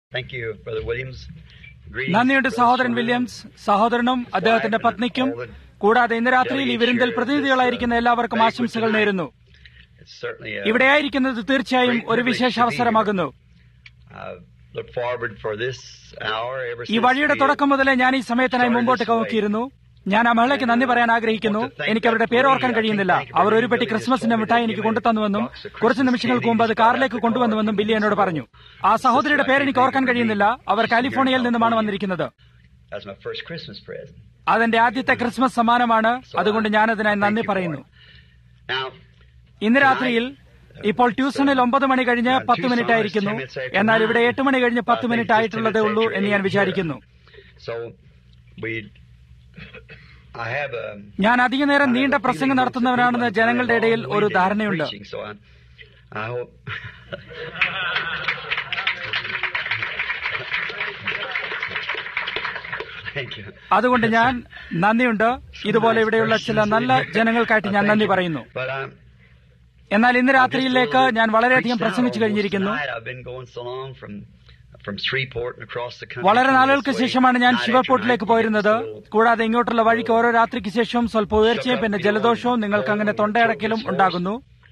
Thank you, Brother Williams. Greetings, നന്ദിയുണ്ട് Brother സഹോദരൻ Sherman. Williams സഹോദരനും അദ്ദേഹത്തിന്റെ പത്നിക്കും കൂടാതെ ഇന്ന് രാത്രിയിൽ ഈ വിരുന്നിൽ പ്രതിനിധികളായിരിക്കുന്ന എല്ലാവർക്കും ആശംസകൾ നേരുന്നു It's certainly a, ഇവിടെയായിരിക്കുന്നത് തീർച്ചയായും ഒരു വിശേഷ അവസരമാകുന്നു I look forward for this hour ever ഈ since വഴിയുടെ we തുടക്കം മുതലേ ഞാൻ ഈ സമയത്തിനായി മുമ്പോട്ട് നോക്കിയിരുന്നു ഞാൻ ആ മഹിളയ്ക്ക് നന്ദി പറയാൻ ആഗ്രഹിക്കുന്നു എനിക്ക് അവരുടെ പേര് ഓർക്കാൻ കഴിയുന്നില്ല അവർ ഒരു പെട്ടി ക്രിസ്മസിന്റെ മിഠായി എനിക്ക് കൊണ്ടുതന്നുവെന്നും കുറച്ച് നിമിഷങ്ങൾക്ക് മുമ്പ് അത് കാറിലേക്ക് കൊണ്ടുവന്നുവെന്നും ബില്ലി എന്നോട് പറഞ്ഞു ആ സഹോദരിയുടെ പേര് എനിക്ക് ഓർക്കാൻ കഴിയുന്നില്ല അവർ കാലിഫോർണിയയിൽ നിന്നുമാണ് വന്നിരിക്കുന്നത് That's my first Christmas present. അതെന്റെ ആദ്യത്തെ ക്രിസ്മസ് സമ്മാനമാണ് അതുകൊണ്ട് ഞാൻ അതിനായി നന്ദി പറയുന്നു Now, ഇന്ന് രാത്രിയിൽ ഇപ്പോൾ ട്യൂഷനിൽ ഒമ്പത് മണി കഴിഞ്ഞ് പത്ത് മിനിറ്റ് ആയിരിക്കുന്നു എന്നാൽ ഇവിടെ എട്ട് മണി കഴിഞ്ഞ് പത്ത് മിനിറ്റ് ആയിട്ടുള്ളതേ ഉള്ളൂ എന്ന് ഞാൻ വിചാരിക്കുന്നു so we, I have a. ഞാൻ അധിക നേരം നീണ്ട പ്രസംഗം നടത്തുന്നവനാണെന്ന് ജനങ്ങളുടെ ഇടയിൽ ഒരു ധാരണയുണ്ട് So I, I hope. Thank you. അതുകൊണ്ട് ഞാൻ നന്ദിയുണ്ട് ഇതുപോലെ ഇവിടെയുള്ള ചില നല്ല ജനങ്ങൾക്കായിട്ട് ഞാൻ നന്ദി പറയുന്നു But I, എന്നാൽ ഇന്ന് രാത്രിയിലേക്ക് ഞാൻ വളരെയധികം പ്രസംഗിച്ചു കഴിഞ്ഞിരിക്കുന്നു വളരെ നാളുകൾക്ക് ശേഷമാണ് ഞാൻ ശിവപോർട്ടിലേക്ക് പോയിരുന്നത് കൂടാതെ ഇങ്ങോട്ടുള്ള വഴിക്ക് ഓരോ രാത്രിക്ക് ശേഷവും സ്വല്പ ഉയർച്ചയും പിന്നെ ജലദോഷവും നിങ്ങൾക്ക് അങ്ങനെ തൊണ്ടയടക്കലും ഉണ്ടാകുന്നു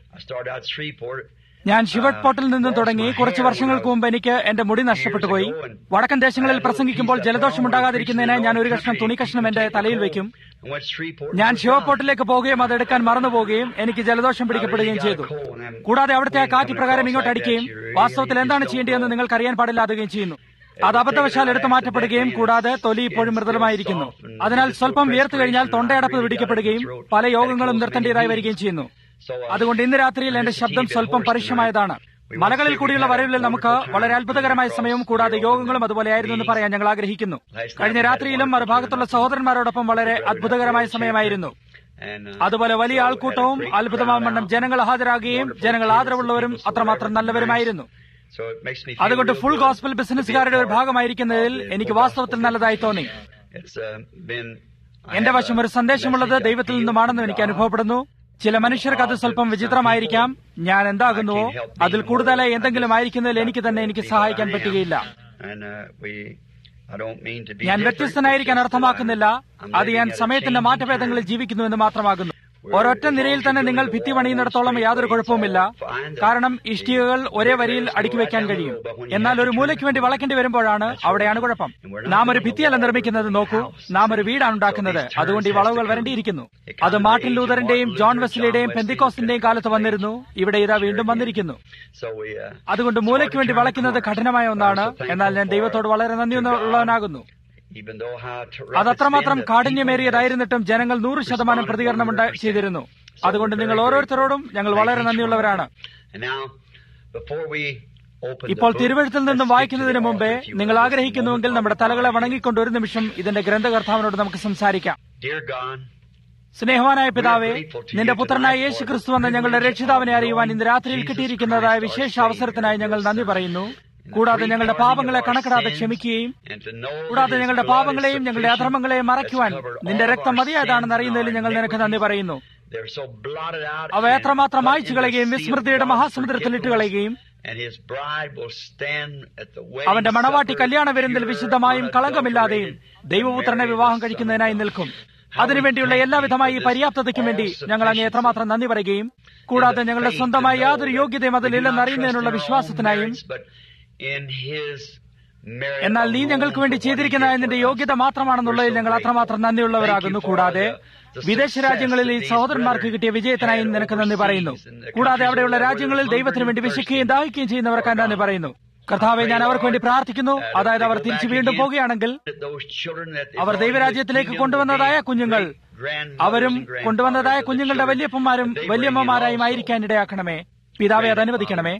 ഞാൻ ശിവട്ട് പോർട്ടിൽ നിന്നും തുടങ്ങി കുറച്ച് വർഷങ്ങൾക്ക് മുമ്പ് എനിക്ക് എന്റെ മുടി നഷ്ടപ്പെട്ടു പോയി വടക്കൻ ദേശങ്ങളിൽ പ്രസംഗിക്കുമ്പോൾ ജലദോഷം ഉണ്ടാകാതിരിക്കുന്നതിനായി ഞാൻ ഒരു കഷ്ണം തുണി കഷ്ണം എന്റെ തലയിൽ വെക്കും ഞാൻ ശിവപോർട്ടിലേക്ക് പോവുകയും അത് എടുക്കാൻ മറന്നു പോവുകയും എനിക്ക് ജലദോഷം പിടിക്കപ്പെടുകയും ചെയ്തു കൂടാതെ അവിടുത്തെ ആ കാറ്റ് പ്രകാരം ഇങ്ങോട്ട് അടിക്കുകയും വാസ്തവത്തിൽ എന്താണ് ചെയ്യേണ്ടതെന്ന് നിങ്ങൾക്ക് അറിയാൻ പാടില്ലാതുകയും ചെയ്യുന്നു അത് അബദ്ധവശാൽ എടുത്തു മാറ്റപ്പെടുകയും കൂടാതെ തൊലി ഇപ്പോഴും മൃദുലമായിരിക്കുന്നു അതിനാൽ സ്വല്പം വിയർത്തു കഴിഞ്ഞാൽ തൊണ്ടയടപ്പ് പിടിക്കപ്പെടുകയും പല യോഗങ്ങളും നിർത്തേണ്ടതായി വരികയും ചെയ്യുന്നു അതുകൊണ്ട് ഇന്ന് രാത്രിയിൽ എന്റെ ശബ്ദം സ്വല്പം പരുഷമായതാണ് മലകളിൽ കൂടിയുള്ള വരവിൽ നമുക്ക് വളരെ അത്ഭുതകരമായ സമയവും കൂടാതെ യോഗങ്ങളും അതുപോലെയായിരുന്നു എന്ന് പറയാൻ ഞങ്ങൾ ആഗ്രഹിക്കുന്നു കഴിഞ്ഞ രാത്രിയിലും മറുഭാഗത്തുള്ള സഹോദരന്മാരോടൊപ്പം വളരെ അത്ഭുതകരമായ സമയമായിരുന്നു അതുപോലെ വലിയ ആൾക്കൂട്ടവും അത്ഭുതമാവണ്ണം ജനങ്ങൾ ഹാജരാകുകയും ജനങ്ങൾ ആദരവുള്ളവരും അത്രമാത്രം നല്ലവരുമായിരുന്നു അതുകൊണ്ട് ഫുൾ ഗോസ്പൽ ബിസിനസ്സുകാരുടെ ഒരു ഭാഗമായിരിക്കുന്നതിൽ എനിക്ക് വാസ്തവത്തിൽ നല്ലതായി തോന്നി എന്റെ വശം ഒരു സന്ദേശമുള്ളത് ദൈവത്തിൽ നിന്നുമാണെന്ന് എനിക്ക് അനുഭവപ്പെടുന്നു ചില മനുഷ്യർക്ക് അത് സ്വല്പം വിചിത്രമായിരിക്കാം ഞാൻ എന്താകുന്നുവോ അതിൽ കൂടുതലായി എന്തെങ്കിലും ആയിരിക്കുന്നതിൽ എനിക്ക് തന്നെ എനിക്ക് സഹായിക്കാൻ പറ്റുകയില്ല ഞാൻ വ്യത്യസ്തനായിരിക്കാൻ അർത്ഥമാക്കുന്നില്ല അത് ഞാൻ സമയത്തിന്റെ മാറ്റഭേദങ്ങളിൽ ജീവിക്കുന്നുവെന്ന് മാത്രമാകുന്നു ഒരൊറ്റ നിരയിൽ തന്നെ നിങ്ങൾ ഭിത്തി പണിയുന്നിടത്തോളം യാതൊരു കുഴപ്പവുമില്ല കാരണം ഇഷ്ടികകൾ ഒരേ വരിയിൽ അടുക്കി വെക്കാൻ കഴിയും എന്നാൽ ഒരു മൂലയ്ക്ക് വേണ്ടി വളയ്ക്കേണ്ടി വരുമ്പോഴാണ് അവിടെയാണ് കുഴപ്പം നാം ഒരു ഭിത്തിയല്ല നിർമ്മിക്കുന്നത് നോക്കൂ നാം ഒരു വീടാണ് ഉണ്ടാക്കുന്നത് അതുകൊണ്ട് ഈ വളവുകൾ വരേണ്ടിയിരിക്കുന്നു അത് മാർട്ടിൻ ലൂതറിന്റെയും ജോൺ വെസ്ലിയുടെയും പെന്തിക്കോസിന്റെയും കാലത്ത് വന്നിരുന്നു ഇവിടെ ഇതാ വീണ്ടും വന്നിരിക്കുന്നു അതുകൊണ്ട് മൂലയ്ക്ക് വേണ്ടി വളയ്ക്കുന്നത് കഠിനമായ ഒന്നാണ് എന്നാൽ ഞാൻ ദൈവത്തോട് വളരെ നന്ദിയുള്ളവനാകുന്നു അതത്രമാത്രം കാഠിന്യമേറിയതായിരുന്നിട്ടും ജനങ്ങൾ നൂറ് ശതമാനം പ്രതികരണം ചെയ്തിരുന്നു അതുകൊണ്ട് നിങ്ങൾ ഓരോരുത്തരോടും ഞങ്ങൾ വളരെ നന്ദിയുള്ളവരാണ് ഇപ്പോൾ തിരുവഴുത്തിൽ നിന്നും വായിക്കുന്നതിന് മുമ്പേ നിങ്ങൾ ആഗ്രഹിക്കുന്നുവെങ്കിൽ നമ്മുടെ തലകളെ വണങ്ങിക്കൊണ്ട് ഒരു നിമിഷം ഇതിന്റെ ഗ്രന്ഥകർത്താവിനോട് നമുക്ക് സംസാരിക്കാം സ്നേഹവാനായ പിതാവേ നിന്റെ പുത്രനായ യേശു ക്രിസ്തു എന്ന ഞങ്ങളുടെ രക്ഷിതാവിനെ അറിയുവാൻ ഇന്ന് രാത്രിയിൽ കിട്ടിയിരിക്കുന്നതായ വിശേഷ അവസരത്തിനായി ഞങ്ങൾ നന്ദി പറയുന്നു കൂടാതെ ഞങ്ങളുടെ പാപങ്ങളെ കണക്കിടാതെ ക്ഷമിക്കുകയും കൂടാതെ ഞങ്ങളുടെ പാപങ്ങളെയും ഞങ്ങളുടെ അധർമ്മങ്ങളെയും മറയ്ക്കുവാൻ നിന്റെ രക്തം മതിയായതാണെന്ന് അറിയുന്നതിൽ ഞങ്ങൾ നിനക്ക് നന്ദി പറയുന്നു അവ എത്രമാത്രം അയച്ചു കളയുകയും വിസ്മൃതിയുടെ മഹാസമുദ്രത്തിൽ ഇട്ട് കളയുകയും അവന്റെ മണവാട്ടി കല്യാണ വിരുന്നിൽ വിശുദ്ധമായും കളങ്കമില്ലാതെയും ദൈവപുത്രനെ വിവാഹം കഴിക്കുന്നതിനായി നിൽക്കും അതിനുവേണ്ടിയുള്ള എല്ലാവിധമായ ഈ പര്യാപ്തതയ്ക്കും വേണ്ടി ഞങ്ങൾ അങ്ങ് എത്രമാത്രം നന്ദി പറയുകയും കൂടാതെ ഞങ്ങളുടെ സ്വന്തമായ യാതൊരു യോഗ്യതയും അതിലില്ലെന്ന് അറിയുന്നതിനുള്ള വിശ്വാസത്തിനായും എന്നാൽ നീ ഞങ്ങൾക്ക് വേണ്ടി ചെയ്തിരിക്കുന്ന നിന്റെ യോഗ്യത മാത്രമാണെന്നുള്ളതിൽ ഞങ്ങൾ അത്രമാത്രം നന്ദിയുള്ളവരാകുന്നു കൂടാതെ വിദേശ രാജ്യങ്ങളിൽ ഈ സഹോദരന്മാർക്ക് കിട്ടിയ വിജയത്തിനായി നിനക്ക് നന്ദി പറയുന്നു കൂടാതെ അവിടെയുള്ള രാജ്യങ്ങളിൽ ദൈവത്തിന് വേണ്ടി വിശക്കുകയും ദാഹിക്കുകയും ചെയ്യുന്നവർക്ക് നന്ദി പറയുന്നു കർത്താവെ ഞാൻ അവർക്ക് വേണ്ടി പ്രാർത്ഥിക്കുന്നു അതായത് അവർ തിരിച്ചു വീണ്ടും പോകുകയാണെങ്കിൽ അവർ ദൈവരാജ്യത്തിലേക്ക് കൊണ്ടുവന്നതായ കുഞ്ഞുങ്ങൾ അവരും കൊണ്ടുവന്നതായ കുഞ്ഞുങ്ങളുടെ വല്യപ്പന്മാരും വല്യമ്മമാരായും ആയിരിക്കാൻ ഇടയാക്കണമേ പിതാവെ അത് അനുവദിക്കണമേ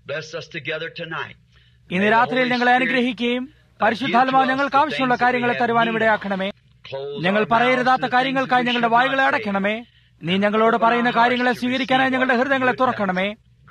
ഇന്ന് രാത്രിയിൽ ഞങ്ങളെ അനുഗ്രഹിക്കുകയും പരിശുദ്ധാത്മാവ് ഞങ്ങൾക്ക് ആവശ്യമുള്ള കാര്യങ്ങളെ തരുവാനും ഇടയാക്കണമേ ഞങ്ങൾ പറയരുതാത്ത കാര്യങ്ങൾക്കായി ഞങ്ങളുടെ വായുകളെ അടയ്ക്കണമേ നീ ഞങ്ങളോട് പറയുന്ന കാര്യങ്ങളെ സ്വീകരിക്കാനായി ഞങ്ങളുടെ ഹൃദയങ്ങളെ തുറക്കണമേ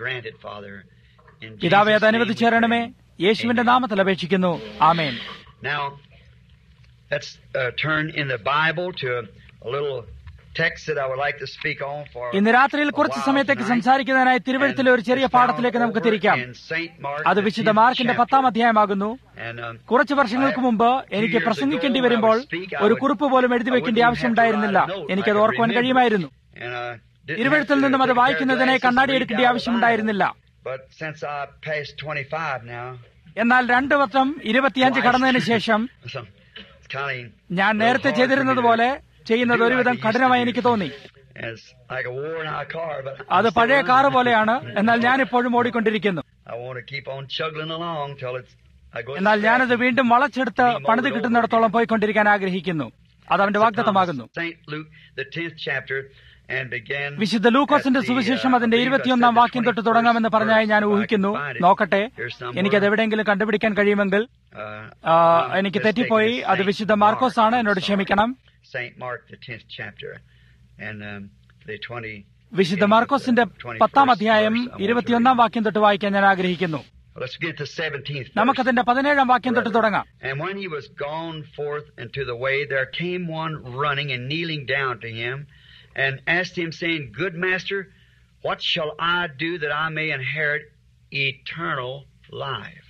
പിതാവെ അത് അനുവദിച്ചു തരണമേ യേശുവിന്റെ നാമത്തിൽ അപേക്ഷിക്കുന്നു ആമേൻ Now, let's uh, turn in the Bible to a, a little text that I would like to speak on for ഇന്ന് രാത്രിയിൽ കുറച്ച് സമയത്തേക്ക് സംസാരിക്കുന്നതിനായി തിരുവഴുത്തിലെ ഒരു ചെറിയ പാഠത്തിലേക്ക് നമുക്ക് തിരിക്കാം അത് വിശുദ്ധ മാർക്കിന്റെ പത്താം അധ്യായമാകുന്നു കുറച്ച് വർഷങ്ങൾക്ക് മുമ്പ് എനിക്ക് പ്രസംഗിക്കേണ്ടി വരുമ്പോൾ ഒരു കുറിപ്പ് പോലും എഴുതി വെക്കേണ്ട ആവശ്യമുണ്ടായിരുന്നില്ല എനിക്കത് ഓർക്കുവാൻ കഴിയുമായിരുന്നു തിരുവഴുത്തിൽ നിന്നും അത് വായിക്കുന്നതിനായി കണ്ണാടി എടുക്കേണ്ട ആവശ്യമുണ്ടായിരുന്നില്ല But since I passed 25 now, എന്നാൽ രണ്ടു വർഷം ഇരുപത്തിയഞ്ച് കടന്നതിന് ശേഷം so it's kind of ഞാൻ നേരത്തെ ചെയ്തിരുന്നത് പോലെ ചെയ്യുന്നത് ഒരുവിധം കഠിനമായി എനിക്ക് തോന്നി it's like a worn out car, but അത് പഴയ കാറ് പോലെയാണ് എന്നാൽ ഞാൻ ഇപ്പോഴും ഓടിക്കൊണ്ടിരിക്കുന്നു I want to keep on chugging along till it's I go. എന്നാൽ ഞാനത് വീണ്ടും വളച്ചെടുത്ത് പണിത് കിട്ടുന്നിടത്തോളം പോയിക്കൊണ്ടിരിക്കാൻ ആഗ്രഹിക്കുന്നു അത് അവന്റെ വാഗ്ദത്തമാകുന്നു Saint Luke, the 10th chapter, and begin. വിശുദ്ധ ലൂക്കോസിന്റെ സുവിശേഷം അതിന്റെ ഇരുപത്തിയൊന്നാം വാക്യം തൊട്ട് തുടങ്ങാമെന്ന് പറഞ്ഞായി ഞാൻ ഊഹിക്കുന്നു നോക്കട്ടെ എനിക്കത് എവിടെയെങ്കിലും കണ്ടുപിടിക്കാൻ കഴിയുമെങ്കിൽ ആ, എനിക്ക് തെറ്റിപ്പോയി അത് വിശുദ്ധ മാർക്കോസ് ആണ് എന്നോട് ക്ഷമിക്കണം Saint Mark, the 10th chapter, and um, the 20. വിശുദ്ധ മാർക്കോസിന്റെ പത്താം അധ്യായം ഇരുപത്തിയൊന്നാം വാക്യം തൊട്ട് വായിക്കാൻ ഞാൻ ആഗ്രഹിക്കുന്നു Let's get to 17th. verse. നമുക്കതിന്റെ പതിനേഴാം വാക്യം തൊട്ട് തുടങ്ങാം And when he was gone forth into the way, there came one running and kneeling down to him, and asked him, saying, Good master, what shall I do that I may inherit eternal life?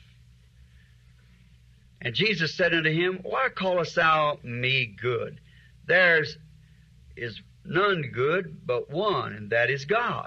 And Jesus said unto him, Why callest thou me good? There's is none good but one, and that is God.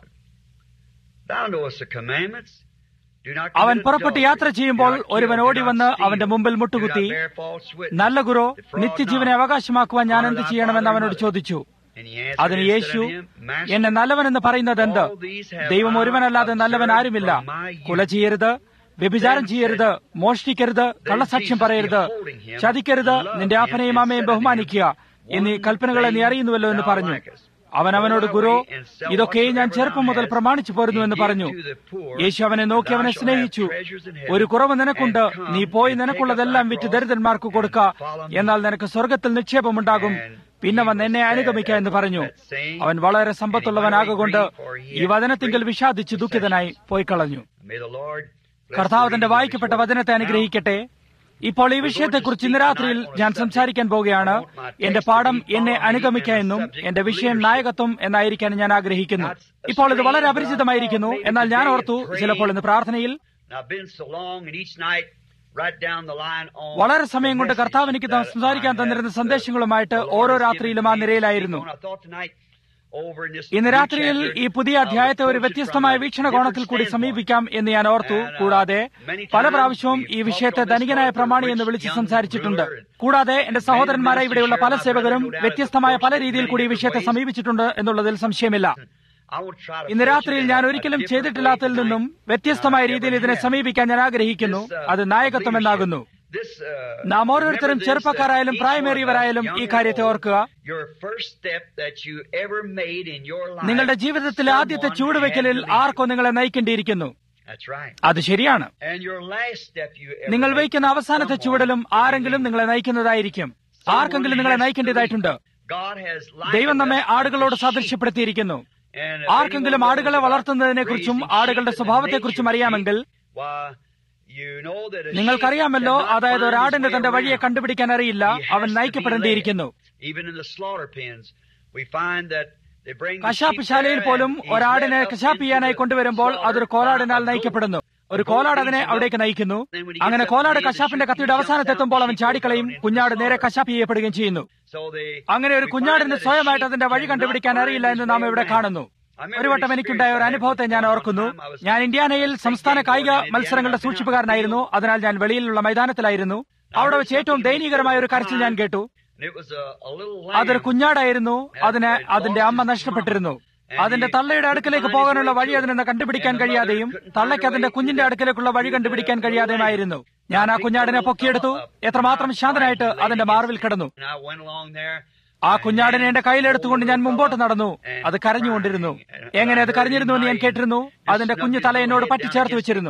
Thou knowest the commandments. Do not അവൻ commit പുറപ്പെട്ട് adultery. യാത്ര ചെയ്യുമ്പോൾ Do not kill. ഒരുവൻ Do ഓടി not വന്ന് steal. അവന്റെ മുമ്പിൽ Do not മുട്ടുകുത്തി bear false witness. നല്ല ഗുരു Defraud നിത്യജീവനെ not. അവകാശമാക്കുവാൻ ഞാൻ എന്ത് ചെയ്യണമെന്ന് അവനോട് ചോദിച്ചു And he answered അതിന് and said Yeshu unto him, Master, എന്നെ നല്ലവനെന്ന് പറയുന്നത് എന്ത് all these have ദൈവം I ഒരുവനല്ലാതെ നല്ലവൻ observed ആരുമില്ല from my youth. കൊല ചെയ്യരുത് വ്യഭിചാരം ചെയ്യരുത് മോഷ്ടിക്കരുത് കള്ളസാക്ഷ്യം പറയരുത് ചതിക്കരുത് നിന്റെ അപ്പനെയും അമ്മയും ബഹുമാനിക്കുക എന്നീ കൽപ്പനകളെ നീ അറിയുന്നുവല്ലോ എന്ന് പറഞ്ഞു അവൻ അവനോട് ഗുരു ഇതൊക്കെ ഞാൻ ചെറുപ്പം മുതൽ പ്രമാണിച്ചു പോരുന്നു എന്ന് പറഞ്ഞു യേശു അവനെ നോക്കി അവനെ സ്നേഹിച്ചു ഒരു കുറവ് നിനക്കുണ്ട് നീ പോയി നിനക്കുള്ളതെല്ലാം വിറ്റ് ദരിദ്രന്മാർക്ക് കൊടുക്ക എന്നാൽ നിനക്ക് സ്വർഗത്തിൽ നിക്ഷേപമുണ്ടാകും പിന്നെ വന്ന് എന്നെ അനുഗമിക്ക എന്ന് പറഞ്ഞു അവൻ വളരെ സമ്പത്തുള്ളവനാകൊണ്ട് ഈ വചനത്തിങ്കിൽ വിഷാദിച്ച് ദുഃഖിതനായി പോയി കളഞ്ഞു May the Lord bless കർത്താവ് the തന്റെ reading of വായിക്കപ്പെട്ട His word. വചനത്തെ അനുഗ്രഹിക്കട്ടെ ഇപ്പോൾ ഈ വിഷയത്തെക്കുറിച്ച് ഇന്ന് രാത്രിയിൽ ഞാൻ സംസാരിക്കാൻ പോവുകയാണ് എന്റെ പാഠം എന്നെ അനുഗമിക്ക എന്നും എന്റെ വിഷയം നായകത്വം എന്നായിരിക്കാൻ ഞാൻ ആഗ്രഹിക്കുന്നു ഇപ്പോൾ ഇത് വളരെ അപരിചിതമായിരിക്കുന്നു എന്നാൽ ഞാൻ ഓർത്തു ചിലപ്പോൾ ഇന്ന് പ്രാർത്ഥനയിൽ Now, I've been so long, and each night, right down the line on വളരെ സമയം കൊണ്ട് the കർത്താവ് എനിക്ക് message that സംസാരിക്കാൻ I തന്നിരുന്ന had, സന്ദേശങ്ങളുമായിട്ട് the Lord ഓരോ has given രാത്രിയിലും ആ me to നിരയിലായിരുന്നു speak on. I thought tonight, over in this ഇന്ന് new രാത്രിയിൽ chapter, ഈ പുതിയ I would അധ്യായത്തെ ഒരു approach it വ്യത്യസ്തമായ from a വീക്ഷണകോണത്തിൽ കൂടി different സമീപിക്കാം എന്ന് ഞാൻ ഓർത്തു And, uh, കൂടാതെ many പല times പ്രാവശ്യവും we've ഈ talked വിഷയത്തെ on this ധനികനായ topic, പ്രമാണി rich എന്ന് വിളിച്ച് young സംസാരിച്ചിട്ടുണ്ട് ruler. കൂടാതെ എന്റെ സഹോദരന്മാരെ Many ഇവിടെയുള്ള പല ministers share my സേവകരും brother, no doubt, വ്യത്യസ്തമായ പല approached രീതിയിൽ many കൂടി ഈ different വിഷയത്തെ ways. സമീപിച്ചിട്ടുണ്ട് എന്നുള്ളതിൽ സംശയമില്ല I want to try to ഇന്ന് approach it രാത്രിയിൽ in ഞാൻ a- a ഒരിക്കലും different ചെയ്തിട്ടില്ലാത്തതിൽ way നിന്നും tonight വ്യത്യസ്തമായ than I രീതിയിൽ ever ഇതിനെ have. സമീപിക്കാൻ ഞാൻ ആഗ്രഹിക്കുന്നു This, uh, അത് നായകത്വം leadership. എന്നാകുന്നു This, uh, നാം ഓരോരുത്തരും remember this, ചെറുപ്പക്കാരായാലും that each one of us, പ്രായമേറിയവരായാലും young ഈ or കാര്യത്തെ old, ഓർക്കുക your first step that you ever made in your life, നിങ്ങളുടെ ജീവിതത്തിലെ ആദ്യത്തെ someone ചുവടുവെക്കലിൽ had to lead ആർക്കോ നിങ്ങളെ നയിക്കേണ്ടിയിരിക്കുന്നു you. That's right. അത് ശരിയാണ് And your last step you ever നിങ്ങൾ made, വയ്ക്കുന്ന അവസാനത്തെ someone ചുവടിലും had to ആരെങ്കിലും lead. നിങ്ങളെ നയിക്കുന്നതായിരിക്കും Someone ആർക്കെങ്കിലും നിങ്ങളെ has to നയിക്കേണ്ടതായിട്ടുണ്ട് lead. God has ദൈവം likened നമ്മെ us unto ആടുകളോട് sheep. സാദൃശ്യപ്പെടുത്തിയിരിക്കുന്നു And if ആർക്കെങ്കിലും anyone ആടുകളെ knows about വളർത്തുന്നതിനെക്കുറിച്ചും raising ആടുകളുടെ sheep and സ്വഭാവത്തെക്കുറിച്ചും nature of അറിയാമെങ്കിൽ sheep, why, you know that a sheep നിങ്ങൾക്കറിയാമല്ലോ cannot അതായത് find ഒരാടിന് his way തന്റെ വഴിയെ around. കണ്ടുപിടിക്കാൻ അറിയില്ല He has അവൻ to be നയിക്കപ്പെടേണ്ടിയിരിക്കുന്നു led. Even in the slaughter pens, we find that they bring the കശാപ്പ് sheep ശാലയിൽ there പോലും and he's ഒരാടിനെ led up കശാപ്പ് into ചെയ്യാനായി the കൊണ്ടുവരുമ്പോൾ slaughter അതൊരു കോലാടിനാൽ by a goat. നയിക്കപ്പെടുന്നു ഒരു A goat കോലാട് അതിനെ leads him അവിടേക്ക് up. നയിക്കുന്നു Then when he അങ്ങനെ gets up കോലാട് to the കശാപ്പിന്റെ sheep, he കത്തിയുടെ jumps അവസാനത്തെത്തുമ്പോൾ down, അവൻ the sheep goes ചാടിക്കളയും down into the കുഞ്ഞാട് നേരെ slaughter. കശാപ്പ് ചെയ്യപ്പെടുകയും ചെയ്യുന്നു So they, അങ്ങനെ ഒരു we കുഞ്ഞാടിന് find that a സ്വയമായിട്ട് sheep അതിന്റെ വഴി cannot കണ്ടുപിടിക്കാൻ find അറിയില്ല എന്ന് his നാം way ഇവിടെ around. കാണുന്നു I remember ഒരു വട്ടം an എനിക്കുണ്ടായ ഒരു experience I had അനുഭവത്തെ ഞാൻ one ഓർക്കുന്നു time I was ഞാൻ ഇന്ത്യാനയിൽ state സംസ്ഥാന game കായിക board in മത്സരങ്ങളുടെ Indiana. സൂക്ഷിപ്പുകാരനായിരുന്നു അതിനാൽ ഞാൻ വെളിയിലുള്ള മൈതാനത്തിലായിരുന്നു അവിടെ വെച്ച് ഏറ്റവും ദയനീയകരമായ ഒരു കരച്ചിൽ ഞാൻ കേട്ടു And it was a, a little അതൊരു lamb. കുഞ്ഞാടായിരുന്നു അതിന് അതിന്റെ അമ്മ നഷ്ടപ്പെട്ടിരുന്നു അതിന്റെ തള്ളയുടെ അടുക്കലേക്ക് പോകാനുള്ള വഴി അതിനെ കണ്ടുപിടിക്കാൻ കഴിയാതെയും തള്ളയ്ക്ക് അതിന്റെ കുഞ്ഞിന്റെ അടുക്കലേക്കുള്ള വഴി കണ്ടുപിടിക്കാൻ കഴിയാതെയുമായിരുന്നു ഞാൻ ആ കുഞ്ഞാടിനെ പൊക്കിയെടുത്തു എത്രമാത്രം ശാന്തനായിട്ട് അതിന്റെ മാർവിൽ കിടന്നു And I went along there. ആ കുഞ്ഞാടിനെ എന്റെ കയ്യിലെടുത്തുകൊണ്ട് ഞാൻ മുമ്പോട്ട് നടന്നു അത് കരഞ്ഞുകൊണ്ടിരുന്നു എങ്ങനെ അത് കരഞ്ഞിരുന്നു എന്ന് ഞാൻ കേട്ടിരുന്നു അതിന്റെ കുഞ്ഞു തല എന്നോട് പറ്റിച്ചേർത്ത് വെച്ചിരുന്നു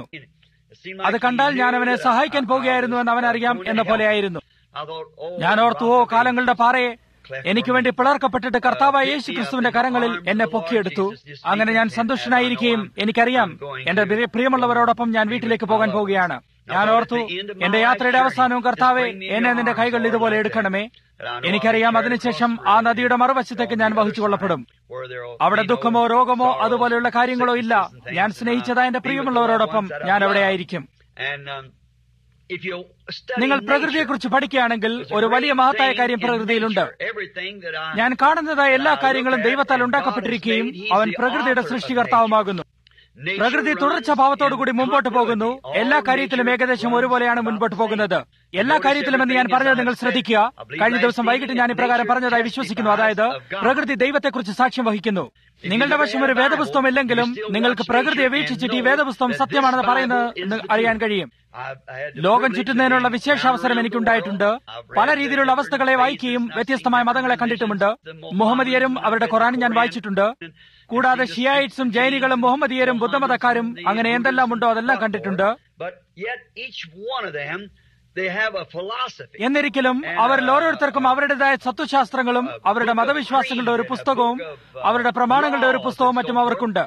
അത് കണ്ടാൽ ഞാൻ അവനെ സഹായിക്കാൻ പോകുകയായിരുന്നു എന്ന് അവൻ അറിയാം എന്ന പോലെയായിരുന്നു I thought, oh, ഞാൻ ഓർത്തു ഓ കാലങ്ങളുടെ പാറയെ എനിക്ക് വേണ്ടി പിളർക്കപ്പെട്ടിട്ട് കർത്താവായ യേശു ക്രിസ്തുവിന്റെ കരങ്ങളിൽ എന്നെ പൊക്കിയെടുത്തു അങ്ങനെ ഞാൻ സന്തുഷ്ടനായിരിക്കുകയും എനിക്കറിയാം എന്റെ പ്രിയ- പ്രിയമുള്ളവരോടൊപ്പം ഞാൻ വീട്ടിലേക്ക് പോകാൻ പോവുകയാണ് ഞാൻ ഓർത്തു എന്റെ യാത്രയുടെ അവസാനവും കർത്താവെ എന്നെ നിന്റെ കൈകളിൽ ഇതുപോലെ എടുക്കണമേ എനിക്കറിയാം അതിനുശേഷം ആ നദിയുടെ മറുവശത്തേക്ക് ഞാൻ വഹിച്ചു കൊള്ളപ്പെടും അവിടെ ദുഃഖമോ രോഗമോ അതുപോലെയുള്ള കാര്യങ്ങളോ ഇല്ല ഞാൻ സ്നേഹിച്ചതായ എന്റെ പ്രിയമുള്ളവരോടൊപ്പം ഞാൻ അവിടെ ആയിരിക്കും നിങ്ങൾ പ്രകൃതിയെക്കുറിച്ച് പഠിക്കുകയാണെങ്കിൽ ഒരു വലിയ മഹത്തായ കാര്യം പ്രകൃതിയിലുണ്ട് ഞാൻ കാണുന്നതായ എല്ലാ കാര്യങ്ങളും ദൈവത്താൽ ഉണ്ടാക്കപ്പെട്ടിരിക്കുകയും അവൻ പ്രകൃതിയുടെ സൃഷ്ടികർത്താവുമാകുന്നു പ്രകൃതി തുടർച്ച ഭാവത്തോടുകൂടി മുമ്പോട്ട് പോകുന്നു എല്ലാ കാര്യത്തിലും ഏകദേശം ഒരുപോലെയാണ് മുൻപോട്ട് പോകുന്നത് എല്ലാ കാര്യത്തിലും എന്ന് ഞാൻ പറഞ്ഞത് നിങ്ങൾ ശ്രദ്ധിക്കുക കഴിഞ്ഞ ദിവസം വൈകിട്ട് ഞാൻ ഇപ്രകാരം പറഞ്ഞതായി വിശ്വസിക്കുന്നു അതായത് പ്രകൃതി ദൈവത്തെക്കുറിച്ച് സാക്ഷ്യം വഹിക്കുന്നു നിങ്ങളുടെ വശം ഒരു വേദപുസ്തകം ഇല്ലെങ്കിലും നിങ്ങൾക്ക് പ്രകൃതിയെ വീക്ഷിച്ചിട്ട് ഈ വേദപുസ്തകം സത്യമാണെന്ന് പറയുന്നത് എന്ന് അറിയാൻ കഴിയും ലോകം ചുറ്റുന്നതിനുള്ള വിശേഷാവസരം എനിക്കുണ്ടായിട്ടുണ്ട് പല രീതിയിലുള്ള അവസ്ഥകളെ വായിക്കുകയും വ്യത്യസ്തമായ മതങ്ങളെ കണ്ടിട്ടുമുണ്ട് മുഹമ്മദിയരും അവരുടെ ഖുറാനും ഞാൻ വായിച്ചിട്ടുണ്ട് കൂടാതെ ഷിയായിറ്റ്സും ജൈനികളും മുഹമ്മദിയരും ബുദ്ധമതക്കാരും അങ്ങനെ എന്തെല്ലാം ഉണ്ടോ അതെല്ലാം കണ്ടിട്ടുണ്ട് എന്നിരിക്കലും അവരിൽ ഓരോരുത്തർക്കും അവരുടേതായ തത്വശാസ്ത്രങ്ങളും അവരുടെ മതവിശ്വാസങ്ങളുടെ ഒരു പുസ്തകവും അവരുടെ പ്രമാണങ്ങളുടെ ഒരു പുസ്തകവും മറ്റും അവർക്കുണ്ട്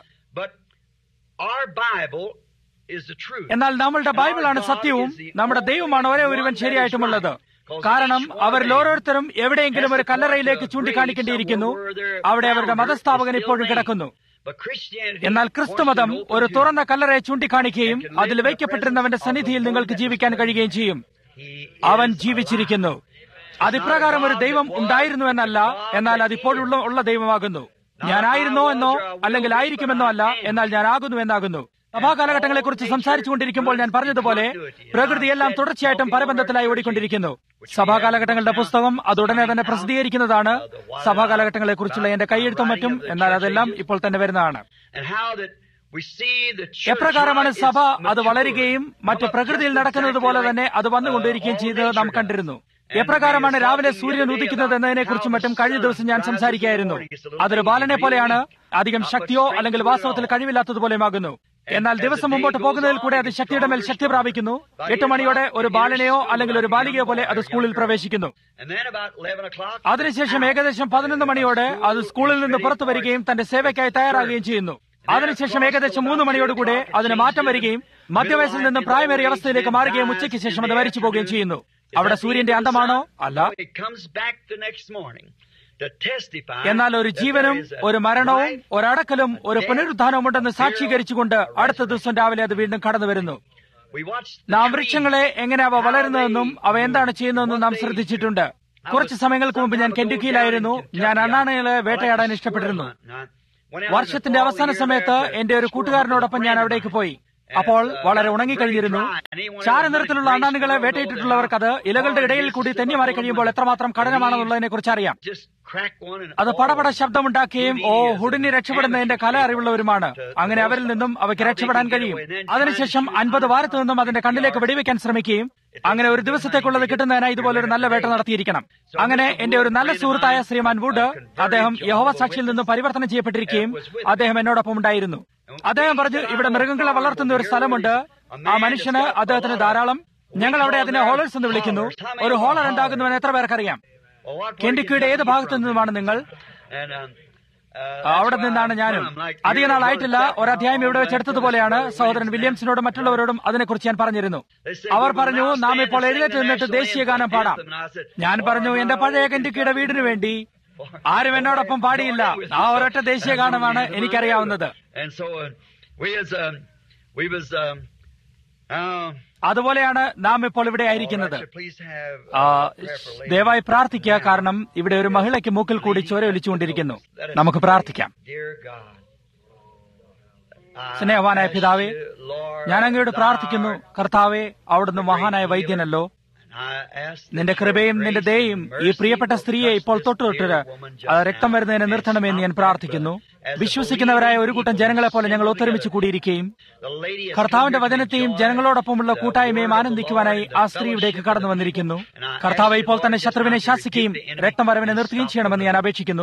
എന്നാൽ നമ്മളുടെ ബൈബിളാണ് സത്യവും നമ്മുടെ ദൈവമാണ് ഒരേ ഒരുവൻ ശരിയായിട്ടുമുള്ളത് കാരണം അവരിൽ ഓരോരുത്തരും എവിടെയെങ്കിലും ഒരു കല്ലറയിലേക്ക് ചൂണ്ടിക്കാണിക്കേണ്ടിയിരിക്കുന്നു അവിടെ അവരുടെ മതസ്ഥാപകൻ ഇപ്പോഴും കിടക്കുന്നു എന്നാൽ ക്രിസ്തുമതം ഒരു തുറന്ന കല്ലറയെ ചൂണ്ടിക്കാണിക്കുകയും അതിൽ വയ്ക്കപ്പെട്ടിരുന്നവന്റെ സന്നിധിയിൽ നിങ്ങൾക്ക് ജീവിക്കാൻ കഴിയുകയും ചെയ്യും അവൻ ജീവിച്ചിരിക്കുന്നു അതിപ്രകാരം ഒരു ദൈവം ഉണ്ടായിരുന്നു എന്നല്ല എന്നാൽ അതിപ്പോഴുള്ള ഉള്ള ദൈവമാകുന്നു ഞാനായിരുന്നോ എന്നോ അല്ലെങ്കിൽ ആയിരിക്കുമെന്നോ അല്ല എന്നാൽ ഞാൻ ആകുന്നു എന്നാകുന്നു സഭാകാലഘട്ടങ്ങളെ കുറിച്ച് സംസാരിച്ചുകൊണ്ടിരിക്കുമ്പോൾ ഞാൻ പറഞ്ഞതുപോലെ പ്രകൃതിയെല്ലാം തുടർച്ചയായിട്ടും പരബന്ധത്തിലായി ഓടിക്കൊണ്ടിരിക്കുന്നു സഭാകാലഘട്ടങ്ങളുടെ പുസ്തകം അത് ഉടനെ തന്നെ പ്രസിദ്ധീകരിക്കുന്നതാണ് സഭാകാലഘട്ടങ്ങളെ കുറിച്ചുള്ള എന്റെ കൈയെഴുത്തും മറ്റും എന്നാൽ അതെല്ലാം ഇപ്പോൾ തന്നെ വരുന്നതാണ് എപ്രകാരമാണ് സഭ അത് വളരുകയും മറ്റ് പ്രകൃതിയിൽ നടക്കുന്നത് പോലെ തന്നെ അത് വന്നുകൊണ്ടിരിക്കുകയും ചെയ്തത് നാം കണ്ടിരുന്നു എപ്രകാരമാണ് രാവിലെ സൂര്യൻ ഉദിക്കുന്നത് എന്നതിനെ കുറിച്ചും മറ്റും കഴിഞ്ഞ ദിവസം ഞാൻ സംസാരിക്കുകയായിരുന്നു അതൊരു ബാലനെ പോലെയാണ് അധികം ശക്തിയോ അല്ലെങ്കിൽ വാസ്തവത്തിൽ കഴിവില്ലാത്തതുപോലെയാകുന്നു എന്നാൽ ദിവസം മുമ്പോട്ട് പോകുന്നതിൽ കൂടെ അത് ശക്തിയുടെ മേൽ ശക്തി പ്രാപിക്കുന്നു എട്ട് മണിയോടെ ഒരു ബാലനെയോ അല്ലെങ്കിൽ ഒരു ബാലികയോ പോലെ അത് സ്കൂളിൽ പ്രവേശിക്കുന്നു അതിനുശേഷം ഏകദേശം പതിനൊന്ന് മണിയോടെ അത് സ്കൂളിൽ നിന്ന് പുറത്തു വരികയും തന്റെ സേവയ്ക്കായി തയ്യാറാകുകയും ചെയ്യുന്നു അതിനുശേഷം ഏകദേശം മൂന്ന് മണിയോടുകൂടെ അതിന് മാറ്റം വരികയും മധ്യവയസ്സിൽ നിന്ന് പ്രായമേറിയ അവസ്ഥയിലേക്ക് മാറുകയും ഉച്ചയ്ക്ക് ശേഷം അത് മരിച്ചു പോവുകയും ചെയ്യുന്നു അവിടെ സൂര്യന്റെ അന്തമാണോ അല്ല എന്നാൽ ഒരു ജീവനും ഒരു മരണവും ഒരടക്കലും ഒരു പുനരുദ്ധാനവും ഉണ്ടെന്ന് സാക്ഷീകരിച്ചുകൊണ്ട് അടുത്ത ദിവസം രാവിലെ അത് വീണ്ടും കടന്നു വരുന്നു നാം വൃക്ഷങ്ങളെ എങ്ങനെ അവ വളരുന്നതെന്നും അവ എന്താണ് ചെയ്യുന്നതെന്നും നാം ശ്രദ്ധിച്ചിട്ടുണ്ട് കുറച്ച് സമയങ്ങൾക്ക് മുമ്പ് ഞാൻ കെൻഡുക്കിയിലായിരുന്നു ഞാൻ അണ്ണാണകളെ വേട്ടയാടാൻ ഇഷ്ടപ്പെട്ടിരുന്നു വർഷത്തിന്റെ അവസാന സമയത്ത് എന്റെ ഒരു കൂട്ടുകാരനോടൊപ്പം ഞാൻ അവിടേക്ക് പോയി അപ്പോൾ വളരെ ഉണങ്ങിക്കഴിഞ്ഞിരുന്നു ചാരനിറത്തിലുള്ള അണ്ണാനുകളെ വേട്ടയിട്ടിട്ടുള്ളവർക്ക് അത് ഇലകളുടെ ഇടയിൽ കൂടി തെന്നിമാറി കഴിയുമ്പോൾ എത്രമാത്രം കഠിനമാണെന്നുള്ളതിനെ കുറിച്ച് അറിയാം അത് പടപട ശബ്ദമുണ്ടാക്കുകയും ഓ ഹുഡിനി രക്ഷപ്പെടുന്നതിന്റെ കല അറിവുള്ളവരുമാണ് അങ്ങനെ അവരിൽ നിന്നും അവയ്ക്ക് രക്ഷപ്പെടാൻ കഴിയും അതിനുശേഷം അൻപത് വാരത്ത് നിന്നും അതിന്റെ കണ്ണിലേക്ക് വെടിവെക്കാൻ ശ്രമിക്കുകയും അങ്ങനെ ഒരു ദിവസത്തേക്കുള്ളത് കിട്ടുന്നതിനായി ഇതുപോലെ ഒരു നല്ല വേട്ട നടത്തിയിരിക്കണം അങ്ങനെ എന്റെ ഒരു നല്ല സുഹൃത്തായ ശ്രീമാൻ വുഡ് അദ്ദേഹം യഹോവ സാക്ഷിയിൽ നിന്നും പരിവർത്തനം ചെയ്യപ്പെട്ടിരിക്കുകയും അദ്ദേഹം എന്നോടൊപ്പം ഉണ്ടായിരുന്നു അദ്ദേഹം പറഞ്ഞു ഇവിടെ മൃഗങ്ങളെ വളർത്തുന്ന ഒരു സ്ഥലമുണ്ട് ആ മനുഷ്യന് അദ്ദേഹത്തിന് ധാരാളം ഞങ്ങൾ അവിടെ അതിനെ ഹോളേഴ്സ് എന്ന് വിളിക്കുന്നു ഒരു ഹോളർ ഉണ്ടാകുന്നുവെന്ന് എത്ര പേർക്കറിയാം കെൻഡിക്കയുടെ ഏത് ഭാഗത്തു നിന്നുമാണ് നിങ്ങൾ അവിടെ നിന്നാണ് ഞാനും അധിക നാളായിട്ടില്ല ഒരധ്യായം ഇവിടെ വെച്ച് എടുത്തതുപോലെയാണ് സഹോദരൻ വില്യംസിനോടും മറ്റുള്ളവരോടും അതിനെക്കുറിച്ച് ഞാൻ പറഞ്ഞിരുന്നു അവർ പറഞ്ഞു നാം ഇപ്പോൾ എഴുന്നേറ്റ് നിന്നിട്ട് ദേശീയ ഗാനം പാടാം ഞാൻ പറഞ്ഞു എന്റെ പഴയ കെൻഡിക്കയുടെ വീടിന് വേണ്ടി ആരും എന്നോടൊപ്പം പാടിയില്ല ആ ഒരൊറ്റ ദേശീയ ഗാനമാണ് എനിക്കറിയാവുന്നത് അതുപോലെയാണ് നാം ഇപ്പോൾ ഇവിടെ ആയിരിക്കുന്നത് ദയവായി പ്രാർത്ഥിക്കുക കാരണം ഇവിടെ ഒരു മഹിളയ്ക്ക് മൂക്കിൽ കൂടി ചോര ഒലിച്ചുകൊണ്ടിരിക്കുന്നു നമുക്ക് പ്രാർത്ഥിക്കാം സ്നേഹവാനായ പിതാവേ ഞാൻ അങ്ങയോട് പ്രാർത്ഥിക്കുന്നു കർത്താവെ അവിടുന്ന് മഹാനായ വൈദ്യനല്ലോ നിന്റെ കൃപയും നിന്റെ ദയയും ഈ പ്രിയപ്പെട്ട സ്ത്രീയെ ഇപ്പോൾ തൊട്ടു തൊട്ടത് അത് രക്തം വരുന്നതിനെ നിർത്തണമെന്ന് ഞാൻ പ്രാർത്ഥിക്കുന്നു വിശ്വസിക്കുന്നവരായ ഒരു കൂട്ടം ജനങ്ങളെ പോലെ ഞങ്ങൾ ഒത്തൊരുമിച്ച് കൂടിയിരിക്കുകയും കർത്താവിന്റെ വചനത്തെയും ജനങ്ങളോടൊപ്പമുള്ള കൂട്ടായ്മയും ആനന്ദിക്കുവാനായി ആ സ്ത്രീ ഇവിടേക്ക് കടന്നു വന്നിരിക്കുന്നു കർത്താവ് ഇപ്പോൾ തന്നെ ശത്രുവിനെ ശാസിക്കുകയും രക്തം വരവിനെ നിർത്തുകയും ചെയ്യണമെന്ന് ഞാൻ അപേക്ഷിക്കുന്നു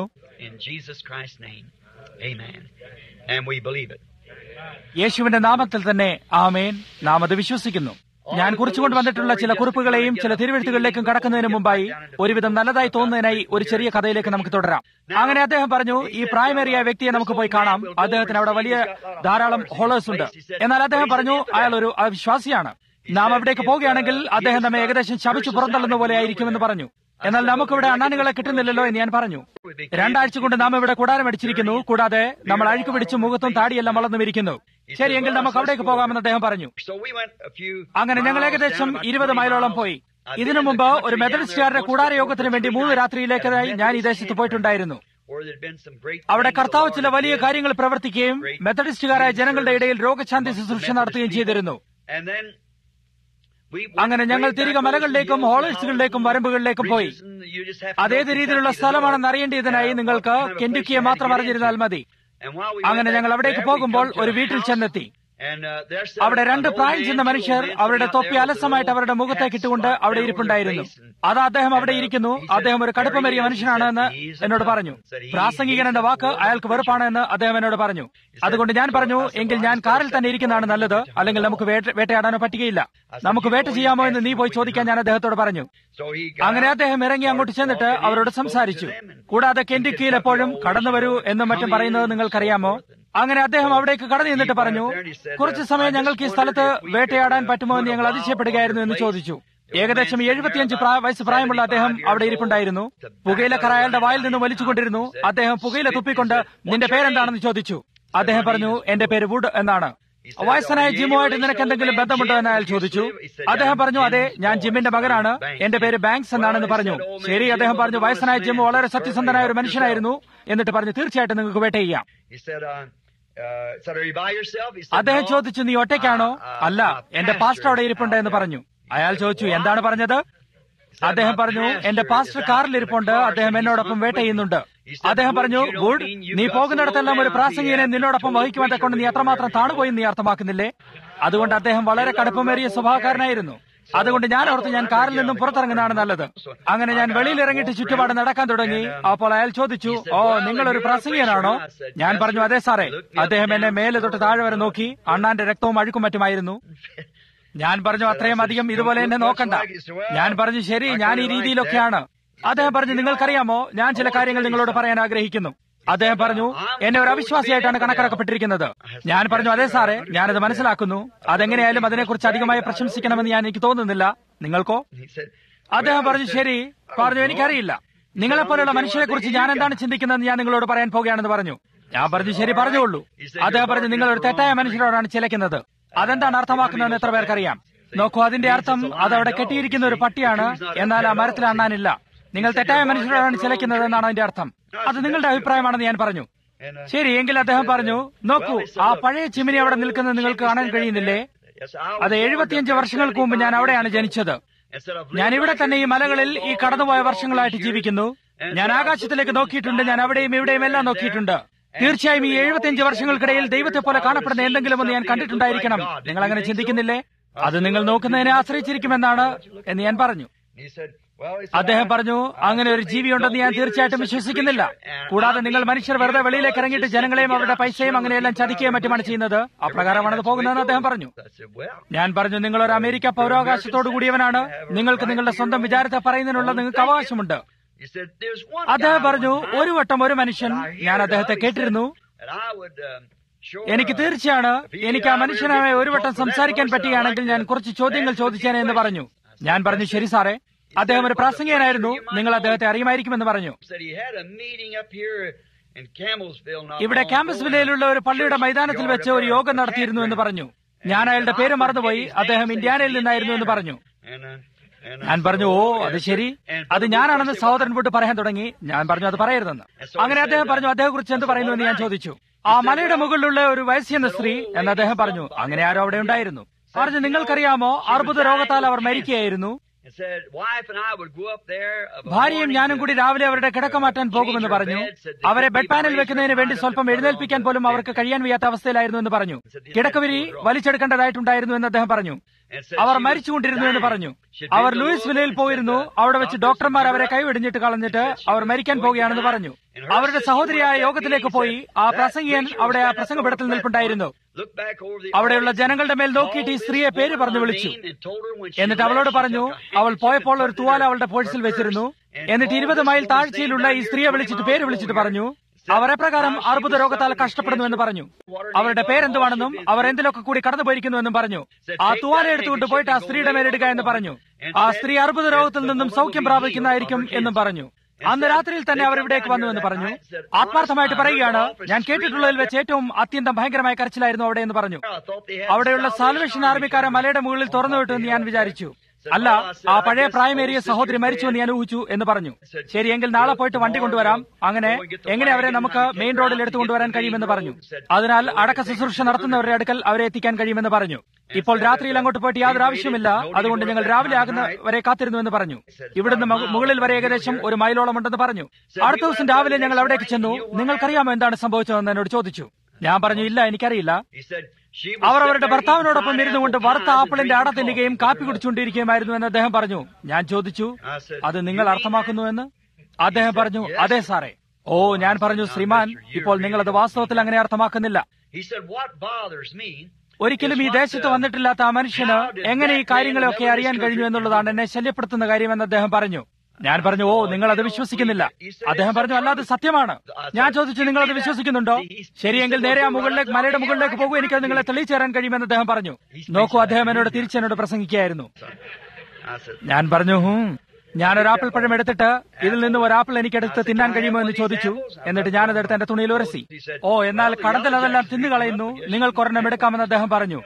യേശുവിന്റെ നാമത്തിൽ തന്നെ ആമേൻ നാം അത് വിശ്വസിക്കുന്നു ഞാൻ കുറിച്ചുകൊണ്ട് വന്നിട്ടുള്ള ചില കുറിപ്പുകളെയും ചില തിരുവെഴുത്തുകളിലേക്കും കടക്കുന്നതിന് മുമ്പായി ഒരുവിധം നല്ലതായി തോന്നുന്നതിനായി ഒരു ചെറിയ കഥയിലേക്ക് നമുക്ക് തുടരാം അങ്ങനെ അദ്ദേഹം പറഞ്ഞു ഈ പ്രായമേറിയ വ്യക്തിയെ നമുക്ക് പോയി കാണാം അദ്ദേഹത്തിന് അവിടെ വലിയ ധാരാളം ഹോളേഴ്സ് ഉണ്ട് എന്നാൽ അദ്ദേഹം പറഞ്ഞു അയാൾ ഒരു അവിശ്വാസിയാണ് നാം അവിടേക്ക് പോവുകയാണെങ്കിൽ അദ്ദേഹം നമ്മെ ഏകദേശം ശപിച്ചു പുറന്തള്ളുന്ന പോലെ ആയിരിക്കുമെന്ന് പറഞ്ഞു എന്നാൽ നമുക്കിവിടെ അണ്ണാനുകളെ കിട്ടുന്നില്ലല്ലോ എന്ന് ഞാൻ പറഞ്ഞു രണ്ടാഴ്ച കൊണ്ട് നാം ഇവിടെ കൂടാരം അടിച്ചിരിക്കുന്നു കൂടാതെ നമ്മൾ അഴുക്ക് പിടിച്ച് മുഖത്തും താടിയെല്ലാം വളർന്നും ഇരിക്കുന്നു ശരിയെങ്കിൽ നമുക്ക് അവിടേക്ക് പോകാമെന്ന് അദ്ദേഹം പറഞ്ഞു അങ്ങനെ ഞങ്ങൾ ഏകദേശം ഇരുപത് മൈലോളം പോയി ഇതിനു മുമ്പ് ഒരു മെത്തഡിസ്റ്റുകാരുടെ കൂടാര യോഗത്തിന് വേണ്ടി മൂന്ന് രാത്രിയിലേക്കായി ഞാൻ ഈ ദേശത്ത് പോയിട്ടുണ്ടായിരുന്നു അവിടെ കർത്താവ് ചില വലിയ കാര്യങ്ങൾ പ്രവർത്തിക്കുകയും മെത്തഡിസ്റ്റുകാരായ ജനങ്ങളുടെ ഇടയിൽ രോഗശാന്തി ശുശ്രൂഷ നടത്തുകയും ചെയ്തിരുന്നു അങ്ങനെ ഞങ്ങൾ തിരികെ മലകളിലേക്കും ഹോളേഴ്സുകളിലേക്കും വരമ്പുകളിലേക്കും പോയി അതേത് രീതിയിലുള്ള സ്ഥലമാണെന്ന് അറിയേണ്ടതിനായി നിങ്ങൾക്ക് കെൻഡുക്കിയെ മാത്രം അറിഞ്ഞിരുന്നാൽ മതി അങ്ങനെ ഞങ്ങൾ അവിടേക്ക് പോകുമ്പോൾ ഒരു വീട്ടിൽ ചെന്നെത്തി അവിടെ രണ്ട് പ്രായം ചെന്ന മനുഷ്യർ അവരുടെ തൊപ്പി അലസമായിട്ട് അവരുടെ മുഖത്തേക്ക് ഇട്ടുകൊണ്ട് അവിടെ ഇരിപ്പുണ്ടായിരുന്നു അത് അദ്ദേഹം അവിടെ ഇരിക്കുന്നു അദ്ദേഹം ഒരു കടുപ്പമേറിയ മനുഷ്യനാണ് എന്ന് എന്നോട് പറഞ്ഞു പ്രാസംഗികൻ എന്ന വാക്ക് അയാൾക്ക് വെറുപ്പാണ് എന്ന് അദ്ദേഹം എന്നോട് പറഞ്ഞു അതുകൊണ്ട് ഞാൻ പറഞ്ഞു എങ്കിൽ ഞാൻ കാറിൽ തന്നെ ഇരിക്കുന്നതാണ് നല്ലത് അല്ലെങ്കിൽ നമുക്ക് വേട്ടയാടാനോ പറ്റുകയില്ല നമുക്ക് വേട്ട ചെയ്യാമോ എന്ന് നീ പോയി ചോദിക്കാൻ ഞാൻ അദ്ദേഹത്തോട് പറഞ്ഞു അങ്ങനെ അദ്ദേഹം ഇറങ്ങി അങ്ങോട്ട് ചെന്നിട്ട് അവരോട് സംസാരിച്ചു കൂടാതെ കെൻഡിക്കിയിൽ എപ്പോഴും കടന്നു വരൂ എന്നും മറ്റും പറയുന്നത് നിങ്ങൾക്കറിയാമോ അങ്ങനെ അദ്ദേഹം അവിടേക്ക് കടന്നു നിന്നിട്ട് പറഞ്ഞു കുറച്ചു സമയം ഞങ്ങൾക്ക് ഈ സ്ഥലത്ത് വേട്ടയാടാൻ പറ്റുമോ എന്ന് ഞങ്ങൾ അതിശയപ്പെടുകയായിരുന്നു എന്ന് ചോദിച്ചു ഏകദേശം എഴുപത്തിയഞ്ച് വയസ്സ് പ്രായമുള്ള അദ്ദേഹം അവിടെ ഇരിപ്പുണ്ടായിരുന്നു പുകയിലക്കറ അയാളുടെ വായിൽ നിന്ന് വലിച്ചുകൊണ്ടിരുന്നു അദ്ദേഹം പുകയില തുപ്പിക്കൊണ്ട് നിന്റെ പേരെന്താണെന്ന് ചോദിച്ചു അദ്ദേഹം പറഞ്ഞു എന്റെ പേര് വുഡ് എന്നാണ് വയസ്സനായ ജിമ്മുമായിട്ട് നിനക്ക് എന്തെങ്കിലും ബന്ധമുണ്ടോ എന്ന് അയാൾ ചോദിച്ചു അദ്ദേഹം പറഞ്ഞു അതെ ഞാൻ ജിമ്മിന്റെ മകനാണ് എന്റെ പേര് ബാങ്ക്സ് എന്നാണെന്ന് പറഞ്ഞു ശരി അദ്ദേഹം പറഞ്ഞു വയസ്സനായ ജിമ്മ് വളരെ സത്യസന്ധനായ ഒരു മനുഷ്യനായിരുന്നു എന്നിട്ട് പറഞ്ഞു തീർച്ചയായിട്ടും നിങ്ങൾക്ക് വേട്ട ചെയ്യാം അദ്ദേഹം ചോദിച്ചു നീ ഒറ്റയ്ക്കാണോ അല്ല എന്റെ പാസ്റ്റർ അവിടെ ഇരിപ്പുണ്ട് എന്ന് പറഞ്ഞു അയാൾ ചോദിച്ചു എന്താണ് പറഞ്ഞത് അദ്ദേഹം പറഞ്ഞു എന്റെ പാസ്റ്റർ കാറിൽ ഇരിപ്പുണ്ട് അദ്ദേഹം എന്നോടൊപ്പം വേട്ട ചെയ്യുന്നുണ്ട് അദ്ദേഹം പറഞ്ഞു ഗുഡ് നീ പോകുന്നിടത്തെല്ലാം ഒരു പ്രാസംഗികനെ നിന്നോടൊപ്പം വഹിക്കുവാൻ കൊണ്ട് നീ അത്രമാത്രം താണുപോയി നീ അർത്ഥമാക്കുന്നില്ലേ അതുകൊണ്ട് അദ്ദേഹം വളരെ കടുപ്പമേറിയ സ്വഭാവക്കാരനായിരുന്നു അതുകൊണ്ട് ഞാൻ ഓർത്ത് ഞാൻ കാറിൽ നിന്നും പുറത്തിറങ്ങുന്നതാണ് നല്ലത് അങ്ങനെ ഞാൻ വെളിയിൽ ഇറങ്ങിയിട്ട് ചുറ്റുപാട് നടക്കാൻ തുടങ്ങി അപ്പോൾ അയാൾ ചോദിച്ചു ഓ നിങ്ങൾ ഒരു പ്രാസംഗികനാണോ ഞാൻ പറഞ്ഞു അതെ സാറേ അദ്ദേഹം എന്നെ മേലെ തൊട്ട് താഴെ വരെ നോക്കി അണ്ണാന്റെ രക്തവും അഴുക്കും മറ്റുമായിരുന്നു ഞാൻ പറഞ്ഞു അത്രയും അധികം ഇതുപോലെ എന്നെ നോക്കണ്ട ഞാൻ പറഞ്ഞു ശരി ഞാൻ ഈ രീതിയിലൊക്കെയാണ് അദ്ദേഹം പറഞ്ഞു നിങ്ങൾക്കറിയാമോ ഞാൻ ചില കാര്യങ്ങൾ നിങ്ങളോട് പറയാൻ ആഗ്രഹിക്കുന്നു അദ്ദേഹം പറഞ്ഞു എന്നെ ഒരു അവിശ്വാസിയായിട്ടാണ് കണക്കാക്കപ്പെട്ടിരിക്കുന്നത് ഞാൻ പറഞ്ഞു അതെ സാറേ ഞാനത് മനസ്സിലാക്കുന്നു അതെങ്ങനെയായാലും അതിനെക്കുറിച്ച് അധികമായി പ്രശംസിക്കണമെന്ന് ഞാൻ എനിക്ക് തോന്നുന്നില്ല നിങ്ങൾക്കോ അദ്ദേഹം പറഞ്ഞു ശരി പറഞ്ഞു എനിക്കറിയില്ല നിങ്ങളെപ്പോലെയുള്ള മനുഷ്യരെ കുറിച്ച് ഞാൻ എന്താണ് ചിന്തിക്കുന്നതെന്ന് ഞാൻ നിങ്ങളോട് പറയാൻ പോകുകയാണെന്ന് പറഞ്ഞു ഞാൻ പറഞ്ഞു ശരി പറഞ്ഞുള്ളൂ അദ്ദേഹം പറഞ്ഞു നിങ്ങൾ ഒരു തെറ്റായ മനുഷ്യരോടാണ് ചിലക്കുന്നത് അതെന്താണ് അർത്ഥമാക്കുന്നതെന്ന് എത്ര പേർക്കറിയാം നോക്കൂ അതിന്റെ അർത്ഥം അത് അവിടെ കെട്ടിയിരിക്കുന്ന ഒരു പട്ടിയാണ് എന്നാൽ ആ മരത്തിൽ അണ്ണാനില്ല നിങ്ങൾ തെറ്റായ മനുഷ്യരോടാണ് ചിലക്കുന്നത് എന്നാണ് അതിന്റെ അർത്ഥം അത് നിങ്ങളുടെ അഭിപ്രായമാണെന്ന് ഞാൻ പറഞ്ഞു ശരി എങ്കിൽ അദ്ദേഹം പറഞ്ഞു നോക്കൂ ആ പഴയ ചിമിനി അവിടെ നിൽക്കുന്നത് നിങ്ങൾക്ക് കാണാൻ കഴിയുന്നില്ലേ അത് എഴുപത്തിയഞ്ച് വർഷങ്ങൾക്ക് മുമ്പ് ഞാൻ അവിടെയാണ് ജനിച്ചത് ഞാൻ ഇവിടെ തന്നെ ഈ മലകളിൽ ഈ കടന്നുപോയ വർഷങ്ങളായിട്ട് ജീവിക്കുന്നു ഞാൻ ആകാശത്തിലേക്ക് നോക്കിയിട്ടുണ്ട് ഞാൻ അവിടെയും ഇവിടെയും എല്ലാം നോക്കിയിട്ടുണ്ട് തീർച്ചയായും ഈ എഴുപത്തിയഞ്ച് വർഷങ്ങൾക്കിടയിൽ ദൈവത്തെ പോലെ കാണപ്പെടുന്ന എന്തെങ്കിലും ഒന്ന് ഞാൻ കണ്ടിട്ടുണ്ടായിരിക്കണം നിങ്ങൾ അങ്ങനെ ചിന്തിക്കുന്നില്ലേ അത് നിങ്ങൾ നോക്കുന്നതിനെ ആശ്രയിച്ചിരിക്കുമെന്നാണ് എന്ന് ഞാൻ പറഞ്ഞു അദ്ദേഹം പറഞ്ഞു അങ്ങനെ ഒരു ജീവിയുണ്ടെന്ന് ഞാൻ തീർച്ചയായിട്ടും വിശ്വസിക്കുന്നില്ല കൂടാതെ നിങ്ങൾ മനുഷ്യർ വെറുതെ വെളിയിലേക്ക് ഇറങ്ങിയിട്ട് ജനങ്ങളെയും അവരുടെ പൈസയും അങ്ങനെയെല്ലാം ചതിക്കുകയും മറ്റുമാണ് ചെയ്യുന്നത് അപ്രകാരമാണത് പോകുന്നതെന്ന് അദ്ദേഹം പറഞ്ഞു ഞാൻ പറഞ്ഞു നിങ്ങൾ ഒരു അമേരിക്ക പൗരാവകാശത്തോടു കൂടിയവനാണ് നിങ്ങൾക്ക് നിങ്ങളുടെ സ്വന്തം വിചാരത്തെ പറയുന്നതിനുള്ള നിങ്ങൾക്ക് അവകാശമുണ്ട് അദ്ദേഹം പറഞ്ഞു ഒരു വട്ടം ഒരു മനുഷ്യൻ ഞാൻ അദ്ദേഹത്തെ കേട്ടിരുന്നു എനിക്ക് തീർച്ചയാണ് എനിക്ക് ആ മനുഷ്യനായ ഒരു വട്ടം സംസാരിക്കാൻ പറ്റുകയാണെങ്കിൽ ഞാൻ കുറച്ച് ചോദ്യങ്ങൾ ചോദിച്ചേനെ എന്ന് പറഞ്ഞു ഞാൻ പറഞ്ഞു ശരി സാറേ അദ്ദേഹം ഒരു പ്രാസംഗികനായിരുന്നു നിങ്ങൾ അദ്ദേഹത്തെ അറിയുമായിരിക്കുമെന്ന് പറഞ്ഞു ഇവിടെ ക്യാമ്പസ് വില്ലയിലുള്ള ഒരു പള്ളിയുടെ മൈതാനത്തിൽ വെച്ച് ഒരു യോഗം നടത്തിയിരുന്നു എന്ന് പറഞ്ഞു ഞാൻ അയാളുടെ പേര് മറന്നുപോയി അദ്ദേഹം ഇന്ത്യാനയിൽ നിന്നായിരുന്നു എന്ന് പറഞ്ഞു ഞാൻ പറഞ്ഞു ഓ അത് ശരി അത് ഞാനാണെന്ന് സഹോദരൻ വുഡ് പറയാൻ തുടങ്ങി ഞാൻ പറഞ്ഞു അത് പറയരുതെന്ന് അങ്ങനെ അദ്ദേഹം പറഞ്ഞു അദ്ദേഹത്തെ കുറിച്ച് എന്ത് പറയുന്നു എന്ന് ഞാൻ ചോദിച്ചു ആ മലയുടെ മുകളിലുള്ള ഒരു വയസ്സെന്ന സ്ത്രീ എന്ന് അദ്ദേഹം പറഞ്ഞു അങ്ങനെ ആരോ അവിടെ ഉണ്ടായിരുന്നു പറഞ്ഞു നിങ്ങൾക്കറിയാമോ അർബുദ രോഗത്താൽ അവർ മരിക്കുകയായിരുന്നു ഭാര്യയും ഞാനും കൂടി രാവിലെ അവരുടെ കിടക്ക മാറ്റാൻ പോകുമെന്ന് പറഞ്ഞു അവരെ ബെഡ് പാനിൽ വെക്കുന്നതിന് വേണ്ടി സ്വല്പം എഴുന്നേൽപ്പിക്കാൻ പോലും അവർക്ക് കഴിയാൻ വയ്യാത്ത അവസ്ഥയിലായിരുന്നു എന്ന് പറഞ്ഞു കിടക്കവിരി വലിച്ചെടുക്കേണ്ടതായിട്ടുണ്ടായിരുന്നു എന്ന് അദ്ദേഹം പറഞ്ഞു അവർ മരിച്ചുകൊണ്ടിരുന്നു എന്ന് പറഞ്ഞു അവർ ലൂയിസ് വിലയിൽ പോയിരുന്നു അവിടെ വെച്ച് ഡോക്ടർമാർ അവരെ കൈവെടിഞ്ഞിട്ട് കളഞ്ഞിട്ട് അവർ മരിക്കാൻ പോകുകയാണെന്ന് പറഞ്ഞു അവരുടെ സഹോദരിയായ യോഗത്തിലേക്ക് പോയി ആ പ്രസംഗിയൻ അവിടെ ആ പ്രസംഗപീഠത്തിൽ നിൽപ്പുണ്ടായിരുന്നു അവിടെയുള്ള ജനങ്ങളുടെ മേൽ നോക്കിയിട്ട് ഈ സ്ത്രീയെ പേര് പറഞ്ഞു വിളിച്ചു എന്നിട്ട് അവളോട് പറഞ്ഞു അവൾ പോയപ്പോൾ ഒരു തുവാല അവളുടെ പേഴ്സിൽ വെച്ചിരുന്നു എന്നിട്ട് ഇരുപത് മൈൽ താഴ്ചയിലുള്ള ഈ സ്ത്രീയെ വിളിച്ചിട്ട് പേര് വിളിച്ചിട്ട് പറഞ്ഞു അവർ എപ്രകാരം അർബുദ രോഗത്താൽ കഷ്ടപ്പെടുന്നുവെന്ന് പറഞ്ഞു അവരുടെ പേരെന്തുവാണെന്നും അവർ എന്തിലൊക്കെ കൂടി കടന്നുപോയിരിക്കുന്നുവെന്നും പറഞ്ഞു ആ തുവാല എടുത്തുകൊണ്ട് പോയിട്ട് ആ സ്ത്രീയുടെ മേലിടുക എന്ന് പറഞ്ഞു ആ സ്ത്രീ അർബുദ രോഗത്തിൽ നിന്നും സൗഖ്യം പ്രാപിക്കുന്നതായിരിക്കും എന്നും പറഞ്ഞു അന്ന് രാത്രിയിൽ തന്നെ അവർ ഇവിടേക്ക് വന്നുവെന്ന് പറഞ്ഞു ആത്മാർത്ഥമായിട്ട് പറയുകയാണ് ഞാൻ കേട്ടിട്ടുള്ളതിൽ വെച്ച് ഏറ്റവും അത്യന്തം ഭയങ്കരമായ കരച്ചിലായിരുന്നു അവിടെ എന്ന് പറഞ്ഞു അവിടെയുള്ള സാൽവേഷൻ ആർമിക്കാരെ മലയുടെ മുകളിൽ തുറന്നുവിട്ടു എന്ന് ഞാൻ വിചാരിച്ചു അല്ല ആ പഴയ പ്രായമേറിയ സഹോദരി മരിച്ചു എന്ന് ഞാൻ ഊഹിച്ചു എന്ന് പറഞ്ഞു ശരി എങ്കിൽ നാളെ പോയിട്ട് വണ്ടി കൊണ്ടുവരാം അങ്ങനെ എങ്ങനെ അവരെ നമുക്ക് മെയിൻ റോഡിൽ എടുത്തു കൊണ്ടുവരാൻ കഴിയുമെന്ന് പറഞ്ഞു അതിനാൽ അടക്ക ശുശ്രൂഷ നടത്തുന്നവരുടെ അടുക്കൽ അവരെ എത്തിക്കാൻ കഴിയുമെന്ന് പറഞ്ഞു ഇപ്പോൾ രാത്രിയിൽ അങ്ങോട്ട് പോയിട്ട് യാതൊരു ആവശ്യമില്ല അതുകൊണ്ട് ഞങ്ങൾ രാവിലെ ആകുന്നവരെ കാത്തിരുന്നുവെന്ന് പറഞ്ഞു ഇവിടുന്ന് മു- മുകളിൽ വരെ ഏകദേശം ഒരു മൈലോളം ഉണ്ടെന്ന് പറഞ്ഞു അടുത്ത ദിവസം രാവിലെ ഞങ്ങൾ അവിടേക്ക് ചെന്നു നിങ്ങൾക്കറിയാമോ എന്താണ് സംഭവിച്ചതെന്ന് എന്നോട് ചോദിച്ചു ഞാൻ പറഞ്ഞു ഇല്ല എനിക്കറിയില്ല അവർ അവരുടെ ഭർത്താവിനോടൊപ്പം ഇരുന്നുകൊണ്ട് വറുത്ത ആപ്പിളിന്റെ അട തിന്നുകയും കാപ്പി കുടിച്ചുകൊണ്ടിരിക്കുകയുമായിരുന്നു എന്ന് അദ്ദേഹം പറഞ്ഞു ഞാൻ ചോദിച്ചു അത് നിങ്ങൾ അർത്ഥമാക്കുന്നുവെന്ന് അദ്ദേഹം പറഞ്ഞു അതെ സാറേ ഓ ഞാൻ പറഞ്ഞു ശ്രീമാൻ ഇപ്പോൾ നിങ്ങൾ അത് വാസ്തവത്തിൽ അങ്ങനെ അർത്ഥമാക്കുന്നില്ല ഒരിക്കലും ഈ ദേശത്ത് വന്നിട്ടില്ലാത്ത ആ മനുഷ്യന് എങ്ങനെ ഈ കാര്യങ്ങളെയൊക്കെ അറിയാൻ കഴിഞ്ഞു എന്നുള്ളതാണ് എന്നെ ശല്യപ്പെടുത്തുന്ന കാര്യമെന്ന് അദ്ദേഹം പറഞ്ഞു ഞാൻ പറഞ്ഞു ഓ നിങ്ങൾ അത് വിശ്വസിക്കുന്നില്ല അദ്ദേഹം പറഞ്ഞു അല്ലാതെ സത്യമാണ് ഞാൻ ചോദിച്ചു നിങ്ങൾ അത് വിശ്വസിക്കുന്നുണ്ടോ ശരിയെങ്കിൽ നേരെ ആ മുകളിലേക്ക് മലയുടെ മുകളിലേക്ക് പോകും എനിക്ക് നിങ്ങളെ തെളിയിച്ചു തരാൻ കഴിയുമെന്ന് അദ്ദേഹം പറഞ്ഞു നോക്കൂ അദ്ദേഹം എന്നോട് തിരിച്ചെന്നോട് പ്രസംഗിക്കുകയായിരുന്നു ഞാൻ പറഞ്ഞു ഹും ഞാൻ ഒരു ആപ്പിൾ പഴം എടുത്തിട്ട് ഇതിൽ നിന്ന് ഒരു ആപ്പിൾ എനിക്കെടുത്ത് തിന്നാൻ കഴിയുമോ എന്ന് ചോദിച്ചു എന്നിട്ട് ഞാനതെടുത്ത് എന്റെ തുണിയിൽ ഉരസി ഓ എന്നാൽ കടന്തൽ അതെല്ലാം തിന്നുകളയുന്നു നിങ്ങൾക്ക് ഒരെണ്ണം എടുക്കാമെന്ന് അദ്ദേഹം പറഞ്ഞു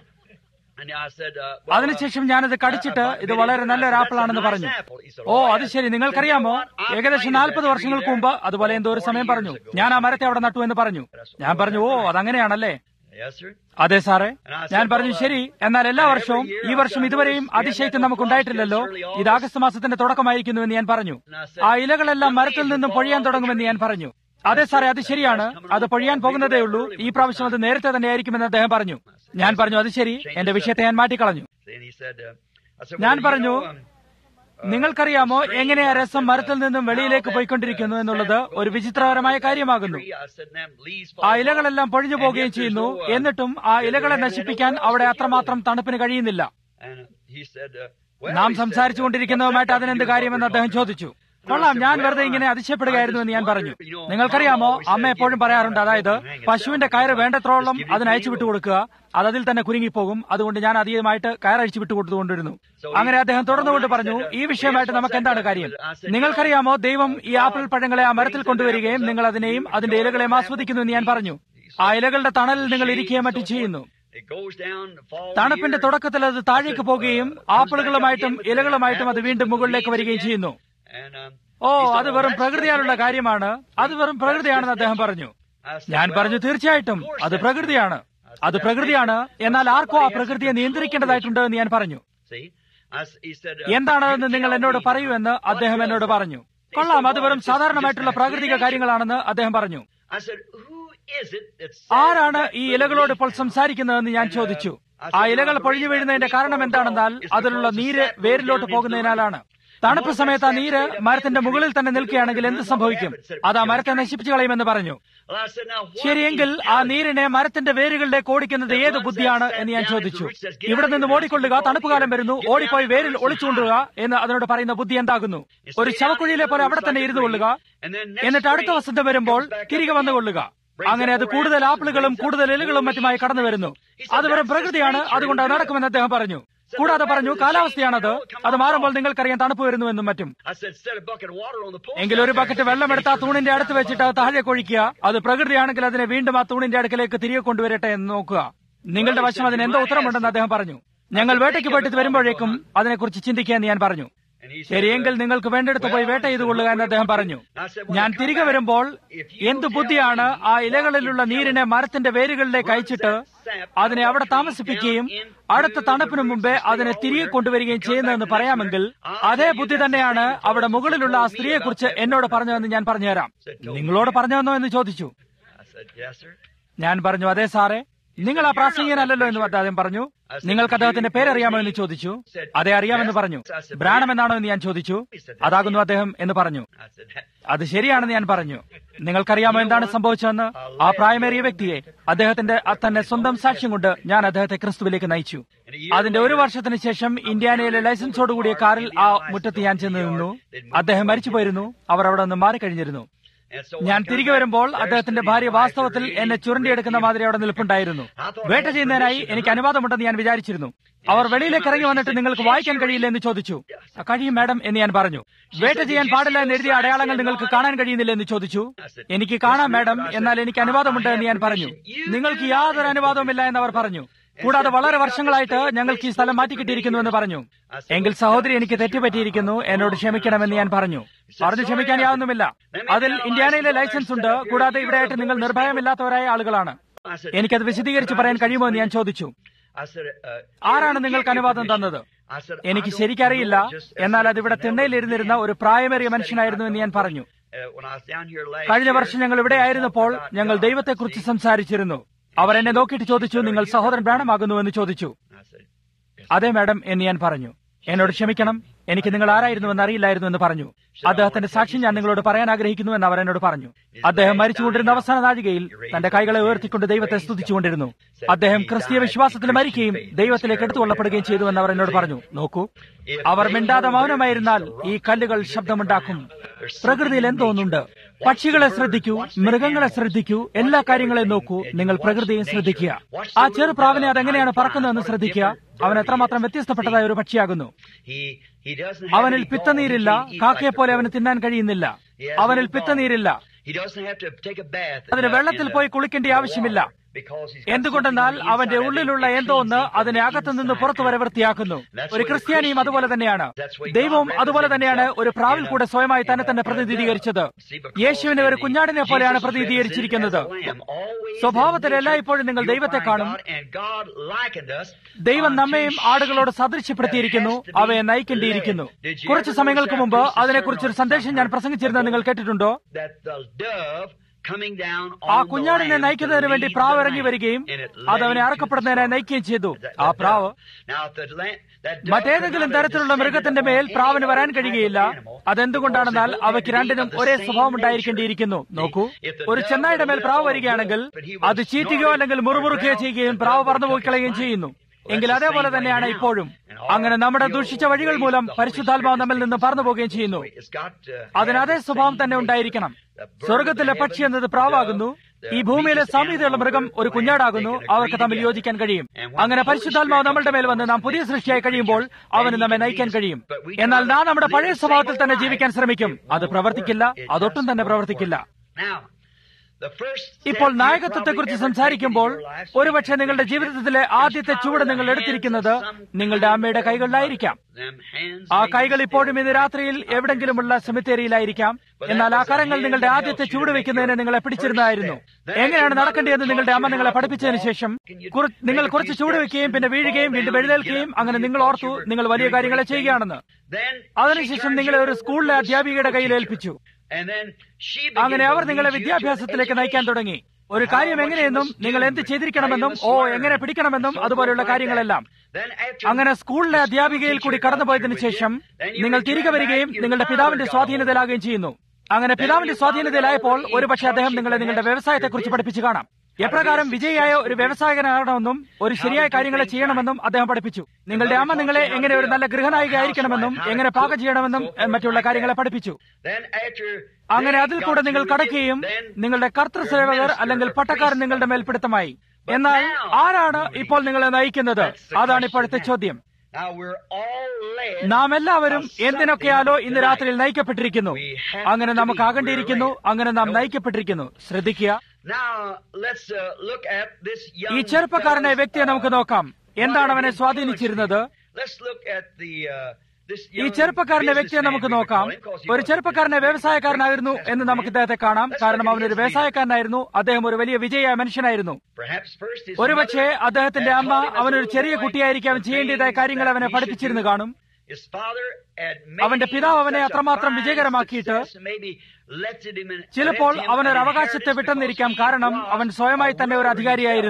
അതിനുശേഷം ഞാനത് കടിച്ചിട്ട് ഇത് വളരെ നല്ലൊരു ആപ്പിൾ ആണെന്ന് പറഞ്ഞു ഓ അത് ശരി നിങ്ങൾക്കറിയാമോ ഏകദേശം നാൽപ്പത് വർഷങ്ങൾക്ക് മുമ്പ് അതുപോലെ എന്തോ ഒരു സമയം പറഞ്ഞു ഞാൻ ആ മരത്തെ അവിടെ നട്ടു എന്ന് പറഞ്ഞു ഞാൻ പറഞ്ഞു ഓ അതങ്ങനെയാണല്ലേ അതെ സാറേ ഞാൻ പറഞ്ഞു ശരി എന്നാൽ എല്ലാ വർഷവും ഈ വർഷം ഇതുവരെയും അതിശൈത്യം നമുക്കുണ്ടായിട്ടില്ലല്ലോ ഇത് ആഗസ്റ്റ് മാസത്തിന്റെ തുടക്കമായിരിക്കുന്നു എന്ന് ഞാൻ പറഞ്ഞു ആ ഇലകളെല്ലാം മരത്തിൽ നിന്നും പൊഴിയാൻ തുടങ്ങുമെന്ന് ഞാൻ പറഞ്ഞു അതെ സാറേ അത് ശരിയാണ് അത് പൊഴിയാൻ പോകുന്നതേ ഉള്ളൂ ഈ പ്രാവശ്യം അത് നേരത്തെ തന്നെ ആയിരിക്കുമെന്ന് അദ്ദേഹം പറഞ്ഞു ഞാൻ പറഞ്ഞു അത് ശരി എന്റെ വിഷയത്തെ ഞാൻ മാറ്റിക്കളഞ്ഞു ഞാൻ പറഞ്ഞു നിങ്ങൾക്കറിയാമോ എങ്ങനെ ആ രസം മരത്തിൽ നിന്നും വെളിയിലേക്ക് പോയിക്കൊണ്ടിരിക്കുന്നു എന്നുള്ളത് ഒരു വിചിത്രകരമായ കാര്യമാകുന്നു ആ ഇലകളെല്ലാം പൊഴിഞ്ഞു പോവുകയും ചെയ്യുന്നു എന്നിട്ടും ആ ഇലകളെ നശിപ്പിക്കാൻ അവിടെ അത്രമാത്രം തണുപ്പിന് കഴിയുന്നില്ല നാം സംസാരിച്ചുകൊണ്ടിരിക്കുന്നതുമായിട്ട് അതിനെന്ത് കാര്യമെന്ന് അദ്ദേഹം ചോദിച്ചു കൊള്ളാം ഞാൻ വെറുതെ ഇങ്ങനെ അതിശയപ്പെടുകയായിരുന്നു എന്ന് ഞാൻ പറഞ്ഞു നിങ്ങൾക്കറിയാമോ അമ്മ എപ്പോഴും പറയാറുണ്ട് അതായത് പശുവിന്റെ കയറ് വേണ്ടത്രോളം അതിന് അയച്ചു വിട്ടു കൊടുക്കുക അത് അതിൽ തന്നെ കുരുങ്ങിപ്പോകും അതുകൊണ്ട് ഞാൻ അധികമായിട്ട് കയർ അഴിച്ചു വിട്ടു കൊടുത്തുകൊണ്ടിരുന്നു അങ്ങനെ അദ്ദേഹം തുടർന്നുകൊണ്ട് പറഞ്ഞു ഈ വിഷയമായിട്ട് നമുക്ക് എന്താണ് കാര്യം നിങ്ങൾക്കറിയാമോ ദൈവം ഈ ആപ്പിൾ പഴങ്ങളെ ആ മരത്തിൽ കൊണ്ടുവരികയും നിങ്ങൾ അതിനെയും അതിന്റെ ഇലകളെയും ആസ്വദിക്കുന്നു എന്ന് ഞാൻ പറഞ്ഞു ആ ഇലകളുടെ തണലിൽ നിങ്ങൾ ഇരിക്കുകയും മറ്റും ചെയ്യുന്നു തണുപ്പിന്റെ തുടക്കത്തിൽ അത് താഴേക്ക് പോകുകയും ആപ്പിളുകളുമായിട്ടും ഇലകളുമായിട്ടും അത് വീണ്ടും മുകളിലേക്ക് വരികയും ചെയ്യുന്നു ഓ അത് വെറും പ്രകൃതിയാലുള്ള കാര്യമാണ് അത് വെറും പ്രകൃതിയാണെന്ന് അദ്ദേഹം പറഞ്ഞു ഞാൻ പറഞ്ഞു തീർച്ചയായിട്ടും അത് പ്രകൃതിയാണ് അത് പ്രകൃതിയാണ് എന്നാൽ ആർക്കോ ആ പ്രകൃതിയെ നിയന്ത്രിക്കേണ്ടതായിട്ടുണ്ട് എന്ന് ഞാൻ പറഞ്ഞു എന്താണെന്ന് നിങ്ങൾ എന്നോട് പറയൂ എന്ന് അദ്ദേഹം എന്നോട് പറഞ്ഞു കൊള്ളാം അത് വെറും സാധാരണമായിട്ടുള്ള പ്രാകൃതിക കാര്യങ്ങളാണെന്ന് അദ്ദേഹം പറഞ്ഞു ആരാണ് ഈ ഇലകളോട് ഇപ്പോൾ സംസാരിക്കുന്നതെന്ന് ഞാൻ ചോദിച്ചു ആ ഇലകൾ പൊഴിഞ്ഞു വീഴുന്നതിന്റെ കാരണം എന്താണെന്നാൽ അതിലുള്ള നീര് വേരിലോട്ട് പോകുന്നതിനാലാണ് തണുപ്പ് സമയത്ത് ആ നീര് മരത്തിന്റെ മുകളിൽ തന്നെ നിൽക്കുകയാണെങ്കിൽ എന്ത് സംഭവിക്കും അത് ആ മരത്തെ നശിപ്പിച്ചു കളയുമെന്ന് പറഞ്ഞു ശരിയെങ്കിൽ ആ നീരിനെ മരത്തിന്റെ വേരുകളിലേക്ക് ഓടിക്കുന്നത് ഏത് ബുദ്ധിയാണ് എന്ന് ഞാൻ ചോദിച്ചു ഇവിടെ നിന്ന് ഓടിക്കൊള്ളുക തണുപ്പ് കാലം വരുന്നു ഓടിപ്പോയി വേരിൽ ഒളിച്ചുകൊണ്ടുക എന്ന് അതിനോട് പറയുന്ന ബുദ്ധി എന്താകുന്നു ഒരു ശവക്കുഴിയിലെ പോലെ അവിടെ തന്നെ ഇരുന്നു കൊള്ളുക എന്നിട്ട് അടുത്ത വസന്തം വരുമ്പോൾ തിരികെ വന്നുകൊള്ളുക അങ്ങനെ അത് കൂടുതൽ ആപ്പിളുകളും കൂടുതൽ ഇലകളും മറ്റുമായി കടന്നു വരുന്നു അത് വെറും പ്രകൃതിയാണ് അതുകൊണ്ട് അത് നടക്കുമെന്ന് അദ്ദേഹം പറഞ്ഞു കൂടാതെ പറഞ്ഞു കാലാവസ്ഥയാണത് അത് മാറുമ്പോൾ നിങ്ങൾക്കറിയാൻ തണുപ്പ് വരുന്നുവെന്നും മറ്റും എങ്കിൽ ഒരു ബക്കറ്റ് വെള്ളമെടുത്ത് ആ തൂണിന്റെ അടുത്ത് വെച്ചിട്ട് അത് താഴെ കൊഴിക്കുക അത് പ്രകൃതിയാണെങ്കിൽ അതിനെ വീണ്ടും ആ തൂണിന്റെ അടുക്കലേക്ക് തിരികെ കൊണ്ടുവരട്ടെ എന്ന് നോക്കുക നിങ്ങളുടെ വശം അതിന് എന്തോ ഉത്തരമുണ്ടെന്ന് അദ്ദേഹം പറഞ്ഞു ഞങ്ങൾ വേട്ടയ്ക്ക് പോയിട്ട് വരുമ്പോഴേക്കും അതിനെക്കുറിച്ച് ചിന്തിക്കാൻ ഞാൻ പറഞ്ഞു ശരിയെങ്കിൽ നിങ്ങൾക്ക് വേണ്ടെടുത്ത് പോയി വേട്ട ചെയ്തു കൊള്ളുക എന്ന് അദ്ദേഹം പറഞ്ഞു ഞാൻ തിരികെ വരുമ്പോൾ എന്ത് ബുദ്ധിയാണ് ആ ഇലകളിലുള്ള നീരിനെ മരത്തിന്റെ വേരുകളിലേക്ക് അയച്ചിട്ട് അതിനെ അവിടെ താമസിപ്പിക്കുകയും അടുത്ത തണുപ്പിന് മുമ്പേ അതിനെ തിരികെ കൊണ്ടുവരികയും ചെയ്യുന്നതെന്ന് പറയാമെങ്കിൽ അതേ ബുദ്ധി തന്നെയാണ് അവിടെ മുകളിലുള്ള ആ സ്ത്രീയെക്കുറിച്ച് എന്നോട് പറഞ്ഞതെന്ന് ഞാൻ പറഞ്ഞുതരാം നിങ്ങളോട് പറഞ്ഞതെന്നോ എന്ന് ചോദിച്ചു ഞാൻ പറഞ്ഞു അതെ സാറേ നിങ്ങൾ ആ പ്രാസംഗികനല്ലല്ലോ എന്ന് അദ്ദേഹം പറഞ്ഞു നിങ്ങൾക്ക് അദ്ദേഹത്തിന്റെ പേരറിയാമോ എന്ന് ചോദിച്ചു അതെ അറിയാമെന്ന് പറഞ്ഞു ബ്രാണം എന്നാണോ എന്ന് ഞാൻ ചോദിച്ചു അതാകുന്നു അദ്ദേഹം എന്ന് പറഞ്ഞു I said, that, അത് ശരിയാണെന്ന് ഞാൻ പറഞ്ഞു നിങ്ങൾക്കറിയാമോ എന്താണ് സംഭവിച്ചതെന്ന് ആ പ്രായമേറിയ വ്യക്തിയെ അദ്ദേഹത്തിന്റെ ആ തന്നെ സ്വന്തം സാക്ഷ്യം കൊണ്ട് ഞാൻ അദ്ദേഹത്തെ ക്രിസ്തുവിലേക്ക് നയിച്ചു അതിന്റെ ഒരു വർഷത്തിന് ശേഷം ഇന്ത്യാനയിലെ ലൈസൻസോടുകൂടിയ കാറിൽ ആ മുറ്റത്ത് ഞാൻ ചെന്ന് നിന്നു അദ്ദേഹം മരിച്ചുപോയിരുന്നു അവർ അവിടെ നിന്ന് മാറിക്കഴിഞ്ഞിരുന്നു and so ഞാൻ തിരികെ വരുമ്പോൾ അദ്ദേഹത്തിന്റെ ഭാര്യ വാസ്തവത്തിൽ എന്നെ ചുരണ്ടിയെടുക്കുന്ന മാതിരി അവിടെ നിൽപ്പുണ്ടായിരുന്നു വേട്ട ചെയ്യുന്നതിനായി എനിക്ക് അനുവാദമുണ്ടെന്ന് ഞാൻ വിചാരിച്ചിരുന്നു അവർ വെളിയിലേക്ക് ഇറങ്ങി വന്നിട്ട് നിങ്ങൾക്ക് വായിക്കാൻ കഴിയില്ല എന്ന് ചോദിച്ചു "ആ, കഴിയും മാഡം എന്ന് ഞാൻ പറഞ്ഞു വേട്ട ചെയ്യാൻ പാടില്ല എന്ന് എഴുതിയ അടയാളങ്ങൾ നിങ്ങൾക്ക് കാണാൻ കഴിയുന്നില്ല എന്ന് ചോദിച്ചു എനിക്ക് കാണാം മാഡം എന്നാൽ എനിക്ക് അനുവാദമുണ്ട് എന്ന് ഞാൻ പറഞ്ഞു നിങ്ങൾക്ക് യാതൊരു അനുവാദവുമില്ല എന്ന് അവർ പറഞ്ഞു കൂടാതെ വളരെ വർഷങ്ങളായിട്ട് ഞങ്ങൾക്ക് ഈ സ്ഥലം മാറ്റിക്കിട്ടിയിരിക്കുന്നു എന്ന് പറഞ്ഞു എങ്കിൽ സഹോദരി എനിക്ക് തെറ്റുപറ്റിയിരിക്കുന്നു എന്നോട് ക്ഷമിക്കണമെന്ന് ഞാൻ പറഞ്ഞു പറഞ്ഞു ക്ഷമിക്കാൻ യാതൊന്നുമില്ല അതിൽ ഇന്ത്യാനയിലെ ലൈസൻസ് ഉണ്ട് കൂടാതെ ഇവിടെയായിട്ട് നിങ്ങൾ നിർഭയമില്ലാത്തവരായ ആളുകളാണ് I said, എനിക്കത് വിശദീകരിച്ച് പറയാൻ കഴിയുമോ എന്ന് ഞാൻ ചോദിച്ചു I said, uh, ആരാണ് നിങ്ങൾക്ക് അനുവാദം തന്നത് I said, എനിക്ക് I don't ശരിക്കറിയില്ല know, just as എന്നാൽ if അത് ഇവിടെ never തിണ്ണയിലിരുന്നിരുന്ന been. ഒരു പ്രായമേറിയ മനുഷ്യനായിരുന്നു എന്ന് ഞാൻ പറഞ്ഞു Uh, when I was down here last കഴിഞ്ഞ year, വർഷം ഞങ്ങൾ ഇവിടെ ആയിരുന്നപ്പോൾ about ഞങ്ങൾ God, ദൈവത്തെക്കുറിച്ച് see? സംസാരിച്ചിരുന്നു അവർ എന്നെ നോക്കിയിട്ട് ചോദിച്ചു നിങ്ങൾ സഹോദരൻ ബ്രാണമാകുന്നു എന്ന് ചോദിച്ചു I said, അതെ മാഡം എന്ന് ഞാൻ പറഞ്ഞു എന്നോട് ക്ഷമിക്കണം എനിക്ക് നിങ്ങൾ ആരായിരുന്നുവെന്ന് അറിയില്ലായിരുന്നു എന്ന് പറഞ്ഞു അദ്ദേഹത്തിന്റെ സാക്ഷ്യം ഞാൻ നിങ്ങളോട് പറയാൻ ആഗ്രഹിക്കുന്നു എന്ന് അവർ എന്നോട് പറഞ്ഞു അദ്ദേഹം മരിച്ചുകൊണ്ടിരുന്ന അവസാന നാഴികയിൽ തന്റെ കൈകളെ ഉയർത്തിക്കൊണ്ട് ദൈവത്തെ സ്തുതിച്ചുകൊണ്ടിരുന്നു അദ്ദേഹം ക്രിസ്തീയ വിശ്വാസത്തിൽ മരിക്കുകയും ദൈവത്തിലേക്ക് എടുത്തുകൊള്ളപ്പെടുകയും ചെയ്തു എന്ന് അവർ എന്നോട് പറഞ്ഞു നോക്കൂ അവർ മിണ്ടാതെ മൗനമായിരുന്നാൽ ഈ കല്ലുകൾ ശബ്ദമുണ്ടാക്കും പ്രകൃതിയിൽ എന്തോന്നുണ്ട് പക്ഷികളെ ശ്രദ്ധിക്കൂ മൃഗങ്ങളെ ശ്രദ്ധിക്കൂ എല്ലാ കാര്യങ്ങളെയും നോക്കൂ നിങ്ങൾ പ്രകൃതിയെ ശ്രദ്ധിക്കുക ആ ചെറു പ്രാവിനെ അതെങ്ങനെയാണ് പറക്കുന്നതെന്ന് ശ്രദ്ധിക്കുക അവൻ എത്രമാത്രം വ്യത്യസ്തപ്പെട്ടതായ ഒരു പക്ഷിയാകുന്നു he, he doesn't have അവനിൽ any പിത്തനീരില്ല bones. He eats കാക്കയെ like പോലെ a അവന് dog. തിന്നാൻ കഴിയുന്നില്ല He has അവനിൽ no പിത്തനീരില്ല bones. He doesn't have to take a bath in അതിന് the- വെള്ളത്തിൽ in the- പോയി കുളിക്കേണ്ട in the ആവശ്യമില്ല water because he's got എന്തുകൊണ്ടെന്നാൽ something on the അവന്റെ inside that ഉള്ളിലുള്ള he എന്തോ ഒന്ന് cleans him from അതിനെ the അകത്തു നിന്ന് inside പുറത്തു വരെ out. വൃത്തിയാക്കുന്നു That's ഒരു what a ക്രിസ്ത്യാനിയും Christian അതുപോലെ is. തന്നെയാണ് That's what God ദൈവവും represents അതുപോലെ തന്നെയാണ് himself ഒരു പ്രാവിൽ in a- കൂടെ സ്വയമായി തന്നെ in a- തന്നെ in a പ്രതിനിധീകരിച്ചത് dove. See, because യേശുവിനെ ഒരു the- കുഞ്ഞാടിനെ പോലെയാണ് Jesus is പ്രതിനിധീകരിച്ചിരിക്കുന്നത് represented as a lamb. Always സ്വഭാവത്തിൽ in nature, എല്ലായ്പ്പോഴും നിങ്ങൾ you'll ദൈവത്തെ find കാണും God, and God likened us ദൈവം unto നമ്മയും sheep ആടുകളോട് that സദൃശ്യപ്പെടുത്തിയിരിക്കുന്നു has to be അവയെ നയിക്കേണ്ടിയിരിക്കുന്നു led. Did you കുറച്ച് ever സമയങ്ങൾക്ക് notice മുമ്പ് that preached a അതിനെക്കുറിച്ചൊരു sermon സന്ദേശം ഞാൻ sometime പ്രസംഗിച്ചിരുന്നത് നിങ്ങൾ കേട്ടിട്ടുണ്ടോ that the dove coming down ആ on the കുഞ്ഞാടിനെ lamb നയിക്കുന്നതിന് to വേണ്ടി lead പ്രാവ് the ഇറങ്ങി lamb, വരികയും and it അത് led അവനെ him to അറക്കപ്പെടുന്നതിനെ the നയിക്കുകയും ചെയ്തു That- ആ that പ്രാവ് dove. Now, if the lamb- that dove മറ്റേതെങ്കിലും could not have തരത്തിലുള്ള descended മൃഗത്തിന്റെ മേൽ upon പ്രാവിന് any വരാൻ other type of കഴിയുകയില്ല animal, അതെന്തുകൊണ്ടാണെന്നാൽ because they both അവയ്ക്ക് had to be രണ്ടിനും of the ഒരേ same സ്വഭാവം nature. ഉണ്ടായിരിക്കേണ്ടിയിരിക്കുന്നു നോക്കൂ If the ഒരു dove ചെന്നായുടെ would മേൽ have പ്രാവ് lived വരികയാണെങ്കിൽ on a wolf, but he would അത് have ചീറ്റുകയോ snorted അല്ലെങ്കിൽ or മുറുമുറുക്കുകയോ growled, ചെയ്യുകയും the പ്രാവ് dove പറന്നു would പോയി have കളയുകയും took his ചെയ്യുന്നു life. Well, എങ്കിൽ that's the അതേപോലെ same way തന്നെയാണ് now. ഇപ്പോഴും And all അങ്ങനെ നമ്മുടെ the ദുഷിച്ച old വഴികൾ ways മൂലം of the Holy പരിശുദ്ധാത്മാവ് Spirit നമ്മിൽ takes നിന്ന് us പറന്നു on. പോവുകയും ചെയ്യുന്നു It's got to അതിന് have അതേ the സ്വഭാവം same തന്നെ nature. ഉണ്ടായിരിക്കണം The bird of സ്വർഗത്തിലെ the പക്ഷി heavens, എന്നത് the പ്രാവാകുന്നു dove, ഈ the ഭൂമിയിലെ meekest സാമ്യതയുള്ള animal മൃഗം on earth, ഒരു the കുഞ്ഞാടാകുന്നു lamb, they can അവർക്ക് agree തമ്മിൽ together. യോജിക്കാൻ കഴിയും And when അങ്ങനെ the Holy പരിശുദ്ധാത്മാവ് Spirit നമ്മളുടെ മേൽ comes വന്ന് upon നാം us, പുതിയ makes us സൃഷ്ടിയായി new കഴിയുമ്പോൾ creatures, അവന് then നമ്മെ he can നയിക്കാൻ lead us. കഴിയും But we എന്നാൽ try നാം to നമ്മുടെ live പഴയ the സ്വഭാവത്തിൽ same തന്നെ life. ജീവിക്കാൻ ശ്രമിക്കും It അത് won't പ്രവർത്തിക്കില്ല work. It അതൊട്ടും just തന്നെ won't പ്രവർത്തിക്കില്ല work. Now, the first step ഇപ്പോൾ you നായകത്വത്തെക്കുറിച്ച് probably ever സംസാരിക്കുമ്പോൾ taken in your life, ഒരുപക്ഷെ നിങ്ങളുടെ leadership, ജീവിതത്തിലെ is ആദ്യത്തെ ചുവട് probably നിങ്ങൾ the എടുത്തിരിക്കുന്നത് hands of some നിങ്ങളുടെ kind അമ്മയുടെ of കൈകളിലായിരിക്കാം mother. Them hands ആ may കൈകൾ be ഇപ്പോഴും still ഇന്ന് രാത്രിയിൽ out there എവിടെങ്കിലുമുള്ള സെമിത്തേരിയിലായിരിക്കാം എന്നാൽ ആ കരങ്ങൾ നിങ്ങളുടെ ആദ്യത്തെ ചുവട് വെക്കുന്നതിന് നിങ്ങളെ പിടിച്ചിരുന്നതായിരുന്നു എങ്ങനെയാണ് നടക്കേണ്ടതെന്ന് നിങ്ങളുടെ അമ്മ നിങ്ങളെ പഠിപ്പിച്ചതിന് ശേഷം കുറ- നിങ്ങൾ കുറച്ച് ചുവട് വെക്കുകയും പിന്നെ വീഴുകയും വീണ്ടും എഴുന്നേൽക്കുകയും അങ്ങനെ നിങ്ങൾ ഓർത്തു നിങ്ങൾ വലിയ കാര്യങ്ങളെ ചെയ്യുകയാണെന്ന് Then അതിനുശേഷം she നിങ്ങളെ turns ഒരു you സ്കൂളിലെ over to the അധ്യാപികയുടെ school കയ്യിൽ teacher. ഏൽപ്പിച്ചു And then she അങ്ങനെ begins അവർ to നിങ്ങളെ lead you to വിദ്യാഭ്യാസത്തിലേക്ക് നയിക്കാൻ education. തുടങ്ങി ഒരു കാര്യം എങ്ങനെയെന്നും നിങ്ങൾ എന്ത് ചെയ്തിരിക്കണമെന്നും ഓ എങ്ങനെ പിടിക്കണമെന്നും അതുപോലെയുള്ള കാര്യങ്ങളെല്ലാം Then after അങ്ങനെ സ്കൂളിലെ അധ്യാപികയിൽ കൂടി കടന്നുപോയതിനു ശേഷം നിങ്ങൾ തിരികെ വരികയും നിങ്ങളുടെ പിതാവിന്റെ സ്വാധീനത്തിലാകുകയും ചെയ്യുന്നു അങ്ങനെ പിതാവിന്റെ സ്വാധീനത്തിലായപ്പോൾ ഒരുപക്ഷെ അദ്ദേഹം നിങ്ങളെ നിങ്ങളുടെ വ്യവസായത്തെക്കുറിച്ച് പഠിപ്പിച്ചു കാണാം എപ്രകാരം വിജയിയായ ഒരു വ്യവസായകനാകണമെന്നും ഒരു ശരിയായ കാര്യങ്ങളെ ചെയ്യണമെന്നും അദ്ദേഹം പഠിപ്പിച്ചു നിങ്ങളുടെ അമ്മ നിങ്ങളെ എങ്ങനെ ഒരു നല്ല ഗൃഹനായികയായിരിക്കണമെന്നും എങ്ങനെ പാകം ചെയ്യണമെന്നും എ, മറ്റുള്ള കാര്യങ്ങളെ പഠിപ്പിച്ചു then after അങ്ങനെ they അതിൽ got കൂടെ നിങ്ങൾ through with കടക്കുകയും it, then നിങ്ങളുടെ കർത്തൃസേവകർ അല്ലെങ്കിൽ പട്ടക്കാരൻ നിങ്ങളുടെ മേൽ പിടുത്തമായി എന്നാൽ ആരാണ് ഇപ്പോൾ നിങ്ങളെ നയിക്കുന്നത് അതാണ് ഇപ്പോഴത്തെ ചോദ്യം now we're all led നാം എല്ലാവരും എന്തിനൊക്കെയാലോ ഇന്ന് രാത്രിയിൽ നയിക്കപ്പെട്ടിരിക്കുന്നു അങ്ങനെ നമുക്ക് ആകേണ്ടിയിരിക്കുന്നു അങ്ങനെ നാം നയിക്കപ്പെട്ടിരിക്കുന്നു ശ്രദ്ധിക്കുക now let's uh, look at this young ഈ ചെറുപ്പക്കാരനായ fellow's, വ്യക്തിയെ നമുക്ക് uh, നോക്കാം എന്താണ് what അവനെ his സ്വാധീനിച്ചിരുന്നത് influence. let's look at the uh, this ഈ young ചെറുപ്പക്കാരന്റെ വ്യക്തിയെ businessman നമുക്ക് we would നോക്കാം call him, 'cause he ഒരു was a ചെറുപ്പക്കാരനെ businessman, വ്യവസായക്കാരനായിരുന്നു great എന്ന് നമുക്ക് businessman. ഇദ്ദേഹത്തെ കാണാം Let's കാരണം look at അവനൊരു his leader. വ്യവസായക്കാരനായിരുന്നു അദ്ദേഹം ഒരു വലിയ വിജയായ മനുഷ്യനായിരുന്നു Perhaps first his ഒരുപക്ഷെ mother അദ്ദേഹത്തിന്റെ had അമ്മ taught him as a അവനൊരു little ചെറിയ boy കുട്ടിയായിരിക്കും അവൻ the ചെയ്യേണ്ടതായ things കാര്യങ്ങൾ that അവനെ he should പഠിപ്പിച്ചിരുന്നു do. കാണും His father had made അവന്റെ him പിതാവ് അവനെ such a അത്രമാത്രം fine വിജയകരമാക്കിയിട്ട് success and maybe lifted him and ചിലപ്പോൾ left him അവനൊരു an അവകാശത്തെ inheritance വിട്ടെന്നിരിക്കാം because he കാരണം was അവൻ സ്വയമായി a തന്നെ ഒരു ruler അധികാരിയായിരുന്നു himself.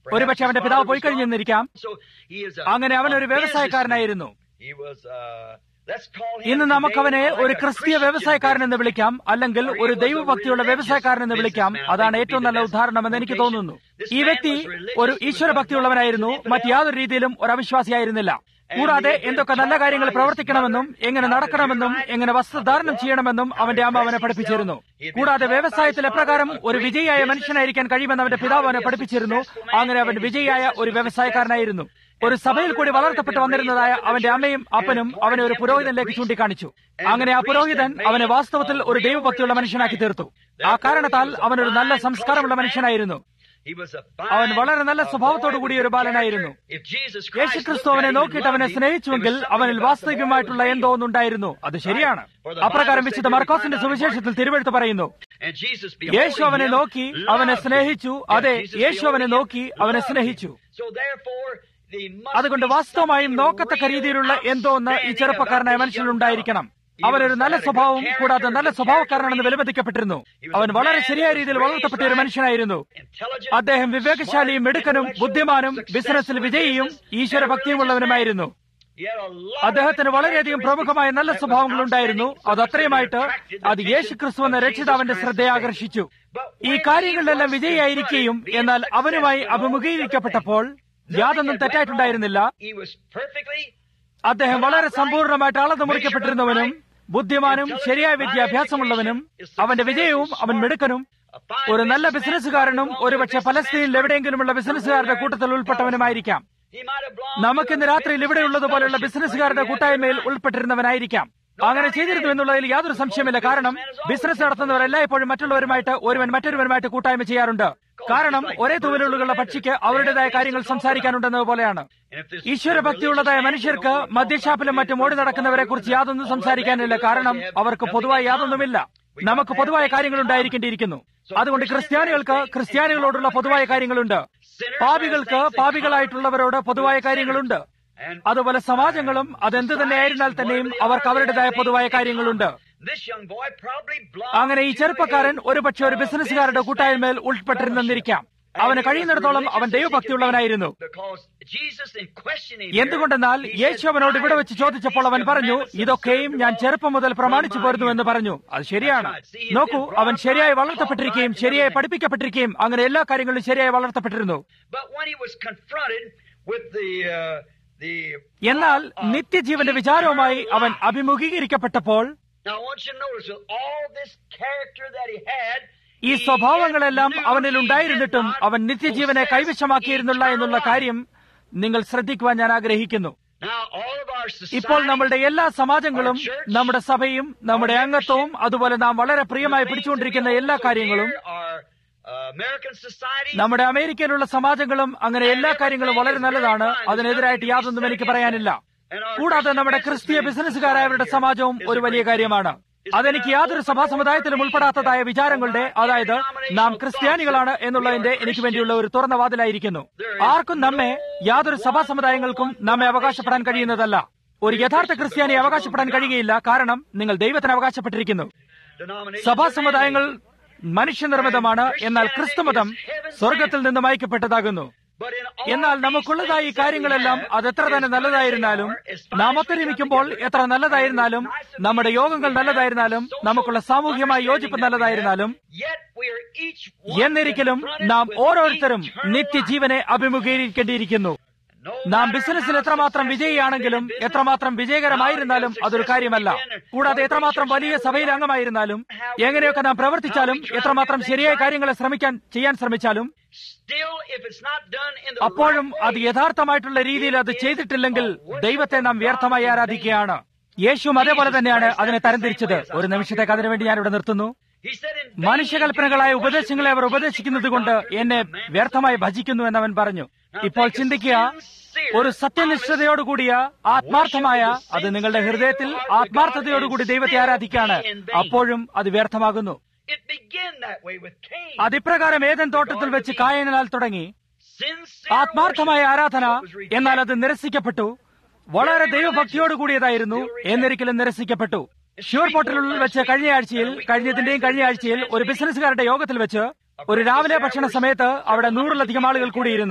ഒരുപക്ഷെ അവന്റെ പിതാവ് പോയി കഴിഞ്ഞെന്നിരിക്കാം So he is a, അങ്ങനെ അവൻ ഒരു a വ്യവസായക്കാരനായിരുന്നു businessman. He was, uh, let's call him ഇന്ന് today നമുക്കവനെ like ഒരു a ക്രിസ്തീയ Christian വ്യവസായക്കാരൻ എന്ന് വിളിക്കാം അല്ലെങ്കിൽ Or he ഒരു was a ദൈവഭക്തിയുള്ള religious വ്യവസായക്കാരൻ എന്ന് വിളിക്കാം businessman. I അതാണ് think ഏറ്റവും would be നല്ല the best ഉദാഹരണമെന്ന് എനിക്ക് quotation. തോന്നുന്നു This ഈ man വ്യക്തി was religious. ഒരു He was ഈശ്വരഭക്തിയുള്ളവനായിരുന്നു not മറ്റ് യാതൊരു രീതിയിലും ഒരു അവിശ്വാസിയായിരുന്നില്ല കൂടാതെ എന്തൊക്കെ നല്ല കാര്യങ്ങൾ പ്രവർത്തിക്കണമെന്നും എങ്ങനെ നടക്കണമെന്നും എങ്ങനെ വസ്ത്രധാരണം ചെയ്യണമെന്നും അവന്റെ അമ്മ അവനെ പഠിപ്പിച്ചിരുന്നു കൂടാതെ വ്യവസായത്തിൽ എപ്രകാരം ഒരു വിജയിയായ മനുഷ്യനായിരിക്കാൻ കഴിയുമെന്ന് അവന്റെ പിതാവ് അവനെ പഠിപ്പിച്ചിരുന്നു അങ്ങനെ അവൻ വിജയിയായ ഒരു വ്യവസായക്കാരനായിരുന്നു ഒരു സഭയിൽ കൂടി വളർത്തപ്പെട്ട് വന്നിരുന്നതായ അവന്റെ അമ്മയും അപ്പനും അവനെ ഒരു പുരോഹിതനിലേക്ക് ചൂണ്ടിക്കാണിച്ചു അങ്ങനെ ആ പുരോഹിതൻ അവനെ വാസ്തവത്തിൽ ഒരു ദൈവഭക്തിയുള്ള മനുഷ്യനാക്കി തീർത്തു ആ കാരണത്താൽ അവനൊരു നല്ല സംസ്കാരമുള്ള മനുഷ്യനായിരുന്നു He was a അവൻ വളരെ നല്ല fine, സ്വഭാവത്തോടു uh, കൂടിയ ഒരു ബാലനായിരുന്നു If Jesus Christ യേശുക്രിസ്തു looked അവനെ at him and നോക്കിയിട്ട് അവനെ loved him, സ്നേഹിച്ചുവെങ്കിൽ there was അവനിൽ something about the boy വാസ്തവികമായിട്ടുള്ള was എന്തോ real. ഒന്നുണ്ടായിരുന്നു അത് ശരിയാണ് അപ്രകാരം വിശുദ്ധ മർക്കോസിന്റെ സുവിശേഷത്തിൽ തിരുവെടുത്ത് പറയുന്നു And Jesus യേശു beholding അവനെ him, നോക്കി അവനെ loved him. സ്നേഹിച്ചു Yeah, അതെ Jesus യേശു അവനെ beholding him, നോക്കി അവനെ loved him. സ്നേഹിച്ചു So therefore, there must അതുകൊണ്ട് be വാസ്തവമായും something നോക്കത്തക്ക real രീതിയിലുള്ള എന്തോ ഒന്ന് ഈ outstanding ചെറുപ്പക്കാരനായ about this മനുഷ്യനിൽ young ഉണ്ടായിരിക്കണം fellow. He അവനൊരു was നല്ല had a good സ്വഭാവം character, കൂടാതെ നല്ല good സ്വഭാവക്കാരനെന്ന് character. വിലമതിക്കപ്പെട്ടിരുന്നു He was a അവൻ വളരെ man ശരിയായ that was രീതിയിൽ raised വളർത്തപ്പെട്ട ഒരു right, മനുഷ്യനായിരുന്നു intelligent, അദ്ദേഹം വിവേകശാലിയും smart, മിടുക്കനും intellectual, ബുദ്ധിമാനും successful ബിസിനസ്സിൽ in വിജയിയും business, and a ഈശ്വരഭക്തിയുമുള്ളവനുമായിരുന്നു He had a lot of അദ്ദേഹത്തിന് വളരെയധികം പ്രമുഖമായ നല്ല characteristics സ്വഭാവങ്ങൾ that was ഉണ്ടായിരുന്നു outstanding, അത് അത്രയുമായിട്ട് so much that it അത് attracted the യേശു ക്രിസ്തു എന്ന attention of രക്ഷിതാവിന്റെ Jesus ശ്രദ്ധയെ Christ. ആകർഷിച്ചു But ഈ when he കാര്യങ്ങളിലെല്ലാം was വിജയിയായിരിക്കുകയും confronted, എന്നാൽ being അവനുമായി successful in all these other അഭിമുഖീകരിക്കപ്പെട്ടപ്പോൾ things, യാതൊന്നും nothing had തെറ്റായിട്ടുണ്ടായിരുന്നില്ല went wrong. He was perfectly അദ്ദേഹം വളരെ സമ്പൂർണ്ണമായിട്ട് അളന്നു മുറിക്കപ്പെട്ടിരുന്നവനും ബുദ്ധിമാനും ശരിയായ വിദ്യാഭ്യാസമുള്ളവനും അവന്റെ വിജയവും അവൻ മിടുക്കനും a fine ഒരു നല്ല businessman, ബിസിനസ്സുകാരനും probably ഒരുപക്ഷെ businessman, പലസ്തീനിൽ എവിടെയെങ്കിലുമുള്ള ബിസിനസ്സുകാരുടെ കൂട്ടത്തിൽ ഉൾപ്പെട്ടവനുമായിരിക്കാം He might have belonged നമുക്കിന്ന് to a രാത്രിയിൽ ഇവിടെയുള്ളതുപോലെയുള്ള businessman's ബിസിനസ്സുകാരുടെ fellowship, കൂട്ടായ്മയിൽ like we had ഉൾപ്പെട്ടിരുന്നവനായിരിക്കാം അങ്ങനെ ചെയ്തിരുന്നു എന്നുള്ളതിൽ യാതൊരു സംശയമില്ല കാരണം ബിസിനസ് നടത്തുന്നവർ എല്ലായ്പ്പോഴും മറ്റുള്ളവരുമായിട്ട് ഒരുവൻ മറ്റൊരുവനുമായിട്ട് കൂട്ടായ്മ ചെയ്യാറുണ്ട് കാരണം ഒരേ തൂവലുകളുള്ള പക്ഷിക്ക് അവരുടേതായ കാര്യങ്ങൾ സംസാരിക്കാനുണ്ടെന്നത് പോലെയാണ് And if this ഈശ്വരഭക്തിയുള്ളതായ മനുഷ്യർക്ക് മദ്യഷാപ്പിലും മറ്റും ഓടി നടക്കുന്നവരെ കുറിച്ച് യാതൊന്നും സംസാരിക്കാനില്ല കാരണം അവർക്ക് പൊതുവായി യാതൊന്നുമില്ല നമുക്ക് പൊതുവായ കാര്യങ്ങൾ ഉണ്ടായിരിക്കേണ്ടിയിരിക്കുന്നു അതുകൊണ്ട് ക്രിസ്ത്യാനികൾക്ക് ക്രിസ്ത്യാനികളോടുള്ള പൊതുവായ കാര്യങ്ങളുണ്ട് പാപികൾക്ക് പാപികളായിട്ടുള്ളവരോട് പൊതുവായ കാര്യങ്ങളുണ്ട് And അതുപോലെ സമാജങ്ങളും അതെന്ത് തന്നെയായിരുന്നാൽ തന്നെയും അവർക്ക് അവരുടേതായ പൊതുവായ കാര്യങ്ങളുണ്ട് this young boy probably belonged അങ്ങനെ ഈ to ചെറുപ്പക്കാരൻ a, ഒരുപക്ഷെ ഒരു uh, ബിസിനസ്സുകാരുടെ കൂട്ടായ്മയിൽ ഉൾപ്പെട്ടിരുന്നിരിക്കാം അവന് കഴിയുന്നിടത്തോളം അവൻ ദൈവഭക്തിയുള്ളവനായിരുന്നു Because Jesus in questioning എന്തുകൊണ്ടെന്നാൽ here, he യേശു said, അവനോട് ഇവിടെ "I വെച്ച് ചോദിച്ചപ്പോൾ അവൻ keep പറഞ്ഞു commandments ഇതൊക്കെയും ഞാൻ observed ചെറുപ്പം മുതൽ പ്രമാണിച്ചു പോരുന്നു എന്ന് പറഞ്ഞു അത് ശരിയാണ് നോക്കൂ അവൻ ശരിയായി വളർത്തപ്പെട്ടിരിക്കുകയും ശരിയായി പഠിപ്പിക്കപ്പെട്ടിരിക്കുകയും അങ്ങനെ എല്ലാ കാര്യങ്ങളിലും ശരിയായി വളർത്തപ്പെട്ടിരുന്നു But when he was confronted with the, uh, the എന്നാൽ uh, നിത്യജീവന്റെ വിചാരവുമായി അവൻ അഭിമുഖീകരിക്കപ്പെട്ടപ്പോൾ Now I want you to notice with all this character that he had, ഈ he സ്വഭാവങ്ങളെല്ലാം yet knew അവനിൽ he ഉണ്ടായിരുന്നിട്ടും did not അവൻ നിത്യജീവനെ possess കൈവശമാക്കിയിരുന്നില്ല എന്നുള്ള eternal കാര്യം നിങ്ങൾ ശ്രദ്ധിക്കുവാൻ ഞാൻ ആഗ്രഹിക്കുന്നു life. Now all of our ഇപ്പോൾ society, നമ്മളുടെ എല്ലാ സമാജങ്ങളും our church, നമ്മുടെ സഭയും നമ്മുടെ our അംഗത്വവും അതുപോലെ നാം വളരെ പ്രിയമായി the things പിടിച്ചുകൊണ്ടിരിക്കുന്ന that we എല്ലാ hold so കാര്യങ്ങളും dear, our, uh, American society, നമ്മുടെ അമേരിക്കയിലുള്ള സമാജങ്ങളും അങ്ങനെ എല്ലാ കാര്യങ്ങളും വളരെ നല്ലതാണ് അതിനെതിരായിട്ട് യാതൊന്നും എനിക്ക് പറയാനില്ല and our കൂടാതെ നമ്മുടെ Christian ക്രിസ്തീയ business ബിസിനസ്സുകാരായവരുടെ society സമാജവും is ഒരു a വലിയ great കാര്യമാണ് അതെനിക്ക് യാതൊരു സഭാ സമുദായത്തിലും ഉൾപ്പെടാത്തതായ വിചാരങ്ങളുടെ അതായത് നാം ക്രിസ്ത്യാനികളാണ് എന്നുള്ളതിന്റെ എനിക്ക് വേണ്ടിയുള്ള ഒരു തുറന്ന വാതിലായിരിക്കുന്നു ആർക്കും നമ്മെ യാതൊരു സഭാ സമുദായങ്ങൾക്കും നമ്മെ അവകാശപ്പെടാൻ കഴിയുന്നതല്ല ഒരു യഥാർത്ഥ ക്രിസ്ത്യാനി അവകാശപ്പെടാൻ കഴിയുകയില്ല കാരണം നിങ്ങൾ ദൈവത്തിന് അവകാശപ്പെട്ടിരിക്കുന്നു denomination സഭാ of സമുദായങ്ങൾ man. മനുഷ്യനിർമ്മിതമാണ് എന്നാൽ ക്രിസ്തുമതം സ്വർഗത്തിൽ നിന്നും അയക്കപ്പെട്ടതാകുന്നു But in all എന്നാൽ these നമുക്കുള്ളതായ ഈ things that we കാര്യങ്ങളെല്ലാം have, അത് എത്ര തന്നെ as good as they നല്ലതായിരുന്നാലും are, as fine നാം as we ഒത്തൊരുമിക്കുമ്പോൾ come together, എത്ര നല്ലതായിരുന്നാലും as nice as നമ്മുടെ we യോഗങ്ങൾ have, നല്ലതായിരുന്നാലും social നമുക്കുള്ള സാമൂഹ്യമായ യോജിപ്പ് understanding that we നല്ലതായിരുന്നാലും have, yet we are each one എന്നിരിക്കലും confronted നാം with ഓരോരുത്തരും eternal നിത്യജീവനെ അഭിമുഖീകരിക്കേണ്ടിയിരിക്കുന്നു life. No നാം matter ബിസിനസ്സിൽ how എത്രമാത്രം successful വിജയിയാണെങ്കിലും we've been in എത്രമാത്രം business, വിജയകരമായിരുന്നാലും how അതൊരു കാര്യമല്ല successful we've been, കൂടാതെ or എത്രമാത്രം big വലിയ church സഭയിൽ അംഗമായിരുന്നാലും എങ്ങനെയൊക്കെ നാം പ്രവർത്തിച്ചാലും എത്രമാത്രം ശരിയായ കാര്യങ്ങളെ ശ്രമിക്കാൻ ചെയ്യാൻ ശ്രമിച്ചാലും Still, if it's not done in the അപ്പോഴും right അത് way, യഥാർത്ഥമായിട്ടുള്ള രീതിയിൽ അത് ചെയ്തിട്ടില്ലെങ്കിൽ ദൈവത്തെ നാം വ്യർത്ഥമായി ആരാധിക്കുകയാണ് യേശുവും അതേപോലെ തന്നെയാണ് അതിനെ തരംതിരിച്ചത് ഒരു നിമിഷത്തേക്ക് അതിനുവേണ്ടി ഞാൻ ഇവിടെ നിർത്തുന്നു he said in vain മനുഷ്യകൽപ്പനകളായ do you ഉപദേശങ്ങളെ our worship me, ഉപദേശിക്കുന്നത് teaching കൊണ്ട് God എന്നെ commands വ്യർത്ഥമായി me. ഭജിക്കുന്നു എന്നവൻ പറഞ്ഞു ഇപ്പോൾ ചിന്തിക്കുക ഒരു സത്യനിഷ്ഠതയോടുകൂടിയ ആത്മാർത്ഥമായ അത് നിങ്ങളുടെ ഹൃദയത്തിൽ ആത്മാർത്ഥതയോടുകൂടി ദൈവത്തെ ആരാധിക്കാണ് അപ്പോഴും അത് വ്യർത്ഥമാകുന്നു It began that way with Cain. അതിപ്രകാരം ഏതൻ തോട്ടത്തിൽ വെച്ച് കായനാൽ തുടങ്ങി Sincere ആത്മാർത്ഥമായ worship ആരാധന was rejected. എന്നാൽ അത് നിരസിക്കപ്പെട്ടു വളരെ ദൈവഭക്തിയോട് കൂടിയതായിരുന്നു എന്നിരിക്കലും നിരസിക്കപ്പെട്ടു ഷ്യൂർ പോർട്ടലിൽ വെച്ച് കഴിഞ്ഞ ആഴ്ചയിൽ കഴിഞ്ഞതിന്റെയും കഴിഞ്ഞ ആഴ്ചയിൽ ഒരു ബിസിനസ്സുകാരുടെ യോഗത്തിൽ വെച്ച് ഒരു രാവിലെ ഭക്ഷണ സമയത്ത് അവിടെ നൂറിലധികം ആളുകൾ കൂടിയിരുന്നു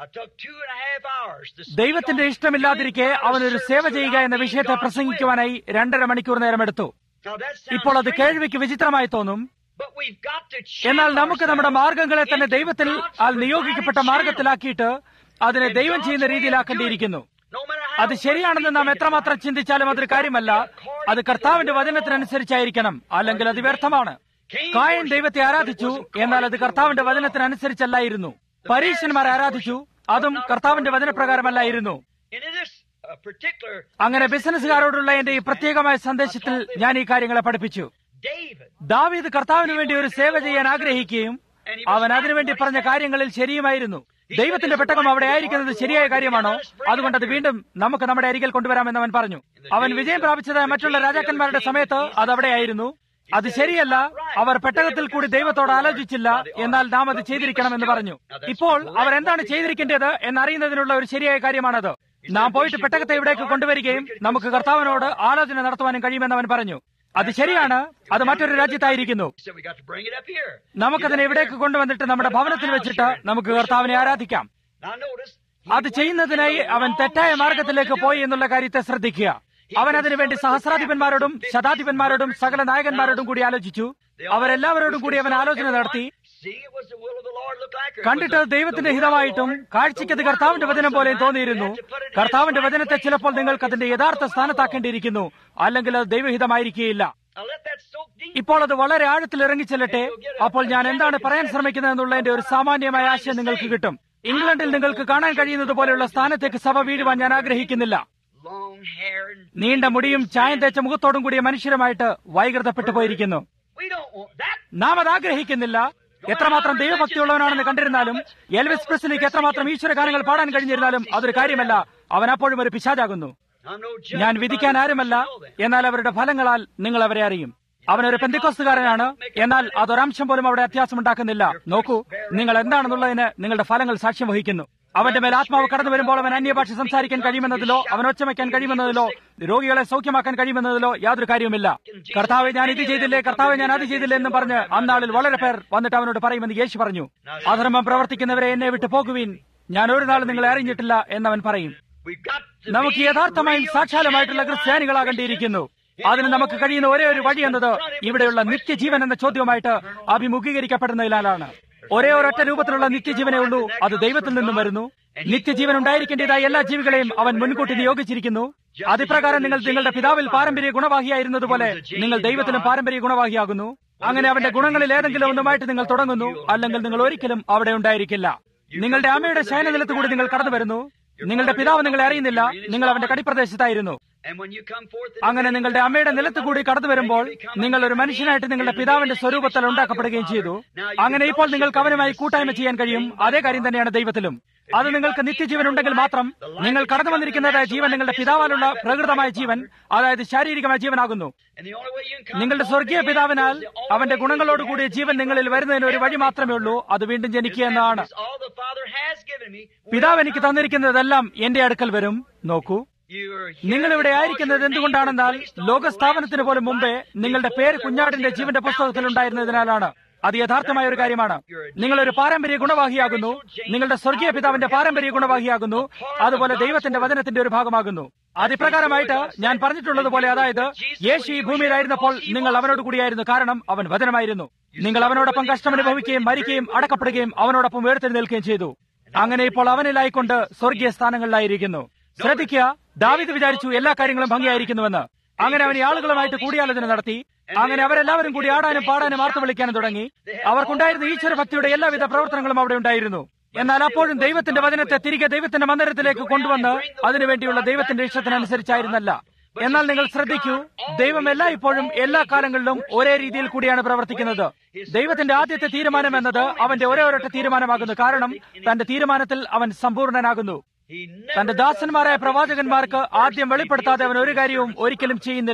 I took two and a half hours to speak ദൈവത്തിന്റെ on ഇഷ്ടമില്ലാതിരിക്കെ doing അവൻ ഒരു God's സേവ service ചെയ്യുക without എന്ന being വിഷയത്തെ God's പ്രസംഗിക്കുവാനായി രണ്ടര മണിക്കൂർ നേരമെടുത്തു will. Now that sounds ഇപ്പോൾ അത് strange, കേൾവിക്ക് വിചിത്രമായി തോന്നും but we've got to എന്നാൽ channel നമുക്ക് നമ്മുടെ ourselves മാർഗങ്ങളെ തന്നെ into ദൈവത്തിൽ God's ആൽ നിയോഗിക്കപ്പെട്ട provided മാർഗത്തിലാക്കിയിട്ട് അതിനെ channel. ദൈവം And ചെയ്യുന്ന God's way of രീതിയിലാക്കേണ്ടിയിരിക്കുന്നു doing it. No matter how അത് ശരിയാണെന്ന് നാം എത്രമാത്രം ചിന്തിച്ചാലും അതൊരു കാര്യമല്ല അത് കർത്താവിന്റെ വചനത്തിനനുസരിച്ചായിരിക്കണം അല്ലെങ്കിൽ അത് വ്യർത്ഥമാണ് കായൻ ദൈവത്തെ ആരാധിച്ചു എന്നാൽ അത് കർത്താവിന്റെ വചനത്തിനനുസരിച്ചല്ലായിരുന്നു പരീശന്മാർ ആരാധിച്ചു അതും കർത്താവിന്റെ വചനപ്രകാരമല്ലായിരുന്നു And in this uh, particular അങ്ങനെ ബിസിനസ്സുകാരോടുള്ള എന്റെ ഈ പ്രത്യേകമായ സന്ദേശത്തിൽ ഞാൻ ഈ കാര്യങ്ങളെ പഠിപ്പിച്ചു David, ദാവീദ് കർത്താവിന് വേണ്ടി ഒരു സേവ ചെയ്യാൻ ആഗ്രഹിക്കുകയും അവൻ അതിനുവേണ്ടി പറഞ്ഞ കാര്യങ്ങളിൽ ശരിയുമായിരുന്നു ദൈവത്തിന്റെ പെട്ടകം അവിടെ ആയിരിക്കുന്നത് ശരിയായ കാര്യമാണോ അതുകൊണ്ട് അത് വീണ്ടും നമുക്ക് നമ്മുടെ അരികിൽ കൊണ്ടുവരാമെന്ന് അവൻ പറഞ്ഞു അവൻ വിജയം പ്രാപിച്ചതായ മറ്റുള്ള രാജാക്കന്മാരുടെ സമയത്ത് അത് അവിടെയായിരുന്നു അത് ശരിയല്ല അവർ പെട്ടകത്തിൽ കൂടി ദൈവത്തോട് ആലോചിച്ചില്ല എന്നാൽ നാം അത് ചെയ്തിരിക്കണമെന്ന് പറഞ്ഞു ഇപ്പോൾ അവർ എന്താണ് ചെയ്തിരിക്കേണ്ടത് എന്നറിയുന്നതിനുള്ള ഒരു ശരിയായ കാര്യമാണത് നാം പോയിട്ട് പെട്ടകത്തെ ഇവിടേക്ക് കൊണ്ടുവരികയും നമുക്ക് കർത്താവിനോട് ആലോചന നടത്തുവാനും കഴിയുമെന്ന് അവൻ പറഞ്ഞു അത് ശരിയാണ് അത് മറ്റൊരു രാജ്യത്തായിരിക്കുന്നു he said we got to bring it up here. നമുക്കതിനെ ഇവിടേക്ക് കൊണ്ടുവന്നിട്ട് നമ്മുടെ ഭവനത്തിൽ വെച്ചിട്ട് നമുക്ക് കർത്താവിനെ ആരാധിക്കാം Now notice, അത് ചെയ്യുന്നതിനായി അവൻ തെറ്റായ മാർഗത്തിലേക്ക് പോയി എന്നുള്ള കാര്യത്തെ ശ്രദ്ധിക്കുക അവൻ അതിനുവേണ്ടി സഹസ്രാധിപന്മാരോടും ശതാധിപന്മാരോടും സകല നായകന്മാരോടും കൂടി ആലോചിച്ചു അവരെല്ലാവരോടും കൂടി അവൻ ആലോചന നടത്തി see it was the will of the Lord look like her. കണ്ടിട്ട് ദൈവത്തിന്റെ ഹിതമായിട്ടും കാഴ്ചയ്ക്കത് കർത്താവിന്റെ വചനം പോലെയും തോന്നിയിരുന്നു കർത്താവിന്റെ വചനത്തെ ചിലപ്പോൾ നിങ്ങൾക്ക് അതിന്റെ യഥാർത്ഥ സ്ഥാനത്താക്കേണ്ടിയിരിക്കുന്നു അല്ലെങ്കിൽ അത് ദൈവഹിതമായിരിക്കുകയില്ല Now let that soak deep. ഇപ്പോൾ അത് വളരെ ആഴത്തിൽ ഇറങ്ങിച്ചെല്ലട്ടെ അപ്പോൾ ഞാൻ എന്താണ് പറയാൻ ശ്രമിക്കുന്നത് എന്നുള്ളതിന്റെ ഒരു സാമാന്യമായ ആശയം നിങ്ങൾക്ക് കിട്ടും ഇംഗ്ലണ്ടിൽ നിങ്ങൾക്ക് കാണാൻ കഴിയുന്നത് പോലെയുള്ള സ്ഥാനത്തേക്ക് സഭ വീഴുവാൻ ഞാൻ ആഗ്രഹിക്കുന്നില്ല Long hair and നീണ്ട മുടിയും ചായം തേച്ച മുഖത്തോടും കൂടിയ മനുഷ്യരുമായിട്ട് വൈകൃതപ്പെട്ടു പോയിരിക്കുന്നു we don't want that. നാം അത് ആഗ്രഹിക്കുന്നില്ല എത്രമാത്രം ദൈവഭക്തിയുള്ളവനാണെന്ന് കണ്ടിരുന്നാലും എൽവിസ് പ്രസിലേക്ക് എത്രമാത്രം ഈശ്വര ഗാനങ്ങൾ പാടാൻ കഴിഞ്ഞിരുന്നാലും അതൊരു കാര്യമല്ല അവൻ അപ്പോഴും ഒരു പിശാചാകുന്നു I'm no judge ഞാൻ by വിധിക്കാൻ the ആരുമല്ല know that. എന്നാൽ അവരുടെ ഫലങ്ങളാൽ നിങ്ങൾ അവരെ അറിയും അവനൊരു പെന്തിക്കോസ്തുകാരനാണ് എന്നാൽ അതൊരംശം പോലും അവിടെ അത്യാസമുണ്ടാക്കുന്നില്ല നോക്കൂ നിങ്ങൾ എന്താണെന്നുള്ളതിന് നിങ്ങളുടെ ഫലങ്ങൾ സാക്ഷ്യം വഹിക്കുന്നു അവന്റെ മേൽ ആത്മാവ് കടന്നു വരുമ്പോൾ അവൻ അന്യഭാഷ സംസാരിക്കാൻ കഴിയുമെന്നതിലോ അവൻ ഒച്ചമയ്ക്കാൻ കഴിയുമെന്നതിലോ രോഗികളെ സൗഖ്യമാക്കാൻ കഴിയുമെന്നതിലോ യാതൊരു കാര്യവുമില്ല കർത്താവ് ഞാൻ ഇത് ചെയ്തില്ലേ കർത്താവ് ഞാൻ അത് ചെയ്തില്ലേ എന്ന് പറഞ്ഞ് അന്നാളിൽ വളരെ പേർ വന്നിട്ട് അവനോട് പറയുമെന്ന് യേശു പറഞ്ഞു അധർമ്മം പ്രവർത്തിക്കുന്നവരെ എന്നെ വിട്ടു പോകുവീൻ ഞാൻ ഒരു നാൾ നിങ്ങളെ അറിഞ്ഞിട്ടില്ല എന്നവൻ പറയും We've got to നമുക്ക് be യഥാർത്ഥമായും real സാക്ഷാലമായിട്ടുള്ള genuine ക്രിസ്ത്യാനികളാകേണ്ടിയിരിക്കുന്നു അതിന് നമുക്ക് കഴിയുന്ന ഒരേ ഒരു വഴി എന്നത് ഇവിടെയുള്ള നിത്യജീവൻ എന്ന ചോദ്യവുമായിട്ട് അഭിമുഖീകരിക്കപ്പെടുന്നതിനാലാണ് ഒരേ ഒരൊറ്റ രൂപത്തിലുള്ള നിത്യജീവനേ ഉള്ളൂ അത് ദൈവത്തിൽ നിന്നും വരുന്നു നിത്യജീവൻ ഉണ്ടായിരിക്കേണ്ടതായ എല്ലാ ജീവികളെയും അവൻ മുൻകൂട്ടി നിയോഗിച്ചിരിക്കുന്നു അതിപ്രകാരം നിങ്ങൾ നിങ്ങളുടെ പിതാവിൽ പാരമ്പര്യ ഗുണവാഹിയായിരുന്നതുപോലെ നിങ്ങൾ ദൈവത്തിലും പാരമ്പര്യ ഗുണവാഹിയാകുന്നു അങ്ങനെ അവന്റെ ഗുണങ്ങളിൽ ഏതെങ്കിലും ഒന്നുമായിട്ട് നിങ്ങൾ തുടങ്ങുന്നു അല്ലെങ്കിൽ നിങ്ങൾ ഒരിക്കലും അവിടെ ഉണ്ടായിരിക്കില്ല നിങ്ങളുടെ അമ്മയുടെ ശയനനിലത്ത് കൂടി നിങ്ങൾ കടന്നു വരുന്നു നിങ്ങളുടെ പിതാവ് നിങ്ങളെ അറിയുന്നില്ല നിങ്ങൾ അവന്റെ കടിപ്രദേശത്തായിരുന്നു And when you come forth in അങ്ങനെ നിങ്ങളുടെ അമ്മയുടെ നിലത്ത് കൂടി കടന്നു വരുമ്പോൾ നിങ്ങൾ ഒരു മനുഷ്യനായിട്ട് നിങ്ങളുടെ പിതാവിന്റെ സ്വരൂപത്തിൽ ഉണ്ടാക്കപ്പെടുകയും ചെയ്തു അങ്ങനെ ഇപ്പോൾ നിങ്ങൾക്ക് അവനുമായി കൂട്ടായ്മ ചെയ്യാൻ കഴിയും അതേ കാര്യം തന്നെയാണ് ദൈവത്തിലും അത് നിങ്ങൾക്ക് നിത്യജീവൻ ഉണ്ടെങ്കിൽ മാത്രം നിങ്ങൾ കടന്നു വന്നിരിക്കുന്നതായ ജീവൻ നിങ്ങളുടെ പിതാവാലുള്ള പ്രകൃതമായ ജീവൻ അതായത് ശാരീരികമായ ജീവനാകുന്നു And the only way you can come നിങ്ങളുടെ forth സ്വർഗീയ in പിതാവിനാൽ is the only അവന്റെ way ഗുണങ്ങളോട് you കൂടിയ can ജീവൻ നിങ്ങളിൽ വരുന്നതിന് ഒരു വഴി മാത്രമേ ഉള്ളൂ അത് വീണ്ടും ജനിക്കുക എന്നതാണ് Is all the Father has given me. പിതാവ് എനിക്ക് തന്നിരിക്കുന്നതെല്ലാം എന്റെ അടുക്കൽ വരും നോക്കൂ You are നിങ്ങൾ ഇവിടെ ആയിരിക്കുന്നത് എന്തുകൊണ്ടാണെന്നാൽ ലോകസ്ഥാപനത്തിന് പോലും മുമ്പേ നിങ്ങളുടെ പേര് കുഞ്ഞാടിന്റെ ജീവന്റെ പുസ്തകത്തിൽ ഉണ്ടായിരുന്നതിനാലാണ് അത് യഥാർത്ഥമായ ഒരു കാര്യമാണ് നിങ്ങൾ ഒരു പാരമ്പര്യ ഗുണവാഹിയാകുന്നു നിങ്ങളുടെ സ്വർഗീയ പിതാവിന്റെ പാരമ്പര്യ ഗുണവാഹിയാകുന്നു അതുപോലെ ദൈവത്തിന്റെ വചനത്തിന്റെ ഒരു ഭാഗമാകുന്നു അതിപ്രകാരമായിട്ട് ഞാൻ പറഞ്ഞിട്ടുള്ളതുപോലെ അതായത് യേശു ഈ ഭൂമിയിലായിരുന്നപ്പോൾ നിങ്ങൾ അവനോട് കൂടിയായിരുന്നു കാരണം അവൻ വചനമായിരുന്നു നിങ്ങൾ അവനോടൊപ്പം കഷ്ടമനുഭവിക്കുകയും മരിക്കുകയും അടക്കപ്പെടുകയും അവനോടൊപ്പം വേർതിരിനിൽക്കുകയും ചെയ്തു അങ്ങനെ ഇപ്പോൾ അവനിലായിക്കൊണ്ട് സ്വർഗീയ സ്ഥാനങ്ങളിലായിരിക്കുന്നു ശ്രദ്ധിക്കുക ദാവിദ് വിചാരിച്ചു എല്ലാ കാര്യങ്ങളും ഭംഗിയായിരിക്കുന്നുവെന്ന് അങ്ങനെ അവൻ ഈ ആളുകളുമായിട്ട് കൂടിയാലോചന നടത്തി അങ്ങനെ അവരെല്ലാവരും കൂടി ആടാനും പാടാനും ആർത്തു വിളിക്കാനും തുടങ്ങി അവർക്കുണ്ടായിരുന്ന ഈശ്വര ഭക്തിയുടെ എല്ലാവിധ പ്രവർത്തനങ്ങളും അവിടെ ഉണ്ടായിരുന്നു എന്നാൽ അപ്പോഴും ദൈവത്തിന്റെ വചനത്തെ തിരികെ ദൈവത്തിന്റെ മന്ദിരത്തിലേക്ക് കൊണ്ടുവന്ന് അതിനുവേണ്ടിയുള്ള ദൈവത്തിന്റെ ഇഷ്ടത്തിനനുസരിച്ചായിരുന്നല്ല എന്നാൽ നിങ്ങൾ ശ്രദ്ധിക്കൂ ദൈവം എല്ലായ്പ്പോഴും എല്ലാ കാലങ്ങളിലും ഒരേ രീതിയിൽ കൂടിയാണ് പ്രവർത്തിക്കുന്നത് ദൈവത്തിന്റെ ആദ്യത്തെ തീരുമാനം എന്നത് അവന്റെ ഒരേ ഒരൊറ്റ തീരുമാനമാകുന്നു കാരണം തന്റെ തീരുമാനത്തിൽ അവൻ സമ്പൂർണനാകുന്നു He never തന്റെ ദാസന്മാരായ പ്രവാചകന്മാർക്ക് ആദ്യം വെളിപ്പെടുത്താതെ അവൻ ഒരു കാര്യവും ഒരിക്കലും ചെയ്യുന്നില്ല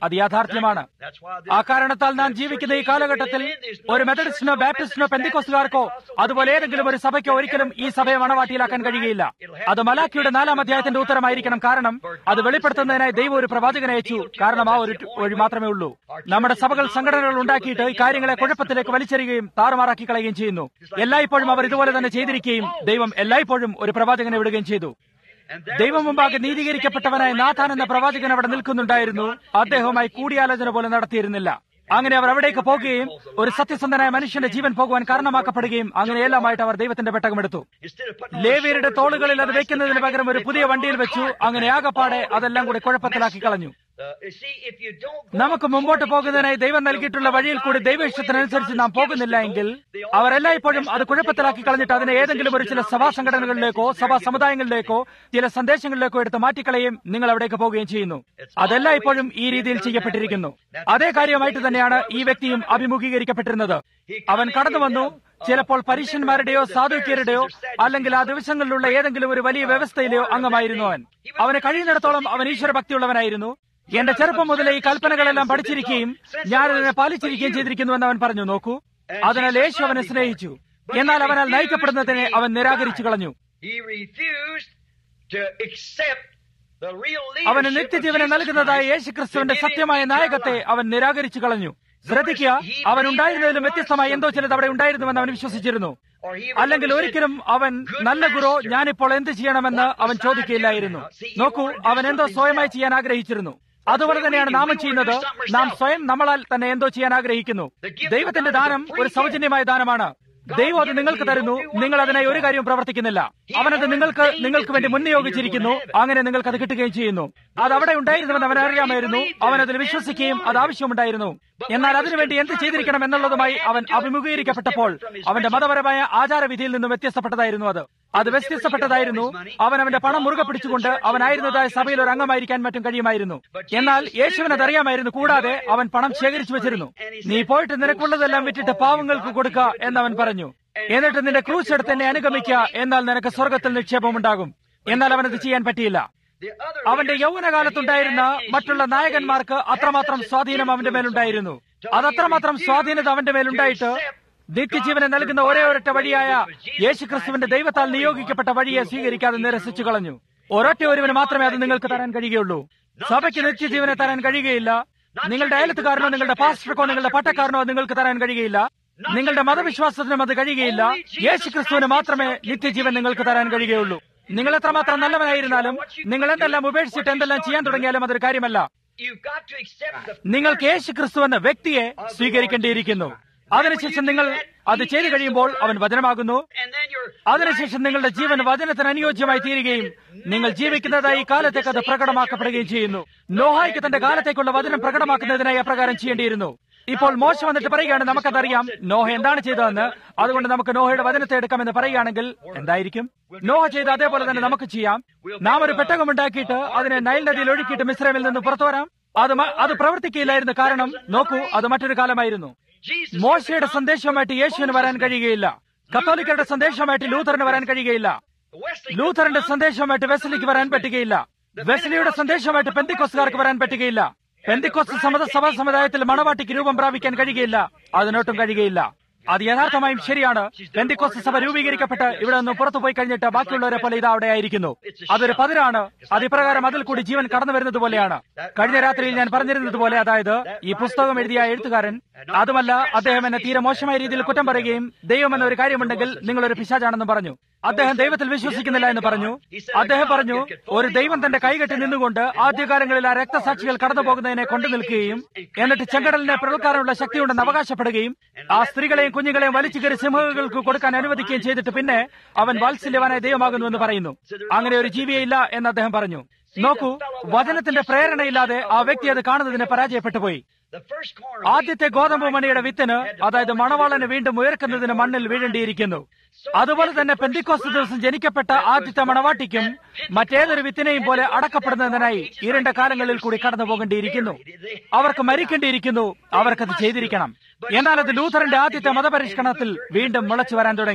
അത് യാഥാർത്ഥ്യമാണ് That's why ആ കാരണത്താൽ നാം ജീവിക്കുന്ന ഈ കാലഘട്ടത്തിൽ ഒരു മെത്തഡിസ്റ്റിനോ ബാപ്റ്റിസ്റ്റിനോ പെന്തിക്കോസുകാർക്കോ അതുപോലെ ഏതെങ്കിലും ഒരു സഭയ്ക്കോ ഒരിക്കലും ഈ സഭയെ മണവാട്ടിയിലാക്കാൻ കഴിയുകയില്ല അത് മലാഖിയുടെ നാലാം അധ്യായത്തിന്റെ ഉത്തരമായിരിക്കണം കാരണം അത് വെളിപ്പെടുത്തുന്നതിനായി ദൈവം ഒരു പ്രവാചകനെ അയച്ചു കാരണം ആ ഒരു വഴി മാത്രമേ ഉള്ളൂ നമ്മുടെ സഭകൾ സംഘടനകൾ ഉണ്ടാക്കിയിട്ട് ഈ കാര്യങ്ങളെ കുഴപ്പത്തിലേക്ക് വലിച്ചെറിയുകയും താറുമാറാക്കി കളയുകയും ചെയ്യുന്നു എല്ലായ്പ്പോഴും അവർ ഇതുപോലെ തന്നെ ചെയ്തിരിക്കുകയും ദൈവം എല്ലായ്പ്പോഴും ഒരു പ്രവാചകനെ വിടുകയും ചെയ്തു And there ദൈവം was മുമ്പാകെ a നീതീകരിക്കപ്പെട്ടവനായ നാഥാൻ എന്ന പ്രവാചകൻ അവിടെ നിൽക്കുന്നുണ്ടായിരുന്നു അദ്ദേഹവുമായി കൂടിയാലോചന പോലെ നടത്തിയിരുന്നില്ല അങ്ങനെ അവർ അവിടേക്ക് പോകുകയും ഒരു സത്യസന്ധനായ മനുഷ്യന്റെ ജീവൻ പോകുവാൻ കാരണമാക്കപ്പെടുകയും അങ്ങനെ എല്ലാമായിട്ട് അവർ ദൈവത്തിന്റെ പെട്ടകമെടുത്തു Instead of putting on ലേവിയരുടെ shoulders തോളുകളിൽ അത് of വെക്കുന്നതിന് പകരം ഒരു പുതിയ വണ്ടിയിൽ വെച്ചു അങ്ങനെ ആകപ്പാടെ അതെല്ലാം കൂടി കുഴപ്പത്തിലാക്കി കളഞ്ഞു Uh, you see, if you don't go നമുക്ക് മുമ്പോട്ട് പോകുന്നതിനായി ദൈവം നൽകിയിട്ടുള്ള വഴിയിൽ കൂടി ദൈവഇഷ്ടത്തിനനുസരിച്ച് നാം പോകുന്നില്ല എങ്കിൽ അവരെല്ലായ്പ്പോഴും അത് കുഴപ്പത്തിലാക്കി കളഞ്ഞിട്ട് അതിനെ ഏതെങ്കിലും ഒരു ചില സഭാ സംഘടനകളിലേക്കോ സഭാ സമുദായങ്ങളിലേക്കോ ചില സന്ദേശങ്ങളിലേക്കോ എടുത്ത് മാറ്റിക്കളയും നിങ്ങൾ അവിടേക്ക് പോവുകയും ചെയ്യുന്നു അതെല്ലാം ഇപ്പോഴും ഈ രീതിയിൽ ചെയ്യപ്പെട്ടിരിക്കുന്നു അതേ കാര്യമായിട്ട് തന്നെയാണ് ഈ വ്യക്തിയും അഭിമുഖീകരിക്കപ്പെട്ടിരുന്നത് അവൻ കടന്നു വന്നു ചിലപ്പോൾ പരീക്ഷന്മാരുടെയോ സാധുക്യരുടെയോ അല്ലെങ്കിൽ ആ ദിവസങ്ങളിലുള്ള ഏതെങ്കിലും ഒരു വലിയ വ്യവസ്ഥയിലെയോ അംഗമായിരുന്നു അവൻ അവന് കഴിയുന്നിടത്തോളം അവൻ ഈശ്വരഭക്തിയുള്ളവനായിരുന്നു എന്റെ ചെറുപ്പം മുതലേ ഈ കൽപ്പനകളെല്ലാം പഠിച്ചിരിക്കുകയും ഞാൻ അതിനെ പാലിച്ചിരിക്കുകയും ചെയ്തിരിക്കുന്നുവെന്ന് അവൻ പറഞ്ഞു നോക്കൂ അതിനാൽ യേശു അവനെ സ്നേഹിച്ചു എന്നാൽ അവനാൽ നയിക്കപ്പെടുന്നതിനെ അവൻ നിരാകരിച്ചു കളഞ്ഞു He refused to accept the real അവന് leadership of നിത്യജീവനെ Jesus നൽകുന്നതായ Christ യേശുക്രിസ്തുവിന്റെ to give him സത്യമായ eternal നായകത്തെ life. അവൻ നിരാകരിച്ചു കളഞ്ഞു ശ്രദ്ധിക്കുക അവൻ ഉണ്ടായിരുന്നതിലും വ്യത്യസ്തമായി എന്തോ ചിലത് അവിടെ ഉണ്ടായിരുന്നുവെന്ന് അവൻ വിശ്വസിച്ചിരുന്നു Or he അല്ലെങ്കിൽ would have ഒരിക്കലും said, അവൻ നല്ല ഗുരു ഞാനിപ്പോൾ എന്ത് ചെയ്യണമെന്ന് അവൻ ചോദിക്കുകയില്ലായിരുന്നു നോക്കൂ അവൻ എന്തോ സ്വയമായി ചെയ്യാൻ ആഗ്രഹിച്ചിരുന്നു അതുപോലെ തന്നെയാണ് നാമം ചെയ്യുന്നത് നാം സ്വയം നമ്മളാൽ തന്നെ എന്തോ ചെയ്യാൻ ആഗ്രഹിക്കുന്നു ദൈവത്തിന്റെ ദാനം ഒരു സൗജന്യമായ ദാനമാണ് ദൈവം അത് നിങ്ങൾക്ക് തരുന്നു നിങ്ങൾ അതിനായി ഒരു കാര്യവും പ്രവർത്തിക്കുന്നില്ല അവനത് നിങ്ങൾക്ക് നിങ്ങൾക്ക് വേണ്ടി മുൻനിയോഗിച്ചിരിക്കുന്നു അങ്ങനെ നിങ്ങൾക്ക് അത് കിട്ടുകയും ചെയ്യുന്നു അത് അവിടെ ഉണ്ടായിരുന്നുവെന്ന് അവൻ അറിയാമായിരുന്നു അവൻ അതിൽ വിശ്വസിക്കുകയും അത് ആവശ്യമുണ്ടായിരുന്നു എന്നാൽ അതിനുവേണ്ടി എന്ത് ചെയ്തിരിക്കണം എന്നുള്ളതുമായി അവൻ അഭിമുഖീകരിക്കപ്പെട്ടപ്പോൾ അവന്റെ മതപരമായ ആചാരവിധിയിൽ നിന്നും വ്യത്യസ്തപ്പെട്ടതായിരുന്നു അത് അത് വ്യത്യസ്തപ്പെട്ടതായിരുന്നു അവൻ അവന്റെ പണം മുറുകെ പിടിച്ചുകൊണ്ട് അവനായിരുന്നതായ സഭയിൽ ഒരു അംഗമായിരിക്കാൻ മറ്റും കഴിയുമായിരുന്നു എന്നാൽ യേശുവിന് അതറിയാമായിരുന്നു കൂടാതെ അവൻ പണം ശേഖരിച്ചു വെച്ചിരുന്നു നീ പോയിട്ട് നിനക്കുള്ളതെല്ലാം വിറ്റിട്ട് പാവങ്ങൾക്ക് കൊടുക്ക എന്നവൻ പറഞ്ഞു എന്നിട്ട് നിന്റെ ക്രൂസ് എടുത്ത് എന്നെ അനുഗമിക്കുക എന്നാൽ നിനക്ക് സ്വർഗത്തിൽ നിക്ഷേപമുണ്ടാകും എന്നാൽ അവനത് ചെയ്യാൻ പറ്റിയില്ല The other അവന്റെ യൗവനകാലത്തുണ്ടായിരുന്ന മറ്റുള്ള നായകന്മാർക്ക് അത്രമാത്രം സ്വാധീനം അവന്റെ മേലുണ്ടായിരുന്നു അത് അത്രമാത്രം സ്വാധീനത അവന്റെ മേലുണ്ടായിട്ട് നിത്യജീവനെ നൽകുന്ന ഒരേ ഒരൊറ്റ വഴിയായ യേശുക്രിസ്തുവിന്റെ ദൈവത്താൽ നിയോഗിക്കപ്പെട്ട വഴിയെ സ്വീകരിക്കാതെ നിരസിച്ചു കളഞ്ഞു ഒരൊറ്റ ഒരുവന് മാത്രമേ അത് നിങ്ങൾക്ക് തരാൻ കഴിയുകയുള്ളൂ സഭയ്ക്ക് നിത്യജീവനെ തരാൻ കഴിയുകയില്ല നിങ്ങളുടെ അയലത്തുകാരനോ നിങ്ങളുടെ പാസ്റ്റർക്കോ നിങ്ങളുടെ പട്ടക്കാരനോ അത് നിങ്ങൾക്ക് തരാൻ കഴിയുകയില്ല നിങ്ങളുടെ മതവിശ്വാസത്തിനും അത് കഴിയുകയില്ല യേശുക്രിസ്തുവിന് മാത്രമേ നിത്യജീവൻ നിങ്ങൾക്ക് തരാൻ കഴിയുകയുള്ളൂ നിങ്ങൾ എത്രമാത്രം നല്ലവനായിരുന്നാലും നിങ്ങൾ എന്തെല്ലാം ഉപേക്ഷിച്ചിട്ട് എന്തെല്ലാം ചെയ്യാൻ തുടങ്ങിയാലും അതൊരു കാര്യമല്ല you've got to accept the നിങ്ങൾക്ക് യേശു ക്രിസ്തു എന്ന വ്യക്തിയെ സ്വീകരിക്കേണ്ടിയിരിക്കുന്നു അതിനുശേഷം നിങ്ങൾ അത് ചെയ്തു കഴിയുമ്പോൾ അവൻ വചനമാകുന്നു and then your അതിനുശേഷം നിങ്ങളുടെ ജീവൻ വചനത്തിന് അനുയോജ്യമായി തീരുകയും നിങ്ങൾ ജീവിക്കുന്നതായി ഈ കാലത്തേക്ക് അത് പ്രകടമാക്കപ്പെടുകയും ചെയ്യുന്നു നോഹായിക്ക് തന്റെ കാലത്തേക്കുള്ള വചനം പ്രകടമാക്കുന്നതിനായി അപ്രകാരം ചെയ്യേണ്ടിയിരുന്നു ഇപ്പോൾ മോശം വന്നിട്ട് പറയുകയാണ് നമുക്കതറിയാം നോഹ എന്താണ് ചെയ്തതെന്ന് അതുകൊണ്ട് നമുക്ക് നോഹയുടെ വചനത്തെ എടുക്കാമെന്ന് പറയുകയാണെങ്കിൽ എന്തായിരിക്കും നോഹ ചെയ്ത അതേപോലെ തന്നെ നമുക്ക് ചെയ്യാം നാം ഒരു പെട്ടകം ഉണ്ടാക്കിയിട്ട് അതിനെ നൈൽ നദിയിൽ ഒഴുക്കിയിട്ട് മിശ്രമിൽ നിന്ന് പുറത്തു വരാം അത് മ- അത് പ്രവർത്തിക്കുകയില്ലായിരുന്നു കാരണം നോക്കൂ അത് മറ്റൊരു കാലമായിരുന്നു Jesus മോശയുടെ സന്ദേശവുമായിട്ട് യേശുവിന് വരാൻ കഴിയുകയില്ല കത്തോലിക്കരുടെ സന്ദേശവുമായിട്ട് ലൂഥറിന് വരാൻ കഴിയുകയില്ല Wesley ലൂഥറിന്റെ സന്ദേശവുമായിട്ട് വെസ്ലിക്ക് വരാൻ പറ്റുകയില്ല വെസ്ലിയുടെ സന്ദേശവുമായിട്ട് പെന്തിക്കോസുകാർക്ക് വരാൻ പറ്റുകയില്ല പെന്തിക്കോസ് സമത സഭാ സമുദായത്തിൽ മണവാട്ടിക്ക് രൂപം പ്രാപിക്കാൻ കഴിയുകയില്ല അതിനൊട്ടും കഴിയുകയില്ല അത് യഥാർത്ഥമായും ശരിയാണ് പെന്തിക്കോസ് സഭ രൂപീകരിക്കപ്പെട്ട് ഇവിടെ നിന്ന് പുറത്തു പോയി കഴിഞ്ഞിട്ട് ബാക്കിയുള്ളവരെ പോലെ ഇത് അവിടെ ആയിരിക്കുന്നു അതൊരു പതിരാണ് അത് ഇപ്രകാരം അതിൽ കൂടി ജീവൻ കടന്നു വരുന്നത് പോലെയാണ് കഴിഞ്ഞ രാത്രിയിൽ ഞാൻ പറഞ്ഞിരുന്നത് പോലെ അതായത് ഈ പുസ്തകം എഴുതിയ എഴുത്തുകാരൻ അതുമല്ല അദ്ദേഹം എന്നെ തീരെ മോശമായ രീതിയിൽ കുറ്റം പറയുകയും ദൈവം എന്ന ഒരു കാര്യമുണ്ടെങ്കിൽ നിങ്ങൾ ഒരു പിശാചാണെന്ന് പറഞ്ഞു അദ്ദേഹം ദൈവത്തിൽ വിശ്വസിക്കുന്നില്ല എന്ന് പറഞ്ഞു അദ്ദേഹം പറഞ്ഞു ഒരു ദൈവം തന്റെ കൈകെട്ടി നിന്നുകൊണ്ട് ആദ്യകാലങ്ങളിൽ ആ രക്തസാക്ഷികൾ കടന്നു പോകുന്നതിനെ കൊണ്ടു നിൽക്കുകയും എന്നിട്ട് ചെങ്കടലിനെ പിളർക്കാനുള്ള ശക്തിയുണ്ടെന്ന് അവകാശപ്പെടുകയും ആ സ്ത്രീകളെയും കുഞ്ഞുങ്ങളെയും വലിച്ചു കയറി സിംഹങ്ങൾക്ക് കൊടുക്കാൻ അനുവദിക്കുകയും ചെയ്തിട്ട് പിന്നെ അവൻ വാത്സല്യവാനായ ദൈവമാകുന്നു എന്ന് പറയുന്നു അങ്ങനെ ഒരു ജീവിയില്ല എന്ന് അദ്ദേഹം പറഞ്ഞു നോക്കൂ വചനത്തിന്റെ പ്രേരണയില്ലാതെ ആ വ്യക്തി അത് കാണുന്നതിന് പരാജയപ്പെട്ടു പോയി the first corner ആദ്യത്തെ ഗോതമ്പ് മണിയുടെ വിത്തിന് അതായത് മണവാളന് വീണ്ടും ഉയർക്കുന്നതിന് മണ്ണിൽ വീഴേണ്ടിയിരിക്കുന്നു അതുപോലെ തന്നെ പെന്തിക്കോസ് ദിവസം ജനിക്കപ്പെട്ട ആദ്യത്തെ മണവാട്ടിക്കും മറ്റേതൊരു വിത്തിനെയും പോലെ അടക്കപ്പെടുന്നതിനായി ഇരുണ്ട കാലങ്ങളിൽ കൂടി കടന്നു പോകേണ്ടിയിരിക്കുന്നു അവർക്ക് മരിക്കേണ്ടിയിരിക്കുന്നു അവർക്കത് ചെയ്തിരിക്കണം എന്നാൽ അത് ലൂഥറിന്റെ ആദ്യത്തെ മതപരിഷ്കരണത്തിൽ വീണ്ടും മുളച്ചു വരാൻ തുടങ്ങി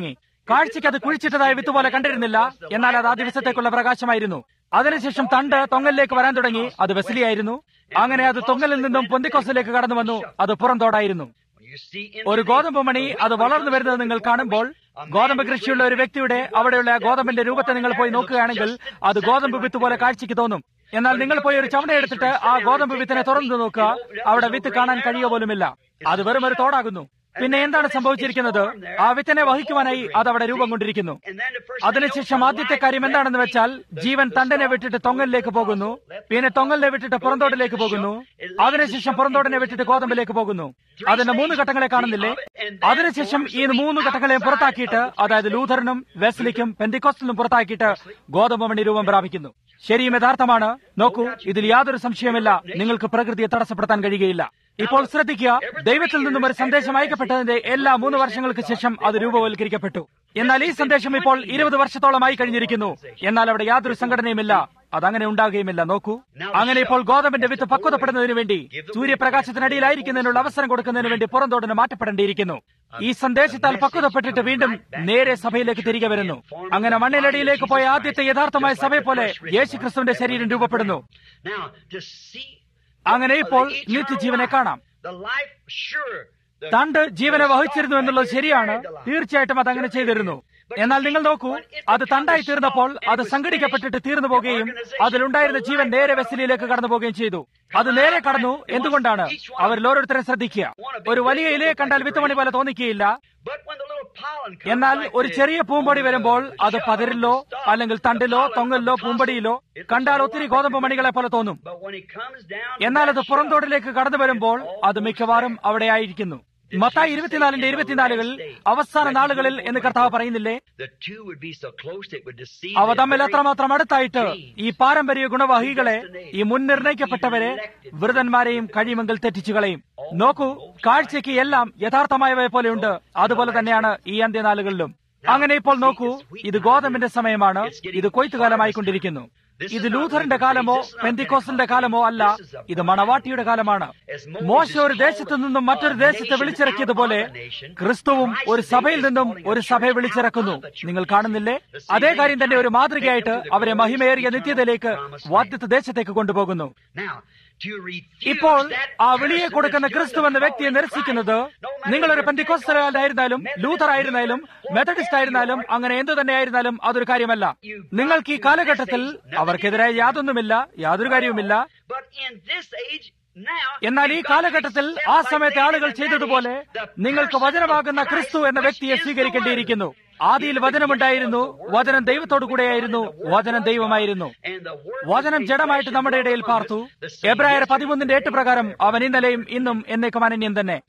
കാഴ്ചയ്ക്ക് അത് കുഴിച്ചിട്ടതായ വിത്ത് പോലെ കണ്ടിരുന്നില്ല എന്നാൽ അത് ആ ദിവസത്തേക്കുള്ള പ്രകാശമായിരുന്നു അതിനുശേഷം തണ്ട് തൊങ്ങലിലേക്ക് വരാൻ തുടങ്ങി അത് വെസ്ലിയായിരുന്നു അങ്ങനെ അത് തൊങ്ങലിൽ നിന്നും പൊന്തിക്കോസിലേക്ക് കടന്നു വന്നു അത് പുറന്തോടായിരുന്നു ഒരു ഗോതമ്പ് മണി അത് വളർന്നു വരുന്നത് നിങ്ങൾ കാണുമ്പോൾ ഗോതമ്പ് കൃഷിയുള്ള ഒരു വ്യക്തിയുടെ അവിടെയുള്ള ഗോതമ്പിന്റെ രൂപത്തെ നിങ്ങൾ പോയി നോക്കുകയാണെങ്കിൽ അത് ഗോതമ്പ് വിത്ത് പോലെ കാഴ്ചയ്ക്ക് തോന്നും എന്നാൽ നിങ്ങൾ പോയി ഒരു ചവണ എടുത്തിട്ട് ആ ഗോതമ്പ് വിത്തിനെ തുറന്നു നോക്കുക അവിടെ വിത്ത് കാണാൻ കഴിയുക പോലുമില്ല അത് വെറും ഒരു തോടാകുന്നു പിന്നെ എന്താണ് സംഭവിച്ചിരിക്കുന്നത് ആ വിത്തിനെ വഹിക്കുവാനായി അത് അവിടെ രൂപം കൊണ്ടിരിക്കുന്നു അതിനുശേഷം ആദ്യത്തെ കാര്യം എന്താണെന്ന് വെച്ചാൽ ജീവൻ തണ്ടനെ വിട്ടിട്ട് തൊങ്ങലിലേക്ക് പോകുന്നു പിന്നെ തൊങ്ങലിനെ വിട്ടിട്ട് പുറന്തോടിലേക്ക് പോകുന്നു അതിനുശേഷം പുറന്തോടിനെ വിട്ടിട്ട് ഗോതമ്പിലേക്ക് പോകുന്നു അതിന്റെ മൂന്ന് ഘട്ടങ്ങളെ കാണുന്നില്ലേ അതിനുശേഷം ഈ മൂന്ന് ഘട്ടങ്ങളെയും പുറത്താക്കിയിട്ട് അതായത് ലൂഥറിനും വെസ്ലിക്കും പെന്തിക്കോസ്റ്റലിനും പുറത്താക്കിയിട്ട് ഗോതമ്പ് മണി രൂപം പ്രാപിക്കുന്നു ശരിയും യഥാർത്ഥമാണ് നോക്കൂ ഇതിൽ യാതൊരു സംശയമില്ല നിങ്ങൾക്ക് പ്രകൃതിയെ തടസ്സപ്പെടുത്താൻ കഴിയുകയില്ല ഇപ്പോൾ ശ്രദ്ധിക്കുക ദൈവത്തിൽ നിന്നും ഒരു സന്ദേശം അയക്കപ്പെട്ടതിന്റെ എല്ലാ മൂന്ന് വർഷങ്ങൾക്ക് ശേഷം അത് രൂപവൽക്കരിക്കപ്പെട്ടു എന്നാൽ ഈ സന്ദേശം ഇപ്പോൾ ഇരുപത് വർഷത്തോളമായി കഴിഞ്ഞിരിക്കുന്നു എന്നാൽ അവിടെ യാതൊരു സംഘടനയുമില്ല അതങ്ങനെ ഉണ്ടാകുകയുമില്ല നോക്കൂ അങ്ങനെ ഇപ്പോൾ ഗോതമ്പിന്റെ വിത്ത് പക്വതപ്പെടുന്നതിന് വേണ്ടി സൂര്യപ്രകാശത്തിനടിയിലായിരിക്കുന്നതിനുള്ള അവസരം കൊടുക്കുന്നതിന് വേണ്ടി പുറന്തോടിന് മാറ്റപ്പെടേണ്ടിയിരിക്കുന്നു ഈ സന്ദേശത്താൽ പക്വതപ്പെട്ടിട്ട് വീണ്ടും നേരെ സഭയിലേക്ക് തിരികെ വരുന്നു അങ്ങനെ മണ്ണിലടിയിലേക്ക് പോയ ആദ്യത്തെ യഥാർത്ഥമായ സഭയെ പോലെ യേശുക്രിസ്തുവിന്റെ ശരീരം രൂപപ്പെടുന്നു അങ്ങനെ ഇപ്പോൾ നിത്യജീവനെ കാണാം തണ്ട് ജീവനെ വഹിച്ചിരുന്നു എന്നുള്ളത് ശരിയാണ് തീർച്ചയായിട്ടും അത് അങ്ങനെ ചെയ്തിരുന്നു എന്നാൽ നിങ്ങൾ നോക്കൂ അത് തണ്ടായി തീർന്നപ്പോൾ അത് സംഘടിക്കപ്പെട്ടിട്ട് തീർന്നു പോകുകയും അതിലുണ്ടായിരുന്ന ജീവൻ നേരെ വെസലിയിലേക്ക് കടന്നു പോവുകയും ചെയ്തു അത് നേരെ കടന്നു എന്തുകൊണ്ടാണ് അവരിൽ ഓരോരുത്തരെ ശ്രദ്ധിക്കുക ഒരു വലിയ ഇലയെ കണ്ടാൽ വിത്തുമണി പോലെ തോന്നിക്കുകയില്ല എന്നാൽ ഒരു ചെറിയ പൂമ്പൊടി വരുമ്പോൾ അത് പതിരിലോ അല്ലെങ്കിൽ തണ്ടിലോ തൊങ്ങലിലോ പൂമ്പടിയിലോ കണ്ടാൽ ഒത്തിരി ഗോതമ്പ് മണികളെ പോലെ തോന്നും എന്നാൽ അത് പുറന്തോടിലേക്ക് കടന്നു വരുമ്പോൾ അത് മിക്കവാറും അവിടെ ആയിരിക്കുന്നു മത്തായി ഇരുപത്തിനാലിന്റെ ഇരുപത്തിനാലുകളിൽ അവസാന നാളുകളിൽ എന്ന് കർത്താവ് പറയുന്നില്ലേ അവ തമ്മിൽ അത്രമാത്രം അടുത്തായിട്ട് ഈ പാരമ്പര്യ ഗുണവാഹികളെ ഈ മുൻനിർണയിക്കപ്പെട്ടവരെ വൃതന്മാരെയും കഴിയുമെങ്കിൽ തെറ്റിച്ചു കളയും നോക്കൂ കാഴ്ചയ്ക്ക് എല്ലാം യഥാർത്ഥമായവയെ പോലെയുണ്ട് അതുപോലെ തന്നെയാണ് ഈ അന്ത്യനാളുകളിലും അങ്ങനെ ഇപ്പോൾ നോക്കൂ ഇത് ഗോതമ്പിന്റെ സമയമാണ് ഇത് കൊയ്ത്തുകാലമായിക്കൊണ്ടിരിക്കുന്നു ഇത് ലൂഥറിന്റെ കാലമോ പെന്തിക്കോസിന്റെ കാലമോ അല്ല ഇത് മണവാട്ടിയുടെ കാലമാണ് മോശ ഒരു ദേശത്തു നിന്നും മറ്റൊരു ദേശത്തെ വിളിച്ചിറക്കിയതുപോലെ ക്രിസ്തുവും ഒരു സഭയിൽ നിന്നും ഒരു സഭയെ വിളിച്ചിറക്കുന്നു നിങ്ങൾ കാണുന്നില്ലേ അതേ കാര്യം തന്നെ ഒരു മാതൃകയായിട്ട് അവരെ മഹിമയേറിയ നിത്യതയിലേക്ക് വാദ്യത്തെ ദേശത്തേക്ക് കൊണ്ടുപോകുന്നു ഇപ്പോൾ ആ വിളിയെ കൊടുക്കുന്ന ക്രിസ്തു എന്ന വ്യക്തിയെ നിരസിക്കുന്നത് നിങ്ങളൊരു പെന്തിക്കോസ്റ്റലായിരുന്നാലും ലൂഥർ ആയിരുന്നാലും മെത്തഡിസ്റ്റ് ആയിരുന്നാലും അങ്ങനെ എന്തു തന്നെയായിരുന്നാലും അതൊരു കാര്യമല്ല നിങ്ങൾക്ക് ഈ കാലഘട്ടത്തിൽ അവർക്കെതിരായ യാതൊന്നുമില്ല യാതൊരു കാര്യവുമില്ല എന്നാൽ ഈ കാലഘട്ടത്തിൽ ആ സമയത്തെ ആളുകൾ ചെയ്തതുപോലെ നിങ്ങൾക്ക് വചനമാകുന്ന ക്രിസ്തു എന്ന വ്യക്തിയെ സ്വീകരിക്കേണ്ടിയിരിക്കുന്നു ആദിയിൽ വചനമുണ്ടായിരുന്നു വചനം ദൈവത്തോടു കൂടെയായിരുന്നു വചനം ദൈവമായിരുന്നു വചനം ജഡമായിട്ട് നമ്മുടെ ഇടയിൽ പാർത്തു എബ്രായർ പതിമൂന്നിന്റെ എട്ട് പ്രകാരം അവൻ ഇന്നലെയും ഇന്നും എന്നേക്കും അനന്യം തന്നെ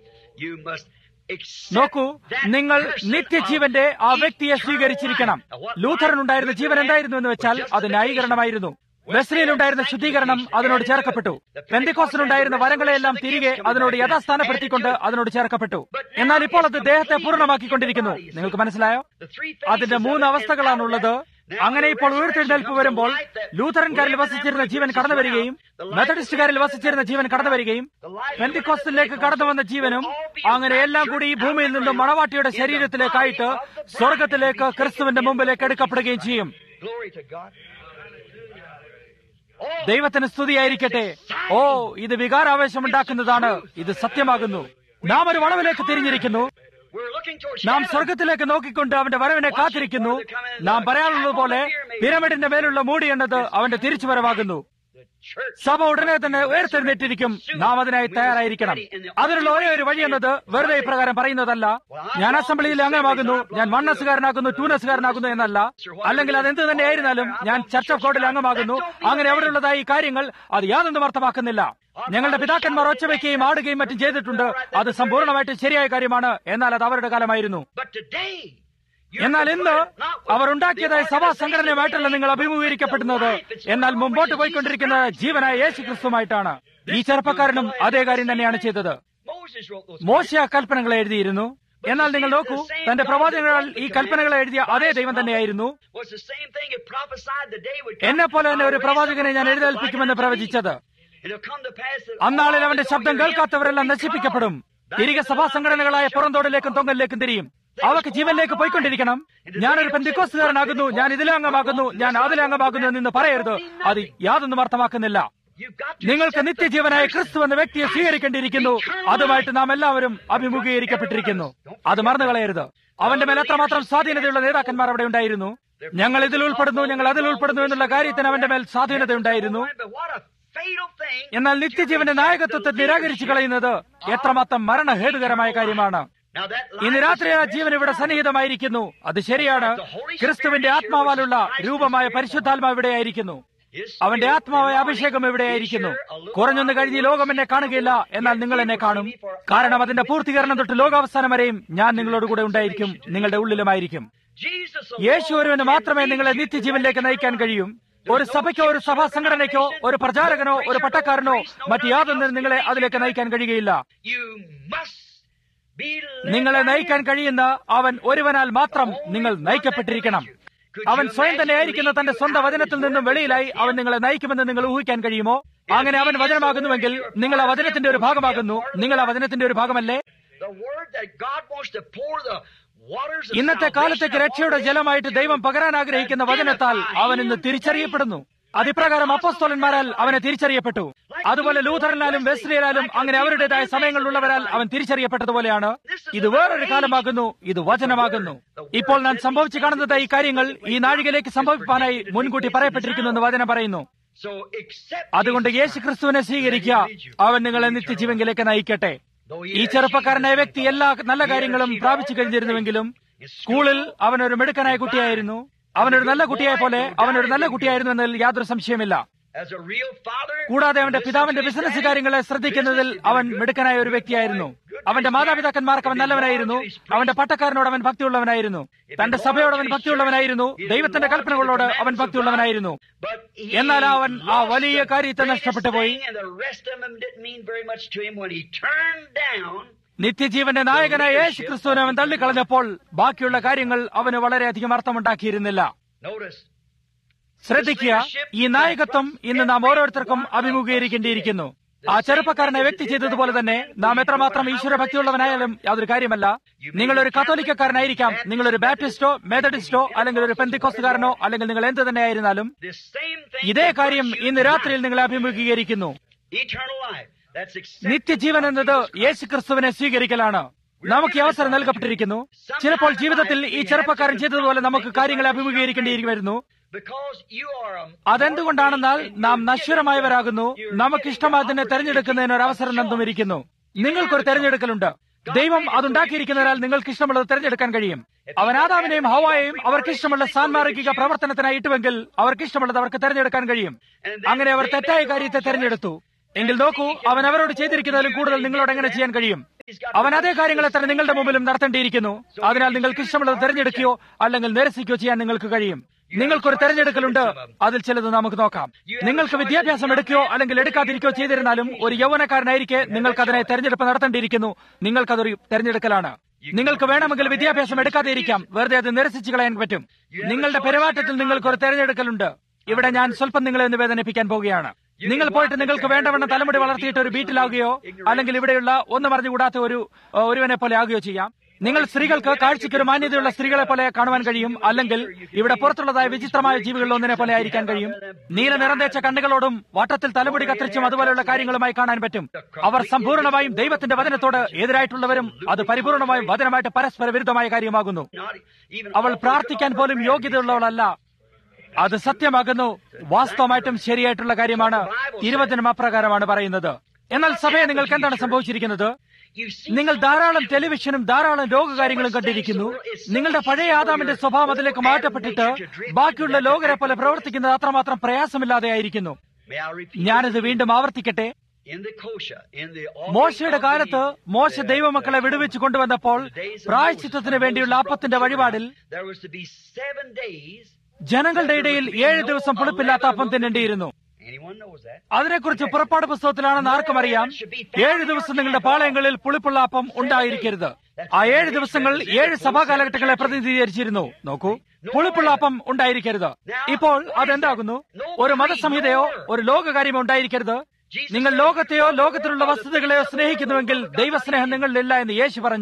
നോക്കൂ നിങ്ങൾ നിത്യജീവന്റെ ആ വ്യക്തിയെ സ്വീകരിച്ചിരിക്കണം ലൂഥറിൻ ഉണ്ടായിരുന്ന ജീവൻ എന്തായിരുന്നു എന്ന് വെച്ചാൽ അത് ന്യായീകരണമായിരുന്നു വെസ്ലിയിലുണ്ടായിരുന്ന ശുദ്ധീകരണം അതിനോട് ചേർക്കപ്പെട്ടു പെന്തിക്കോസിലുണ്ടായിരുന്ന വരങ്ങളെയെല്ലാം തിരികെ അതിനോട് യഥാസ്ഥാനപ്പെടുത്തിക്കൊണ്ട് അതിനോട് ചേർക്കപ്പെട്ടു എന്നാൽ ഇപ്പോൾ അത് ദേഹത്തെ പൂർണ്ണമാക്കിക്കൊണ്ടിരിക്കുന്നു നിങ്ങൾക്ക് മനസ്സിലായോ അതിന്റെ മൂന്ന് അവസ്ഥകളാണുള്ളത് അങ്ങനെ ഇപ്പോൾ ഉയർത്തെഴുന്നേൽപ്പ് വരുമ്പോൾ ലൂഥറൻകാരിൽ വസിച്ചിരുന്ന ജീവൻ കടന്നു വരികയും മെത്തഡിസ്റ്റുകാരിൽ വസിച്ചിരുന്ന ജീവൻ കടന്നു വരികയും പെന്തിക്കോസ്റ്റിലേക്ക് കടന്നു വന്ന ജീവനും അങ്ങനെ എല്ലാം കൂടി ഈ ഭൂമിയിൽ നിന്നും മണവാട്ടിയുടെ ശരീരത്തിലേക്കായിട്ട് സ്വർഗത്തിലേക്ക് ക്രിസ്തുവിന്റെ മുമ്പിലേക്ക് എടുക്കപ്പെടുകയും ചെയ്യും ദൈവത്തിന് സ്തുതിയായിരിക്കട്ടെ ഓ ഇത് വികാരാവേശമുണ്ടാക്കുന്നതാണ് ഇത് സത്യമാകുന്നു നാം ഒരു വളവിലേക്ക് തിരിഞ്ഞിരിക്കുന്നു നാം സ്വർഗത്തിലേക്ക് നോക്കിക്കൊണ്ട് അവന്റെ വരവിനെ കാത്തിരിക്കുന്നു നാം പറയാനുള്ളത് പോലെ പിരമിഡിന്റെ മേലുള്ള മൂടി എന്നത് അവന്റെ തിരിച്ചുവരവാകുന്നു സഭ ഉടനെ തന്നെ ഉയർത്തെഴുന്നേറ്റിരിക്കും നാം അതിനായി തയ്യാറായിരിക്കണം അതിനുള്ള ഒരേ ഒരു വഴി എന്നത് വെറുതെ ഇപ്രകാരം പറയുന്നതല്ല ഞാൻ അസംബ്ലിയിൽ അംഗമാകുന്നു ഞാൻ വണ്ണസുകാരനാകുന്നു ടൂനസുകാരനാകുന്നു എന്നല്ല അല്ലെങ്കിൽ അതെന്ത് തന്നെയായിരുന്നാലും ഞാൻ ചർച്ച് ഓഫ് കോഡിൽ അംഗമാകുന്നു അങ്ങനെ അവിടെയുള്ളതായി കാര്യങ്ങൾ അത് യാതൊന്നും അർത്ഥമാക്കുന്നില്ല ഞങ്ങളുടെ പിതാക്കന്മാർ ഒച്ചവയ്ക്കുകയും ആടുകയും മറ്റും ചെയ്തിട്ടുണ്ട് അത് സമ്പൂർണ്ണമായിട്ട് ശരിയായ കാര്യമാണ് എന്നാൽ അത് അവരുടെ കാലമായിരുന്നു എന്നാൽ ഇന്ന് അവർ ഉണ്ടാക്കിയതായ സഭാ സംഘടനയുമായിട്ടല്ല നിങ്ങൾ അഭിമുഖീകരിക്കപ്പെടുന്നത് എന്നാൽ മുമ്പോട്ട് പോയിക്കൊണ്ടിരിക്കുന്ന ജീവനായ യേശു ക്രിസ്തുമായിട്ടാണ് ഈ ചെറുപ്പക്കാരനും അതേ കാര്യം തന്നെയാണ് ചെയ്തത് മോശ കൽപ്പനകൾ എഴുതിയിരുന്നു എന്നാൽ നിങ്ങൾ നോക്കൂ തന്റെ പ്രവാചകനാൽ ഈ കൽപ്പനകൾ എഴുതിയ അതേ ദൈവം തന്നെയായിരുന്നു എന്നെ പോലെ തന്നെ ഒരു പ്രവാചകനെ ഞാൻ എഴുന്നേൽപ്പിക്കുമെന്ന് പ്രവചിച്ചത് അന്നാളിൽ അവന്റെ ശബ്ദം കേൾക്കാത്തവരെല്ലാം നശിപ്പിക്കപ്പെടും തിരികെ സഭാ സംഘടനകളായ പുറന്തോടിലേക്കും തൊങ്ങലിലേക്കും തിരിയും അവക്ക് ജീവനിലേക്ക് പോയിക്കൊണ്ടിരിക്കണം ഞാനൊരു പെന്തിക്കോസുകാരനാകുന്നു ഞാൻ ഇതിലെ അംഗമാകുന്നു ഞാൻ അതിലെ അംഗമാകുന്നു എന്ന് പറയരുത് അത് യാതൊന്നും അർത്ഥമാക്കുന്നില്ല നിങ്ങൾക്ക് നിത്യജീവനായ ക്രിസ്തു എന്ന വ്യക്തിയെ സ്വീകരിക്കേണ്ടിയിരിക്കുന്നു അതുമായിട്ട് നാം എല്ലാവരും അഭിമുഖീകരിക്കപ്പെട്ടിരിക്കുന്നു അത് മറന്നു കളയരുത് അവന്റെ മേൽ എത്രമാത്രം സ്വാധീനതയുള്ള നേതാക്കന്മാർ അവിടെ ഉണ്ടായിരുന്നു ഞങ്ങൾ ഇതിൽ ഉൾപ്പെടുന്നു ഞങ്ങൾ അതിൽ ഉൾപ്പെടുന്നു എന്നുള്ള കാര്യത്തിന് അവന്റെ മേൽ സ്വാധീനതയുണ്ടായിരുന്നു എന്നാൽ നിത്യജീവന്റെ നായകത്വത്തെ നിരാകരിച്ചു കളയുന്നത് എത്രമാത്രം മരണഹേതുകരമായ കാര്യമാണ് ഇന്ന് രാത്രി ആ ജീവൻ ഇവിടെ സന്നിഹിതമായിരിക്കുന്നു അത് ശരിയാണ് ക്രിസ്തുവിന്റെ ആത്മാവാലുള്ള രൂപമായ പരിശുദ്ധാത്മാവ് ഇവിടെയായിരിക്കുന്നു അവന്റെ ആത്മാവായ അഭിഷേകം എവിടെയായിരിക്കുന്നു കുറഞ്ഞൊന്ന് കഴിഞ്ഞ് ലോകം എന്നെ കാണുകയില്ല എന്നാൽ നിങ്ങൾ എന്നെ കാണും കാരണം അതിന്റെ പൂർത്തീകരണം തൊട്ട് ലോകാവസാനം വരെയും ഞാൻ നിങ്ങളോട് കൂടെ ഉണ്ടായിരിക്കും നിങ്ങളുടെ ഉള്ളിലുമായിരിക്കും യേശു ഒരുവന് മാത്രമേ നിങ്ങളെ നിത്യജീവനിലേക്ക് നയിക്കാൻ കഴിയും ഒരു സഭയ്ക്കോ ഒരു സഭാ സംഘടനയ്ക്കോ ഒരു പ്രചാരകനോ ഒരു പട്ടക്കാരനോ മറ്റ് യാതൊന്നിനും നിങ്ങളെ അതിലേക്ക് നയിക്കാൻ കഴിയുകയില്ല നിങ്ങളെ നയിക്കാൻ കഴിയുന്ന അവൻ ഒരുവനാൽ മാത്രം നിങ്ങൾ നയിക്കപ്പെട്ടിരിക്കണം അവൻ സ്വയം തന്നെ ആയിരിക്കുന്ന തന്റെ സ്വന്തം വചനത്തിൽ നിന്നും വെളിയിലായി അവൻ നിങ്ങളെ നയിക്കുമെന്ന് നിങ്ങൾ ഊഹിക്കാൻ കഴിയുമോ അങ്ങനെ അവൻ വചനമാകുന്നുവെങ്കിൽ നിങ്ങൾ ആ വചനത്തിന്റെ ഒരു ഭാഗമാകുന്നു നിങ്ങൾ ആ വചനത്തിന്റെ ഒരു ഭാഗമല്ലേ ഇന്നത്തെ കാലത്തേക്ക് രക്ഷയുടെ ജലമായിട്ട് ദൈവം പകരാൻ ആഗ്രഹിക്കുന്ന വചനത്താൽ അവൻ ഇന്ന് തിരിച്ചറിയപ്പെടുന്നു അതിപ്രകാരം അപ്പോസ്തോലന്മാരാൽ അവനെ തിരിച്ചറിയപ്പെട്ടു അതുപോലെ ലൂഥറിനാലും വെസ്ലിയലാലും അങ്ങനെ അവരുടേതായ സമയങ്ങളിലുള്ളവരാൽ അവൻ തിരിച്ചറിയപ്പെട്ടതുപോലെയാണ് ഇത് വേറൊരു കാലമാകുന്നു ഇത് വചനമാകുന്നു ഇപ്പോൾ ഞാൻ സംഭവിച്ചു കാണുന്നത് ഈ കാര്യങ്ങൾ ഈ നാഴികയിലേക്ക് സംഭവിപ്പാനായി മുൻകൂട്ടി പറയപ്പെട്ടിരിക്കുന്നു എന്ന് വചനം പറയുന്നു അതുകൊണ്ട് യേശു ക്രിസ്തുവിനെ സ്വീകരിക്കുക അവൻ നിങ്ങളെ നിത്യജീവങ്കിലേക്ക് നയിക്കട്ടെ ഈ ചെറുപ്പക്കാരനായ വ്യക്തി എല്ലാ നല്ല കാര്യങ്ങളും പ്രാപിച്ചു കഴിഞ്ഞിരുന്നുവെങ്കിലും സ്കൂളിൽ അവൻ ഒരു മിടുക്കനായ കുട്ടിയായിരുന്നു അവനൊരു നല്ല കുട്ടിയായ പോലെ അവനൊരു നല്ല കുട്ടിയായിരുന്നു എന്നതിൽ യാതൊരു സംശയമില്ല കൂടാതെ അവന്റെ പിതാവിന്റെ ബിസിനസ് കാര്യങ്ങളെ ശ്രദ്ധിക്കുന്നതിൽ അവൻ മിടുക്കനായ ഒരു വ്യക്തിയായിരുന്നു അവന്റെ മാതാപിതാക്കന്മാർക്ക് അവൻ നല്ലവനായിരുന്നു അവന്റെ പട്ടക്കാരനോട് അവൻ ഭക്തിയുള്ളവനായിരുന്നു തന്റെ സഭയോട് അവൻ ഭക്തിയുള്ളവനായിരുന്നു ദൈവത്തിന്റെ കൽപ്പനകളോട് അവൻ ഭക്തിയുള്ളവനായിരുന്നു എന്നാൽ അവൻ ആ വലിയ കാര്യത്തെ നഷ്ടപ്പെട്ടു പോയി നിത്യജീവന്റെ നായകനായ യേശു ക്രിസ്തുവിനെ അവൻ തള്ളിക്കളഞ്ഞപ്പോൾ ബാക്കിയുള്ള കാര്യങ്ങൾ അവന് വളരെയധികം അർത്ഥമുണ്ടാക്കിയിരുന്നില്ല ശ്രദ്ധിക്കുക ഈ നായകത്വം ഇന്ന് നാം ഓരോരുത്തർക്കും അഭിമുഖീകരിക്കേണ്ടിയിരിക്കുന്നു ആ ചെറുപ്പക്കാരനെ വ്യക്തി ചെയ്തതുപോലെ തന്നെ നാം എത്രമാത്രം ഈശ്വര ഭക്തിയുള്ളവനായാലും യാതൊരു കാര്യമല്ല നിങ്ങളൊരു കത്തോലിക്കക്കാരനായിരിക്കാം നിങ്ങളൊരു ബാപ്റ്റിസ്റ്റോ മെത്തഡിസ്റ്റോ അല്ലെങ്കിൽ ഒരു പെന്തിക്കോസ്തുകാരനോ അല്ലെങ്കിൽ നിങ്ങൾ എന്ത് തന്നെ ആയിരുന്നാലും ഇതേ കാര്യം ഇന്ന് രാത്രിയിൽ നിങ്ങളെ അഭിമുഖീകരിക്കുന്നു നിത്യജീവൻ എന്നത് യേശു ക്രിസ്തുവിനെ സ്വീകരിക്കലാണ് നമുക്ക് ഈ അവസരം നൽകപ്പെട്ടിരിക്കുന്നു ചിലപ്പോൾ ജീവിതത്തിൽ ഈ ചെറുപ്പക്കാരൻ ചെയ്തതുപോലെ നമുക്ക് കാര്യങ്ങളെ അഭിമുഖീകരിക്കേണ്ടി വരുന്നു അതെന്തുകൊണ്ടാണെന്നാൽ നാം നശ്വരമായവരാകുന്നു നമുക്കിഷ്ടമായതിനെ തെരഞ്ഞെടുക്കുന്നതിന് ഒരു അവസരം നന്ദുമിരിക്കുന്നു നിങ്ങൾക്കൊരു തെരഞ്ഞെടുക്കലുണ്ട് ദൈവം അതുണ്ടാക്കിയിരിക്കുന്നതിനാൽ നിങ്ങൾക്ക് ഇഷ്ടമുള്ളത് തെരഞ്ഞെടുക്കാൻ കഴിയും അവൻ ആദാമിനെയും ഹവായെയും അവർക്ക് ഇഷ്ടമുള്ള സാൻമാർഗിക പ്രവർത്തനത്തിനായി ഇട്ടുവെങ്കിൽ അവർക്ക് ഇഷ്ടമുള്ളത് അവർക്ക് തെരഞ്ഞെടുക്കാൻ കഴിയും അങ്ങനെ അവർ തെറ്റായ കാര്യത്തെ തെരഞ്ഞെടുത്തു എങ്കിൽ നോക്കൂ അവൻ അവരോട് ചെയ്തിരിക്കുന്നതിലും കൂടുതൽ നിങ്ങളോട് എങ്ങനെ ചെയ്യാൻ കഴിയും അവൻ അതേ കാര്യങ്ങളെ തന്നെ നിങ്ങളുടെ മുമ്പിലും നടത്തേണ്ടിയിരിക്കുന്നു അതിനാൽ നിങ്ങൾക്ക് ഇഷ്ടമുള്ളത് തെരഞ്ഞെടുക്കുകയോ അല്ലെങ്കിൽ നിരസിക്കുകയോ ചെയ്യാൻ നിങ്ങൾക്ക് കഴിയും നിങ്ങൾക്കൊരു തെരഞ്ഞെടുക്കലുണ്ട് അതിൽ ചിലത് നമുക്ക് നോക്കാം നിങ്ങൾക്ക് വിദ്യാഭ്യാസം എടുക്കുകയോ അല്ലെങ്കിൽ എടുക്കാതിരിക്കുകയോ ചെയ്തിരുന്നാലും ഒരു യൗവനക്കാരനായിരിക്കെ നിങ്ങൾക്ക് അതിനെ തെരഞ്ഞെടുപ്പ് നടത്തേണ്ടിയിരിക്കുന്നു നിങ്ങൾക്കതൊരു തെരഞ്ഞെടുക്കലാണ് നിങ്ങൾക്ക് വേണമെങ്കിൽ വിദ്യാഭ്യാസം എടുക്കാതെ ഇരിക്കാം വെറുതെ അത് നിരസിച്ചു കളയാൻ പറ്റും നിങ്ങളുടെ പെരുമാറ്റത്തിൽ നിങ്ങൾക്കൊരു തെരഞ്ഞെടുക്കലുണ്ട് ഇവിടെ ഞാൻ സ്വല്പം നിങ്ങളെ ഒന്ന് വേദനിപ്പിക്കാൻ പോവുകയാണ് നിങ്ങൾ പോയിട്ട് നിങ്ങൾക്ക് വേണ്ടവണ്ണം തലമുടി വളർത്തിയിട്ട് ഒരു ബീറ്റിലാകുകയോ അല്ലെങ്കിൽ ഇവിടെയുള്ള ഒന്നും അറിഞ്ഞുകൂടാത്ത ഒരു ഒരുവനെ പോലെ ആകുകയോ ചെയ്യാം നിങ്ങൾ സ്ത്രീകൾക്ക് കാഴ്ചയ്ക്ക് ഒരു മാന്യതയുള്ള സ്ത്രീകളെ പോലെ കാണുവാൻ കഴിയും അല്ലെങ്കിൽ ഇവിടെ പുറത്തുള്ളതായ വിചിത്രമായ ജീവികളിൽ ഒന്നിനെ പോലെ ആയിരിക്കാൻ കഴിയും നീല നിറം തേച്ച കണ്ണുകളോടും വട്ടത്തിൽ തലമുടി കത്തിരിച്ചും അതുപോലെയുള്ള കാര്യങ്ങളുമായി കാണാൻ പറ്റും അവർ സമ്പൂർണ്ണമായും ദൈവത്തിന്റെ വചനത്തോട് എതിരായിട്ടുള്ളവരും അത് പരിപൂർണമായും വചനമായിട്ട് പരസ്പര വിരുദ്ധമായ കാര്യമാകുന്നു അവൾ പ്രാർത്ഥിക്കാൻ പോലും യോഗ്യതയുള്ളവളല്ല അത് സത്യമാകുന്നു വാസ്തവമായിട്ടും ശരിയായിട്ടുള്ള കാര്യമാണ് ഇരുപതിനും അപ്രകാരമാണ് പറയുന്നത് എന്നാൽ സഭയെ നിങ്ങൾക്ക് എന്താണ് സംഭവിച്ചിരിക്കുന്നത് നിങ്ങൾ ധാരാളം ടെലിവിഷനും ധാരാളം രോഗകാര്യങ്ങളും കണ്ടിരിക്കുന്നു നിങ്ങളുടെ പഴയ ആദാമിന്റെ സ്വഭാവം അതിലേക്ക് മാറ്റപ്പെട്ടിട്ട് ബാക്കിയുള്ള ലോകരെ പോലെ പ്രവർത്തിക്കുന്നത് അത്രമാത്രം പ്രയാസമില്ലാതെ ആയിരിക്കുന്നു ഞാനിത് വീണ്ടും ആവർത്തിക്കട്ടെ മോശയുടെ കാലത്ത് മോശ ദൈവമക്കളെ വിടുവിച്ചു കൊണ്ടുവന്നപ്പോൾ പ്രായച്ചിത്തത്തിന് വേണ്ടിയുള്ള അപ്പത്തിന്റെ വഴിപാടിൽ ജനങ്ങളുടെ ഇടയിൽ ഏഴ് ദിവസം പുളിപ്പില്ലാത്ത അപ്പം തിന്നേണ്ടിയിരുന്നു അതിനെക്കുറിച്ച് പുറപ്പാട് പുസ്തകത്തിലാണെന്ന് ആർക്കും അറിയാം ഏഴ് ദിവസം നിങ്ങളുടെ പാളയങ്ങളിൽ പുളിപ്പുള്ള അപ്പം ഉണ്ടായിരിക്കരുത് ആ ഏഴ് ദിവസങ്ങൾ ഏഴ് സഭാ കാലഘട്ടങ്ങളെ പ്രതിനിധീകരിച്ചിരുന്നു നോക്കൂ പുളിപ്പുള്ള അപ്പം ഉണ്ടായിരിക്കരുത് ഇപ്പോൾ അതെന്താകുന്നു ഒരു മതസംഹിതയോ ഒരു ലോകകാര്യമോ ഉണ്ടായിരിക്കരുത് നിങ്ങൾ ലോകത്തെയോ ലോകത്തിലുള്ള വസ്തുതകളെയോ സ്നേഹിക്കുന്നുവെങ്കിൽ ദൈവസ്നേഹം നിങ്ങളിലില്ല എന്ന് യേശു പറഞ്ഞു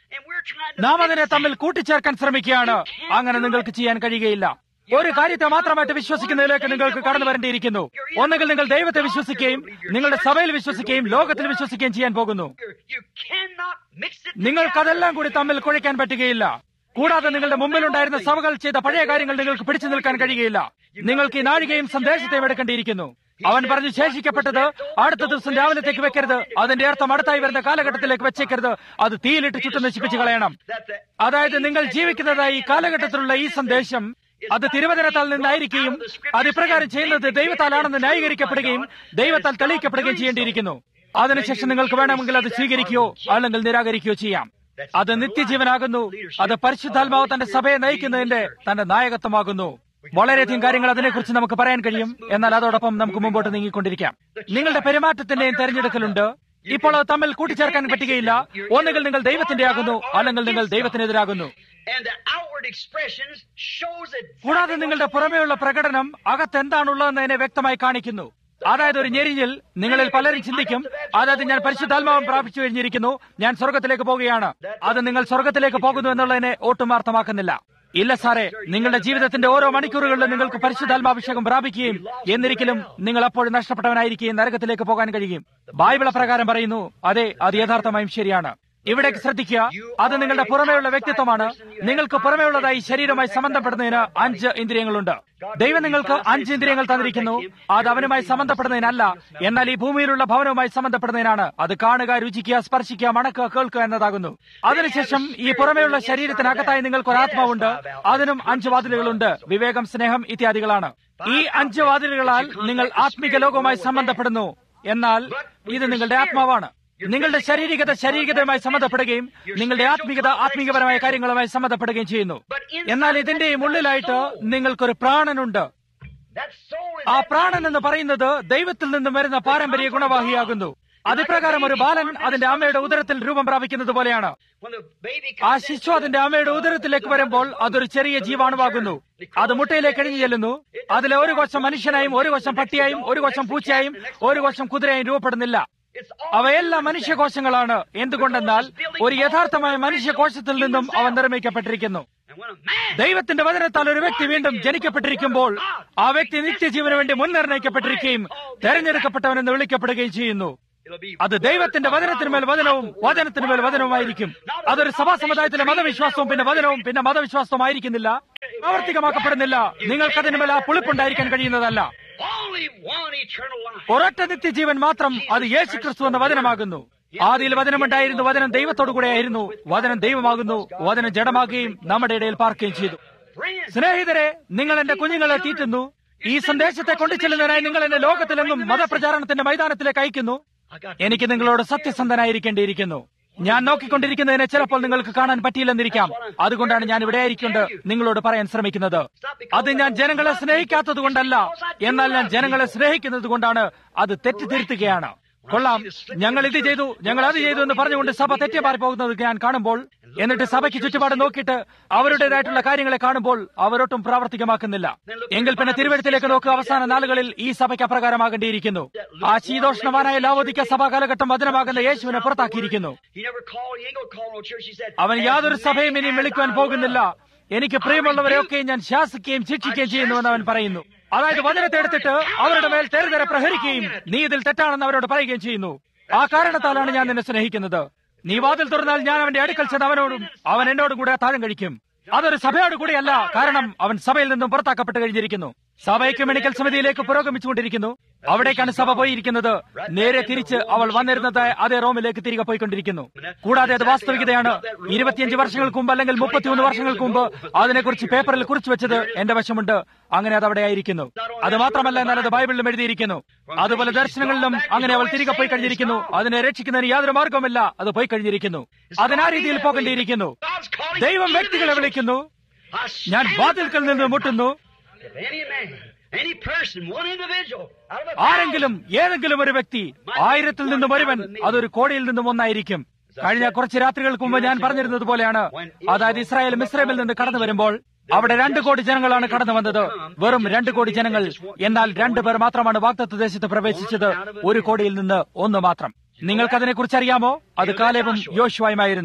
And we're trying to നാം fix അതിനെ it. തമ്മിൽ കൂട്ടിച്ചേർക്കാൻ ശ്രമിക്കുകയാണ് അങ്ങനെ നിങ്ങൾക്ക് ചെയ്യാൻ കഴിയുകയില്ല ഒരു കാര്യത്തെ മാത്രമായിട്ട് വിശ്വസിക്കുന്നതിലേക്ക് നിങ്ങൾക്ക് കടന്നു വരേണ്ടിയിരിക്കുന്നു ഒന്നുകിൽ നിങ്ങൾ ദൈവത്തെ വിശ്വസിക്കുകയും നിങ്ങളുടെ സഭയിൽ വിശ്വസിക്കുകയും ലോകത്തിൽ വിശ്വസിക്കുകയും ചെയ്യാൻ പോകുന്നു You- You cannot mix it നിങ്ങൾക്കതെല്ലാം കൂടി തമ്മിൽ കുഴയ്ക്കാൻ പറ്റുകയില്ല കൂടാതെ നിങ്ങളുടെ മുമ്പിലുണ്ടായിരുന്ന സഭകൾ ചെയ്ത പഴയ കാര്യങ്ങൾ നിങ്ങൾക്ക് പിടിച്ചു നിൽക്കാൻ കഴിയുകയില്ല നിങ്ങൾക്ക് ഈ നാഴികയും സന്ദേശത്തെയും എടുക്കേണ്ടിയിരിക്കുന്നു അവൻ പറഞ്ഞു ശേഷിക്കപ്പെട്ടത് അടുത്ത ദിവസം രാവിലത്തേക്ക് വെക്കരുത് അതിന്റെ അർത്ഥം അടുത്തായി വരുന്ന കാലഘട്ടത്തിലേക്ക് വെച്ചേക്കരുത് അത് തീയിലിട്ട് ചുറ്റും നശിപ്പിച്ചു കളയണം that the അതായത് നിങ്ങൾ ജീവിക്കുന്നതായി ഈ കാലഘട്ടത്തിലുള്ള ഈ സന്ദേശം അത് തിരുവചനത്താൽ നിന്നായിരിക്കുകയും അത് ഇപ്രകാരം ചെയ്യുന്നത് ദൈവത്താലാണെന്ന് ന്യായീകരിക്കപ്പെടുകയും ദൈവത്താൽ തെളിയിക്കപ്പെടുകയും ചെയ്യേണ്ടിയിരിക്കുന്നു അതിനുശേഷം നിങ്ങൾക്ക് വേണമെങ്കിൽ അത് സ്വീകരിക്കുകയോ അല്ലെങ്കിൽ നിരാകരിക്കുകയോ ചെയ്യാം അത് നിത്യജീവനാകുന്നു അത് പരിശുദ്ധാത്മാവ് തന്റെ സഭയെ നയിക്കുന്നതിന്റെ തന്റെ നായകത്വമാകുന്നു വളരെയധികം കാര്യങ്ങൾ അതിനെക്കുറിച്ച് നമുക്ക് പറയാൻ കഴിയും എന്നാൽ അതോടൊപ്പം നമുക്ക് മുമ്പോട്ട് നീങ്ങിക്കൊണ്ടിരിക്കാം നിങ്ങളുടെ പെരുമാറ്റത്തിന്റെയും തെരഞ്ഞെടുക്കലുണ്ട് ഇപ്പോൾ അത് തമ്മിൽ കൂട്ടിച്ചേർക്കാൻ പറ്റുകയില്ല ഒന്നുകിൽ നിങ്ങൾ ദൈവത്തിന്റെ ആകുന്നു അല്ലെങ്കിൽ നിങ്ങൾ ദൈവത്തിനെതിരാകുന്നു and the outward expressions shows it. കൂടാതെ നിങ്ങളുടെ പുറമേയുള്ള പ്രകടനം അകത്ത് എന്താണുള്ളതെന്നതിനെ വ്യക്തമായി കാണിക്കുന്നു അതായത് ഒരു ഞെരിഞ്ഞിൽ നിങ്ങളിൽ പലരും ചിന്തിക്കും അതായത് ഞാൻ പരിശുദ്ധാത്മാവം പ്രാപിച്ചു കഴിഞ്ഞിരിക്കുന്നു ഞാൻ സ്വർഗത്തിലേക്ക് പോവുകയാണ് അത് നിങ്ങൾ സ്വർഗത്തിലേക്ക് പോകുന്നു എന്നുള്ളതിനെ ഒട്ടും അർത്ഥമാക്കുന്നില്ല ഇല്ല സാറേ നിങ്ങളുടെ ജീവിതത്തിന്റെ ഓരോ മണിക്കൂറുകളിലും നിങ്ങൾക്ക് പരിശുദ്ധാത്മാഭിഷേകം പ്രാപിക്കുകയും എന്നിരിക്കലും നിങ്ങൾ അപ്പോഴും നഷ്ടപ്പെട്ടവനായിരിക്കുകയും നരകത്തിലേക്ക് പോകാൻ കഴിയും ബൈബിൾ പ്രകാരം പറയുന്നു അതെ അത് യഥാർത്ഥമായും ശരിയാണ് ഇവിടേക്ക് ശ്രദ്ധിക്കുക അത് നിങ്ങളുടെ പുറമേയുള്ള വ്യക്തിത്വമാണ് നിങ്ങൾക്ക് പുറമേയുള്ളതായി ശരീരവുമായി സംബന്ധപ്പെടുന്നതിന് അഞ്ച് ഇന്ദ്രിയങ്ങളുണ്ട് ദൈവം നിങ്ങൾക്ക് അഞ്ച് ഇന്ദ്രിയങ്ങൾ തന്നിരിക്കുന്നു അത് അവനുമായി സംബന്ധപ്പെടുന്നതിനല്ല എന്നാൽ ഈ ഭൂമിയിലുള്ള ഭവനവുമായി സംബന്ധപ്പെടുന്നതിനാണ് അത് കാണുക രുചിക്കുക സ്പർശിക്കുക മണക്കുക കേൾക്കുക എന്നതാകുന്നു അതിനുശേഷം ഈ പുറമേയുള്ള ശരീരത്തിനകത്തായി നിങ്ങൾക്ക് ഒരു ആത്മാവുണ്ട് അതിനും അഞ്ച് വാതിലുകളുണ്ട് വിവേകം സ്നേഹം ഇത്യാദികളാണ് ഈ അഞ്ച് വാതിലുകളാൽ നിങ്ങൾ ആത്മിക ലോകവുമായി സംബന്ധപ്പെടുന്നു എന്നാൽ ഇത് നിങ്ങളുടെ ആത്മാവാണ് നിങ്ങളുടെ ശാരീരികത ശാരീരികതയുമായി സംബന്ധപ്പെടുകയും നിങ്ങളുടെ ആത്മീകത ആത്മീകപരമായ കാര്യങ്ങളുമായി സംബന്ധപ്പെടുകയും ചെയ്യുന്നു എന്നാൽ ഇതിന്റെയും ഉള്ളിലായിട്ട് നിങ്ങൾക്കൊരു പ്രാണനുണ്ട് That soul is ആ that പ്രാണൻ എന്ന് പറയുന്നത് ദൈവത്തിൽ നിന്നും വരുന്ന പാരമ്പര്യ ഗുണവാഹിയാകുന്നു അതിപ്രകാരം ഒരു ബാലൻ അതിന്റെ അമ്മയുടെ ഉദരത്തിൽ രൂപം പ്രാപിക്കുന്നത് പോലെയാണ് when the baby ആ comes ശിശു അതിന്റെ അമ്മയുടെ ഉദരത്തിലേക്ക് വരുമ്പോൾ അതൊരു ചെറിയ ജീവാണുവാകുന്നു അത് മുട്ടയിലേക്ക് എഴിഞ്ഞു ചെല്ലുന്നു അതിലെ ഒരു വശം മനുഷ്യനായും ഒരു വശം പട്ടിയായും ഒരു വശം പൂച്ചയായും ഒരു വശം കുതിരയായും രൂപപ്പെടുന്നില്ല it's all അവയെല്ലാം മനുഷ്യകോശങ്ങളാണ് എന്തുകൊണ്ടെന്നാൽ ഒരു യഥാർത്ഥമായ മനുഷ്യകോശത്തിൽ നിന്നും അവ നിർമ്മിക്കപ്പെട്ടിരിക്കുന്നു and when a man ദൈവത്തിന്റെ വചനത്താൽ ഒരു വ്യക്തി വീണ്ടും ജനിക്കപ്പെട്ടിരിക്കുമ്പോൾ ആ വ്യക്തി നിത്യജീവന് വേണ്ടി മുൻനിർണയിക്കപ്പെട്ടിരിക്കുകയും തെരഞ്ഞെടുക്കപ്പെട്ടവനെന്ന് വിളിക്കപ്പെടുകയും ചെയ്യുന്നു it'll be അത് ദൈവത്തിന്റെ വചനത്തിന്മേൽ വചനവും വചനത്തിന്മേൽ വചനവുമായിരിക്കും അതൊരു സഭാ സമുദായത്തിലെ മതവിശ്വാസവും പിന്നെ വചനവും പിന്നെ മതവിശ്വാസവും ആയിരിക്കുന്നില്ല പ്രാവർത്തികമാക്കപ്പെടുന്നില്ല നിങ്ങൾക്കതിന്മേൽ ആ പുളിപ്പുണ്ടായിരിക്കാൻ കഴിയുന്നതല്ല only one eternal life. ഒരൊറ്റ നിത്യജീവൻ മാത്രം അത് യേശു ക്രിസ്തു എന്ന വചനമാകുന്നു ആദിയിൽ വചനമുണ്ടായിരുന്നു വചനം ദൈവത്തോടു കൂടെയായിരുന്നു വചനം ദൈവമാകുന്നു വചനം ജഡമാകുകയും നമ്മുടെ ഇടയിൽ പാർക്കുകയും ചെയ്തു Friends, സ്നേഹിതരെ നിങ്ങൾ എന്റെ കുഞ്ഞുങ്ങളെ തീറ്റുന്നു ഈ സന്ദേശത്തെ കൊണ്ടുചെല്ലുന്നതിനായി നിങ്ങൾ എന്നെ ലോകത്തിലെങ്ങും മതപ്രചാരണത്തിന്റെ മൈതാനത്തിലേക്ക് അയക്കുന്നു I got എനിക്ക് നിങ്ങളോട് സത്യസന്ധനായിരിക്കേണ്ടിയിരിക്കുന്നു ഞാൻ നോക്കിക്കൊണ്ടിരിക്കുന്നതിനെ ചിലപ്പോൾ നിങ്ങൾക്ക് കാണാൻ പറ്റിയില്ലെന്നിരിക്കാം അതുകൊണ്ടാണ് ഞാൻ ഇവിടെ ആയിരിക്കൊണ്ട് നിങ്ങളോട് പറയാൻ ശ്രമിക്കുന്നത് അത് ഞാൻ ജനങ്ങളെ സ്നേഹിക്കാത്തത് കൊണ്ടല്ല എന്നാൽ ഞാൻ ജനങ്ങളെ സ്നേഹിക്കുന്നത് കൊണ്ടാണ് അത് തെറ്റിദ്ധരുത്തുകയാണ് കൊള്ളാം ഞങ്ങൾ ഇത് ചെയ്തു ഞങ്ങൾ അത് ചെയ്തു എന്ന് പറഞ്ഞുകൊണ്ട് സഭ തെറ്റിമാറി പോകുന്നത് ഞാൻ കാണുമ്പോൾ എന്നിട്ട് സഭയ്ക്ക് ചുറ്റുപാട് നോക്കിയിട്ട് അവരുടേതായിട്ടുള്ള കാര്യങ്ങളെ കാണുമ്പോൾ അവരൊട്ടും പ്രാവർത്തികമാക്കുന്നില്ല എങ്കിൽ പിന്നെ തിരുവഴുത്തിലേക്ക് നോക്കുക അവസാന നാളുകളിൽ ഈ സഭയ്ക്ക് അപ്രകാരമാകേണ്ടിയിരിക്കുന്നു ആ ശീതോഷ്ണവാനായ ലാവോദിക്ക സഭാ കാലഘട്ടം വചനമാകുന്ന യേശുവിനെ പുറത്താക്കിയിരിക്കുന്നു He never called, he ain't gonna call no church. He said, അവൻ യാതൊരു സഭയും ഇനിയും വിളിക്കുവാൻ പോകുന്നില്ല എനിക്ക് പ്രിയമുള്ളവരെയൊക്കെ ഞാൻ ശാസിക്കുകയും ശിക്ഷിക്കുകയും ചെയ്യുന്നുവെന്ന് അവൻ പറയുന്നു അതായത് വചനത്തെ എടുത്തിട്ട് അവരുടെ മേൽ തെരുതെരെ പ്രഹരിക്കുകയും നീ ഇതിൽ തെറ്റാണെന്ന് അവരോട് പറയുകയും ചെയ്യുന്നു ആ കാരണത്താലാണ് ഞാൻ നിന്നെ സ്നേഹിക്കുന്നത് നീ വാതിൽ തുറന്നാൽ ഞാൻ അവന്റെ അടുക്കൽ ചെന്ന് അവനോടും അവൻ എന്നോടും കൂടെ താഴം കഴിക്കും അതൊരു സഭയോട് കൂടിയല്ല കാരണം അവൻ സഭയിൽ നിന്നും പുറത്താക്കപ്പെട്ട് കഴിഞ്ഞിരിക്കുന്നു സഭയ്ക്ക് മെഡിക്കൽ സമിതിയിലേക്ക് പുരോഗമിച്ചുകൊണ്ടിരിക്കുന്നു അവിടേക്കാണ് സഭ പോയിരിക്കുന്നത് നേരെ തിരിച്ച് അവൾ വന്നിരുന്നത് അതേ റോമിലേക്ക് തിരികെ പോയിക്കൊണ്ടിരിക്കുന്നു കൂടാതെ അത് വാസ്തവികതയാണ് ഇരുപത്തിയഞ്ച് വർഷങ്ങൾക്ക് മുമ്പ് അല്ലെങ്കിൽ മുപ്പത്തിമൂന്ന് വർഷങ്ങൾക്ക് മുമ്പ് അതിനെക്കുറിച്ച് പേപ്പറിൽ കുറിച്ചു വെച്ചത് എന്റെ വശമുണ്ട് അങ്ങനെ അത് അവിടെ ആയിരിക്കുന്നു അത് മാത്രമല്ല എന്നാൽ അത് ബൈബിളിലും എഴുതിയിരിക്കുന്നു അതുപോലെ ദർശനങ്ങളിലും അങ്ങനെ അവൾ തിരികെ പോയി കഴിഞ്ഞിരിക്കുന്നു അതിനെ രക്ഷിക്കുന്നതിന് യാതൊരു മാർഗവുമില്ല അത് പോയി കഴിഞ്ഞിരിക്കുന്നു അതിനാ രീതിയിൽ പോകേണ്ടിയിരിക്കുന്നു God's calling ദൈവം വ്യക്തികളെ വിളിക്കുന്നു I ഞാൻ stand വാതിൽക്കൽ നിന്ന് മുട്ടുന്നു If any man, any person, one individual, out of a ആരെങ്കിലും ഏതെങ്കിലും ഒരു വ്യക്തി ആയിരത്തിൽ നിന്നും ഒരുവൻ അതൊരു കോടിയിൽ നിന്നും ഒന്നായിരിക്കും കഴിഞ്ഞ കുറച്ച് രാത്രികൾക്ക് മുമ്പ് ഞാൻ പറഞ്ഞിരുന്നത് പോലെയാണ് അതായത് ഇസ്രായേൽ മിസ്രൈമിൽ നിന്ന് കടന്നു വരുമ്പോൾ അവിടെ രണ്ട് കോടി ജനങ്ങളാണ് കടന്നു വന്നത് വെറും രണ്ട് കോടി ജനങ്ങൾ എന്നാൽ രണ്ടു പേർ മാത്രമാണ് വാക്തത്വ ദേശത്ത് പ്രവേശിച്ചത് ഒരു കോടിയിൽ നിന്ന് ഒന്ന് മാത്രം നിങ്ങൾക്ക് അതിനെക്കുറിച്ച് അറിയാമോ അത് കാലേബും യോശുവായുമായിരുന്നു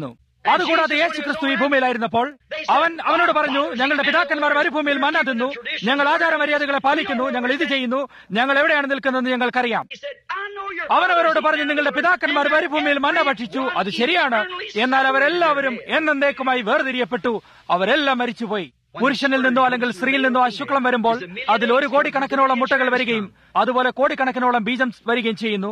അതുകൂടാതെ യേശു ക്രിസ്തു ഈ ഭൂമിയിലായിരുന്നപ്പോൾ അവൻ അവനോട് പറഞ്ഞു ഞങ്ങളുടെ പിതാക്കന്മാർ മരുഭൂമിയിൽ മന്ന തിന്നു ഞങ്ങൾ ആചാരമര്യാദകളെ പാലിക്കുന്നു ഞങ്ങൾ ഇത് ചെയ്യുന്നു ഞങ്ങൾ എവിടെയാണ് നിൽക്കുന്നതെന്ന് ഞങ്ങൾക്കറിയാം അവൻ അവരോട് പറഞ്ഞു നിങ്ങളുടെ പിതാക്കന്മാർ മരുഭൂമിയിൽ മന്ന ഭക്ഷിച്ചു അത് ശരിയാണ് എന്നാൽ അവരെല്ലാവരും എന്നേക്കുമായി വേർതിരിയപ്പെട്ടു അവരെല്ലാം മരിച്ചുപോയി പുരുഷനിൽ നിന്നോ അല്ലെങ്കിൽ സ്ത്രീയിൽ നിന്നോ ആ ശുക്ലം വരുമ്പോൾ അതിൽ ഒരു കോടിക്കണക്കിനോളം മുട്ടകൾ വരികയും അതുപോലെ കോടിക്കണക്കിനോളം ബീജം വരികയും ചെയ്യുന്നു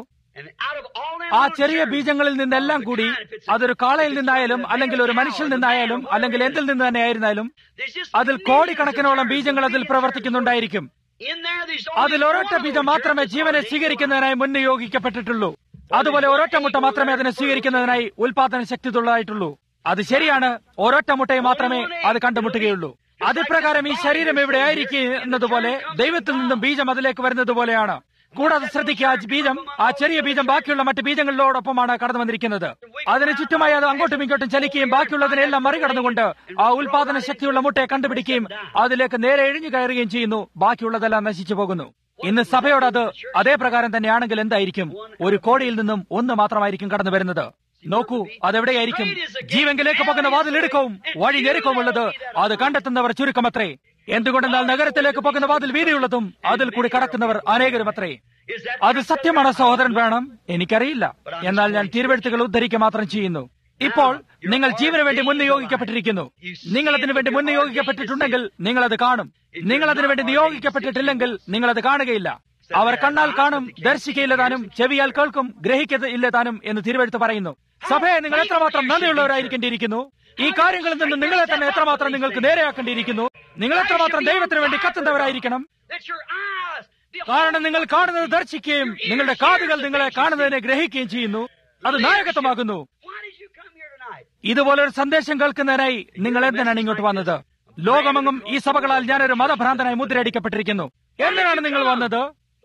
ആ ചെറിയ ബീജങ്ങളിൽ നിന്നെല്ലാം കൂടി അതൊരു കാളയിൽ നിന്നായാലും അല്ലെങ്കിൽ ഒരു മനുഷ്യൽ നിന്നായാലും അല്ലെങ്കിൽ എന്തിൽ നിന്ന് തന്നെ ആയിരുന്നാലും അതിൽ കോടിക്കണക്കിനോളം ബീജങ്ങൾ അതിൽ പ്രവർത്തിക്കുന്നുണ്ടായിരിക്കും അതിൽ ഒരൊറ്റ ബീജം മാത്രമേ ജീവനെ സ്വീകരിക്കുന്നതിനായി മുൻനിയോഗിക്കപ്പെട്ടിട്ടുള്ളൂ അതുപോലെ ഒരൊറ്റ മുട്ട മാത്രമേ അതിനെ സ്വീകരിക്കുന്നതിനായി ഉൽപാദന ശക്തിയുള്ളതായിട്ടുള്ളൂ അത് ശരിയാണ് ഒരൊറ്റ മുട്ടയെ മാത്രമേ അത് കണ്ടുമുട്ടുകയുള്ളൂ അതിപ്രകാരം ഈ ശരീരം ഇവിടെ ആയിരിക്കുന്നതുപോലെ ദൈവത്തിൽ നിന്നും ബീജം അതിലേക്ക് വരുന്നത് പോലെയാണ് കൂടാതെ ശ്രദ്ധിക്കുക ആ ബീജം ആ ചെറിയ ബീജം ബാക്കിയുള്ള മറ്റ് ബീജങ്ങളിലോടൊപ്പമാണ് കടന്നു വന്നിരിക്കുന്നത് അതിന് ചുറ്റുമായി അത് അങ്ങോട്ടും ഇങ്ങോട്ടും ചലിക്കുകയും ബാക്കിയുള്ളതിനെല്ലാം മറികടന്നുകൊണ്ട് ആ ഉൽപാദന ശക്തിയുള്ള മുട്ടയെ കണ്ടുപിടിക്കുകയും അതിലേക്ക് നേരെ ഇഴിഞ്ഞു കയറുകയും ചെയ്യുന്നു ബാക്കിയുള്ളതെല്ലാം നശിച്ചു പോകുന്നു ഇന്ന് സഭയോട് അത് അതേ പ്രകാരം തന്നെയാണെങ്കിൽ എന്തായിരിക്കും ഒരു കോടിയിൽ നിന്നും ഒന്ന് മാത്രമായിരിക്കും കടന്നു വരുന്നത് നോക്കൂ അതെവിടെയായിരിക്കും ജീവങ്കിലേക്ക് പോകുന്ന വാതിലെടുക്കവും വഴി ഞെരുക്കവുമുള്ളത് അത് കണ്ടെത്തുന്നവർ ചുരുക്കമത്രേ എന്തുകൊണ്ടെന്നാൽ നഗരത്തിലേക്ക് പോകുന്ന വാതിൽ വീതിയുള്ളതും അതിൽ കൂടി കടക്കുന്നവർ അനേകരുമത്രേ അത് സത്യമാണ് സഹോദരൻ വേണം എനിക്കറിയില്ല എന്നാൽ ഞാൻ തിരുവെഴുത്തുകൾ ഉദ്ധരിക്കുക മാത്രം ചെയ്യുന്നു ഇപ്പോൾ നിങ്ങൾ ജീവന് വേണ്ടി മുൻനിയോഗിക്കപ്പെട്ടിരിക്കുന്നു നിങ്ങൾ അതിനു വേണ്ടി മുൻനിയോഗിക്കപ്പെട്ടിട്ടുണ്ടെങ്കിൽ നിങ്ങൾ അത് കാണും നിങ്ങൾ അതിനു വേണ്ടി നിയോഗിക്കപ്പെട്ടിട്ടില്ലെങ്കിൽ നിങ്ങൾ അത് കാണുകയില്ല അവർ കണ്ണാൽ കാണും ദർശിക്കയില്ല താനും ചെവിയാൽ കേൾക്കും ഗ്രഹിക്കയില്ല താനും എന്ന് തിരുവെഴുത്ത് പറയുന്നു സഭയെ നിങ്ങൾ എത്രമാത്രം നന്ദിയുള്ളവരായിരിക്കേണ്ടിയിരിക്കുന്നു ഈ കാര്യങ്ങളിൽ നിന്ന് നിങ്ങളെ തന്നെ എത്രമാത്രം നിങ്ങൾക്ക് നേരെയാക്കേണ്ടിയിരിക്കുന്നു നിങ്ങൾ എത്രമാത്രം ദൈവത്തിന് വേണ്ടി കത്തുന്നവരായിരിക്കണം കാരണം നിങ്ങൾ കാണുന്നത് ദർശിക്കുകയും നിങ്ങളുടെ കാതുകൾ നിങ്ങളെ കാണുന്നതിനെ ഗ്രഹിക്കുകയും ചെയ്യുന്നു അത് നായകത്വമാകുന്നു ഇതുപോലൊരു സന്ദേശം കേൾക്കുന്നതിനായി നിങ്ങൾ എന്തിനാണ് ഇങ്ങോട്ട് വന്നത് ലോകമെങ്ങും ഈ സഭകളാൽ ഞാനൊരു മതഭ്രാന്തനായി മുദ്രയടിക്കപ്പെട്ടിരിക്കുന്നു എന്തിനാണ് നിങ്ങൾ വന്നത്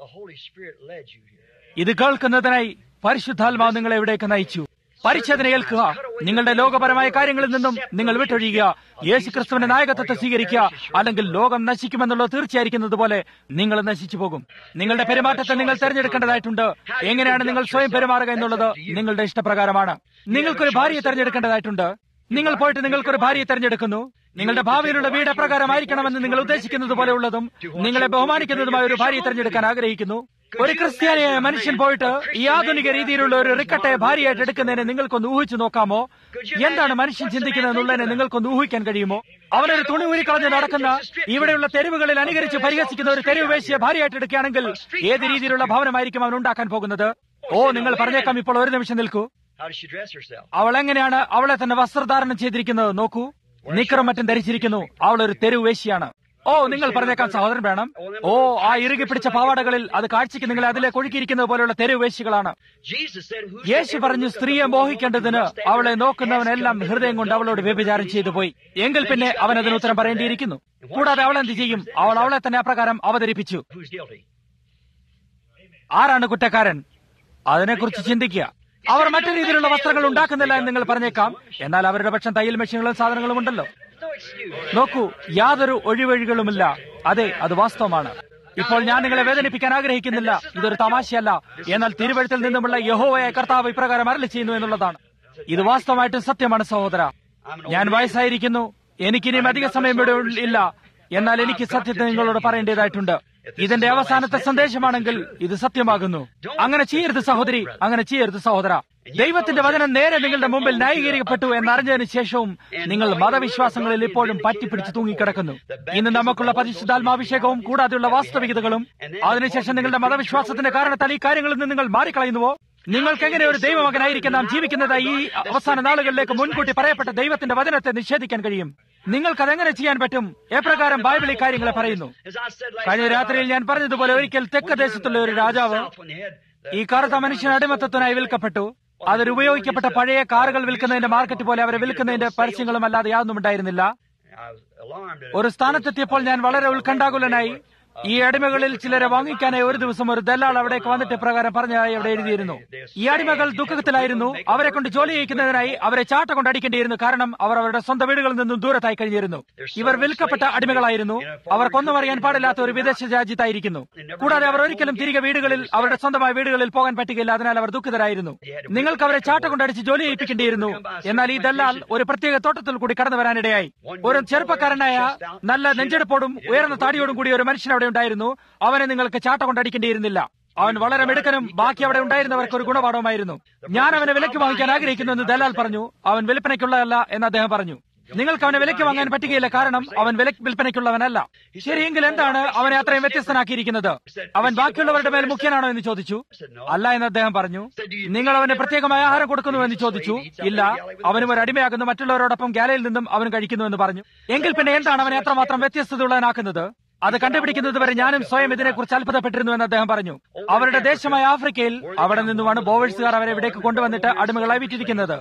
ഇത് കേൾക്കുന്നതിനായി പരിശുദ്ധാത്മാവ് നിങ്ങളെ എവിടേക്ക് നയിച്ചു പരിച്ഛേദന ഏൽക്കുക നിങ്ങളുടെ ലോകപരമായ കാര്യങ്ങളിൽ നിന്നും നിങ്ങൾ വിട്ടൊഴിയുക യേശു ക്രിസ്തുവിന്റെ നായകത്വത്തെ സ്വീകരിക്കുക അല്ലെങ്കിൽ ലോകം നശിക്കുമെന്നുള്ളത് തീർച്ചയായിരിക്കുന്നത് പോലെ നിങ്ങൾ നശിച്ചു പോകും നിങ്ങളുടെ പെരുമാറ്റത്തെ നിങ്ങൾ തെരഞ്ഞെടുക്കേണ്ടതായിട്ടുണ്ട് എങ്ങനെയാണ് നിങ്ങൾ സ്വയം പെരുമാറുക എന്നുള്ളത് നിങ്ങളുടെ ഇഷ്ടപ്രകാരമാണ് നിങ്ങൾക്കൊരു ഭാര്യയെ തെരഞ്ഞെടുക്കേണ്ടതായിട്ടുണ്ട് നിങ്ങൾ പോയിട്ട് നിങ്ങൾക്കൊരു ഭാര്യയെ തെരഞ്ഞെടുക്കുന്നു നിങ്ങളുടെ ഭാവിയിലുള്ള വീട് എപ്രകാരമായിരിക്കണമെന്ന് നിങ്ങൾ ഉദ്ദേശിക്കുന്നത് പോലെയുള്ളതും നിങ്ങളെ ബഹുമാനിക്കുന്നതുമായ ഒരു ഭാര്യയെ തെരഞ്ഞെടുക്കാൻ ആഗ്രഹിക്കുന്നു ഒരു ക്രിസ്ത്യാനിയായ മനുഷ്യൻ പോയിട്ട് ഈ ആധുനിക രീതിയിലുള്ള ഒരു റിക്കട്ടെ ഭാര്യയായിട്ട് എടുക്കുന്നതിനെ നിങ്ങൾക്കൊന്ന് ഊഹിച്ചു നോക്കാമോ എന്താണ് മനുഷ്യൻ ചിന്തിക്കുന്നതെന്നുള്ളതിനെ നിങ്ങൾക്കൊന്ന് ഊഹിക്കാൻ കഴിയുമോ അവനൊരു തുണി ഊരിക്കളഞ്ഞ് നടക്കുന്ന ഇവിടെയുള്ള തെരുവുകളിൽ അനുകരിച്ച് പരിഹസിക്കുന്ന ഒരു തെരുവ് വേശിയെ ഭാര്യയായിട്ട് എടുക്കുകയാണെങ്കിൽ ഏത് രീതിയിലുള്ള ഭവനമായിരിക്കും അവൻ ഉണ്ടാക്കാൻ പോകുന്നത് ഓ നിങ്ങൾ പറഞ്ഞേക്കാം ഇപ്പോൾ ഒരു നിമിഷം നിൽക്കൂ അവൾ എങ്ങനെയാണ് അവളെ തന്നെ വസ്ത്രധാരണം ചെയ്തിരിക്കുന്നത് നോക്കൂ നിക്കറും മറ്റും ധരിച്ചിരിക്കുന്നു അവൾ ഒരു തെരുവ് വേശിയാണ് ഓ നിങ്ങൾ പറഞ്ഞേക്കാൻ സഹോദരൻ വേണം ഓ ആ ഇറുകി പിടിച്ച പാവാടകളിൽ അത് കാഴ്ചയ്ക്ക് നിങ്ങളെ അതിലേക്ക് ഒഴുക്കിയിരിക്കുന്നത് പോലെയുള്ള തെരുവ് വേശികളാണ് യേശു പറഞ്ഞു സ്ത്രീയെ മോഹിക്കേണ്ടതിന് അവളെ നോക്കുന്നവനെല്ലാം ഹൃദയം കൊണ്ട് അവളോട് വ്യഭിചാരം ചെയ്തു പോയി എങ്കിൽ പിന്നെ അവൻ അതിന് ഉത്തരം പറയേണ്ടിയിരിക്കുന്നു കൂടാതെ അവൾ എന്ത് ചെയ്യും അവൾ അവളെ തന്നെ അപ്രകാരം അവതരിപ്പിച്ചു ആരാണ് കുറ്റക്കാരൻ അതിനെക്കുറിച്ച് ചിന്തിക്കുക അവർ മറ്റു രീതിയിലുള്ള വസ്ത്രങ്ങൾ ഉണ്ടാക്കുന്നില്ല എന്ന് നിങ്ങൾ പറഞ്ഞേക്കാം എന്നാൽ അവരുടെ പക്ഷം തയ്യൽ മെഷീനുകളും സാധനങ്ങളും ഉണ്ടല്ലോ നോക്കൂ യാതൊരു ഒഴിവഴികളുമില്ല അതെ അത് വാസ്തവമാണ് ഇപ്പോൾ ഞാൻ നിങ്ങളെ വേദനിപ്പിക്കാൻ ആഗ്രഹിക്കുന്നില്ല ഇതൊരു തമാശയല്ല എന്നാൽ തിരുവഴുത്തിൽ നിന്നുമുള്ള യഹോവയ കർത്താവ് ഇപ്രകാരം അരളി ചെയ്യുന്നു എന്നുള്ളതാണ് ഇത് വാസ്തവമായിട്ടും സത്യമാണ് സഹോദര ഞാൻ വയസ്സായിരിക്കുന്നു എനിക്കിനിയും അധിക സമയം ഇവിടെ ഇല്ല എന്നാൽ എനിക്ക് സത്യത്തെ നിങ്ങളോട് പറയേണ്ടതായിട്ടുണ്ട് ഇതിന്റെ അവസാനത്തെ സന്ദേശമാണെങ്കിൽ ഇത് സത്യമാകുന്നു അങ്ങനെ ചെയ്യരുത് സഹോദരി അങ്ങനെ ചെയ്യരുത് സഹോദര ദൈവത്തിന്റെ വചനം നേരെ നിങ്ങളുടെ മുമ്പിൽ ന്യായീകരിക്കപ്പെട്ടു എന്നറിഞ്ഞതിന് ശേഷവും നിങ്ങൾ മതവിശ്വാസങ്ങളിൽ ഇപ്പോഴും പറ്റിപ്പിടിച്ച് തൂങ്ങിക്കിടക്കുന്നു ഇന്ന് നമുക്കുള്ള പരിശുദ്ധാത്മാഭിഷേകവും കൂടാതെയുള്ള വാസ്തവികതകളും അതിനുശേഷം നിങ്ങളുടെ മതവിശ്വാസത്തിന്റെ കാരണത്താൽ ഈ കാര്യങ്ങളിൽ നിന്ന് നിങ്ങൾ മാറിക്കളയുന്നുവോ നിങ്ങൾക്ക് എങ്ങനെ ഒരു ദൈവമകനായിരിക്കും നാം ജീവിക്കുന്നതായി ഈ അവസാന നാളുകളിലേക്ക് മുൻകൂട്ടി പറയപ്പെട്ട ദൈവത്തിന്റെ വചനത്തെ നിഷേധിക്കാൻ കഴിയും നിങ്ങൾക്ക് അതെങ്ങനെ ചെയ്യാൻ പറ്റും എപ്രകാരം ബൈബിൾ ഈ കാര്യങ്ങളെ പറയുന്നു കഴിഞ്ഞ രാത്രിയിൽ ഞാൻ പറഞ്ഞതുപോലെ ഒരിക്കൽ തെക്ക് ദേശത്തുള്ള ഒരു രാജാവ് ഈ കറുത്ത മനുഷ്യൻ അടിമത്തത്തിനായി വിൽക്കപ്പെട്ടു അതിൽ ഉപയോഗിക്കപ്പെട്ട പഴയ കാറുകൾ വിൽക്കുന്നതിന്റെ മാർക്കറ്റ് പോലെ അവരെ വിൽക്കുന്നതിന്റെ പരസ്യങ്ങളും അല്ലാതെ യാതൊന്നും ഉണ്ടായിരുന്നില്ല ഒരു സ്ഥാനത്തെത്തിയപ്പോൾ ഞാൻ വളരെ ഉത്കണ്ഠാകുലനായി ഈ അടിമകളിൽ ചിലരെ വാങ്ങിക്കാനായി ഒരു ദിവസം ഒരു ദല്ലാൾ അവിടേക്ക് വന്നിട്ട് പ്രകാരം പറഞ്ഞതായി അവിടെ എഴുതിയിരുന്നു ഈ അടിമകൾ ദുഃഖത്തിലായിരുന്നു അവരെ കൊണ്ട് ജോലി ചെയ്യിക്കുന്നതിനായി അവരെ ചാട്ട കൊണ്ട് അടിക്കേണ്ടിയിരുന്നു കാരണം അവർ അവരുടെ സ്വന്തം വീടുകളിൽ നിന്നും ദൂരത്തായി കഴിഞ്ഞിരുന്നു ഇവർ വിൽക്കപ്പെട്ട അടിമകളായിരുന്നു അവർക്കൊന്നും അറിയാൻ പാടില്ലാത്ത ഒരു വിദേശ രാജ്യത്തായിരിക്കുന്നു കൂടാതെ അവർ ഒരിക്കലും തിരികെ വീടുകളിൽ അവരുടെ സ്വന്തമായ വീടുകളിൽ പോകാൻ പറ്റുകയില്ല അതിനാൽ അവർ ദുഃഖിതരായിരുന്നു നിങ്ങൾക്ക് അവരെ ചാട്ട കൊണ്ടടിച്ച് ജോലി ചെയ്യിപ്പിക്കേണ്ടിയിരുന്നു എന്നാൽ ഈ ദല്ലാൽ ഒരു പ്രത്യേക തോട്ടത്തിൽ കൂടി കടന്നു വരാനിടയായി ഒരു ചെറുപ്പക്കാരനായ നല്ല നെഞ്ചെടുപ്പോടും ഉയർന്ന താടിയോടും കൂടി ഒരു മനുഷ്യൻ അവിടെ ഉണ്ടായിരുന്നു അവനെ നിങ്ങൾക്ക് ചാട്ട കൊണ്ടടിക്കേണ്ടിയിരുന്നില്ല അവൻ വളരെ മിടുക്കനും ബാക്കി അവിടെ ഉണ്ടായിരുന്നവർക്ക് ഒരു ഗുണപാഠവുമായിരുന്നു ഞാൻ അവനെ വിലക്ക് വാങ്ങിക്കാൻ ആഗ്രഹിക്കുന്നു എന്ന് ദലാൽ പറഞ്ഞു അവൻ വിൽപ്പനയ്ക്കുള്ളതല്ല എന്ന് അദ്ദേഹം പറഞ്ഞു നിങ്ങൾക്ക് അവനെ വിലക്ക് വാങ്ങാൻ പറ്റുകയില്ല കാരണം അവൻ വില വിൽപ്പനയ്ക്കുള്ളവനല്ല ശരിയെങ്കിൽ എന്താണ് അവനെ അത്രയും വ്യത്യസ്തനാക്കിയിരിക്കുന്നത് അവൻ ബാക്കിയുള്ളവരുടെ മേൽ മുഖ്യനാണോ എന്ന് ചോദിച്ചു അല്ല എന്ന് അദ്ദേഹം പറഞ്ഞു നിങ്ങൾ അവന് പ്രത്യേകമായ ആഹാരം കൊടുക്കുന്നു എന്ന് ചോദിച്ചു ഇല്ല അവനും ഒരു അടിമയാകുന്നു മറ്റുള്ളവരോടൊപ്പം ഗാലയിൽ നിന്നും അവൻ കഴിക്കുന്നു എന്ന് പറഞ്ഞു എങ്കിൽ പിന്നെ എന്താണ് അവനെ അത്രമാത്രം വ്യത്യസ്തതയുള്ളവനാക്കുന്നത് അത് കണ്ടുപിടിക്കുന്നത് വരെ ഞാനും സ്വയം ഇതിനെക്കുറിച്ച് അത്ഭുതപ്പെട്ടിരുന്നു എന്ന് അദ്ദേഹം പറഞ്ഞു അവരുടെ ദേശമായ ആഫ്രിക്കയിൽ അവിടെ നിന്നുമാണ് ബോവേഴ്സുകാർ അവരെ ഇവിടേക്ക് കൊണ്ടുവന്നിട്ട് അടിമകളായി വിറ്റിരിക്കുന്നത്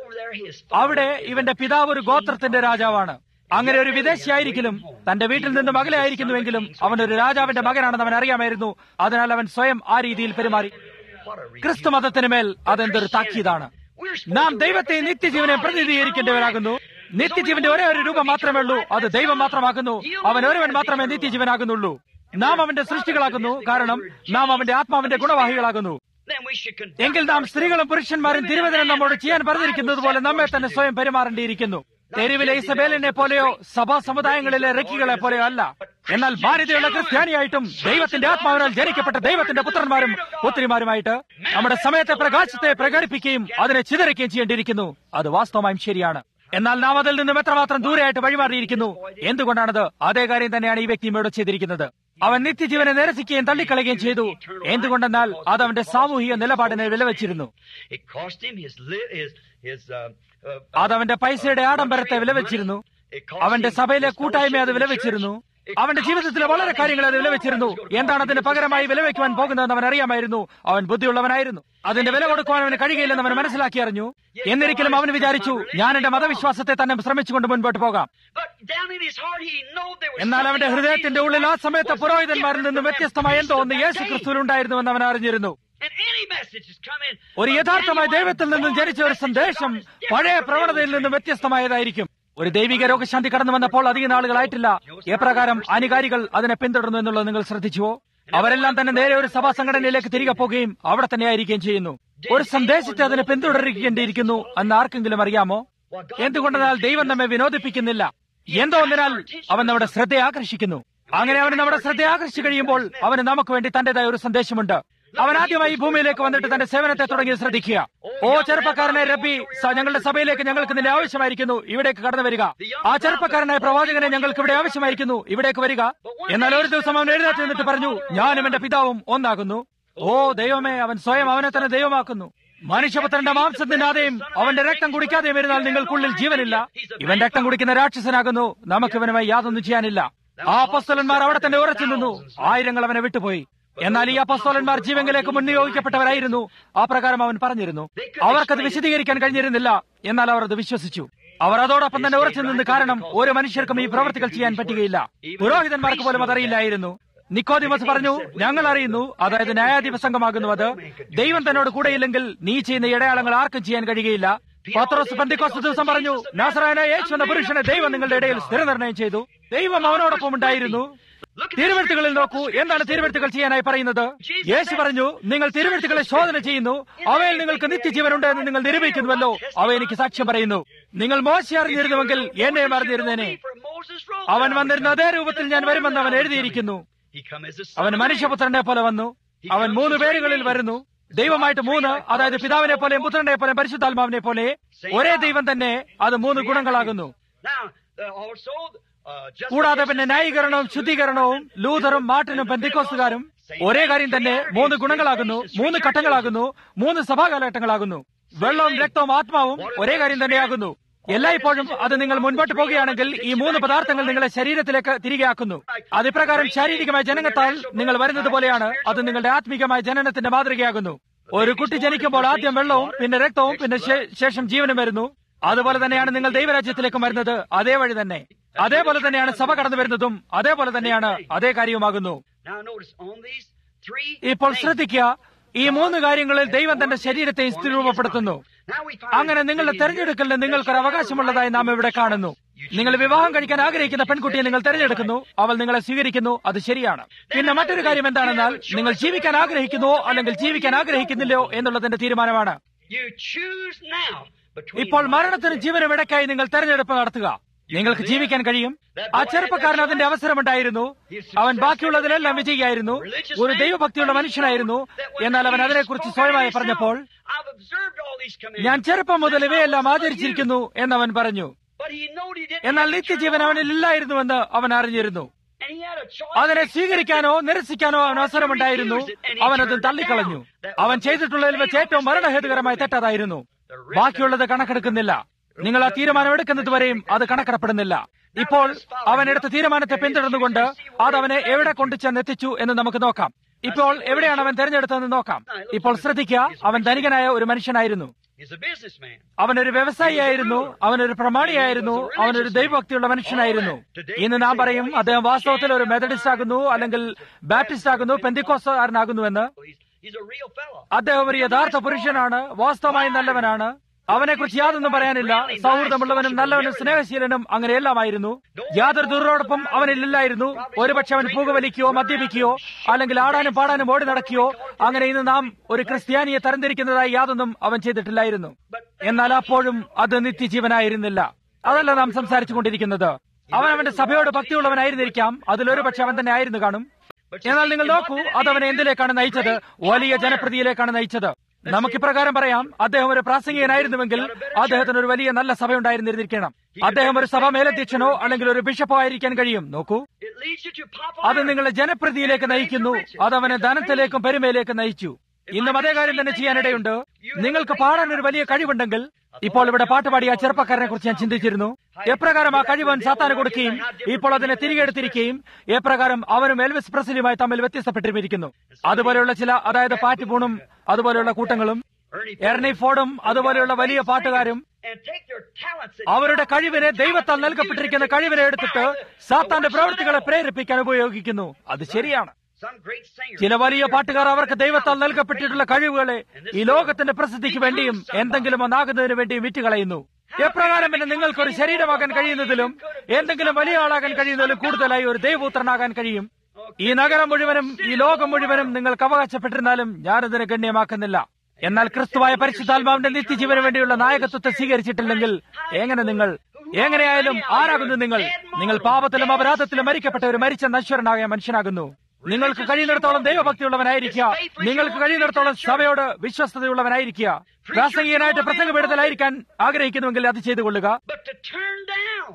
അവിടെ ഇവന്റെ പിതാവ് ഒരു ഗോത്രത്തിന്റെ രാജാവാണ് അങ്ങനെ ഒരു വിദേശിയായിരിക്കലും തന്റെ വീട്ടിൽ നിന്നും അകലെ ആയിരിക്കുന്നുവെങ്കിലും അവൻ ഒരു രാജാവിന്റെ മകനാണെന്ന് അവൻ അറിയാമായിരുന്നു അതിനാൽ അവൻ സ്വയം ആ രീതിയിൽ പെരുമാറി ക്രിസ്തു മതത്തിന് മേൽ അതെന്തൊരു താക്കീതാണ് നാം ദൈവത്തെ നിത്യജീവനെ പ്രതിനിധീകരിക്കേണ്ടവരാകുന്നു നിത്യജീവന്റെ ഒരേ ഒരു രൂപം മാത്രമേ ഉള്ളൂ അത് ദൈവം മാത്രമാകുന്നു അവൻ ഒരുവൻ മാത്രമേ നിത്യജീവനാകുന്നുള്ളൂ നാം അവന്റെ സൃഷ്ടികളാകുന്നു കാരണം നാം അവന്റെ ആത്മാവിന്റെ ഗുണവാഹികളാകുന്നു എങ്കിൽ നാം സ്ത്രീകളും പുരുഷന്മാരും തിരുവചനം നമ്മോട് ചെയ്യാൻ പറഞ്ഞിരിക്കുന്നത് പോലെ നമ്മെ തന്നെ സ്വയം പെരുമാറേണ്ടിയിരിക്കുന്നു തെരുവിലെ ഇസബേലിനെ പോലെയോ സഭാ സമുദായങ്ങളിലെ റക്കികളെ പോലെയോ അല്ല എന്നാൽ ഭാര്യതയുള്ള ക്രിസ്ത്യാനിയായിട്ടും ദൈവത്തിന്റെ ആത്മാവിനാൽ ജനിക്കപ്പെട്ട ദൈവത്തിന്റെ പുത്രന്മാരും പുത്രിമാരുമായിട്ട് നമ്മുടെ സമയത്തെ പ്രകാശത്തെ പ്രകടിപ്പിക്കുകയും അതിനെ ചിതറിക്കുകയും ചെയ്യേണ്ടിയിരിക്കുന്നു അത് വാസ്തവമായും ശരിയാണ് എന്നാൽ നാം അതിൽ നിന്നും എത്രമാത്രം ദൂരെയായിട്ട് വഴിമാറിയിരിക്കുന്നു എന്തുകൊണ്ടാണത് അതേ കാര്യം തന്നെയാണ് ഈ വ്യക്തി ഇവിടെ ചെയ്തിരിക്കുന്നത് അവൻ നിത്യജീവനെ നിരസിക്കുകയും തള്ളിക്കളയുകയും ചെയ്തു എന്തുകൊണ്ടെന്നാൽ അത് അവന്റെ സാമൂഹിക നിലപാടിനെ വിലവച്ചിരുന്നു അത് അവന്റെ പൈസയുടെ ആഡംബരത്തെ വിലവച്ചിരുന്നു അവന്റെ സഭയിലെ കൂട്ടായ്മ അത് വിലവച്ചിരുന്നു അവന്റെ ജീവിതത്തിലെ വളരെ കാര്യങ്ങൾ അത് വിലവെച്ചിരുന്നു എന്താണ് അതിന് പകരമായി വിലവെക്കുവാൻ പോകുന്നതെന്ന് അവൻ അറിയാമായിരുന്നു അവൻ ബുദ്ധിയുള്ളവനായിരുന്നു അതിന്റെ വില കൊടുക്കുവാൻ അവന് കഴിയില്ലെന്ന് അവൻ മനസ്സിലാക്കി അറിഞ്ഞു എന്നിരിക്കലും അവൻ വിചാരിച്ചു ഞാൻ എന്റെ മതവിശ്വാസത്തെ തന്നെ ശ്രമിച്ചുകൊണ്ട് മുൻപോട്ട് പോകാം എന്നാൽ അവന്റെ ഹൃദയത്തിന്റെ ഉള്ളിൽ ആ സമയത്ത് പുരോഹിതന്മാരിൽ നിന്നും വ്യത്യസ്തമായ എന്തോ ഒന്ന് യേശു ക്രിസ്തുവിലുണ്ടായിരുന്നുവെന്ന് അവൻ അറിഞ്ഞിരുന്നു ഒരു യഥാർത്ഥമായ ദൈവത്തിൽ നിന്നും ജനിച്ച ഒരു സന്ദേശം പഴയ പ്രവണതയിൽ നിന്നും വ്യത്യസ്തമായതായിരിക്കും ഒരു ദൈവിക രോഗശാന്തി കടന്നു വന്നപ്പോൾ അധിക നാളുകളായിട്ടില്ല എപ്രകാരം അനുകാരികൾ അതിനെ പിന്തുടർന്നു എന്നുള്ളത് നിങ്ങൾ ശ്രദ്ധിച്ചുവോ അവരെല്ലാം തന്നെ നേരെ ഒരു സഭാ സംഘടനയിലേക്ക് തിരികെ പോകുകയും അവിടെ തന്നെ ആയിരിക്കുകയും ചെയ്യുന്നു ഒരു സന്ദേശത്തെ അതിനെ പിന്തുടരേണ്ടിയിരിക്കുന്നു എന്ന് ആർക്കെങ്കിലും അറിയാമോ എന്തുകൊണ്ടെന്നാൽ ദൈവം നമ്മെ വിനോദിപ്പിക്കുന്നില്ല എന്തോ ഒന്നിനാൽ അവൻ നമ്മുടെ ശ്രദ്ധയെ ആകർഷിക്കുന്നു അങ്ങനെ അവന് നമ്മുടെ ശ്രദ്ധയെ ആകർഷിച്ചു കഴിയുമ്പോൾ അവന് നമുക്ക് വേണ്ടി തന്റേതായ ഒരു സന്ദേശമുണ്ട് അവൻ ആദ്യമായി ഈ ഭൂമിയിലേക്ക് വന്നിട്ട് തന്റെ സേവനത്തെ തുടങ്ങി ശ്രദ്ധിക്കുക ഓ ചെറുപ്പക്കാരനെ റബ്ബി ഞങ്ങളുടെ സഭയിലേക്ക് ഞങ്ങൾക്ക് നിന്റെ ആവശ്യമായിരിക്കുന്നു ഇവിടേക്ക് കടന്നു വരിക ആ ചെറുപ്പക്കാരനായ പ്രവാചകനെ ഞങ്ങൾക്ക് ഇവിടെ ആവശ്യമായിരിക്കുന്നു ഇവിടേക്ക് വരിക എന്നാൽ ഒരു ദിവസം അവൻ എഴുന്നേറ്റ് നിന്നിട്ട് പറഞ്ഞു ഞാനും എന്റെ പിതാവും ഒന്നാകുന്നു ഓ ദൈവമേ അവൻ സ്വയം അവനെ തന്നെ ദൈവമാക്കുന്നു മനുഷ്യപുത്രന്റെ മാംസം തിന്നാതെയും അവന്റെ രക്തം കുടിക്കാതെയും ഇരുന്നാൽ നിങ്ങൾക്കുള്ളിൽ ജീവനില്ല ഇവൻ രക്തം കുടിക്കുന്ന രാക്ഷസനാകുന്നു നമുക്ക് ഇവനുമായി യാതൊന്നും ചെയ്യാനില്ല ആ അപ്പസ്തലന്മാർ അവിടെ തന്നെ ഉറച്ചു നിന്നു ആയിരങ്ങൾ അവനെ വിട്ടുപോയി എന്നാൽ ഈ അപ്പസ്തോലന്മാർ ജീവങ്കിലേക്ക് മുൻനിയോഗിക്കപ്പെട്ടവരായിരുന്നു ആ പ്രകാരം അവൻ പറഞ്ഞിരുന്നു അവർക്കത് വിശദീകരിക്കാൻ കഴിഞ്ഞിരുന്നില്ല എന്നാൽ അവർ അത് വിശ്വസിച്ചു അവർ അതോടൊപ്പം തന്നെ ഉറച്ചു നിന്ന് കാരണം ഒരു മനുഷ്യർക്കും ഈ പ്രവർത്തികൾ ചെയ്യാൻ പറ്റുകയില്ല പുരോഹിതന്മാർക്ക് പോലും അതറിയില്ലായിരുന്നു നിക്കോദിമസ് പറഞ്ഞു ഞങ്ങൾ അറിയുന്നു അതായത് ന്യായാധിപ സംഘമാകുന്നു അത് ദൈവം തന്നോട് കൂടെയില്ലെങ്കിൽ നീ ചെയ്യുന്ന ഇടയാളങ്ങൾ ആർക്കും ചെയ്യാൻ കഴിയുകയില്ല പത്രോസ് പന്തിക്കോസ് ദിവസം പറഞ്ഞു നാസറായന യേശു എന്ന പുരുഷനെ ദൈവം നിങ്ങളുടെ ഇടയിൽ സ്ഥിരനിർണയം ചെയ്തു ദൈവം അവനോടൊപ്പം ഉണ്ടായിരുന്നു തിരുവഴുത്തുകളിൽ നോക്കൂ എന്താണ് തിരുവഴുത്തുകൾ ചെയ്യാനായി പറയുന്നത് യേശു പറഞ്ഞു നിങ്ങൾ തിരുവഴുത്തുകളെ ശോധന ചെയ്യുന്നു അവയിൽ നിങ്ങൾക്ക് നിത്യജീവനുണ്ട് എന്ന് നിങ്ങൾ നിരൂപിക്കുന്നുവല്ലോ അവ എനിക്ക് സാക്ഷ്യം പറയുന്നു നിങ്ങൾ മോശ അറിഞ്ഞിരുന്നുവെങ്കിൽ എന്നെ അറിഞ്ഞിരുന്നേനെ അവൻ വന്നിരുന്ന അതേ രൂപത്തിൽ ഞാൻ വരുമെന്ന് അവൻ എഴുതിയിരിക്കുന്നു അവൻ മനുഷ്യപുത്രനെ പോലെ വന്നു അവൻ മൂന്ന് പേരുകളിൽ വരുന്നു ദൈവമായിട്ട് മൂന്ന് അതായത് പിതാവിനെ പോലെ പുത്രനെ പോലെ പരിശുദ്ധാത്മാവിനെ പോലെ ഒരേ ദൈവം തന്നെ അത് മൂന്ന് ഗുണങ്ങളാകുന്നു കൂടാതെ പിന്നെ ന്യായീകരണവും ശുദ്ധീകരണവും ലൂതറും മാർട്ടിനും പെന്തിക്കോസുകാരും ഒരേ കാര്യം തന്നെ മൂന്ന് ഗുണങ്ങളാകുന്നു മൂന്ന് ഘട്ടങ്ങളാകുന്നു മൂന്ന് സഭാകാലഘട്ടങ്ങളാകുന്നു വെള്ളവും രക്തവും ആത്മാവും ഒരേ കാര്യം തന്നെയാകുന്നു എല്ലായ്പ്പോഴും അത് നിങ്ങൾ മുൻപോട്ട് പോകുകയാണെങ്കിൽ ഈ മൂന്ന് പദാർത്ഥങ്ങൾ നിങ്ങളെ ശരീരത്തിലേക്ക് തിരികെ ആക്കുന്നു അതിപ്രകാരം ശാരീരികമായ ജനനത്താൽ നിങ്ങൾ വരുന്നത് പോലെയാണ് അത് നിങ്ങളുടെ ആത്മീകമായ ജനനത്തിന്റെ മാതൃകയാകുന്നു ഒരു കുട്ടി ജനിക്കുമ്പോൾ ആദ്യം വെള്ളവും പിന്നെ രക്തവും പിന്നെ ശേഷം ജീവനും വരുന്നു അതുപോലെ തന്നെയാണ് നിങ്ങൾ ദൈവരാജ്യത്തിലേക്കും വരുന്നത് അതേ വഴി തന്നെ അതേപോലെ തന്നെയാണ് സഭ കടന്നു വരുന്നതും അതേപോലെ തന്നെയാണ് അതേ കാര്യവുമാകുന്നു Now notice on these three ഇപ്പോൾ things, ശ്രദ്ധിക്കുക ഈ മൂന്ന് കാര്യങ്ങളിൽ ദൈവം തന്റെ ശരീരത്തെ സ്ഥിരൂപപ്പെടുത്തുന്നു now we find അങ്ങനെ നിങ്ങളുടെ തെരഞ്ഞെടുക്കലിന് നിങ്ങൾക്കൊരു അവകാശമുള്ളതായി നാം ഇവിടെ കാണുന്നു നിങ്ങൾ വിവാഹം കഴിക്കാൻ ആഗ്രഹിക്കുന്ന പെൺകുട്ടിയെ നിങ്ങൾ തെരഞ്ഞെടുക്കുന്നു അവൾ നിങ്ങളെ സ്വീകരിക്കുന്നു അത് ശരിയാണ് പിന്നെ മറ്റൊരു കാര്യം എന്താണെന്നാൽ നിങ്ങൾ ജീവിക്കാൻ ആഗ്രഹിക്കുന്നുവോ അല്ലെങ്കിൽ ജീവിക്കാൻ ആഗ്രഹിക്കുന്നില്ലയോ എന്നുള്ളതിന്റെ തീരുമാനമാണ് you choose now between ഇപ്പോൾ life മരണത്തിനും ജീവനും ഇടയ്ക്കായി നിങ്ങൾ തെരഞ്ഞെടുപ്പ് നടത്തുക നിങ്ങൾക്ക് ജീവിക്കാൻ കഴിയും ആ ചെറുപ്പക്കാരൻ അതിന്റെ അവസരമുണ്ടായിരുന്നു അവൻ ബാക്കിയുള്ളതിലെല്ലാം വിജയിയായിരുന്നു ഒരു ദൈവഭക്തിയുള്ള മനുഷ്യനായിരുന്നു എന്നാൽ അവൻ അതിനെക്കുറിച്ച് സ്വയമായി പറഞ്ഞപ്പോൾ I've observed all these commandments. ഞാൻ ചെറുപ്പം മുതൽ ഇവയെല്ലാം ആചരിച്ചിരിക്കുന്നു എന്നവൻ പറഞ്ഞു But he knew he didn't എന്നാൽ have നിത്യജീവൻ eternal അവനിൽ ഇല്ലായിരുന്നുവെന്ന് അവൻ അറിഞ്ഞിരുന്നു And he had a choice അതിനെ to സ്വീകരിക്കാനോ നിരസിക്കാനോ അവൻ അവസരമുണ്ടായിരുന്നു അവനത് തള്ളിക്കളഞ്ഞു അവൻ ചെയ്തിട്ടുള്ളതിൽ വെച്ച് ഏറ്റവും മരണഹേതുകരമായ തെറ്റതായിരുന്നു ബാക്കിയുള്ളത് കണക്കെടുക്കുന്നില്ല നിങ്ങൾ ആ തീരുമാനം എടുക്കുന്നത് വരെയും അത് കണക്കിടപ്പെടുന്നില്ല ഇപ്പോൾ അവൻ എടുത്ത തീരുമാനത്തെ പിന്തുടർന്നുകൊണ്ട് അത് അവനെ എവിടെ കൊണ്ടു ചെന്നെത്തിച്ചു എന്ന് നമുക്ക് നോക്കാം ഇപ്പോൾ എവിടെയാണ് അവൻ തെരഞ്ഞെടുത്തതെന്ന് നോക്കാം ഇപ്പോൾ ശ്രദ്ധിക്കുക അവൻ ധനികനായ ഒരു മനുഷ്യനായിരുന്നു He's a businessman. അവനൊരു വ്യവസായിയായിരുന്നു അവനൊരു പ്രമാണിയായിരുന്നു അവനൊരു ദൈവഭക്തിയുള്ള മനുഷ്യനായിരുന്നു ഇന്ന് നാം പറയും അദ്ദേഹം വാസ്തവത്തിൽ ഒരു മെത്തഡിസ്റ്റ് ആകുന്നു അല്ലെങ്കിൽ ബാപ്റ്റിസ്റ്റ് ആകുന്നു പെന്തിക്കോസ്താരനാകുന്നുവെന്ന് He's, he's a real fellow. അദ്ദേഹം ഒരു യഥാർത്ഥ പുരുഷനാണ് വാസ്തവമായി നല്ലവനാണ് അവനെക്കുറിച്ച് യാതൊന്നും പറയാനില്ല സൗഹൃദമുള്ളവനും നല്ലവനും സ്നേഹശീലനും അങ്ങനെയെല്ലാമായിരുന്നു യാതൊരു ദുരോടൊപ്പം അവനിലില്ലായിരുന്നു ഒരുപക്ഷെ അവൻ പുകവലിക്കുകയോ മദ്യപിക്കുകയോ അല്ലെങ്കിൽ ആടാനും പാടാനും ഓടി നടക്കുകയോ അങ്ങനെ ഇന്ന് നാം ഒരു ക്രിസ്ത്യാനിയെ തരംതിരിക്കുന്നതായി യാതൊന്നും അവൻ ചെയ്തിട്ടില്ലായിരുന്നു എന്നാൽ അപ്പോഴും അത് നിത്യജീവനായിരുന്നില്ല അതല്ല നാം സംസാരിച്ചു കൊണ്ടിരിക്കുന്നത് അവൻ അവന്റെ സഭയോട് ഭക്തിയുള്ളവനായിരുന്നിരിക്കാം അതിലൊരു പക്ഷെ അവൻ തന്നെ ആയിരുന്നു കാണും എന്നാൽ നിങ്ങൾ നോക്കൂ അത് അവനെ എന്തിലേക്കാണ് നയിച്ചത് വലിയ ജനപ്രതിയിലേക്കാണ് നയിച്ചത് നമുക്കിപ്രകാരം പറയാം അദ്ദേഹം ഒരു പ്രാസംഗികനായിരുന്നുവെങ്കിൽ അദ്ദേഹത്തിന് ഒരു വലിയ നല്ല സഭ ഉണ്ടായിരുന്നിരിക്കണം അദ്ദേഹം ഒരു സഭ മേലധ്യക്ഷനോ അല്ലെങ്കിൽ ഒരു ബിഷപ്പോ ആയിരിക്കാൻ കഴിയും നോക്കൂ It leads you to അത് popularity. നിങ്ങളെ ജനപ്രതിയിലേക്ക് നയിക്കുന്നു അത് അവനെ ധനത്തിലേക്കും പെരുമയിലേക്കും നയിച്ചു ഇന്നും അതേ കാര്യം തന്നെ ചെയ്യാനിടയുണ്ട് നിങ്ങൾക്ക് പാടാൻ ഒരു വലിയ കഴിവുണ്ടെങ്കിൽ ഇപ്പോൾ ഇവിടെ പാട്ടുപാടിയ ആ ചെറുപ്പക്കാരനെ കുറിച്ച് ഞാൻ ചിന്തിച്ചിരുന്നു എപ്രകാരം ആ കഴിവൻ സാത്താന് കൊടുക്കുകയും ഇപ്പോൾ അതിനെ തിരികെ എടുത്തിരിക്കുകയും എപ്രകാരം അവനും എൽവിസ് പ്രസിലുമായി തമ്മിൽ വ്യത്യസ്തപ്പെട്ടിരിക്കുന്നു അതുപോലെയുള്ള ചില അതായത് പാറ്റ് ബൂണും അതുപോലെയുള്ള കൂട്ടങ്ങളും Ernie എർണി ഫോർഡും അതുപോലെയുള്ള വലിയ പാട്ടുകാരും and take their talents and അവരുടെ കഴിവിനെ ദൈവത്താൽ നൽകപ്പെട്ടിരിക്കുന്ന കഴിവിനെ എടുത്തിട്ട് സാത്താന്റെ പ്രവൃത്തികളെ പ്രേരിപ്പിക്കാൻ ഉപയോഗിക്കുന്നു അത് ശരിയാണ് some great singers. ചില വലിയ പാട്ടുകാർ അവർക്ക് ദൈവത്താൽ നൽകപ്പെട്ടിട്ടുള്ള കഴിവുകളെ ഈ ലോകത്തിന്റെ പ്രസിദ്ധിക്ക് വേണ്ടിയും എന്തെങ്കിലും ഒന്നാകുന്നതിന് വേണ്ടിയും വിറ്റുകളയുന്നു എപ്രകാരം പിന്നെ നിങ്ങൾക്ക് ഒരു ശരീരമാകാൻ കഴിയുന്നതിലും എന്തെങ്കിലും വലിയ ആളാകാൻ കഴിയുന്നതിലും കൂടുതലായി ഒരു ദൈവപുത്രനാകാൻ കഴിയും ഈ നഗരം മുഴുവനും ഈ ലോകം മുഴുവനും നിങ്ങൾക്ക് അവകാശപ്പെട്ടിരുന്നാലും ഞാനതിനെ ഗണ്യമാക്കുന്നില്ല എന്നാൽ ക്രിസ്തുവായ പരിശുദ്ധാത്മാവിന്റെ നിത്യജീവന് വേണ്ടിയുള്ള നായകത്വത്തെ സ്വീകരിച്ചിട്ടില്ലെങ്കിൽ എങ്ങനെ നിങ്ങൾ എങ്ങനെയായാലും ആരാകുന്നു നിങ്ങൾ നിങ്ങൾ പാപത്തിലും അപരാധത്തിലും മരിക്കപ്പെട്ട ഒരു മരിച്ച നശ്വരനായ മനുഷ്യനാകുന്നു നിങ്ങൾക്ക് കഴിയുന്നിടത്തോളം ദൈവഭക്തിയുള്ളവനായിരിക്കുക നിങ്ങൾക്ക് കഴിയുന്നിടത്തോളം സഭയോട് വിശ്വസ്തതയുള്ളവനായിരിക്കുക പ്രാസംഗികനായിട്ട് പ്രസംഗപീഠത്തിലായിരിക്കാൻ ആഗ്രഹിക്കുന്നുവെങ്കിൽ അത് ചെയ്തു കൊള്ളുക But to turn down,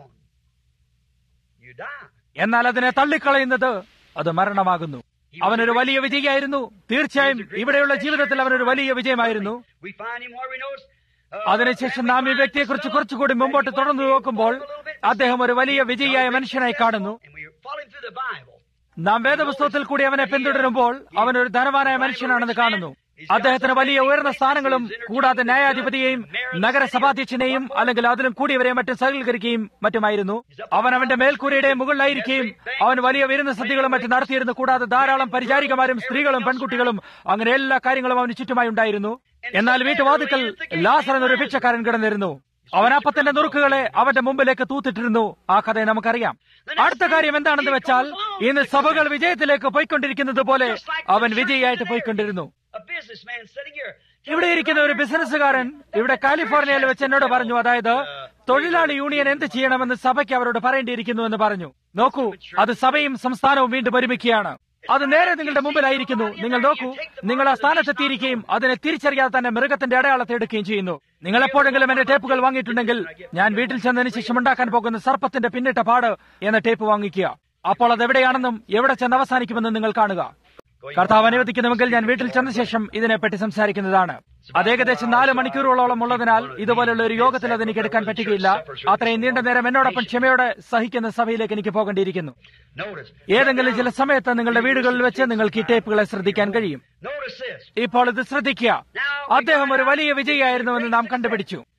you die. എന്നാൽ അതിനെ തള്ളിക്കളയുന്നത് അത് മരണമാകുന്നു അവനൊരു വലിയ വിജയിയായിരുന്നു തീർച്ചയായും ഇവിടെയുള്ള ജീവിതത്തിൽ അവനൊരു വലിയ വിജയമായിരുന്നു We find him where we notice. Uh, അതിനുശേഷം നാം ഈ വ്യക്തിയെക്കുറിച്ച് കുറച്ചുകൂടി മുമ്പോട്ട് തുടർന്നു നോക്കുമ്പോൾ അദ്ദേഹം ഒരു വലിയ വിജയിയായ മനുഷ്യനായി കാണുന്നു And we follow him through the Bible. നാം വേദപുസ്തകത്തിൽ കൂടി അവനെ പിന്തുടരുമ്പോൾ അവൻ ഒരു ധനവാനായ മനുഷ്യനാണെന്ന് കാണുന്നു അദ്ദേഹത്തിന് വലിയ ഉയർന്ന സ്ഥാനങ്ങളും കൂടാതെ ന്യായാധിപതിയെയും നഗരസഭാധ്യക്ഷനെയും അല്ലെങ്കിൽ അതിലും കൂടിയവരെ മറ്റും സഹകരിക്കുകയും മറ്റുമായിരുന്നു അവൻ അവന്റെ മേൽക്കൂരയുടെ മുകളിലായിരിക്കുകയും അവൻ വലിയ വിരുന്ന സദ്യകളും മറ്റും നടത്തിയിരുന്നു കൂടാതെ ധാരാളം പരിചാരികമാരും സ്ത്രീകളും പെൺകുട്ടികളും അങ്ങനെ എല്ലാ കാര്യങ്ങളും അവന് ചുറ്റുമായി ഉണ്ടായിരുന്നു എന്നാൽ വീട്ടുവാതുക്കൽ ലാസർ എന്നൊരു ഭിക്ഷക്കാരൻ കിടന്നിരുന്നു അവൻ അപ്പത്തിന്റെ നുറുക്കുകളെ അവന്റെ മുമ്പിലേക്ക് തൂത്തിട്ടിരുന്നു ആ കഥയെ നമുക്കറിയാം അടുത്ത കാര്യം എന്താണെന്ന് വെച്ചാൽ ഇന്ന് സഭകൾ വിജയത്തിലേക്ക് പോയിക്കൊണ്ടിരിക്കുന്നത് പോലെ അവൻ വിജയിയായിട്ട് പോയിക്കൊണ്ടിരുന്നു A businessman sitting here. ഇവിടെ ഇരിക്കുന്ന ഒരു ബിസിനസ്സുകാരൻ ഇവിടെ കാലിഫോർണിയയിൽ വെച്ച് എന്നോട് പറഞ്ഞു അതായത് തൊഴിലാളി യൂണിയൻ എന്ത് ചെയ്യണമെന്ന് സഭയ്ക്ക് അവരോട് പറയേണ്ടിയിരിക്കുന്നു എന്ന് പറഞ്ഞു നോക്കൂ അത് സഭയും സംസ്ഥാനവും വീണ്ടും ഒരുമിക്കുകയാണ് അത് നേരെ നിങ്ങളുടെ മുമ്പിലായിരിക്കുന്നു നിങ്ങൾ നോക്കൂ നിങ്ങൾ ആ സ്ഥാനത്തെത്തിയിരിക്കുകയും അതിനെ തിരിച്ചറിയാതെ തന്നെ മൃഗത്തിന്റെ അടയാളത്തെ എടുക്കുകയും ചെയ്യുന്നു നിങ്ങൾ എപ്പോഴെങ്കിലും എന്റെ ടേപ്പുകൾ വാങ്ങിയിട്ടുണ്ടെങ്കിൽ ഞാൻ വീട്ടിൽ ചെന്നതിന് ശേഷം ഉണ്ടാക്കാൻ പോകുന്ന സർപ്പത്തിന്റെ പിന്നിട്ട പാട് എന്ന ടേപ്പ് വാങ്ങിക്കുക അപ്പോൾ അത് എവിടെയാണെന്നും എവിടെ ചെന്ന് അവസാനിക്കുമെന്നും നിങ്ങൾ കാണുക കർത്താവ് അനുവദിക്കുന്നുവെങ്കിൽ ഞാൻ വീട്ടിൽ ചെന്ന ശേഷം ഇതിനെപ്പറ്റി സംസാരിക്കുന്നതാണ് അത് ഏകദേശം നാല് മണിക്കൂറുകളോളം ഉള്ളതിനാൽ ഇതുപോലുള്ള ഒരു യോഗത്തിൽ അത് എനിക്ക് എടുക്കാൻ പറ്റുകയില്ല അത്രയും നീണ്ട നേരം എന്നോടൊപ്പം ക്ഷമയോടെ സഹിക്കുന്ന സഭയിലേക്ക് എനിക്ക് പോകേണ്ടിയിരിക്കുന്നു Notice. ഏതെങ്കിലും ചില സമയത്ത് നിങ്ങളുടെ വീടുകളിൽ വെച്ച് നിങ്ങൾക്ക് ഈ ടേപ്പുകളെ ശ്രദ്ധിക്കാൻ കഴിയും Notice this. ഇപ്പോൾ ഇത് ശ്രദ്ധിക്കുക അദ്ദേഹം ഒരു വലിയ വിജയിയായിരുന്നുവെന്ന് നാം കണ്ടുപിടിച്ചു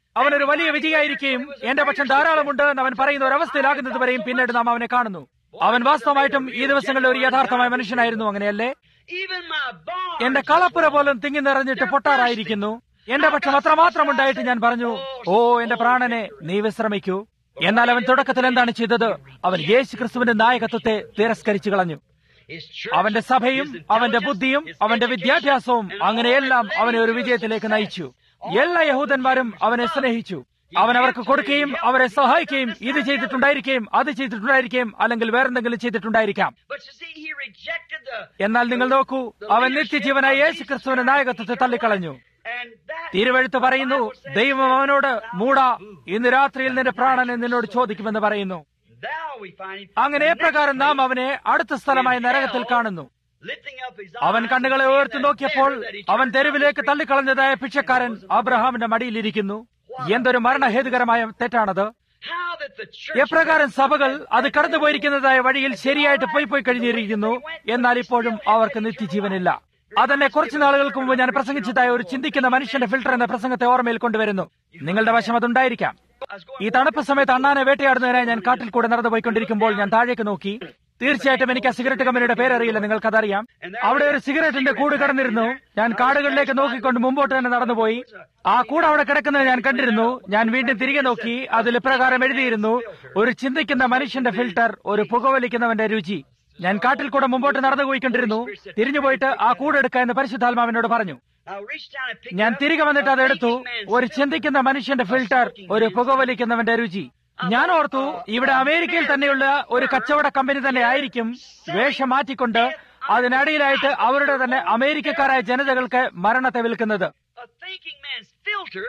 അവനൊരു വലിയ വിജയായിരിക്കുകയും എന്റെ പക്ഷം ധാരാളമുണ്ട് എന്ന് അവൻ പറയുന്ന ഒരു അവസ്ഥയിലാകുന്നത് വരെയും പിന്നീട് നാം അവനെ കാണുന്നു അവൻ വാസ്തവമായിട്ടും ഈ ദിവസങ്ങളിൽ ഒരു യഥാർത്ഥമായ മനുഷ്യനായിരുന്നു അങ്ങനെയല്ലേ Even my barn. എന്റെ കളപ്പുര പോലും തിങ്ങി നിറഞ്ഞിട്ട് പൊട്ടാറായിരിക്കുന്നു എന്റെ പക്ഷം അത്രമാത്രം ഉണ്ടായിട്ട് ഞാൻ പറഞ്ഞു ഓ എന്റെ പ്രാണനെ നീ വിശ്രമിക്കൂ എന്നാൽ അവൻ തുടക്കത്തിൽ എന്താണ് ചെയ്തത് അവൻ യേശു ക്രിസ്തുവിന്റെ നായകത്വത്തെ തിരസ്കരിച്ചു കളഞ്ഞു His church, അവന്റെ സഭയും his അവന്റെ intelligence, ബുദ്ധിയും his അവന്റെ education, വിദ്യാഭ്യാസവും and അങ്ങനെയെല്ലാം all അവനെ ഒരു that വിജയത്തിലേക്ക് നയിച്ചു All എല്ലാ യഹൂദന്മാരും അവനെ സ്നേഹിച്ചു അവൻ അവർക്ക് കൊടുക്കുകയും അവരെ സഹായിക്കുകയും ഇത് ചെയ്തിട്ടുണ്ടായിരിക്കുകയും അത് ചെയ്തിട്ടുണ്ടായിരിക്കുകയും അല്ലെങ്കിൽ വേറെന്തെങ്കിലും ചെയ്തിട്ടുണ്ടായിരിക്കാം But you see, he rejected the. എന്നാൽ നിങ്ങൾ നോക്കൂ അവൻ നിത്യജീവനായ യേശു ക്രിസ്തുവിന്റെ നായകത്വത്തെ തള്ളിക്കളഞ്ഞു And that. തിരുവഴുത്ത് പറയുന്നു ദൈവം അവനോട് മൂടാ ഇന്ന് രാത്രിയിൽ നിന്റെ പ്രാണനെ നിന്നോട് ചോദിക്കുമെന്ന് പറയുന്നു Thou we find him. അങ്ങനെ എപ്രകാരം നാം അവനെ അടുത്ത സ്ഥലമായ നരകത്തിൽ കാണുന്നു Lifting up his അവൻ eyes കണ്ണുകളെ and seeing ഉയർത്തി that നോക്കിയപ്പോൾ beggar that he അവൻ turned തെരുവിലേക്ക് down the street. തള്ളിക്കളഞ്ഞതായ ഭിക്ഷക്കാരൻ അബ്രഹാമിന്റെ മടിയിലിരിക്കുന്നു എന്തൊരു മരണഹേതുകരമായ തെറ്റാണത് How that the church. എപ്രകാരം സഭകൾ അത് കടന്നുപോയിരിക്കുന്നതായ വഴിയിൽ ശരിയായിട്ട് പോയി പോയി കഴിഞ്ഞിരിക്കുന്നു എന്നാൽ ഇപ്പോഴും അവർക്ക് നിത്യജീവനില്ല അതെന്നെ കുറച്ചു നാളുകൾക്ക് മുമ്പ് ഞാൻ പ്രസംഗിച്ചതായ ഒരു ചിന്തിക്കുന്ന മനുഷ്യന്റെ ഫിൽട്ടർ എന്ന പ്രസംഗത്തെ ഓർമ്മയിൽ കൊണ്ടുവരുന്നു നിങ്ങളുടെ വശം അതുണ്ടായിരിക്കാം I was going ഈ തണുപ്പ് സമയത്ത് അണ്ണാനെ വേട്ടയാടുന്നതിനായി ഞാൻ കാട്ടിൽ കൂടെ നടന്നു പോയിക്കൊണ്ടിരിക്കുമ്പോൾ ഞാൻ താഴേക്ക് നോക്കി തീർച്ചയായിട്ടും എനിക്ക് ആ സിഗരറ്റ് കമ്പനിയുടെ പേരറിയില്ല നിങ്ങൾക്കതറിയാം അവിടെ ഒരു സിഗരറ്റിന്റെ കൂട് കിടന്നിരുന്നു ഞാൻ കാടുകളിലേക്ക് നോക്കിക്കൊണ്ട് മുമ്പോട്ട് തന്നെ നടന്നുപോയി ആ കൂട് അവിടെ കിടക്കുന്നത് ഞാൻ കണ്ടിരുന്നു ഞാൻ വീണ്ടും തിരികെ നോക്കി അതിൽ ഇപ്രകാരം എഴുതിയിരുന്നു ഒരു ചിന്തിക്കുന്ന മനുഷ്യന്റെ ഫിൽട്ടർ ഒരു പുകവലിക്കുന്നവന്റെ രുചി ഞാൻ കാട്ടിൽ കൂടെ മുമ്പോട്ട് നടന്നു പോയിക്കൊണ്ടിരുന്നു തിരിഞ്ഞുപോയിട്ട് ആ കൂടെടുക്കുക എന്ന് പരിശുദ്ധാത്മാവിനോട് പറഞ്ഞു I reached down and picked ഞാൻ it up. തിരികെ വന്നിട്ട് A അതെടുത്തു thinking man's ഒരു filter. ചിന്തിക്കുന്ന മനുഷ്യന്റെ ഫിൽട്ടർ ഒരു പുകവലിക്കുന്നവന്റെ രുചി ഞാൻ ഓർത്തു ഇവിടെ അമേരിക്കയിൽ തന്നെയുള്ള ഒരു കച്ചവട കമ്പനി തന്നെ ആയിരിക്കും വേഷം മാറ്റിക്കൊണ്ട് അതിനടിയിലായിട്ട് അവരുടെ തന്നെ അമേരിക്കക്കാരായ ജനതകൾക്ക് മരണത്തെ വിൽക്കുന്നത് A thinking man's filter.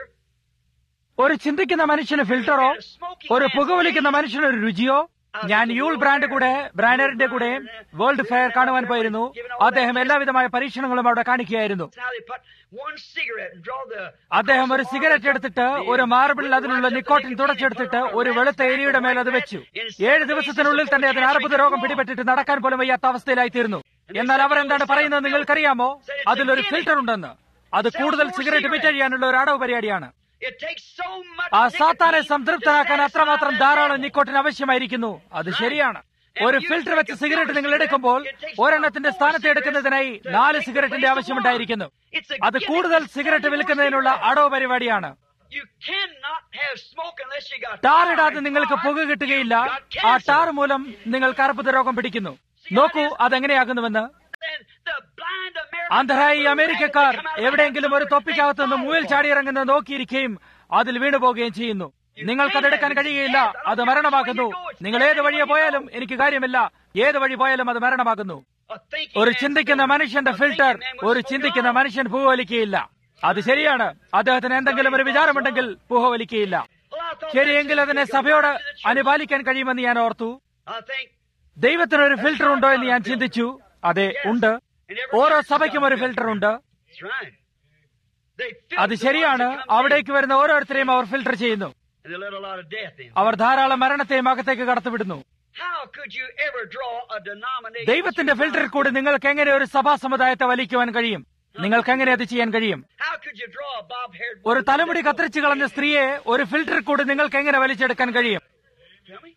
ഒരു ചിന്തിക്കുന്ന മനുഷ്യന് ഫിൽട്ടറോ ഒരു പുകവലിക്കുന്ന മനുഷ്യന് ഒരു രുചിയോ ഞാൻ യൂൾ ബ്രാൻഡ് കൂടെ ബ്രാൻഡറിന്റെ കൂടെ വേൾഡ് ഫെയർ കാണുവാൻ പോയിരുന്നു അദ്ദേഹം എല്ലാവിധമായ പരീക്ഷണങ്ങളും അവിടെ കാണിക്കുകയായിരുന്നു That's how they put one cigarette and draw the. അദ്ദേഹം ഒരു സിഗരറ്റ് എടുത്തിട്ട് ഒരു മാർബിളിൽ അതിനുള്ള നിക്കോട്ടിൻ തുടച്ചെടുത്തിട്ട് ഒരു വെളുത്ത എലിയുടെ മേൽ അത് വെച്ചു ഏഴ് ദിവസത്തിനുള്ളിൽ തന്നെ അതിന് അർബുദ രോഗം പിടിപെട്ടിട്ട് നടക്കാൻ പോലും വയ്യാത്ത അവസ്ഥയിലായി തീർന്നു എന്നാൽ അവർ എന്താണ് പറയുന്നത് നിങ്ങൾക്കറിയാമോ അതിലൊരു ഫിൽട്ടർ ഉണ്ടെന്ന് അത് കൂടുതൽ സിഗരറ്റ് വിറ്റഴിയാനുള്ള ഒരു അടവ് പരിപാടിയാണ് It takes so much. ആ സാത്താനെ nicotine സംതൃപ്തനാക്കാൻ to അത്രമാത്രം satisfy ധാരാളം that നിക്കോട്ടിൻ ആവശ്യമായിരിക്കുന്നു അത് ശരിയാണ് ഒരു ഫിൽട്ടർ വെച്ച് സിഗരറ്റ് നിങ്ങൾ എടുക്കുമ്പോൾ ഒരെണ്ണത്തിന്റെ സ്ഥാനത്ത് എടുക്കുന്നതിനായി നാല് സിഗരറ്റിന്റെ ആവശ്യമുണ്ടായിരിക്കുന്നു അത് കൂടുതൽ സിഗരറ്റ് വിൽക്കുന്നതിനുള്ള അടവ് പരിപാടിയാണ് You cannot have smoke unless you got ടാറിടാതെ fire. നിങ്ങൾക്ക് പുക കിട്ടുകയില്ല You've got ആ cancer. ടാർ മൂലം നിങ്ങൾക്ക് അർബുദ രോഗം പിടിക്കുന്നു നോക്കൂ അതെങ്ങനെയാകുന്നുവെന്ന് And the blind American അന്ധരായ ഈ people അമേരിക്കക്കാർ come out of എവിടെയെങ്കിലും ഒരു that തൊപ്പിക്കകത്ത് നിന്ന് they മുയൽ fall ചാടിയിറങ്ങുന്നത് നോക്കിയിരിക്കുകയും അതിൽ വീണുപോകുകയും ചെയ്യുന്നു നിങ്ങൾക്കതെടുക്കാൻ കഴിയുകയില്ല അത് മരണമാകുന്നു നിങ്ങൾ ഏത് വഴിയെ പോയാലും എനിക്ക് കാര്യമില്ല ഏത് വഴി പോയാലും അത് മരണമാകുന്നു A thinking ഒരു man's ചിന്തിക്കുന്ന filter. മനുഷ്യന്റെ A filter thinking man will ഒരു smoke ചിന്തിക്കുന്ന it off. മനുഷ്യൻ പൂവലിക്കുകയില്ല അത് ശരിയാണ് അദ്ദേഹത്തിന് എന്തെങ്കിലും ഒരു വിചാരമുണ്ടെങ്കിൽ പൂവലിക്കുകയില്ല Well, I thought ശരിയെങ്കിൽ that's അതിനെ it. സഭയോട് Go back to the church. അനുപാലിക്കാൻ കഴിയുമെന്ന് ഞാൻ ഓർത്തു I think ദൈവത്തിന് ഒരു ഫിൽട്ടർ ഉണ്ടോ എന്ന് ഞാൻ ചിന്തിച്ചു അതെ ഉണ്ട് ഓരോ സഭയ്ക്കും ഒരു ഫിൽട്ടർ ഉണ്ട് that's right. They അത് filter the ശരിയാണ് ones that come in, അവിടേക്ക് വരുന്ന ഓരോരുത്തരെയും അവർ ഫിൽട്ടർ ചെയ്യുന്നു and they let a lot of death in. അവർ ധാരാളം മരണത്തെയും അകത്തേക്ക് കടത്തിവിടുന്നു How could you ever draw a denomination? ദൈവത്തിന്റെ ഫിൽട്ടറിൽ കൂടി നിങ്ങൾക്ക് എങ്ങനെ ഒരു സഭാ സമുദായത്തെ വലിക്കുവാൻ കഴിയും നിങ്ങൾക്ക് എങ്ങനെ അത് ചെയ്യാൻ കഴിയും How could you draw a bob-haired ഒരു woman തലമുടി that way? കത്തിരിച്ചു കളഞ്ഞ സ്ത്രീയെ ഒരു ഫിൽട്ടറിൽ കൂടി നിങ്ങൾക്ക് എങ്ങനെ വലിച്ചെടുക്കാൻ കഴിയും Tell me.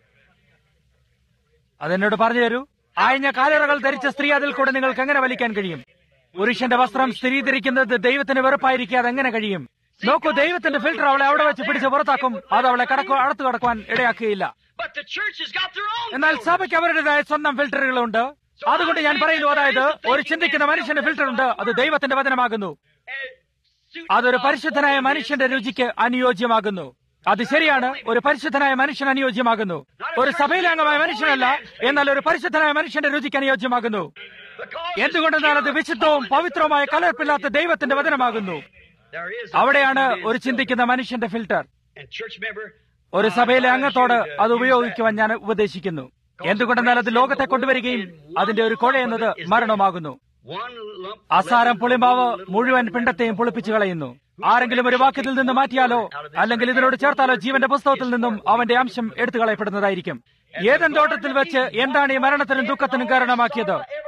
അതെന്നോട് പറഞ്ഞു തരൂ ആയഞ്ഞ കാലറകൾ ധരിച്ച സ്ത്രീ അതിൽ കൂടെ നിങ്ങൾക്ക് എങ്ങനെ വലിക്കാൻ കഴിയും പുരുഷന്റെ വസ്ത്രം സ്ത്രീ ധരിക്കുന്നത് ദൈവത്തിന് വെറുപ്പായിരിക്കും അതെങ്ങനെ കഴിയും നോക്കൂ ദൈവത്തിന്റെ ഫിൽട്ടർ അവളെ അവിടെ വെച്ച് പിടിച്ച് പുറത്താക്കും അത് അവളെ കടക്കു അടുത്തു കടക്കുവാൻ ഇടയാക്കുകയില്ല But the church has got their own. എന്നാൽ filter. സഭയ്ക്ക് അവരുടേതായ സ്വന്തം ഫിൽട്ടറുകളുണ്ട് അതുകൊണ്ട് ഞാൻ പറയുന്നു അതായത് ഒരു ചിന്തിക്കുന്ന മനുഷ്യന്റെ ഫിൽട്ടർ ഉണ്ട് അത് ദൈവത്തിന്റെ വചനമാകുന്നു And it suits അതൊരു God's പരിശുദ്ധനായ holiness. മനുഷ്യന്റെ രുചിക്ക് അനുയോജ്യമാകുന്നു അത് ശരിയാണ് ഒരു പരിശുദ്ധനായ മനുഷ്യൻ അനുയോജ്യമാകുന്നു ഒരു സഭയിലെ അംഗമായ മനുഷ്യനല്ല എന്നാൽ ഒരു പരിശുദ്ധനായ മനുഷ്യന്റെ രുചിക്ക് അനുയോജ്യമാകുന്നു Because എന്തുകൊണ്ടെന്നാൽ അത് വിശുദ്ധവും പവിത്രവുമായ കലർപ്പില്ലാത്ത ദൈവത്തിന്റെ വചനമാകുന്നു there is a അവിടെയാണ് filter ഒരു in ചിന്തിക്കുന്ന മനുഷ്യന്റെ ഫിൽട്ടർ And church member, ഒരു I സഭയിലെ advise അംഗത്തോട് you to അത് use ഉപയോഗിക്കുവാൻ that. ഞാൻ ഉപദേശിക്കുന്നു എന്തുകൊണ്ടെന്നാൽ അത് ലോകത്തെ കൊണ്ടുവരികയും അതിന്റെ ഒരു കുഴ എന്നത് മരണമാകുന്നു One lump അസാരം leaven, പുളിമാവ് one little മുഴുവൻ leaven, പിണ്ടത്തെയും പൊളിപ്പിച്ചു കളയുന്നു ആരെങ്കിലും ഒരു വാക്യത്തിൽ നിന്ന് മാറ്റിയാലോ അല്ലെങ്കിൽ ഇതിനോട് ചേർത്താലോ ജീവന്റെ പുസ്തകത്തിൽ നിന്നും അവന്റെ അംശം എടുത്തു കളയപ്പെടുന്നതായിരിക്കും ഏതൻ തോട്ടത്തിൽ വെച്ച് എന്താണ് ഈ മരണത്തിനും ദുഃഖത്തിനും കാരണമാക്കിയത്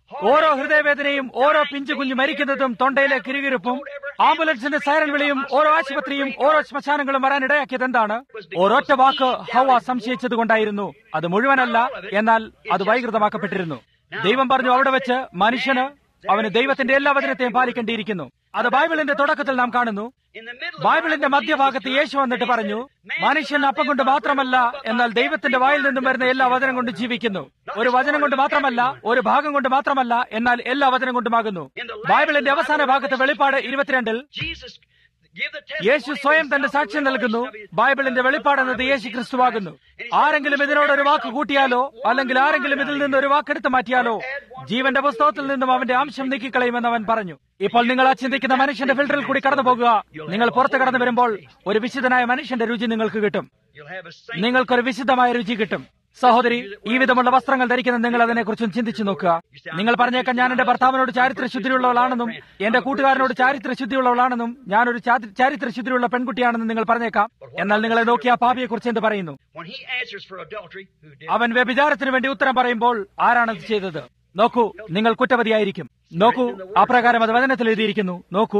ഓരോ ഹൃദയവേദനയും ഓരോ പിഞ്ചു കുഞ്ഞു മരിക്കുന്നതും തൊണ്ടയിലെ കിരുകിരുപ്പും ആംബുലൻസിന്റെ സൈറൻ വിളിയും ഓരോ ആശുപത്രിയും ഓരോ ശ്മശാനങ്ങളും വരാൻ ഇടയാക്കിയത് എന്താണ് ഒരൊറ്റ വാക്ക് ഹവ സംശയിച്ചത് കൊണ്ടായിരുന്നു അത് മുഴുവനല്ല എന്നാൽ അത് വൈകൃതമാക്കപ്പെട്ടിരുന്നു ദൈവം പറഞ്ഞു അവിടെ വെച്ച് മനുഷ്യന് അവന് ദൈവത്തിന്റെ എല്ലാ വചനത്തെയും പാലിക്കേണ്ടിയിരിക്കുന്നു അത് ബൈബിളിന്റെ തുടക്കത്തിൽ നാം കാണുന്നു ബൈബിളിന്റെ മധ്യഭാഗത്ത് യേശു വന്നിട്ട് പറഞ്ഞു മനുഷ്യൻ അപ്പം കൊണ്ട് മാത്രമല്ല എന്നാൽ ദൈവത്തിന്റെ വായിൽ നിന്നും വരുന്ന എല്ലാ വചനം കൊണ്ട് ജീവിക്കുന്നു ഒരു വചനം കൊണ്ട് മാത്രമല്ല ഒരു ഭാഗം കൊണ്ട് മാത്രമല്ല എന്നാൽ എല്ലാ വചനം കൊണ്ടുമാകുന്നു ബൈബിളിന്റെ അവസാന ഭാഗത്ത് വെളിപ്പാട് ഇരുപത്തിരണ്ടിൽ യേശു സ്വയം തന്റെ സാക്ഷ്യം നൽകുന്നു ബൈബിളിന്റെ വെളിപ്പാടെന്നത് യേശു ക്രിസ്തുവാകുന്നു ആരെങ്കിലും ഇതിനോട് ഒരു വാക്ക് കൂട്ടിയാലോ അല്ലെങ്കിൽ ആരെങ്കിലും ഇതിൽ നിന്ന് ഒരു വാക്കെടുത്ത് മാറ്റിയാലോ ജീവന്റെ പുസ്തകത്തിൽ നിന്നും അവന്റെ അംശം നീക്കിക്കളയുമെന്ന് അവൻ പറഞ്ഞു ഇപ്പോൾ നിങ്ങൾ ആ ചിന്തിക്കുന്ന മനുഷ്യന്റെ ഫിൽറ്ററിൽ കൂടി കടന്നു പോകുക നിങ്ങൾ പുറത്ത് കടന്നു വരുമ്പോൾ ഒരു വിശുദ്ധനായ മനുഷ്യന്റെ രുചി നിങ്ങൾക്ക് കിട്ടും നിങ്ങൾക്കൊരു വിശുദ്ധമായ രുചി കിട്ടും സഹോദരി ഈ വിധമുള്ള വസ്ത്രങ്ങൾ ധരിക്കുന്ന നിങ്ങൾ അതിനെക്കുറിച്ചും ചിന്തിച്ചു നോക്കുക നിങ്ങൾ പറഞ്ഞേക്കാം ഞാൻ എന്റെ ഭർത്താവിനോട് ചാരിത്ര ശുദ്ധിയുള്ളവളാണെന്നും എന്റെ കൂട്ടുകാരനോട് ചാരിത്ര ശുദ്ധിയുള്ളവളാണെന്നും ഞാനൊരു ചാരിത്ര ശുദ്ധിയുള്ള പെൺകുട്ടിയാണെന്നും നിങ്ങൾ പറഞ്ഞേക്കാം എന്നാൽ നിങ്ങളെ നോക്കി ആ പാപിയെ കുറിച്ച് എന്ത് പറയുന്നു അവൻ വ്യഭിചാരത്തിന് വേണ്ടി ഉത്തരം പറയുമ്പോൾ ആരാണത് ചെയ്തത് നോക്കൂ നിങ്ങൾ കുറ്റപതിയായിരിക്കും നോക്കൂ അപ്രകാരം അത് വചനത്തിൽ എഴുതിയിരിക്കുന്നു നോക്കൂ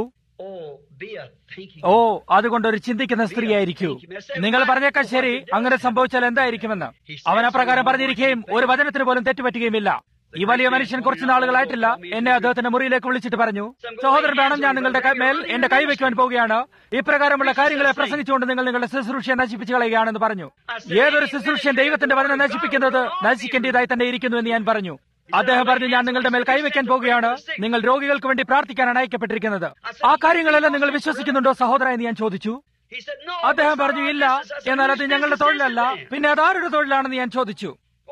ഓ അതുകൊണ്ട് ഒരു ചിന്തിക്കുന്ന സ്ത്രീയായിരിക്കൂ നിങ്ങൾ പറഞ്ഞേക്കാൻ ശരി അങ്ങനെ സംഭവിച്ചാൽ എന്തായിരിക്കുമെന്ന് അവൻ അപ്രകാരം പറഞ്ഞിരിക്കുകയും ഒരു വചനത്തിന് പോലും തെറ്റുപറ്റുകയുമില്ല ഈ വലിയ മനുഷ്യൻ കുറച്ചു നാളുകളായിട്ടില്ല എന്നെ അദ്ദേഹത്തിന്റെ മുറിയിലേക്ക് വിളിച്ചിട്ട് പറഞ്ഞു സഹോദരൻ വേണം ഞാൻ നിങ്ങളുടെ മേൽ എന്റെ കൈ വെക്കുവാൻ പോവുകയാണ് ഇപ്രകാരമുള്ള കാര്യങ്ങളെ പ്രസംഗിച്ചുകൊണ്ട് നിങ്ങൾ നിങ്ങളുടെ ശുശ്രൂഷയെ നശിപ്പിച്ചു കളയുകയാണെന്ന് പറഞ്ഞു ഏതൊരു ശുശ്രൂഷയും ദൈവത്തിന്റെ വചനം നശിപ്പിക്കുന്നത് നശിക്കേണ്ടതായി തന്നെ ഇരിക്കുന്നു എന്ന് ഞാൻ പറഞ്ഞു അദ്ദേഹം പറഞ്ഞു ഞാൻ നിങ്ങളുടെ മേൽ കൈവയ്ക്കാൻ പോവുകയാണ് നിങ്ങൾ രോഗികൾക്ക് വേണ്ടി പ്രാർത്ഥിക്കാനാണ് അയക്കപ്പെട്ടിരിക്കുന്നത് ആ കാര്യങ്ങളെല്ലാം നിങ്ങൾ വിശ്വസിക്കുന്നുണ്ടോ സഹോദര എന്ന് ഞാൻ ചോദിച്ചു അദ്ദേഹം പറഞ്ഞു ഇല്ല എന്നാൽ അത് ഞങ്ങളുടെ തൊഴിലല്ല പിന്നെ അത് ആരുടെ തൊഴിലാണെന്ന് ഞാൻ ചോദിച്ചു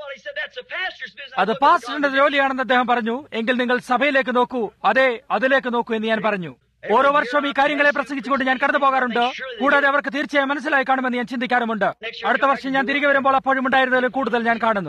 അത് പാസ്റ്ററിന്റെ ജോലിയാണെന്ന് അദ്ദേഹം പറഞ്ഞു എങ്കിൽ നിങ്ങൾ സഭയിലേക്ക് നോക്കൂ അതെ അതിലേക്ക് നോക്കൂ എന്ന് ഞാൻ പറഞ്ഞു ഓരോ വർഷവും ഈ കാര്യങ്ങളെ പ്രസംഗിച്ചുകൊണ്ട് ഞാൻ കടന്നു പോകാറുണ്ട് കൂടാതെ അവർക്ക് തീർച്ചയായും മനസ്സിലായി കാണുമെന്ന് ഞാൻ ചിന്തിക്കാറുമുണ്ട് അടുത്ത വർഷം ഞാൻ തിരികെ വരുമ്പോൾ അപ്പോഴും ഉണ്ടായിരുന്നതിലും കൂടുതൽ ഞാൻ കാണുന്നു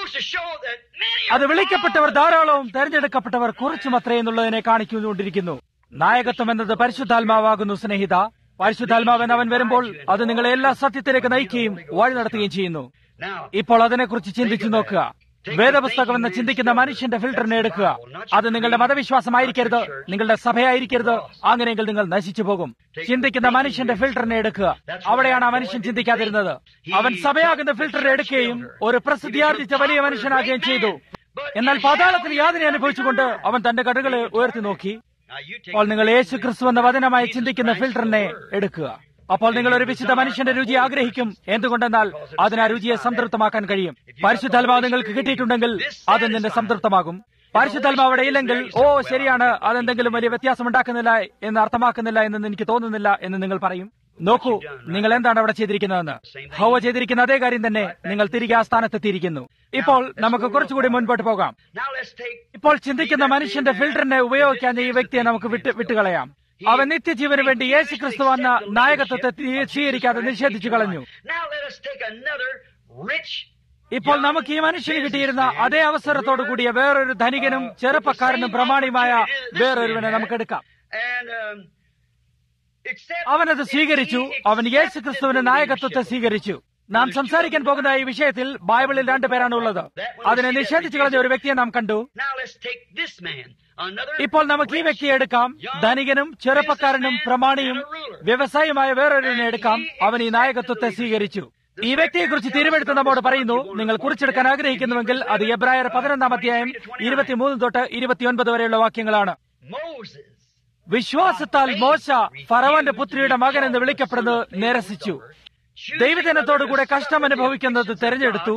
അത് വിളിക്കപ്പെട്ടവർ ധാരാളവും തെരഞ്ഞെടുക്കപ്പെട്ടവർ കുറച്ചും അത്രേ എന്നുള്ളതിനെ കാണിച്ചുകൊണ്ടിരിക്കുന്നു നായകത്വം എന്നത് പരിശുദ്ധാത്മാവാകുന്നു സ്നേഹിത പരിശുദ്ധാത്മാവൻ അവൻ വരുമ്പോൾ അത് നിങ്ങളെ എല്ലാ സത്യത്തിലേക്ക് നയിക്കുകയും വഴി നടത്തുകയും ചെയ്യുന്നു ഇപ്പോൾ അതിനെക്കുറിച്ച് ചിന്തിച്ചു നോക്കുക വേദപുസ്തകം എന്ന് ചിന്തിക്കുന്ന മനുഷ്യന്റെ ഫിൽറ്ററിനെ എടുക്കുക അത് നിങ്ങളുടെ മതവിശ്വാസമായിരിക്കരുത് നിങ്ങളുടെ സഭയായിരിക്കരുത് അങ്ങനെയെങ്കിൽ നിങ്ങൾ നശിച്ചു പോകും ചിന്തിക്കുന്ന മനുഷ്യന്റെ ഫിൽറ്ററിനെ എടുക്കുക അവിടെയാണ് ആ മനുഷ്യൻ ചിന്തിക്കാതിരുന്നത് അവൻ സഭയാകുന്ന ഫിൽറ്റർ എടുക്കുകയും ഒരു പ്രസിദ്ധിയാർജിച്ച വലിയ മനുഷ്യനാകുകയും ചെയ്തു എന്നാൽ പാതാളത്തിൽ യാതന അനുഭവിച്ചുകൊണ്ട് അവൻ തന്റെ കടുകളെ ഉയർത്തി നോക്കി അപ്പോൾ നിങ്ങൾ യേശു ക്രിസ്തു എന്ന വചനമായി ചിന്തിക്കുന്ന ഫിൽറ്ററിനെ എടുക്കുക അപ്പോൾ നിങ്ങൾ ഒരു വിശുദ്ധ മനുഷ്യന്റെ രുചി ആഗ്രഹിക്കും എന്തുകൊണ്ടെന്നാൽ അതിന് ആ രുചിയെ സംതൃപ്തമാക്കാൻ കഴിയും പരിശുദ്ധാത്മാവ് നിങ്ങൾക്ക് കിട്ടിയിട്ടുണ്ടെങ്കിൽ അത് നിന്റെ സംതൃപ്തമാകും പരിശുദ്ധാത്മാവ് അവിടെ ഇല്ലെങ്കിൽ ഓ ശരിയാണ് അതെന്തെങ്കിലും വലിയ വ്യത്യാസം ഉണ്ടാക്കുന്നില്ല എന്ന് അർത്ഥമാക്കുന്നില്ല എന്ന് എനിക്ക് തോന്നുന്നില്ല എന്ന് നിങ്ങൾ പറയും നോക്കൂ നിങ്ങൾ എന്താണ് അവിടെ ചെയ്തിരിക്കുന്നതെന്ന് ഹൗവ ചെയ്തിരിക്കുന്ന അതേ കാര്യം തന്നെ നിങ്ങൾ തിരികെ ആ സ്ഥാനത്തെത്തിയിരിക്കുന്നു ഇപ്പോൾ നമുക്ക് കുറച്ചുകൂടി മുൻപോട്ട് പോകാം ഇപ്പോൾ ചിന്തിക്കുന്ന മനുഷ്യന്റെ ഫിൽറ്ററിനെ ഉപയോഗിക്കാൻ ഈ വ്യക്തിയെ നമുക്ക് വിട്ട് വിട്ടുകളയാം അവൻ നിത്യജീവന് വേണ്ടി യേശു ക്രിസ്തു വന്ന നായകത്വത്തെ സ്വീകരിക്കാതെ നിഷേധിച്ചു കളഞ്ഞു ഇപ്പോൾ നമുക്ക് ഈ മനുഷ്യന് കിട്ടിയിരുന്ന അതേ അവസരത്തോടു കൂടിയ വേറൊരു ധനികനും ചെറുപ്പക്കാരനും പ്രമാണിയുമായ വേറൊരുവനെ നമുക്കെടുക്കാം അവനത് സ്വീകരിച്ചു അവൻ യേശു ക്രിസ്തുവിന്റെ നായകത്വത്തെ സ്വീകരിച്ചു നാം സംസാരിക്കാൻ പോകുന്ന ഈ വിഷയത്തിൽ ബൈബിളിൽ രണ്ടു പേരാണ് ഉള്ളത് അതിനെ നിഷേധിച്ചു കളഞ്ഞ ഒരു വ്യക്തിയെ നാം കണ്ടു ഇപ്പോൾ നമുക്ക് ഈ വ്യക്തിയെ എടുക്കാം ധനികനും ചെറുപ്പക്കാരനും പ്രമാണിയും വ്യവസായിയുമായ വേറൊരുവിനെ എടുക്കാം അവൻ ഈ നായകത്വത്തെ സ്വീകരിച്ചു ഈ വ്യക്തിയെക്കുറിച്ച് തീരുമെടുത്ത് നമ്മോട് പറയുന്നു നിങ്ങൾ കുറിച്ചെടുക്കാൻ ആഗ്രഹിക്കുന്നുവെങ്കിൽ അത് എബ്രായർ പതിനൊന്നാം അധ്യായം ഇരുപത്തിമൂന്ന് തൊട്ട് ഇരുപത്തിയൊൻപത് വരെയുള്ള വാക്യങ്ങളാണ് വിശ്വാസത്താൽ മോശ ഫറവന്റെ പുത്രിയുടെ മകൻ എന്ന് വിളിക്കപ്പെടുന്നത് നിരസിച്ചു ദൈവജനത്തോടുകൂടെ കഷ്ടം അനുഭവിക്കുന്നത് തെരഞ്ഞെടുത്തു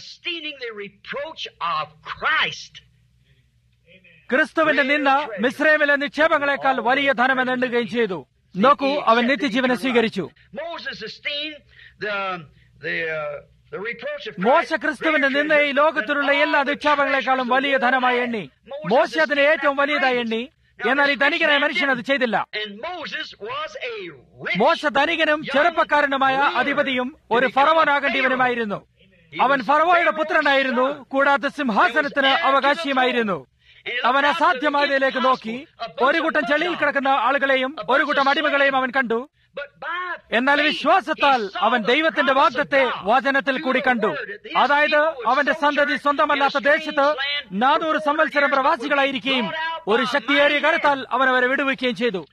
ക്രിസ്തുവിന്റെ നിന്ന് മിശ്രമിലെ നിക്ഷേപങ്ങളെക്കാൾ വലിയ ധനമെന്ന് എണ്ണുകയും ചെയ്തു നോക്കൂ അവൻ നിത്യജീവനെ സ്വീകരിച്ചു മോശ ക്രിസ്തുവിന്റെ നിന്ന് ഈ ലോകത്തിലുള്ള എല്ലാ നിക്ഷേപങ്ങളെക്കാളും വലിയ ധനമായി എണ്ണി മോശ അതിനെ ഏറ്റവും വലിയതായി എണ്ണി എന്നാൽ ഈ ധനികനായ മനുഷ്യൻ അത് ചെയ്തില്ല മോശ ധനികനും ചെറുപ്പക്കാരനുമായ അധിപതിയും ഒരു ഫറവനാകേണ്ടിയവനുമായിരുന്നു അവൻ ഫറവോയുടെ പുത്രനായിരുന്നു കൂടാതെ സിംഹാസനത്തിന് അവകാശിയുമായിരുന്നു അവൻ അസാധ്യമായതിലേക്ക് നോക്കി ഒരു കൂട്ടം ചെളിയിൽ കിടക്കുന്ന ആളുകളെയും ഒരു കൂട്ടം അടിമകളെയും അവൻ കണ്ടു എന്നാൽ വിശ്വാസത്താൽ അവൻ ദൈവത്തിന്റെ വാഗ്ദത്തെ വചനത്തിൽ കൂടി കണ്ടു അതായത് അവന്റെ സന്തതി സ്വന്തമല്ലാത്ത ദേശത്ത് നാനൂറ് സംവത്സരം പ്രവാസികളായിരിക്കുകയും ഒരു ശക്തിയേറിയ കരുത്താൽ അവൻ അവരെ വിടുവിക്കുകയും ചെയ്തു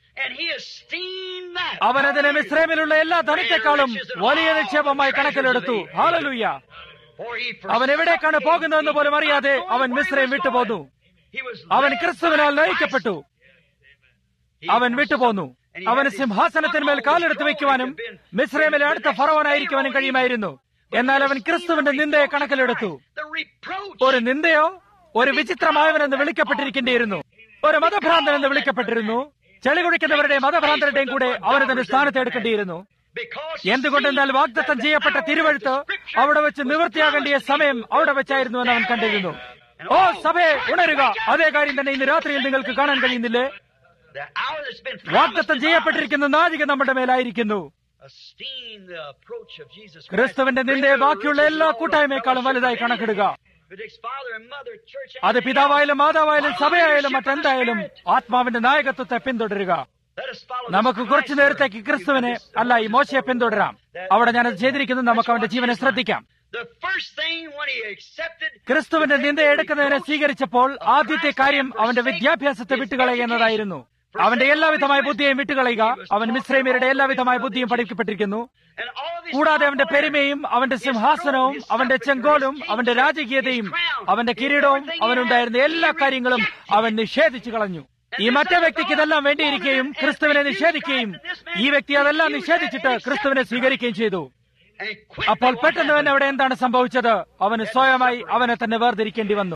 അവനതിനെ മിശ്രമിലുള്ള എല്ലാ ധനത്തെക്കാളും വലിയ നിക്ഷേപമായി കണക്കിലെടുത്തു ഹാലലൂയ്യ അവൻ എവിടേക്കാണ് പോകുന്നതെന്ന് പോലും അറിയാതെ അവൻ മിശ്രയും വിട്ടുപോന്നു അവൻ ക്രിസ്തുവിനാൽ നയിക്കപ്പെട്ടു അവൻ വിട്ടുപോന്നു അവന് സിംഹാസനത്തിന്മേൽ കാലെടുത്ത് വയ്ക്കുവാനും മിശ്രമിലെ അടുത്ത ഫറവനായിരിക്കുവാനും കഴിയുമായിരുന്നു എന്നാൽ അവൻ ക്രിസ്തുവിന്റെ നിന്ദയെ കണക്കിലെടുത്തു ഒരു നിന്ദയോ ഒരു വിചിത്രമായവനെന്ന് വിളിക്കപ്പെട്ടിരിക്കേണ്ടിയിരുന്നു ഒരു മതഭ്രാന്തൻ എന്ന് വിളിക്കപ്പെട്ടിരുന്നു ചെളി കുടിക്കുന്നവരുടെ മതഭ്രാന്തരുടെയും കൂടെ അവന് തന്റെ സ്ഥാനത്ത് എടുക്കേണ്ടിയിരുന്നു എന്തുകൊണ്ടെന്നാൽ വാഗ്ദത്തം ചെയ്യപ്പെട്ട തിരുവഴുത്ത് അവിടെ വെച്ച് നിവൃത്തിയാകേണ്ടിയ സമയം അവിടെ വെച്ചായിരുന്നു എന്ന് അവൻ കണ്ടിരുന്നു ഓ സഭയെ ഉണരുക അതേ കാര്യം തന്നെ ഇന്ന് രാത്രിയിൽ നിങ്ങൾക്ക് കാണാൻ കഴിയുന്നില്ലേ വാഗ്ദത്തം ചെയ്യപ്പെട്ടിരിക്കുന്ന നാഴിക നമ്മുടെ മേലായിരിക്കുന്നു ക്രിസ്തുവിന്റെ നിന്റെ ബാക്കിയുള്ള എല്ലാ കൂട്ടായ്മയെക്കാളും വലുതായി കണക്കിടുക അത് പിതാവായാലും മാതാവായാലും സഭയായാലും മറ്റെന്തായാലും ആത്മാവിന്റെ നായകത്വത്തെ പിന്തുടരുക നമുക്ക് കുറച്ചു നേരത്തേക്ക് ക്രിസ്തുവിനെ അല്ല ഈ മോശയെ പിന്തുടരാം അവിടെ ഞാനത് ചെയ്തിരിക്കുന്നത് നമുക്ക് അവന്റെ ജീവനെ ശ്രദ്ധിക്കാം ക്രിസ്തുവിന്റെ നിന്ദ എടുക്കുന്നതിനെ സ്വീകരിച്ചപ്പോൾ ആദ്യത്തെ കാര്യം അവന്റെ വിദ്യാഭ്യാസത്തെ വിട്ടുകളയുക എന്നതായിരുന്നു അവന്റെ എല്ലാവിധമായ ബുദ്ധിയെയും വിട്ടുകളയുക അവൻ മിശ്രൈമ്യരുടെ എല്ലാവിധമായ ബുദ്ധിയും പഠിക്കപ്പെട്ടിരിക്കുന്നു കൂടാതെ അവന്റെ പെരുമയും അവന്റെ സിംഹാസനവും അവന്റെ ചെങ്കോലും അവന്റെ രാജകീയതയും അവന്റെ കിരീടവും അവനുണ്ടായിരുന്ന എല്ലാ കാര്യങ്ങളും അവൻ നിഷേധിച്ചു കളഞ്ഞു ഈ മറ്റേ വ്യക്തിക്ക് ഇതെല്ലാം വേണ്ടിയിരിക്കുകയും ക്രിസ്തുവിനെ നിഷേധിക്കുകയും ഈ വ്യക്തി അതെല്ലാം നിഷേധിച്ചിട്ട് ക്രിസ്തുവിനെ സ്വീകരിക്കുകയും ചെയ്തു അപ്പോൾ പെട്ടെന്ന് തന്നെ അവിടെ എന്താണ് സംഭവിച്ചത് അവന് സ്വയമായി അവനെ തന്നെ വേർതിരിക്കേണ്ടി വന്നു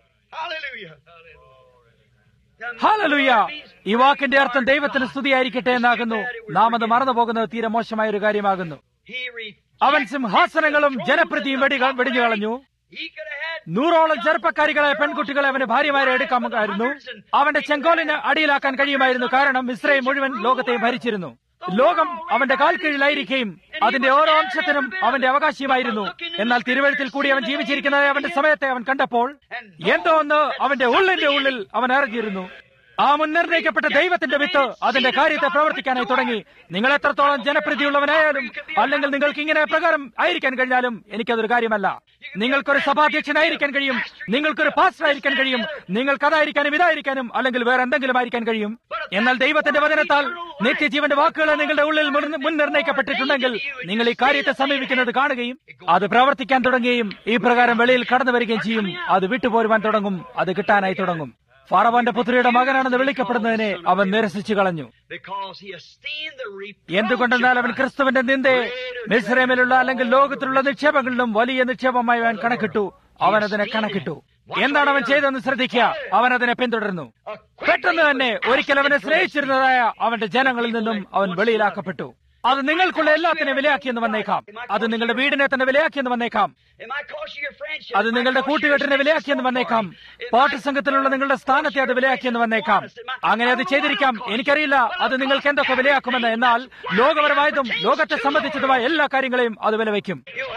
ഹാലലുയ്യ ഈ വാക്കിന്റെ അർത്ഥം ദൈവത്തിന് സ്തുതിയായിരിക്കട്ടെ എന്നാകുന്നു നാം അത് മറന്നു പോകുന്നത് തീരെ മോശമായ ഒരു കാര്യമാകുന്നു അവൻ സിംഹാസനങ്ങളും ജനപ്രതിയും വെടികൾ വെടിഞ്ഞു കളഞ്ഞു നൂറോളം ചെറുപ്പക്കാരികളായ പെൺകുട്ടികളെ അവന് ഭാര്യമാരെ എടുക്കാമായിരുന്നു അവന്റെ ചെങ്കോലിന് അടിയിലാക്കാൻ കഴിയുമായിരുന്നു കാരണം ഇസ്രയേൽ മുഴുവൻ ലോകത്തെയും ഭരിച്ചിരുന്നു ലോകം അവന്റെ കാൽ കീഴിലായിരിക്കുകയും അതിന്റെ ഓരോ അംശത്തിനും അവന്റെ അവകാശിയുമായിരുന്നു എന്നാൽ തിരുവഴുത്തിൽ കൂടി അവൻ ജീവിച്ചിരിക്കുന്നത് അവന്റെ സമയത്തെ അവൻ കണ്ടപ്പോൾ എന്തോ ഒന്ന് അവന്റെ ഉള്ളിന്റെ ഉള്ളിൽ അവൻ ഇറങ്ങിയിരുന്നു ആ മുൻനിർണയിക്കപ്പെട്ട ദൈവത്തിന്റെ വിത്ത് അതിന്റെ കാര്യത്തെ പ്രവർത്തിക്കാനായി തുടങ്ങി നിങ്ങൾ എത്രത്തോളം ജനപ്രീതിയുള്ളവനായാലും അല്ലെങ്കിൽ നിങ്ങൾക്ക് ഇങ്ങനെ പ്രകാരം ആയിരിക്കാൻ കഴിഞ്ഞാലും എനിക്കതൊരു കാര്യമല്ല നിങ്ങൾക്കൊരു സഭാധ്യക്ഷനായിരിക്കാൻ കഴിയും നിങ്ങൾക്കൊരു പാസ്റ്റർ ആയിരിക്കാൻ കഴിയും നിങ്ങൾക്ക് അതായിരിക്കാനും ഇതായിരിക്കാനും അല്ലെങ്കിൽ വേറെ എന്തെങ്കിലും ആയിരിക്കാൻ കഴിയും എന്നാൽ ദൈവത്തിന്റെ വചനത്താൽ നിത്യജീവന്റെ വാക്കുകൾ നിങ്ങളുടെ ഉള്ളിൽ മുൻനിർണയിക്കപ്പെട്ടിട്ടുണ്ടെങ്കിൽ നിങ്ങൾ ഈ കാര്യത്തെ സമീപിക്കുന്നത് കാണുകയും അത് പ്രവർത്തിക്കാൻ തുടങ്ങുകയും ഈ പ്രകാരം വെളിയിൽ കടന്നു വരികയും ചെയ്യും അത് വിട്ടുപോരുവാൻ തുടങ്ങും അത് കിട്ടാനായി തുടങ്ങും ഫറവന്റെ പുത്രിയുടെ മകനാണെന്ന് വിളിക്കപ്പെടുന്നതിനെ അവൻ നിരസിച്ചു കളഞ്ഞു എന്തുകൊണ്ടെന്നാൽ അവൻ ക്രിസ്തുവിന്റെ നിന്ദയെ മിസ്രൈമിലുള്ള അല്ലെങ്കിൽ ലോകത്തിലുള്ള നിക്ഷേപങ്ങളിലും വലിയ നിക്ഷേപമായി അവൻ കണക്കിട്ടു അവൻ അതിനെ കണക്കിട്ടു എന്താണ് അവൻ ചെയ്തതെന്ന് ശ്രദ്ധിക്കുക അവൻ അതിനെ പിന്തുടർന്നു പെട്ടെന്ന് തന്നെ ഒരിക്കൽ അവനെ സ്നേഹിച്ചിരുന്നതായ അവന്റെ ജനങ്ങളിൽ നിന്നും അവൻ വെളിയിലാക്കപ്പെട്ടു അത് നിങ്ങൾക്കുള്ള എല്ലാത്തിനെ വിലയാക്കിയെന്ന് വന്നേക്കാം അത് നിങ്ങളുടെ വീടിനെ തന്നെ വിലയാക്കിയെന്ന് വന്നേക്കാം അത് നിങ്ങളുടെ കൂട്ടുകെട്ടിനെ വിലയാക്കിയെന്ന് വന്നേക്കാം പാട്ട് സംഘത്തിലുള്ള നിങ്ങളുടെ സ്ഥാനത്തെ അത് വിലയാക്കിയെന്ന് വന്നേക്കാം അങ്ങനെ അത് ചെയ്തിരിക്കാം എനിക്കറിയില്ല അത് നിങ്ങൾക്ക് എന്തൊക്കെ വിലയാക്കുമെന്ന് എന്നാൽ ലോകപരമായതും ലോകത്തെ സംബന്ധിച്ചതുമായ എല്ലാ കാര്യങ്ങളെയും അത് വിലവയ്ക്കും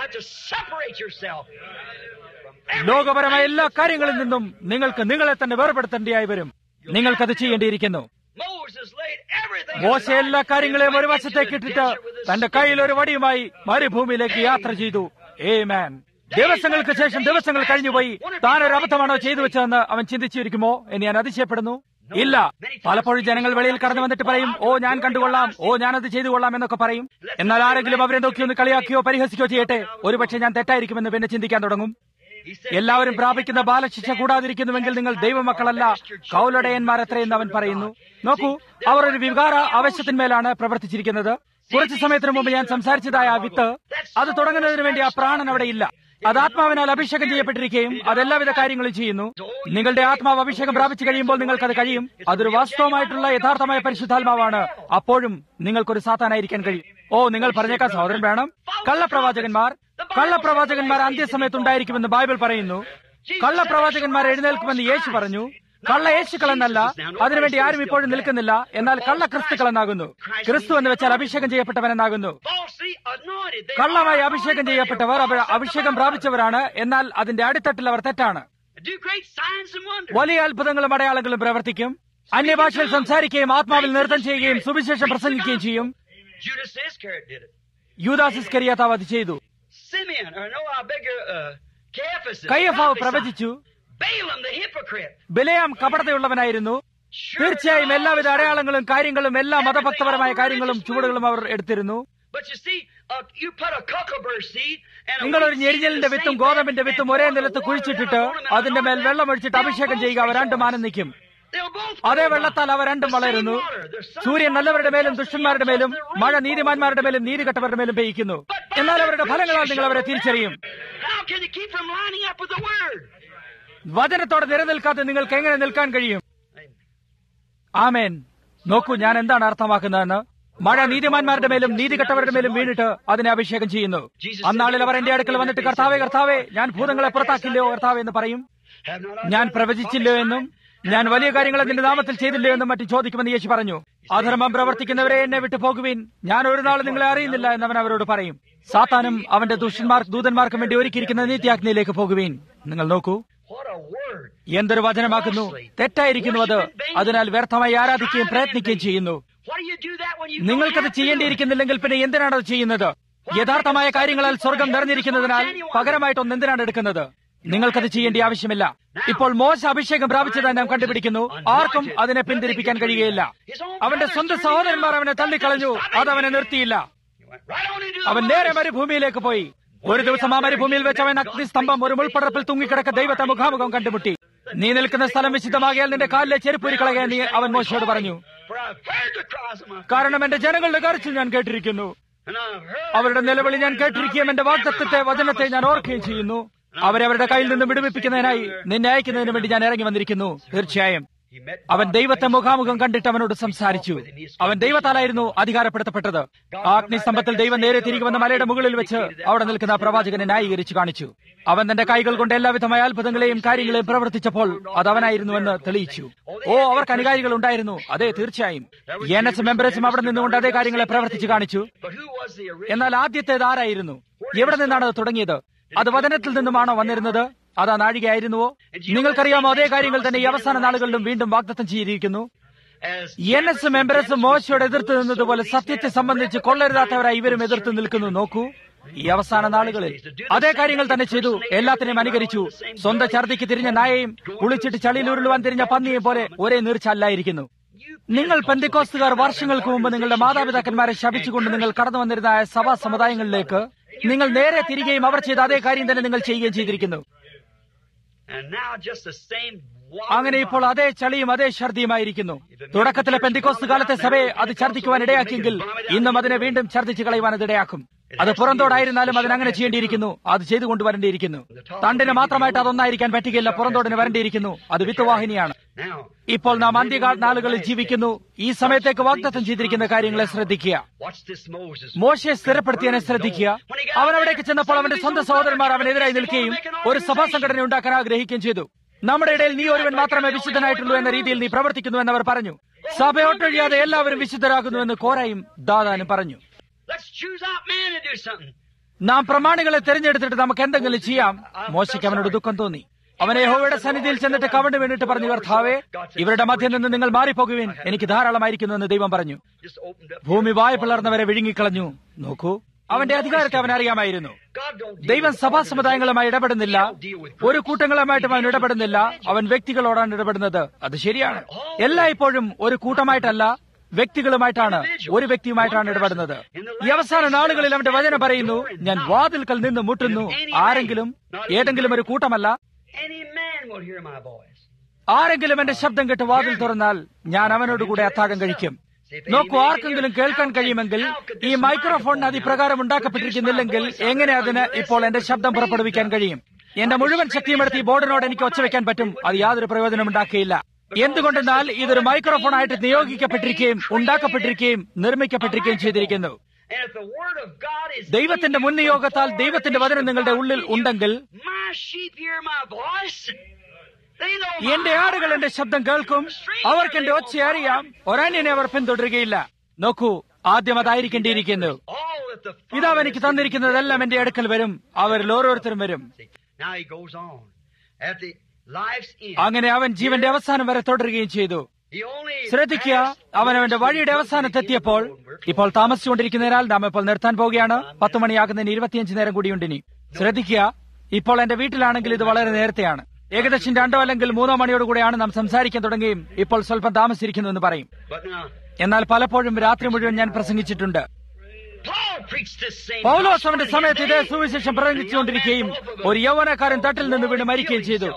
ലോകപരമായ എല്ലാ കാര്യങ്ങളിൽ നിന്നും നിങ്ങൾക്ക് നിങ്ങളെ തന്നെ വേർപെടുത്തേണ്ടിയായി വരും നിങ്ങൾക്കത് ചെയ്യേണ്ടിയിരിക്കുന്നു മോശ എല്ലാ കാര്യങ്ങളെയും ഒരു വശത്തേക്ക് ഇട്ടിട്ട് തന്റെ കയ്യിൽ ഒരു വടിയുമായി മരുഭൂമിയിലേക്ക് യാത്ര ചെയ്തു ഏ മാൻ ദിവസങ്ങൾക്ക് ശേഷം ദിവസങ്ങൾ കഴിഞ്ഞുപോയി താൻ ഒരു അബദ്ധമാണോ ചെയ്തു വെച്ചതെന്ന് അവൻ ചിന്തിച്ചിരിക്കുമോ എന്ന് ഞാൻ അതിശയപ്പെടുന്നു ഇല്ല പലപ്പോഴും ജനങ്ങൾ വെളിയിൽ കടന്നു വന്നിട്ട് പറയും ഓ ഞാൻ കണ്ടുകൊള്ളാം ഓ ഞാനത് ചെയ്തു കൊള്ളാം എന്നൊക്കെ പറയും എന്നാൽ ആരെങ്കിലും അവരെ നോക്കിയൊന്ന് കളിയാക്കിയോ പരിഹസിക്കോ ചെയ്യട്ടെ ഒരുപക്ഷെ ഞാൻ തെറ്റായിരിക്കുമെന്ന് പിന്നെ ചിന്തിക്കാൻ തുടങ്ങും എല്ലാവരും പ്രാപിക്കുന്ന ബാലശിക്ഷ കൂടാതിരിക്കുന്നുവെങ്കിൽ നിങ്ങൾ ദൈവമക്കളല്ല കൗലടയന്മാർ എത്രയെന്ന് അവൻ പറയുന്നു നോക്കൂ അവർ ഒരു വികാര ആവശ്യത്തിന്മേലാണ് പ്രവർത്തിച്ചിരിക്കുന്നത് കുറച്ചു സമയത്തിന് മുമ്പ് ഞാൻ സംസാരിച്ചതായ ആ വിത്ത് അത് തുടങ്ങുന്നതിന് വേണ്ടി ആ പ്രാണൻ അവിടെ ഇല്ല അത് ആത്മാവിനാൽ അഭിഷേകം ചെയ്യപ്പെട്ടിരിക്കുകയും അതെല്ലാവിധ കാര്യങ്ങളും ചെയ്യുന്നു നിങ്ങളുടെ ആത്മാവ് അഭിഷേകം പ്രാപിച്ചു കഴിയുമ്പോൾ നിങ്ങൾക്കത് കഴിയും അതൊരു വാസ്തവമായിട്ടുള്ള യഥാർത്ഥമായ പരിശുദ്ധാത്മാവാണ് അപ്പോഴും നിങ്ങൾക്കൊരു സാത്താനായിരിക്കാൻ കഴിയും ഓ നിങ്ങൾ പറഞ്ഞേക്കാൻ സഹോദരൻ വേണം കള്ളപ്രവാചകന്മാർ കള്ളപ്രവാചകന്മാർ അന്ത്യസമയത്ത് ഉണ്ടായിരിക്കുമെന്ന് ബൈബിൾ പറയുന്നു കള്ളപ്രവാചകന്മാർ എഴുന്നേൽക്കുമെന്ന് യേശു പറഞ്ഞു കള്ള യേശുക്കളെന്നല്ല അതിനുവേണ്ടി ആരും ഇപ്പോഴും നിൽക്കുന്നില്ല എന്നാൽ കള്ള ക്രിസ്തുക്കളെന്നാകുന്നു ക്രിസ്തു എന്ന് വെച്ചാൽ അഭിഷേകം ചെയ്യപ്പെട്ടവനെന്നാകുന്നു കള്ളമായി അഭിഷേകം ചെയ്യപ്പെട്ടവർ അവർ അഭിഷേകം പ്രാപിച്ചവരാണ് എന്നാൽ അതിന്റെ അടിത്തട്ടിൽ അവർ തെറ്റാണ് വലിയ അത്ഭുതങ്ങളും അടയാളങ്ങളും പ്രവർത്തിക്കും അന്യഭാഷയിൽ സംസാരിക്കുകയും ആത്മാവിൽ നൃത്തം ചെയ്യുകയും സുവിശേഷം പ്രസംഗിക്കുകയും ചെയ്യും Judas Iscariot did it. യൂദാസ് ഇസ്കരിയാത്താവ് അത് ചെയ്തു Simeon, or no, I beg your, uh, Caiaphas. the കയ്യഫാവ് prophesied. പ്രവചിച്ചു Balaam, the hypocrite. ബിലയാം കപടതയുള്ളവനായിരുന്നു Sure തീർച്ചയായും enough, എല്ലാവിധ sir. അടയാളങ്ങളും കാര്യങ്ങളും എല്ലാ മതഭക്തപരമായ കാര്യങ്ങളും ചുവടുകളും അവർ എടുത്തിരുന്നു But you see, uh, you put a cucumber seed and a നിങ്ങൾ ഒരു wheat seed in ഞെരിഞ്ഞലിന്റെ the വിത്തും same ഗോതമ്പിന്റെ bed വിത്തും and ഒരേ pour the നിലത്ത് water കുഴിച്ചിട്ടിട്ട് down on them and അതിന്റെ മേൽ anoint വെള്ളം them. ഒഴിച്ചിട്ട് They'll അഭിഷേകം both ചെയ്യുക അവ രണ്ടും rejoice. മാനം നിൽക്കും They'll both അതേ grow വെള്ളത്താൽ അവ up. രണ്ടും The same വളരുന്നു water. Their sun സൂര്യൻ falls നല്ലവരുടെ on the മേലും just and the ദുഷ്ടന്മാരുടെ മേലും unjust, മഴ the rain നീതിമാന്മാരുടെ falls on മേലും them. നീതികെട്ടവരുടെ മേലും പെയ്യിക്കുന്നു But by എന്നാൽ their അവരുടെ fruits ഫലങ്ങളാൽ you നിങ്ങൾ അവരെ shall know തിരിച്ചറിയും them. How can you keep from lining up with the word? വചനത്തോടെ നിലനിൽക്കാതെ നിങ്ങൾക്ക് എങ്ങനെ നിൽക്കാൻ കഴിയും ആമേൻ നോക്കൂ ഞാൻ എന്താണ് അർത്ഥമാക്കുന്നതെന്ന് മഴ നീതിമാന്മാരുടെ മേലും നീതികെട്ടവരുടെ മേലും വീണിട്ട് അതിനെ അഭിഷേകം ചെയ്യുന്നു അന്നാളിൽ അവർ എന്റെ അടുക്കൽ വന്നിട്ട് കർത്താവേ കർത്താവേ ഞാൻ ഭൂതങ്ങളെ പുറത്താക്കില്ലയോ കർത്താവേ എന്ന് പറയും Have not I ഞാൻ done പ്രവചിച്ചില്ലോ എന്നും ഞാൻ വലിയ കാര്യങ്ങൾ നിന്റെ നാമത്തിൽ ചെയ്തില്ലോ എന്നും മറ്റും ചോദിക്കുമെന്ന് യേശു പറഞ്ഞു അധർമ്മം പ്രവർത്തിക്കുന്നവരെ എന്നെ വിട്ടു പോകുവിൻ ഞാൻ ഒരു നാൾ നിങ്ങളെ അറിയുന്നില്ല എന്നവൻ അവരോട് പറയും സാത്താനും അവന്റെ ദുഷ്ടന്മാർ ദൂതന്മാർക്കും വേണ്ടി ഒരുക്കിയിരിക്കുന്ന നീത്യാഗ്നിയിലേക്ക് പോകുവീൻ നിങ്ങൾ നോക്കൂ What a word. എന്തൊരു വചനമാക്കുന്നു തെറ്റായിരിക്കുന്നു അത് അതിനാൽ വ്യർത്ഥമായി ആരാധിക്കുകയും പ്രയത്നിക്കുകയും ചെയ്യുന്നു Why do you do that when you don't നിങ്ങൾക്കത് have to do it? ചെയ്യേണ്ടിയിരിക്കുന്നില്ലെങ്കിൽ പിന്നെ എന്തിനാണ് അത് ചെയ്യുന്നത് യഥാർത്ഥമായ കാര്യങ്ങളാൽ സ്വർഗം നിറഞ്ഞിരിക്കുന്നതിനാൽ പകരമായിട്ടൊന്ന് എന്തിനാണ് എടുക്കുന്നത് നിങ്ങൾക്കത് ചെയ്യേണ്ട ആവശ്യമില്ല ഇപ്പോൾ മോശ അഭിഷേകം പ്രാപിച്ചതായി നാം കണ്ടുപിടിക്കുന്നു ആർക്കും അതിനെ പിന്തിരിപ്പിക്കാൻ കഴിയുകയില്ല അവന്റെ സ്വന്തം സഹോദരന്മാർ അവനെ തള്ളിക്കളഞ്ഞു അത് അവനെ നിർത്തിയില്ല He went right on into the അവൻ നേരെ wilderness. മരുഭൂമിയിലേക്ക് പോയി ഒരു ദിവസം ആ മരുഭൂമിയിൽ വെച്ച് അവൻ അഗ്നിസ്തംഭം ഒരു മുൾപ്പടർപ്പിൽ തൂങ്ങിക്കിടക്ക ദൈവത്തെ മുഖാമുഖം കണ്ടുമുട്ടി നീ നിൽക്കുന്ന സ്ഥലം വിശുദ്ധമാകിയാൽ നിന്റെ കാലിലെ ചെരുപ്പൂരി കളയാൻ നീ അവൻ മോശയോട് പറഞ്ഞു For I've heard the cries of my കാരണം എന്റെ ജനങ്ങളുടെ കരച്ചിൽ ഞാൻ കേട്ടിരിക്കുന്നു and I've heard അവരുടെ നിലവിളി ഞാൻ കേട്ടിരിക്കുകയും എന്റെ വാഗ്ദത്വത്തെ വചനത്തെ ഞാൻ ഓർക്കുകയും ചെയ്യുന്നു അവരെ അവരുടെ കയ്യിൽ നിന്ന് വിടുവിപ്പിക്കുന്നതിനായി നിന്നെ അയക്കുന്നതിന് വേണ്ടി ഞാൻ ഇറങ്ങി വന്നിരിക്കുന്നു തീർച്ചയായും He met അവൻ ദൈവത്തെ മുഖാമുഖം കണ്ടിട്ട് അവനോട് സംസാരിച്ചു അവൻ ദൈവത്താലായിരുന്നു അധികാരപ്പെടുത്തപ്പെട്ടത് ആ അഗ്നിസ്തംഭത്തിൽ ദൈവം നേരെ തിരികെ വന്ന മലയുടെ മുകളിൽ വെച്ച് അവിടെ നിൽക്കുന്ന ആ പ്രവാചകനെ ന്യായീകരിച്ചു കാണിച്ചു അവൻ തന്റെ കൈകൾ കൊണ്ട് എല്ലാവിധമായ അത്ഭുതങ്ങളെയും കാര്യങ്ങളെയും പ്രവർത്തിച്ചപ്പോൾ അത് അവനായിരുന്നുവെന്ന് തെളിയിച്ചു ഓ അവർക്ക് അനുകാരികൾ ഉണ്ടായിരുന്നു അതെ തീർച്ചയായും എൻ എസ് മെമ്പേഴ്സും അവിടെ നിന്നുകൊണ്ട് അതേ കാര്യങ്ങളെ പ്രവർത്തിച്ചു കാണിച്ചു But who was the original? എന്നാൽ ആദ്യത്തേത് ആരായിരുന്നു എവിടെ നിന്നാണ് അത് തുടങ്ങിയത് അത് വചനത്തിൽ നിന്നുമാണോ വന്നിരുന്നത് അത് ആ നാഴികയായിരുന്നുവോ നിങ്ങൾക്കറിയാമോ അതേ കാര്യങ്ങൾ തന്നെ ഈ അവസാന നാളുകളിലും വീണ്ടും വാഗ്ദത്തം ചെയ്തിരിക്കുന്നു As എൻ എസ് മെമ്പറസ് മോശയോട് എതിർത്ത് നിന്നതുപോലെ സത്യത്തെ സംബന്ധിച്ച് കൊള്ളരുതാത്തവരായി ഇവരും എതിർത്ത് നിൽക്കുന്നു നോക്കൂ ഈ അവസാന നാളുകളിൽ അതേ കാര്യങ്ങൾ തന്നെ ചെയ്തു എല്ലാത്തിനെയും അനുകരിച്ചു സ്വന്തം ഛർദിക്ക് തിരിഞ്ഞ നായയും കുളിച്ചിട്ട് ചളിയിൽ ഉരുളുവാൻ തിരിഞ്ഞ പന്നിയെയും പോലെ ഒരേ നീർച്ച അല്ലായിരിക്കുന്നു നിങ്ങൾ പെന്തിക്കോസ്തുകാർ വർഷങ്ങൾക്ക് മുമ്പ് നിങ്ങളുടെ മാതാപിതാക്കന്മാരെ ശപിച്ചുകൊണ്ട് നിങ്ങൾ കടന്നു വന്നിരുന്ന ആ സഭാ സമുദായങ്ങളിലേക്ക് നിങ്ങൾ നേരെ തിരികെയും അവർ ചെയ്ത അതേ കാര്യം തന്നെ നിങ്ങൾ ചെയ്യുകയും ചെയ്തിരിക്കുന്നു and now just the same അങ്ങനെ ഇപ്പോൾ അതേ ചളിയും അതേ ഛർദിയുമായിരിക്കുന്നു തുടക്കത്തിലെ പെന്തിക്കോസ്ത് കാലത്തെ സഭയെ അത് ഛർദിക്കുവാൻ ഇടയാക്കിയെങ്കിൽ ഇന്നും അതിനെ വീണ്ടും ഛർദിച്ചു കളയുവാൻ അത് ഇടയാക്കും അത് പുറന്തോടായിരുന്നാലും അതിന് അങ്ങനെ ചെയ്യേണ്ടിയിരിക്കുന്നു അത് ചെയ്തു കൊണ്ടുവരേണ്ടിയിരിക്കുന്നു തണ്ടിന് മാത്രമായിട്ട് അതൊന്നായിരിക്കാൻ പറ്റുകയില്ല പുറന്തോടിന് വരേണ്ടിയിരിക്കുന്നു അത് വിത്തുവാഹിനിയാണ് now ഇപ്പോൾ നാം അന്ത്യകാല നാളുകളിൽ ജീവിക്കുന്നു ഈ സമയത്തേക്ക് വാഗ്ദത്തം ചെയ്തിരിക്കുന്ന കാര്യങ്ങളെ ശ്രദ്ധിക്കുക watch this Moses മോശയെ സ്ഥിരപ്പെടുത്തിയതിനെ ശ്രദ്ധിക്കുക അവൻ അവിടേക്ക് ചെന്നപ്പോൾ അവന്റെ സ്വന്തം സഹോദരന്മാർ അവനെതിരായി നിൽക്കുകയും ഒരു സഭാ സംഘടന ഉണ്ടാക്കാൻ ആഗ്രഹിക്കുകയും ചെയ്തു നമ്മുടെ ഇടയിൽ നീ ഒരുവൻ മാത്രമേ വിശുദ്ധനായിട്ടുള്ളൂ എന്ന രീതിയിൽ നീ പ്രവർത്തിക്കുന്നു എന്നവർ പറഞ്ഞു സഭയൊട്ടൊഴിയാതെ എല്ലാവരും വിശുദ്ധരാകുന്നുവെന്ന് കോരായും ദാദാനും പറഞ്ഞു let's choose out man to do something നാം പ്രമാണികളെ തിരഞ്ഞെടുത്തിട്ട് നമുക്ക് എന്തെങ്കിലും ചെയ്യാം മോശയ്ക്ക് അവനോട് ദുഃഖം തോന്നി അവനെ യഹോവയുടെ സന്നിധിയിൽ ചെന്നിട്ട് കവണ്ട് വീണിട്ട് പറഞ്ഞു കർത്താവേ ഇവരുടെ മധ്യം നിന്ന് നിങ്ങൾ മാറിപ്പോകുവിൻ എനിക്ക് ധാരാളമായിരിക്കുന്നു എന്ന് ദൈവം പറഞ്ഞു just opened up ഭൂമി വായ പിളർന്നവരെ വിഴുങ്ങിക്കളഞ്ഞു നോക്കൂ അവന്റെ അധികാരത്തെ അവൻ അറിയാമായിരുന്നു God don't deal ദൈവം with സഭാ organizations. സമുദായങ്ങളുമായി ഇടപെടുന്നില്ല ഒരു കൂട്ടങ്ങളുമായിട്ടും അവൻ ഇടപെടുന്നില്ല അവൻ വ്യക്തികളോടാണ് ഇടപെടുന്നത് അത് ശരിയാണ് എല്ലായ്പ്പോഴും ഒരു കൂട്ടമായിട്ടല്ല വ്യക്തികളുമായിട്ടാണ് ഒരു വ്യക്തിയുമായിട്ടാണ് ഇടപെടുന്നത് ഈ അവസാന നാളുകളിൽ അവന്റെ വചനം പറയുന്നു ഞാൻ വാതിൽക്കൽ നിന്ന് മുട്ടുന്നു ആരെങ്കിലും ഏതെങ്കിലും ഒരു കൂട്ടമല്ല any man will hear my voice ആരെങ്കിലും എന്റെ ശബ്ദം കേട്ട് വാതിൽ തുറന്നാൽ ഞാൻ അവനോട് കൂടെ അത്താഴം കഴിക്കും നോക്കൂ ആർക്കെങ്കിലും കേൾക്കാൻ കഴിയുമെങ്കിൽ ഈ മൈക്രോഫോണിന് അതിപ്രകാരം ഉണ്ടാക്കപ്പെട്ടിരിക്കുന്നില്ലെങ്കിൽ എങ്ങനെ അതിന് ഇപ്പോൾ എന്റെ ശബ്ദം പുറപ്പെടുവിക്കാൻ കഴിയും എന്റെ മുഴുവൻ ശക്തിയും എടുത്ത് ഈ ബോർഡിനോട് എനിക്ക് ഒച്ചവെക്കാൻ പറ്റും അത് യാതൊരു പ്രയോജനം ഉണ്ടാക്കുകയില്ല എന്തുകൊണ്ടെന്നാൽ ഇതൊരു മൈക്രോഫോൺ ആയിട്ട് നിയോഗിക്കപ്പെട്ടിരിക്കുകയും ഉണ്ടാക്കപ്പെട്ടിരിക്കുകയും നിർമ്മിക്കപ്പെട്ടിരിക്കുകയും ചെയ്തിരിക്കുന്നു and if the word of God is ദൈവത്തിന്റെ മുൻനിയോഗത്താൽ ദൈവത്തിന്റെ വചനം നിങ്ങളുടെ ഉള്ളിൽ ഉണ്ടെങ്കിൽ my sheep hear my voice they know my എന്റെ ആടുകൾ എന്റെ ശബ്ദം കേൾക്കും അവർക്ക് എന്റെ ഒച്ച അറിയാം ഒരന്യനെ അവർ പിന്തുടരുകയില്ല നോക്കൂ ആദ്യം അതായിരിക്കേണ്ടിയിരിക്കുന്നു all that the പിതാവ് എനിക്ക് തന്നിരിക്കുന്നതെല്ലാം എന്റെ അടുക്കൽ വരും അവരിൽ ഓരോരുത്തരും വരും now he goes on at the life's end അങ്ങനെ അവൻ ജീവന്റെ അവസാനം വരെ തുടരുകയും ചെയ്തു He only ശ്രദ്ധിക്കുക അവൻ അവന്റെ വഴിയുടെ അവസാനത്തെത്തിയപ്പോൾ ഇപ്പോൾ താമസിച്ചുകൊണ്ടിരിക്കുന്നതിനാൽ നാം ഇപ്പോൾ നിർത്താൻ പോവുകയാണ് പത്ത് മണിയാകുന്നതിന് ഇരുപത്തിയഞ്ച് നേരം കൂടിയുണ്ട് ഇനി ശ്രദ്ധിക്കുക ഇപ്പോൾ എന്റെ വീട്ടിലാണെങ്കിൽ ഇത് വളരെ നേരത്തെയാണ് ഏകദേശം രണ്ടോ അല്ലെങ്കിൽ മൂന്നോ മണിയോട് കൂടെയാണ് നാം സംസാരിക്കാൻ തുടങ്ങുകയും ഇപ്പോൾ സ്വല്പം താമസിച്ചിരിക്കുന്നു എന്ന് പറയും But now, എന്നാൽ പലപ്പോഴും രാത്രി മുഴുവൻ ഞാൻ പ്രസംഗിച്ചിട്ടുണ്ട് Paul preached this same Paulose gospel അവന്റെ in his സമയത്ത് ഇതേ day. സുവിശേഷം And പ്രസംഗിച്ചുകൊണ്ടിരിക്കുകയും young man fell ഒരു യൗവനക്കാരൻ തട്ടിൽ നിന്ന് വീണ് മരിക്കുകയും ചെയ്തു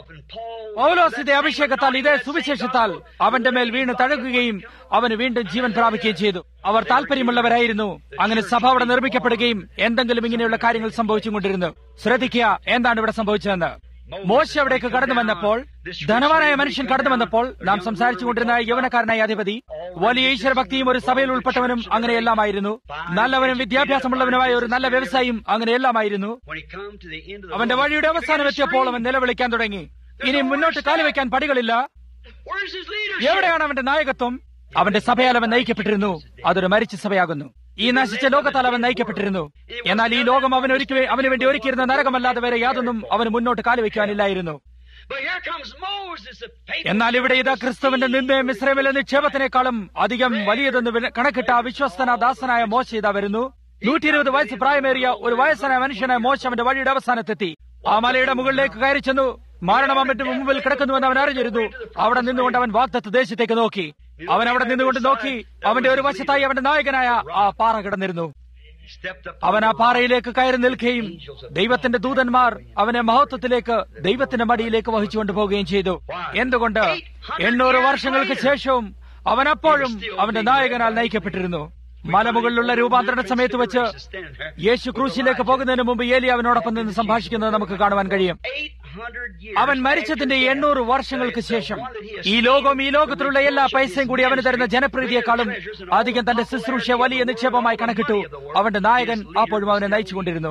പൗലോസ് ഇതേ അഭിഷേകത്താൽ ഇതേ സുവിശേഷത്താൽ അവന്റെ മേൽ വീണ് തഴകുകയും അവന് വീണ്ടും ജീവൻ പ്രാപിക്കുകയും ചെയ്തു അവർ താല്പര്യമുള്ളവരായിരുന്നു അങ്ങനെ സഭ അവിടെ നിർമ്മിക്കപ്പെടുകയും എന്തെങ്കിലും ഇങ്ങനെയുള്ള കാര്യങ്ങൾ സംഭവിച്ചുകൊണ്ടിരുന്നു ശ്രദ്ധിക്കുക എന്താണ് ഇവിടെ സംഭവിച്ചതെന്ന് മോശ അവിടേക്ക് കടന്നു വന്നപ്പോൾ ധനവാനായ മനുഷ്യൻ കടന്നു വന്നപ്പോൾ നാം സംസാരിച്ചുകൊണ്ടിരുന്ന യൗവനക്കാരനായ അധിപതി വലിയ ഈശ്വരഭക്തിയും ഒരു സഭയിൽ ഉൾപ്പെട്ടവനും അങ്ങനെയെല്ലാമായിരുന്നു നല്ലവനും വിദ്യാഭ്യാസമുള്ളവനുമായ ഒരു നല്ല വ്യവസായിയും അങ്ങനെയെല്ലാമായിരുന്നു When he come to the end of the അവന്റെ road, വഴിയുടെ he began അവസാനം to എത്തിയപ്പോൾ scream. അവൻ നിലവിളിക്കാൻ തുടങ്ങി ഇനി മുന്നോട്ട് കാലുവെക്കാൻ പടികളില്ല Where's his leadership? എവിടെയാണ് അവന്റെ നായകത്വം അവന്റെ സഭയാൽ അവൻ നയിക്കപ്പെട്ടിരുന്നു അതൊരു മരിച്ച സഭയാകുന്നു ഈ നശിച്ച ലോകത്താൽ അവൻ നയിക്കപ്പെട്ടിരുന്നു എന്നാൽ ഈ ലോകം അവൻ ഒരുക്കി അവന് വേണ്ടി ഒരുക്കിയിരുന്ന നരകമല്ലാതെ വേറെ യാതൊന്നും അവന് മുന്നോട്ട് കാലുവെക്കാനില്ലായിരുന്നു But here comes Moses, the faithful എന്നാൽ ഇവിടെ ഇതാ ക്രിസ്തുവിന്റെ നിന്ദയും ഇസ്രേമിലെ നിക്ഷേപത്തിനേക്കാളും അധികം വലിയതെന്ന് വില- കണക്കിട്ട വിശ്വസ്തന ദാസനായ മോശ ഇതാ വരുന്നു നൂറ്റി ഇരുപത് വയസ്സ് പ്രായമേറിയ ഒരു വയസ്സനായ മനുഷ്യനായ മോശ അവന്റെ വഴിയുടെ അവസാനത്തെത്തി ആ മലയുടെ മുകളിലേക്ക് കയറി ചെന്നു മരണം അവന്റെ മുമ്പിൽ കിടക്കുന്നുവെന്ന് അവൻ അറിഞ്ഞിരുന്നു അവിടെ നിന്നുകൊണ്ട് അവൻ വാഗ്ദത്ത് ദേശത്തേക്ക് നോക്കി അവൻ അവിടെ നിന്നുകൊണ്ട് നോക്കി അവന്റെ ഒരു വശത്തായി അവന്റെ നായകനായ ആ പാറ കിടന്നിരുന്നു He stepped up അവൻ ആ പാറയിലേക്ക് കയറി നിൽക്കുകയും ദൈവത്തിന്റെ ദൂതന്മാർ അവനെ മഹത്വത്തിലേക്ക് ദൈവത്തിന്റെ മടിയിലേക്ക് വഹിച്ചുകൊണ്ട് പോവുകയും ചെയ്തു എന്തുകൊണ്ട് എണ്ണൂറ് വർഷങ്ങൾക്ക് ശേഷവും അവൻ അപ്പോഴും അവന്റെ നായകനാൽ നയിക്കപ്പെട്ടിരുന്നു മലമുകളിലുള്ള രൂപാന്തരണ സമയത്ത് വെച്ച് യേശു ക്രൂശിലേക്ക് പോകുന്നതിന് മുമ്പ് ഏലി അവനോടൊപ്പം നിന്ന് സംഭാഷിക്കുന്നത് നമുക്ക് കാണുവാൻ കഴിയും 800 years അവൻ after മരിച്ചതിന്റെ death, എണ്ണൂറ് വർഷങ്ങൾക്ക് the ശേഷം one that he has ഈ ലോകവും ഈ ലോകത്തിലുള്ള എല്ലാ പൈസയും കൂടി അവന് തരുന്ന ജനപ്രീതിയെക്കാളും അധികം തന്റെ ശുശ്രൂഷ വലിയ നിക്ഷേപമായി കണക്കിട്ടു അവന്റെ നായകൻ അപ്പോഴും അവനെ നയിച്ചുകൊണ്ടിരുന്നു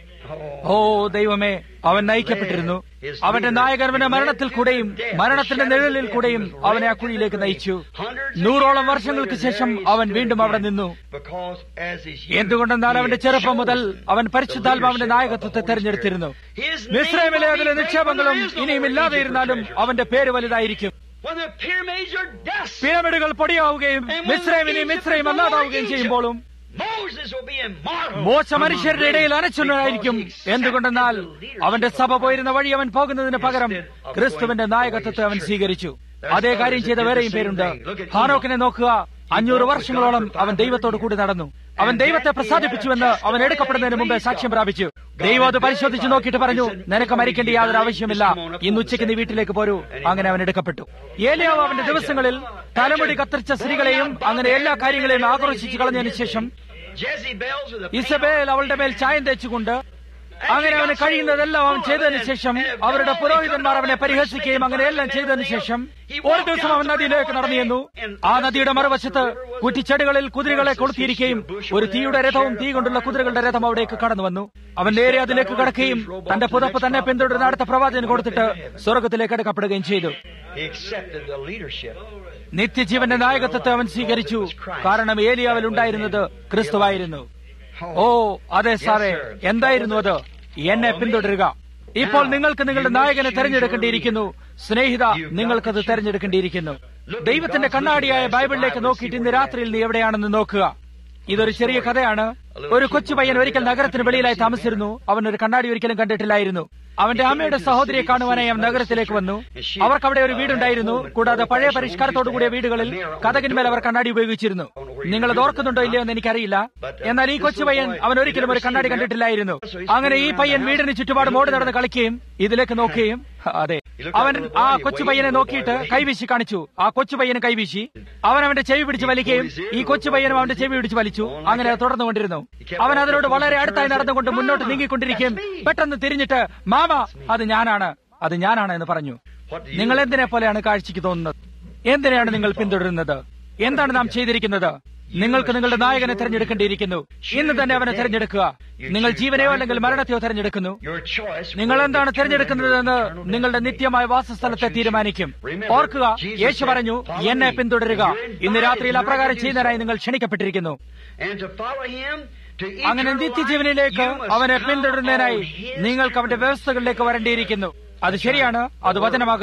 ഓ ദൈവമേ അവൻ നയിക്കപ്പെട്ടിരുന്നു അവന്റെ നായകൻ അവനെ മരണത്തിൽ കൂടെയും മരണത്തിന്റെ നിഴലിൽ കൂടെയും അവനെ ആ കുഴിയിലേക്ക് നയിച്ചു നൂറോളം വർഷങ്ങൾക്ക് ശേഷം അവൻ വീണ്ടും അവിടെ നിന്നു Because as his youth, എന്തുകൊണ്ടെന്നാൽ he അവന്റെ had ചെറുപ്പം chosen മുതൽ അവൻ the പരിശുദ്ധാത്മാവിന്റെ leadership നായകത്വത്തെ of the Holy തെരഞ്ഞെടുത്തിരുന്നു Spirit. His name മിശ്രമിലെ will be അതിലെ great നിക്ഷേപങ്ങളും when there is no ഇനിയും more ഇല്ലാതെ Egypt ഇരുന്നാലും treasures. അവന്റെ പേര് വലുതായിരിക്കും When the pyramids are dust, പിരമിഡുകൾ പൊടിയാവുകയും മിശ്രമിനെ മിശ്രയും അല്ലാതാവുകയും ചെയ്യുമ്പോഴും Moses will be immortal. മോശ മനുഷ്യരുടെ ഇടയിൽ അനച്ചുന്നതായിരിക്കും എന്തുകൊണ്ടെന്നാൽ അവന്റെ സഭ പോയിരുന്ന വഴി അവൻ പോകുന്നതിന് പകരം ക്രിസ്തുവിന്റെ നായകത്വത്തെ അവൻ സ്വീകരിച്ചു അതേ കാര്യം ചെയ്ത വേറെയും പേരുണ്ട് ഹാനോക്കിനെ നോക്കുക അഞ്ഞൂറ് വർഷങ്ങളോളം അവൻ ദൈവത്തോട് കൂടി നടന്നു അവൻ ദൈവത്തെ പ്രസാദിപ്പിച്ചുവെന്ന് അവൻ എടുക്കപ്പെടുന്നതിന് മുമ്പേ സാക്ഷ്യം പ്രാപിച്ചു ദൈവം അത് പരിശോധിച്ചു നോക്കിയിട്ട് പറഞ്ഞു നിനക്ക് മരിക്കേണ്ട യാതൊരു ആവശ്യമില്ല ഇന്ന് ഉച്ചയ്ക്ക് നീ വീട്ടിലേക്ക് പോരൂ അങ്ങനെ അവൻ എടുക്കപ്പെട്ടു ഏലിയാവ് അവന്റെ ദിവസങ്ങളിൽ തലമുടി കത്തിരിച്ച സ്ത്രീകളെയും അങ്ങനെ എല്ലാ കാര്യങ്ങളെയും ആക്രോശിച്ചു കളഞ്ഞതിന് ശേഷം Jezebels with a ഇസബേൽ അവളുടെ മേൽ ചായം തേച്ചുകൊണ്ട് അങ്ങനെ അവന് കഴിയുന്നതെല്ലാം അവൻ ചെയ്തതിനു ശേഷം അവരുടെ പുരോഹിതന്മാർ അവനെ പരിഹസിക്കുകയും അങ്ങനെയെല്ലാം ചെയ്തതിനു ശേഷം ഒരു ദിവസം അവൻ നദിയിലേക്ക് നടന്നിരുന്നു ആ നദിയുടെ മറുവശത്ത് കുറ്റിച്ചെടികളിൽ കുതിരകളെ കൊളുത്തിയിരിക്കുകയും ഒരു തീയുടെ രഥവും തീ കൊണ്ടുള്ള കുതിരകളുടെ രഥം അവിടേക്ക് കടന്നു വന്നു അവൻ നേരെ അതിലേക്ക് കടക്കുകയും തന്റെ പുതപ്പ് തന്നെ പിന്തുടരുന്ന അടുത്ത പ്രവാചകന് കൊടുത്തിട്ട് സ്വർഗത്തിലേക്ക് എടുക്കപ്പെടുകയും ചെയ്തു He accepted the leadership. നിത്യജീവന്റെ നായകത്വത്തെ അവൻ സ്വീകരിച്ചു കാരണം ഏലിയാവിൽ ഉണ്ടായിരുന്നത് ക്രിസ്തുവായിരുന്നു ഓ അതെ സാറേ എന്തായിരുന്നു അത് എന്നെ പിന്തുടരുക ഇപ്പോൾ നിങ്ങൾക്ക് നിങ്ങളുടെ നായകനെ തെരഞ്ഞെടുക്കേണ്ടിയിരിക്കുന്നു സ്നേഹിത നിങ്ങൾക്കത് തെരഞ്ഞെടുക്കേണ്ടിയിരിക്കുന്നു ദൈവത്തിന്റെ കണ്ണാടിയായ ബൈബിളിലേക്ക് നോക്കിയിട്ട് ഇന്ന് രാത്രിയിൽ നീ എവിടെയാണെന്ന് നോക്കുക ഇതൊരു ചെറിയ കഥയാണ് ഒരു കൊച്ചു പയ്യൻ ഒരിക്കൽ നഗരത്തിന് വെളിയിലായി താമസിച്ചിരുന്നു അവൻ ഒരു കണ്ണാടി ഒരിക്കലും കണ്ടിട്ടില്ലായിരുന്നു അവന്റെ അമ്മയുടെ സഹോദരിയെ കാണുവാനായി അവൻ നഗരത്തിലേക്ക് വന്നു അവർക്ക് അവിടെ ഒരു വീടുണ്ടായിരുന്നു കൂടാതെ പഴയ പരിഷ്കാരത്തോടു കൂടിയ വീടുകളിൽ കഥകിന്മേൽ അവർ കണ്ണാടി ഉപയോഗിച്ചിരുന്നു നിങ്ങൾ അത് ഓർക്കുന്നുണ്ടോ ഇല്ലയോ എന്ന് എനിക്കറിയില്ല എന്നാൽ ഈ കൊച്ചു പയ്യൻ അവൻ ഒരിക്കലും ഒരു കണ്ണാടി കണ്ടിട്ടില്ലായിരുന്നു അങ്ങനെ ഈ പയ്യൻ വീടിന് ചുറ്റുപാടും ഓടി നടന്ന് കളിക്കുകയും ഇതിലേക്ക് നോക്കുകയും അതെ അവൻ ആ കൊച്ചു പയ്യനെ നോക്കിയിട്ട് കൈവീശി കാണിച്ചു ആ കൊച്ചു പയ്യന് കൈവീശി അവൻ അവന്റെ ചെവി പിടിച്ച് വലിക്കുകയും ഈ കൊച്ചു പയ്യനും അവന്റെ ചെവി പിടിച്ച് വലിച്ചു അങ്ങനെ അത് തുടർന്നുകൊണ്ടിരുന്നു അവൻ അതിനോട് വളരെ അടുത്തായി നടന്നുകൊണ്ട് മുന്നോട്ട് നീങ്ങിക്കൊണ്ടിരിക്കുകയും പെട്ടെന്ന് തിരിഞ്ഞിട്ട് മാമ അത് ഞാനാണ് അത് ഞാനാണ് എന്ന് പറഞ്ഞു നിങ്ങൾ എന്തിനെ പോലെയാണ് കാഴ്ചയ്ക്ക് തോന്നുന്നത് എന്തിനാണ് നിങ്ങൾ പിന്തുടരുന്നത് എന്താണ് നാം ചെയ്തിരിക്കുന്നത് നിങ്ങൾക്ക് നിങ്ങളുടെ നായകനെ തെരഞ്ഞെടുക്കേണ്ടിയിരിക്കുന്നു ഇന്ന് തന്നെ അവനെ തെരഞ്ഞെടുക്കുക നിങ്ങൾ ജീവനെയോ അല്ലെങ്കിൽ മരണത്തെയോ തെരഞ്ഞെടുക്കുന്നു Your choice. നിങ്ങൾ എന്താണ് തിരഞ്ഞെടുക്കുന്നതെന്ന് നിങ്ങളുടെ നിത്യമായ വാസസ്ഥലത്തെ തീരുമാനിക്കും ഓർക്കുക യേശു പറഞ്ഞു എന്നെ പിന്തുടരുക ഇന്ന് രാത്രിയിൽ അപ്രകാരം ചെയ്യുന്നതിനായി നിങ്ങൾ ക്ഷണിക്കപ്പെട്ടിരിക്കുന്നു And to follow him to അങ്ങനെ eternal life, നിത്യജീവനിലേക്ക് you must അവനെ come പിന്തുടരുന്നതിനായി on his നിങ്ങൾക്ക് അവന്റെ വ്യവസ്ഥകളിലേക്ക് വരേണ്ടിയിരിക്കുന്നു അത് ശരിയാണ് അത് വചനമാകുന്നു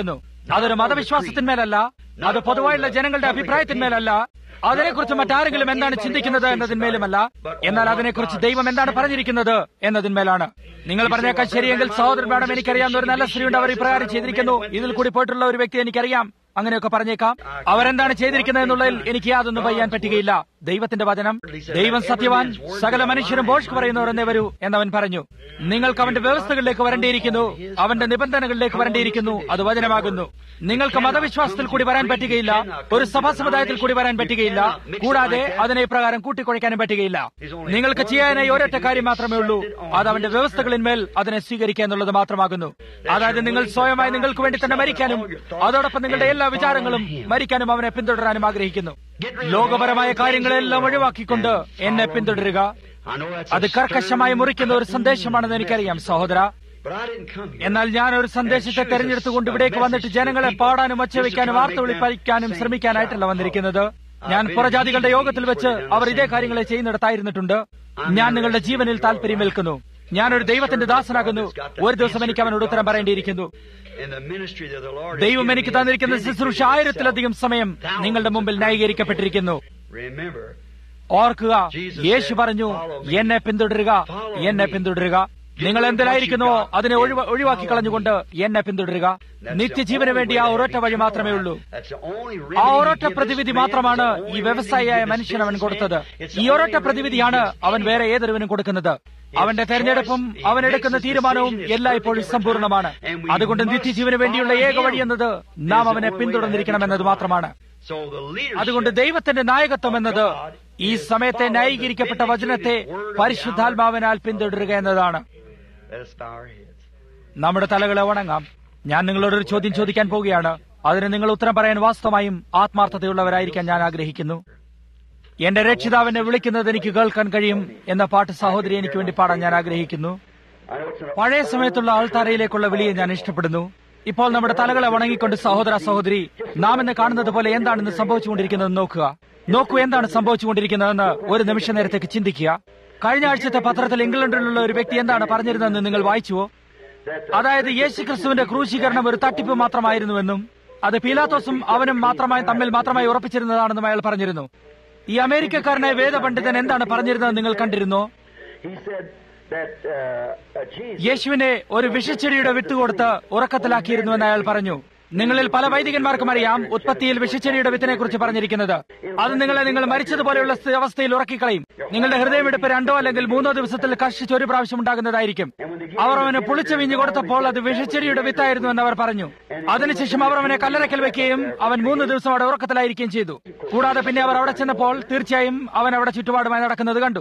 അതൊരു മതവിശ്വാസത്തിന്മേലല്ല അത് പൊതുവായുള്ള ജനങ്ങളുടെ അഭിപ്രായത്തിന്മേലല്ല അതിനെക്കുറിച്ച് മറ്റാരെങ്കിലും എന്താണ് ചിന്തിക്കുന്നത് എന്നതിന്മേലുമല്ല എന്നാൽ അതിനെക്കുറിച്ച് ദൈവം എന്താണ് പറഞ്ഞിരിക്കുന്നത് എന്നതിന്മേലാണ് നിങ്ങൾ പറഞ്ഞേക്കാൻ ശരിയെങ്കിൽ സഹോദരൻ മാഡം എനിക്കറിയാവുന്ന ഒരു നല്ല സ്ത്രീയുണ്ട് അവർ ഇപ്രകാരം ചെയ്തിരിക്കുന്നു ഇതിൽ കൂടി പോയിട്ടുള്ള ഒരു വ്യക്തി എനിക്കറിയാം അങ്ങനെയൊക്കെ പറഞ്ഞേക്കാം അവരെന്താണ് ചെയ്തിരിക്കുന്നത് എന്നുള്ളതിൽ എനിക്ക് യാതൊന്നും പറയാൻ പറ്റുകയില്ല ദൈവത്തിന്റെ വചനം ദൈവം സത്യവാൻ സകല മനുഷ്യരും ബോഷ്ക്ക് പറയുന്നവർ എന്നേ വരൂ എന്നവൻ പറഞ്ഞു നിങ്ങൾക്ക് അവന്റെ വ്യവസ്ഥകളിലേക്ക് വരേണ്ടിയിരിക്കുന്നു അവന്റെ നിബന്ധനകളിലേക്ക് വരേണ്ടിയിരിക്കുന്നു അത് വചനമാകുന്നു നിങ്ങൾക്ക് മതവിശ്വാസത്തിൽ കൂടി വരാൻ പറ്റുകയില്ല ഒരു സഭാ സമുദായത്തിൽ കൂടി വരാൻ പറ്റുകയില്ല കൂടാതെ അതിനെ പ്രകാരം കൂട്ടിക്കുഴയ്ക്കാനും പറ്റുകയില്ല നിങ്ങൾക്ക് ചെയ്യാനായി ഒരൊറ്റ കാര്യം മാത്രമേ ഉള്ളൂ അത് അവന്റെ വ്യവസ്ഥകളിന്മേൽ അതിനെ സ്വീകരിക്കുക എന്നുള്ളത് മാത്രമാകുന്നു അതായത് നിങ്ങൾ സ്വയമായി നിങ്ങൾക്ക് വേണ്ടി തന്നെ മരിക്കാനും അതോടൊപ്പം നിങ്ങളുടെ എല്ലാ വിചാരങ്ങളും മരിക്കാനും അവനെ പിന്തുടരാനും ആഗ്രഹിക്കുന്നു ലോകപരമായ കാര്യങ്ങളെല്ലാം ഒഴിവാക്കിക്കൊണ്ട് എന്നെ പിന്തുടരുക അത് കർക്കശമായി മുറിക്കുന്ന ഒരു സന്ദേശമാണെന്ന് എനിക്കറിയാം സഹോദര എന്നാൽ ഞാൻ ഒരു സന്ദേശത്തെ തെരഞ്ഞെടുത്തുകൊണ്ട് ഇവിടേക്ക് വന്നിട്ട് ജനങ്ങളെ പാടാനും ഒച്ചവെക്കാനും വാർത്ത വിളിപ്പിക്കാനും ശ്രമിക്കാനായിട്ടല്ല വന്നിരിക്കുന്നത് ഞാൻ പുറജാതികളുടെ യോഗത്തിൽ വെച്ച് അവർ ഇതേ കാര്യങ്ങളെ ചെയ്യുന്നിടത്തായിരുന്നിട്ടുണ്ട് ഞാൻ നിങ്ങളുടെ ജീവനിൽ താല്പര്യമേൽക്കുന്നു ഞാനൊരു ദൈവത്തിന്റെ ദാസനാകുന്നു ഒരു ദിവസം എനിക്ക് അവനോട് ഉത്തരം പറയേണ്ടിയിരിക്കുന്നു ദൈവം എനിക്ക് തന്നിരിക്കുന്ന ശുശ്രൂഷ ആയിരത്തിലധികം സമയം നിങ്ങളുടെ മുമ്പിൽ ന്യായീകരിക്കപ്പെട്ടിരിക്കുന്നു ഓർക്കുക യേശു പറഞ്ഞു എന്നെ പിന്തുടരുക എന്നെ പിന്തുടരുക നിങ്ങൾ എന്തിനായിരിക്കുന്നോ അതിനെ ഒഴിവാക്കി കളഞ്ഞുകൊണ്ട് എന്നെ പിന്തുടരുക നിത്യജീവന് വേണ്ടി ആ ഒരൊറ്റ വഴി മാത്രമേ ഉള്ളൂ ആ ഒരൊറ്റ പ്രതിവിധി മാത്രമാണ് ഈ വ്യവസായിയായ മനുഷ്യൻ അവൻ കൊടുത്തത് ഈ ഒരൊറ്റ പ്രതിവിധിയാണ് അവൻ വേറെ ഏതൊരുവനും കൊടുക്കുന്നത് അവന്റെ തെരഞ്ഞെടുപ്പും അവൻ എടുക്കുന്ന തീരുമാനവും എല്ലായ്പ്പോഴും സമ്പൂർണ്ണമാണ് അതുകൊണ്ട് നിത്യജീവന് വേണ്ടിയുള്ള ഏക വഴി എന്നത് നാം അവനെ പിന്തുടർന്നിരിക്കണമെന്നത് മാത്രമാണ് അതുകൊണ്ട് ദൈവത്തിന്റെ നായകത്വം എന്നത് ഈ സമയത്തെ ന്യായീകരിക്കപ്പെട്ട വചനത്തെ പരിശുദ്ധാത്മാവിനാൽ പിന്തുടരുക എന്നതാണ് നമ്മുടെ തലകളെ വണങ്ങാം ഞാൻ നിങ്ങളോടൊരു ചോദ്യം ചോദിക്കാൻ പോവുകയാണ് അതിന് നിങ്ങൾ ഉത്തരം പറയാൻ വാസ്തവമായും ആത്മാർത്ഥതയുള്ളവരായിരിക്കാൻ ഞാൻ ആഗ്രഹിക്കുന്നു എന്റെ രക്ഷിതാവിനെ വിളിക്കുന്നത് എനിക്ക് കേൾക്കാൻ കഴിയും എന്ന പാട്ട് സഹോദരി എനിക്ക് വേണ്ടി പാടാൻ ഞാൻ ആഗ്രഹിക്കുന്നു പഴയ സമയത്തുള്ള ആൾത്താരയിലേക്കുള്ള വിളിയെ ഞാൻ ഇഷ്ടപ്പെടുന്നു ഇപ്പോൾ നമ്മുടെ തലകളെ വണങ്ങിക്കൊണ്ട് സഹോദര സഹോദരി നാം ഇന്ന് കാണുന്നത് പോലെ എന്താണ് ഇന്ന് സംഭവിച്ചുകൊണ്ടിരിക്കുന്നതെന്ന് നോക്കുക നോക്കൂ എന്താണ് സംഭവിച്ചുകൊണ്ടിരിക്കുന്നതെന്ന് ഒരു നിമിഷ നേരത്തേക്ക് ചിന്തിക്കുക കഴിഞ്ഞ ആഴ്ചത്തെ പത്രത്തിൽ ഇംഗ്ലണ്ടിലുള്ള ഒരു വ്യക്തി എന്താണ് പറഞ്ഞിരുന്നതെന്ന് നിങ്ങൾ വായിച്ചുവോ അതായത് യേശു ക്രിസ്തുവിന്റെ ക്രൂശീകരണം ഒരു തട്ടിപ്പ് മാത്രമായിരുന്നുവെന്നും അത് പീലാത്തോസും അവനും മാത്രമായി തമ്മിൽ മാത്രമായി ഉറപ്പിച്ചിരുന്നതാണെന്നും അയാൾ പറഞ്ഞിരുന്നു ഈ അമേരിക്കക്കാരനായ വേദപണ്ഡിതൻ എന്താണ് പറഞ്ഞിരുന്നത് നിങ്ങൾ കണ്ടിരുന്നോ യേശുവിനെ ഒരു വിഷച്ചെടിയുടെ വിട്ടുകൊടുത്ത് ഉറക്കത്തിലാക്കിയിരുന്നുവെന്ന് അയാൾ പറഞ്ഞു നിങ്ങളിൽ പല വൈദികന്മാർക്കും അറിയാം ഉത്പത്തിയിൽ വിഷച്ചെടിയുടെ വിത്തിനെ കുറിച്ച് പറഞ്ഞിരിക്കുന്നത് അത് നിങ്ങളെ നിങ്ങൾ മരിച്ചതുപോലെയുള്ള അവസ്ഥയിൽ ഉറക്കിക്കളയും നിങ്ങളുടെ ഹൃദയമെടുപ്പ് രണ്ടോ അല്ലെങ്കിൽ മൂന്നോ ദിവസത്തിൽ കർഷിച്ച് ഒരു പ്രാവശ്യം ഉണ്ടാകുന്നതായിരിക്കും അവർ അവന് പുളിച്ച വീഞ്ഞു കൊടുത്തപ്പോൾ അത് വിഷച്ചെടിയുടെ വിത്തായിരുന്നു എന്ന് അവർ പറഞ്ഞു അതിനുശേഷം അവർ അവനെ കല്ലറയ്ക്കൽ വെക്കുകയും അവൻ മൂന്ന് ദിവസം അവിടെ ഉറക്കത്തിലായിരിക്കുകയും ചെയ്തു കൂടാതെ പിന്നെ അവർ അവിടെ ചെന്നപ്പോൾ തീർച്ചയായും അവൻ അവിടെ ചുറ്റുപാടുമായി നടക്കുന്നത് കണ്ടു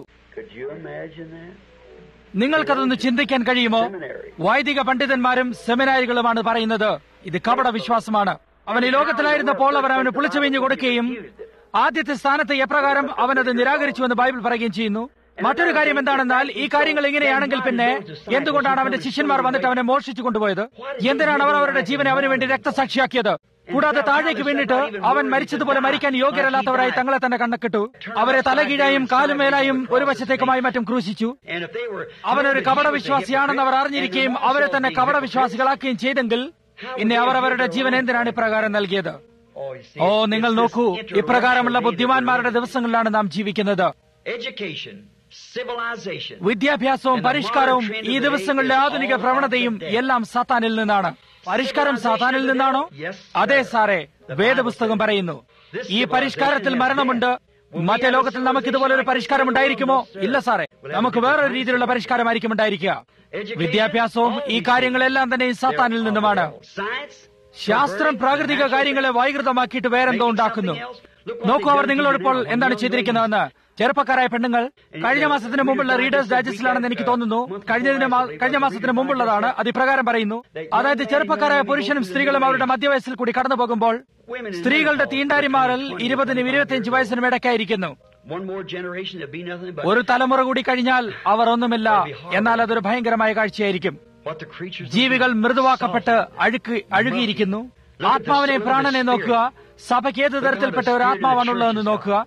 നിങ്ങൾക്കതൊന്ന് ചിന്തിക്കാൻ കഴിയുമോ വൈദിക പണ്ഡിതന്മാരും സെമിനാരികളുമാണ് പറയുന്നത് ഇത് കപട വിശ്വാസമാണ് അവൻ ഈ ലോകത്തിലായിരുന്നപ്പോൾ അവർ അവന് പുളിച്ചു വീഞ്ഞു കൊടുക്കുകയും ആദ്യത്തെ സ്ഥാനത്ത് എപ്രകാരം അവനത് നിരാകരിച്ചുവെന്ന് ബൈബിൾ പറയുകയും ചെയ്യുന്നു മറ്റൊരു കാര്യം എന്താണെന്നാൽ ഈ കാര്യങ്ങൾ ഇങ്ങനെയാണെങ്കിൽ പിന്നെ എന്തുകൊണ്ടാണ് അവന്റെ ശിഷ്യന്മാർ വന്നിട്ട് അവനെ മോഷിച്ചു കൊണ്ടുപോയത് എന്തിനാണ് അവർ അവരുടെ ജീവനെ അവന് വേണ്ടി രക്തസാക്ഷിയാക്കിയത് കൂടാതെ താഴേക്ക് വീണിട്ട് അവൻ മരിച്ചതുപോലെ മരിക്കാൻ യോഗ്യരല്ലാത്തവരായി തങ്ങളെ തന്നെ കണ്ണക്കിട്ടു അവരെ തലകീഴായും കാലുമേലായും ഒരു വശത്തേക്കുമായി മറ്റും ക്രൂശിച്ചു അവനൊരു കപട വിശ്വാസിയാണെന്ന് അവർ അറിഞ്ഞിരിക്കുകയും അവരെ തന്നെ കപട വിശ്വാസികളാക്കുകയും ചെയ്തെങ്കിൽ പിന്നെ അവർ അവരുടെ ജീവൻ എന്തിനാണ് ഇപ്രകാരം നൽകിയത് ഓ നിങ്ങൾ നോക്കൂ ഇപ്രകാരമുള്ള ബുദ്ധിമാന്മാരുടെ ദിവസങ്ങളിലാണ് നാം ജീവിക്കുന്നത് വിദ്യാഭ്യാസവും പരിഷ്കാരവും ഈ ദിവസങ്ങളിലെ ആധുനിക പ്രവണതയും എല്ലാം സാത്താനിൽ നിന്നാണ് പരിഷ്കാരം സാത്താനിൽ നിന്നാണോ അതെ സാറേ വേദപുസ്തകം പറയുന്നു ഈ പരിഷ്കാരത്തിൽ മരണമുണ്ട് മറ്റേ ലോകത്തിൽ നമുക്ക് ഇതുപോലെ ഒരു പരിഷ്കാരം ഉണ്ടായിരിക്കുമോ ഇല്ല സാറേ നമുക്ക് വേറൊരു രീതിയിലുള്ള പരിഷ്കാരമായിരിക്കും ഉണ്ടായിരിക്കുക വിദ്യാഭ്യാസവും ഈ കാര്യങ്ങളെല്ലാം തന്നെ സാത്താനിൽ നിന്നുമാണ് ശാസ്ത്രം പ്രാകൃതിക കാര്യങ്ങളെ വൈകൃതമാക്കിയിട്ട് വേറെന്തോ ഉണ്ടാക്കുന്നു നോക്കൂ അവർ നിങ്ങളോടിപ്പോൾ എന്താണ് ചെയ്തിരിക്കുന്നതെന്ന് ചെറുപ്പക്കാരായ പെണ്ണുങ്ങൾ കഴിഞ്ഞ മാസത്തിന് മുമ്പുള്ള റീഡേഴ്സ് ഡൈജസ്റ്റിലാണെന്ന് എനിക്ക് തോന്നുന്നു കഴിഞ്ഞതിന് കഴിഞ്ഞ മാസത്തിന് മുമ്പുള്ളതാണ് അത് ഇപ്രകാരം പറയുന്നു അതായത് ചെറുപ്പക്കാരായ പുരുഷനും സ്ത്രീകളും അവരുടെ മധ്യവയസ്സിൽ കൂടി കടന്നു പോകുമ്പോൾ സ്ത്രീകളുടെ തീണ്ടാരിമാറിൽ ഇരുപതിനും ഇരുപത്തിയഞ്ച് വയസ്സിനും ഇടയ്ക്കായിരിക്കുന്നു ഒരു തലമുറ കൂടി കഴിഞ്ഞാൽ അവർ ഒന്നുമില്ല എന്നാൽ അതൊരു ഭയങ്കരമായ കാഴ്ചയായിരിക്കും ജീവികൾ മൃദുവാക്കപ്പെട്ട് അഴുക്ക് അഴുകിയിരിക്കുന്നു ആത്മാവിനെ പ്രാണനെ നോക്കുക സഭയ്ക്ക് ഏത് തരത്തിൽപ്പെട്ട ഒരു ആത്മാവാണുള്ളതെന്ന് നോക്കുക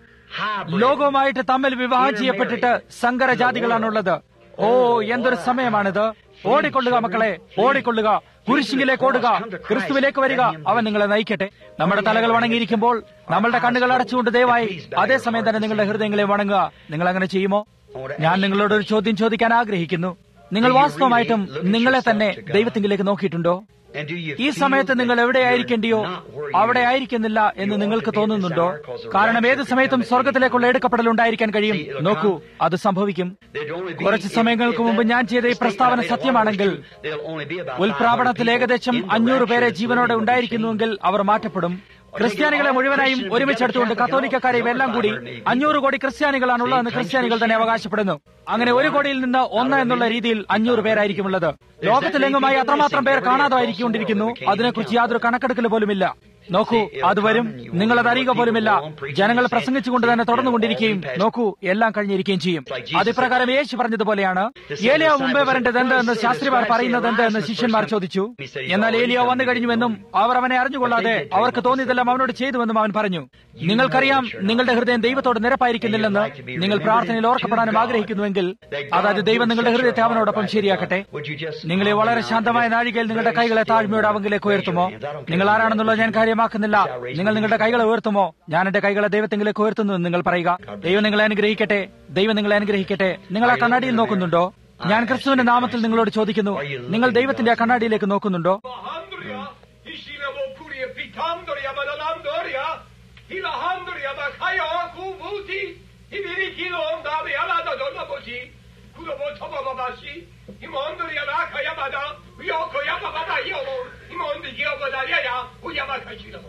ലോകവുമായിട്ട് തമ്മിൽ വിവാഹം ചെയ്യപ്പെട്ടിട്ട് സങ്കര ജാതികളാണുള്ളത് ഓ എന്തൊരു സമയമാണിത് ഓടിക്കൊള്ളുക മക്കളെ ഓടിക്കൊള്ളുക കുരിശിങ്കിലേക്ക് ഓടുക ക്രിസ്തുവിലേക്ക് വരിക അവൻ നിങ്ങളെ നയിക്കട്ടെ നമ്മുടെ തലകൾ വണങ്ങിയിരിക്കുമ്പോൾ നമ്മളുടെ കണ്ണുകൾ അടച്ചുകൊണ്ട് ദയവായി അതേസമയം തന്നെ നിങ്ങളുടെ ഹൃദയങ്ങളെ വണങ്ങുക നിങ്ങൾ അങ്ങനെ ചെയ്യുമോ ഞാൻ നിങ്ങളോട് ഒരു ചോദ്യം ചോദിക്കാൻ ആഗ്രഹിക്കുന്നു നിങ്ങൾ വാസ്തവമായിട്ടും നിങ്ങളെ തന്നെ ദൈവത്തിങ്കിലേക്ക് നോക്കിയിട്ടുണ്ടോ ഈ സമയത്ത് നിങ്ങൾ എവിടെയായിരിക്കേണ്ടിയോ അവിടെ ആയിരിക്കുന്നില്ല എന്ന് നിങ്ങൾക്ക് തോന്നുന്നുണ്ടോ കാരണം ഏത് സമയത്തും സ്വർഗത്തിലേക്കുള്ള എടുക്കപ്പെടൽ ഉണ്ടായിരിക്കാൻ കഴിയും നോക്കൂ അത് സംഭവിക്കും കുറച്ച് സമയങ്ങൾക്ക് മുമ്പ് ഞാൻ ചെയ്ത ഈ പ്രസ്താവന സത്യമാണെങ്കിൽ ഉൽപ്രാപണത്തിൽ ഏകദേശം അഞ്ഞൂറ് പേരെ ജീവനോടെ ഉണ്ടായിരിക്കുന്നുവെങ്കിൽ അവർ മാറ്റപ്പെടും ക്രിസ്ത്യാനികളെ മുഴുവനായും ഒരുമിച്ചെടുത്തുകൊണ്ട് കത്തോലിക്കക്കാരെയും എല്ലാം കൂടി അഞ്ഞൂറ് കോടി ക്രിസ്ത്യാനികളാണുള്ളതെന്ന് ക്രിസ്ത്യാനികൾ തന്നെ അവകാശപ്പെടുന്നു അങ്ങനെ ഒരു കോടിയിൽ നിന്ന് ഒന്ന് എന്നുള്ള രീതിയിൽ അഞ്ഞൂറ് പേരായിരിക്കുമുള്ളത് ലോകത്തിലെങ്ങുമായി അത്രമാത്രം പേർ കാണാതായിരിക്കൊണ്ടിരിക്കുന്നു അതിനെക്കുറിച്ച് യാതൊരു കണക്കെടുക്കൽ പോലുമില്ല നോക്കൂ അത് വരും നിങ്ങളത് അറിയുക പോലുമില്ല ജനങ്ങൾ പ്രസംഗിച്ചുകൊണ്ട് തന്നെ തുടർന്നുകൊണ്ടിരിക്കുകയും നോക്കൂ എല്ലാം കഴിഞ്ഞിരിക്കുകയും ചെയ്യും അതിപ്രകാരം യേശു പറഞ്ഞതുപോലെയാണ് ഏലിയോ മുമ്പേ വരേണ്ടത് എന്ത് എന്ന് ശാസ്ത്രിമാർ പറയുന്നത് എന്ത് എന്ന് ശിഷ്യന്മാർ ചോദിച്ചു എന്നാൽ ഏലിയോ വന്നു കഴിഞ്ഞുവെന്നും അവർ അവനെ അറിഞ്ഞുകൊള്ളാതെ അവർക്ക് തോന്നിയതെല്ലാം അവനോട് ചെയ്തുവെന്നും അവൻ പറഞ്ഞു നിങ്ങൾക്കറിയാം നിങ്ങളുടെ ഹൃദയം ദൈവത്തോട് നിരപ്പായിരിക്കുന്നില്ലെന്ന് നിങ്ങൾ പ്രാർത്ഥനയിൽ ഓർക്കപ്പെടാനും ആഗ്രഹിക്കുന്നുവെങ്കിൽ അതായത് ദൈവം നിങ്ങളുടെ ഹൃദയത്തെ അവനോടൊപ്പം ശരിയാക്കട്ടെ നിങ്ങളെ വളരെ ശാന്തമായ നാഴികയിൽ നിങ്ങളുടെ കൈകളെ താഴ്മയോടെ അവങ്കിലേക്ക് ഉയർത്തുമോ നിങ്ങൾ ആരാണെന്നുള്ളത് ഞാൻ കാര്യമാക്കുന്നില്ല നിങ്ങൾ നിങ്ങളുടെ കൈകളെ ഉയർത്തുമോ ഞാൻ എന്റെ കൈകളെ ദൈവത്തെങ്കിലേക്ക് ഉയർത്തുന്നു എന്ന് നിങ്ങൾ പറയുക ദൈവം നിങ്ങളെ അനുഗ്രഹിക്കട്ടെ ദൈവം നിങ്ങളെ അനുഗ്രഹിക്കട്ടെ നിങ്ങൾ ആ കണ്ണാടിയിൽ നോക്കുന്നുണ്ടോ ഞാൻ ക്രിസ്തുവിന്റെ നാമത്തിൽ നിങ്ങളോട് ചോദിക്കുന്നു നിങ്ങൾ ദൈവത്തിന്റെ ആ കണ്ണാടിയിലേക്ക് നോക്കുന്നുണ്ടോ Bahandria, Hishila Bokuria, Pitandoria, Badalandoria, Hilahandria, Bakaya, Kubuti, Hibirikilo, Davi, Alada, Donaboji, Kurobo, Tobabashi, Himondria, Rakaya, Bada, Yoko, Yababa, Yomo, Himondi, Yoboda, Yaya, Uyabakashila.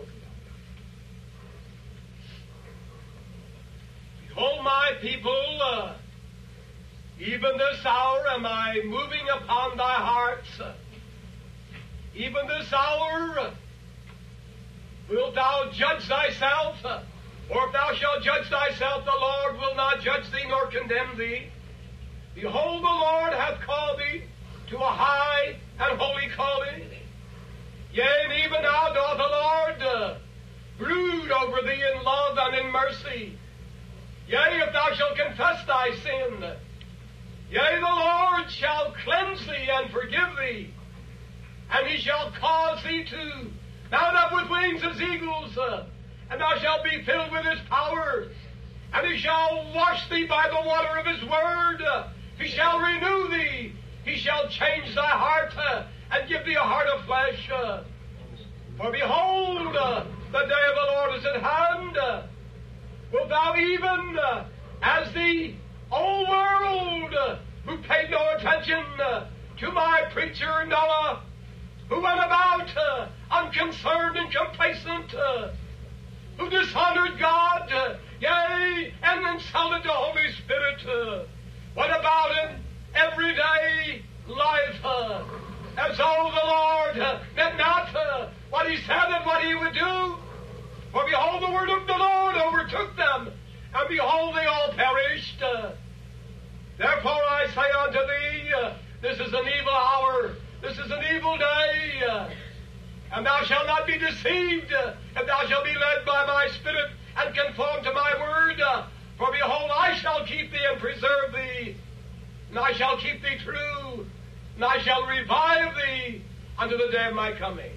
Behold, my people, uh, even this hour am I moving upon thy hearts. Even this hour wilt thou judge thyself, or if thou shalt judge thyself, the Lord will not judge thee nor condemn thee. Behold, the Lord hath called thee to a high and holy calling. Yea, and even now doth the Lord uh, brood over thee in love and in mercy. Yea, if thou shalt confess thy sin, yea, the Lord shall cleanse thee and forgive thee, and he shall cause thee to mount up with wings as eagles, uh, and thou shalt be filled with his power, and he shall wash thee by the water of his word, uh, he shall renew thee, he shall change thy heart, uh, and give thee a heart of flesh. uh. For behold, uh, the day of the Lord is at hand. uh, wilt thou even, uh, as the old world, uh, who paid no attention uh, to my preacher Noah, who went about uh, unconcerned and complacent, uh, who dishonored God, uh, yea, and insulted the Holy Spirit, uh, went about in everyday life uh, as though the Lord uh, meant not uh, what He said and what He would do. For behold, the word of the Lord overtook them, and behold, they all perished. Uh, Therefore I say unto thee, uh, this is an evil hour, this is an evil day, uh, and thou shalt not be deceived, uh, if thou shalt be led by my Spirit and conform to my word. uh, for behold, I shall keep thee and preserve thee, and I shall keep thee true, and I shall revive thee unto the day of my coming.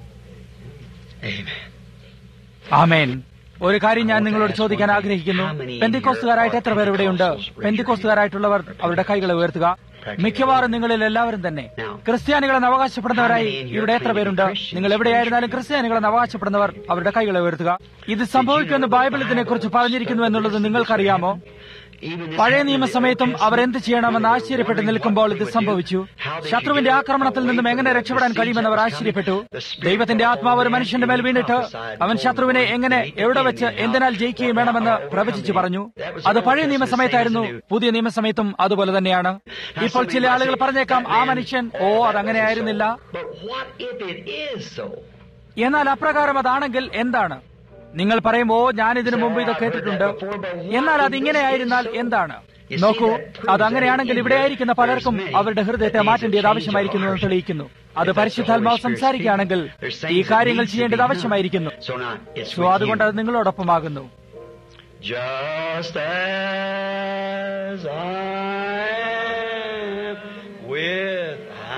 ആമേൻ ഒരു കാര്യം ഞാൻ നിങ്ങളോട് ചോദിക്കാൻ ആഗ്രഹിക്കുന്നു പെന്തിക്കോസ്തുകാരായിട്ട് എത്ര പേർ ഇവിടെയുണ്ട് പെന്തിക്കോസ്തുകാരായിട്ടുള്ളവർ അവരുടെ കൈകളെ ഉയർത്തുക മിക്കവാറും നിങ്ങളിൽ എല്ലാവരും തന്നെ ക്രിസ്ത്യാനികളെന്ന് അവകാശപ്പെടുന്നവരായി ഇവിടെ എത്ര പേരുണ്ട് നിങ്ങൾ എവിടെയായിരുന്നാലും ക്രിസ്ത്യാനികളെന്ന് അവകാശപ്പെടുന്നവർ അവരുടെ കൈകളെ ഉയർത്തുക ഇത് സംഭവിക്കുമെന്ന് ബൈബിൾ ഇതിനെക്കുറിച്ച് പറഞ്ഞിരിക്കുന്നു എന്നുള്ളത് നിങ്ങൾക്കറിയാമോ പഴയ നിയമസമയത്തും അവർ എന്ത് ചെയ്യണമെന്ന് ആശ്ചര്യപ്പെട്ട് നിൽക്കുമ്പോൾ ഇത് സംഭവിച്ചു ശത്രുവിന്റെ ആക്രമണത്തിൽ നിന്നും എങ്ങനെ രക്ഷപ്പെടാൻ കഴിയുമെന്ന് അവർ ആശ്ചര്യപ്പെട്ടു ദൈവത്തിന്റെ ആത്മാവ് ഒരു മനുഷ്യന്റെ മേൽ വീണിട്ട് അവൻ ശത്രുവിനെ എങ്ങനെ എവിടെ വെച്ച് എന്തിനാൽ ജയിക്കുകയും വേണമെന്ന് പ്രവചിച്ചു പറഞ്ഞു അത് പഴയ നിയമസമയത്തായിരുന്നു പുതിയ നിയമസമയത്തും അതുപോലെ തന്നെയാണ് ഇപ്പോൾ ചില ആളുകൾ പറഞ്ഞേക്കാം ആ മനുഷ്യൻ ഓ അതങ്ങനെ ആയിരുന്നില്ല But what if it is so? എന്നാൽ അപ്രകാരം അതാണെങ്കിൽ എന്താണ് നിങ്ങൾ പറയും ഓ ഞാൻ ഇതിനു മുമ്പ് ഇത് കേട്ടിട്ടുണ്ട് എന്നാൽ അത് ഇങ്ങനെയായിരുന്നാൽ എന്താണ് നോക്കൂ അത് അങ്ങനെയാണെങ്കിൽ ഇവിടെ ആയിരിക്കുന്ന പലർക്കും അവരുടെ ഹൃദയത്തെ മാറ്റേണ്ടത് ആവശ്യമായിരിക്കുന്നു എന്ന് തെളിയിക്കുന്നു അത് പരിശുദ്ധാത്മാവ് സംസാരിക്കുകയാണെങ്കിൽ ഈ കാര്യങ്ങൾ ചെയ്യേണ്ടത് ആവശ്യമായിരിക്കുന്നു So now, it's so with അതുകൊണ്ട് you. അത് നിങ്ങളോടൊപ്പമാകുന്നു Just as I am without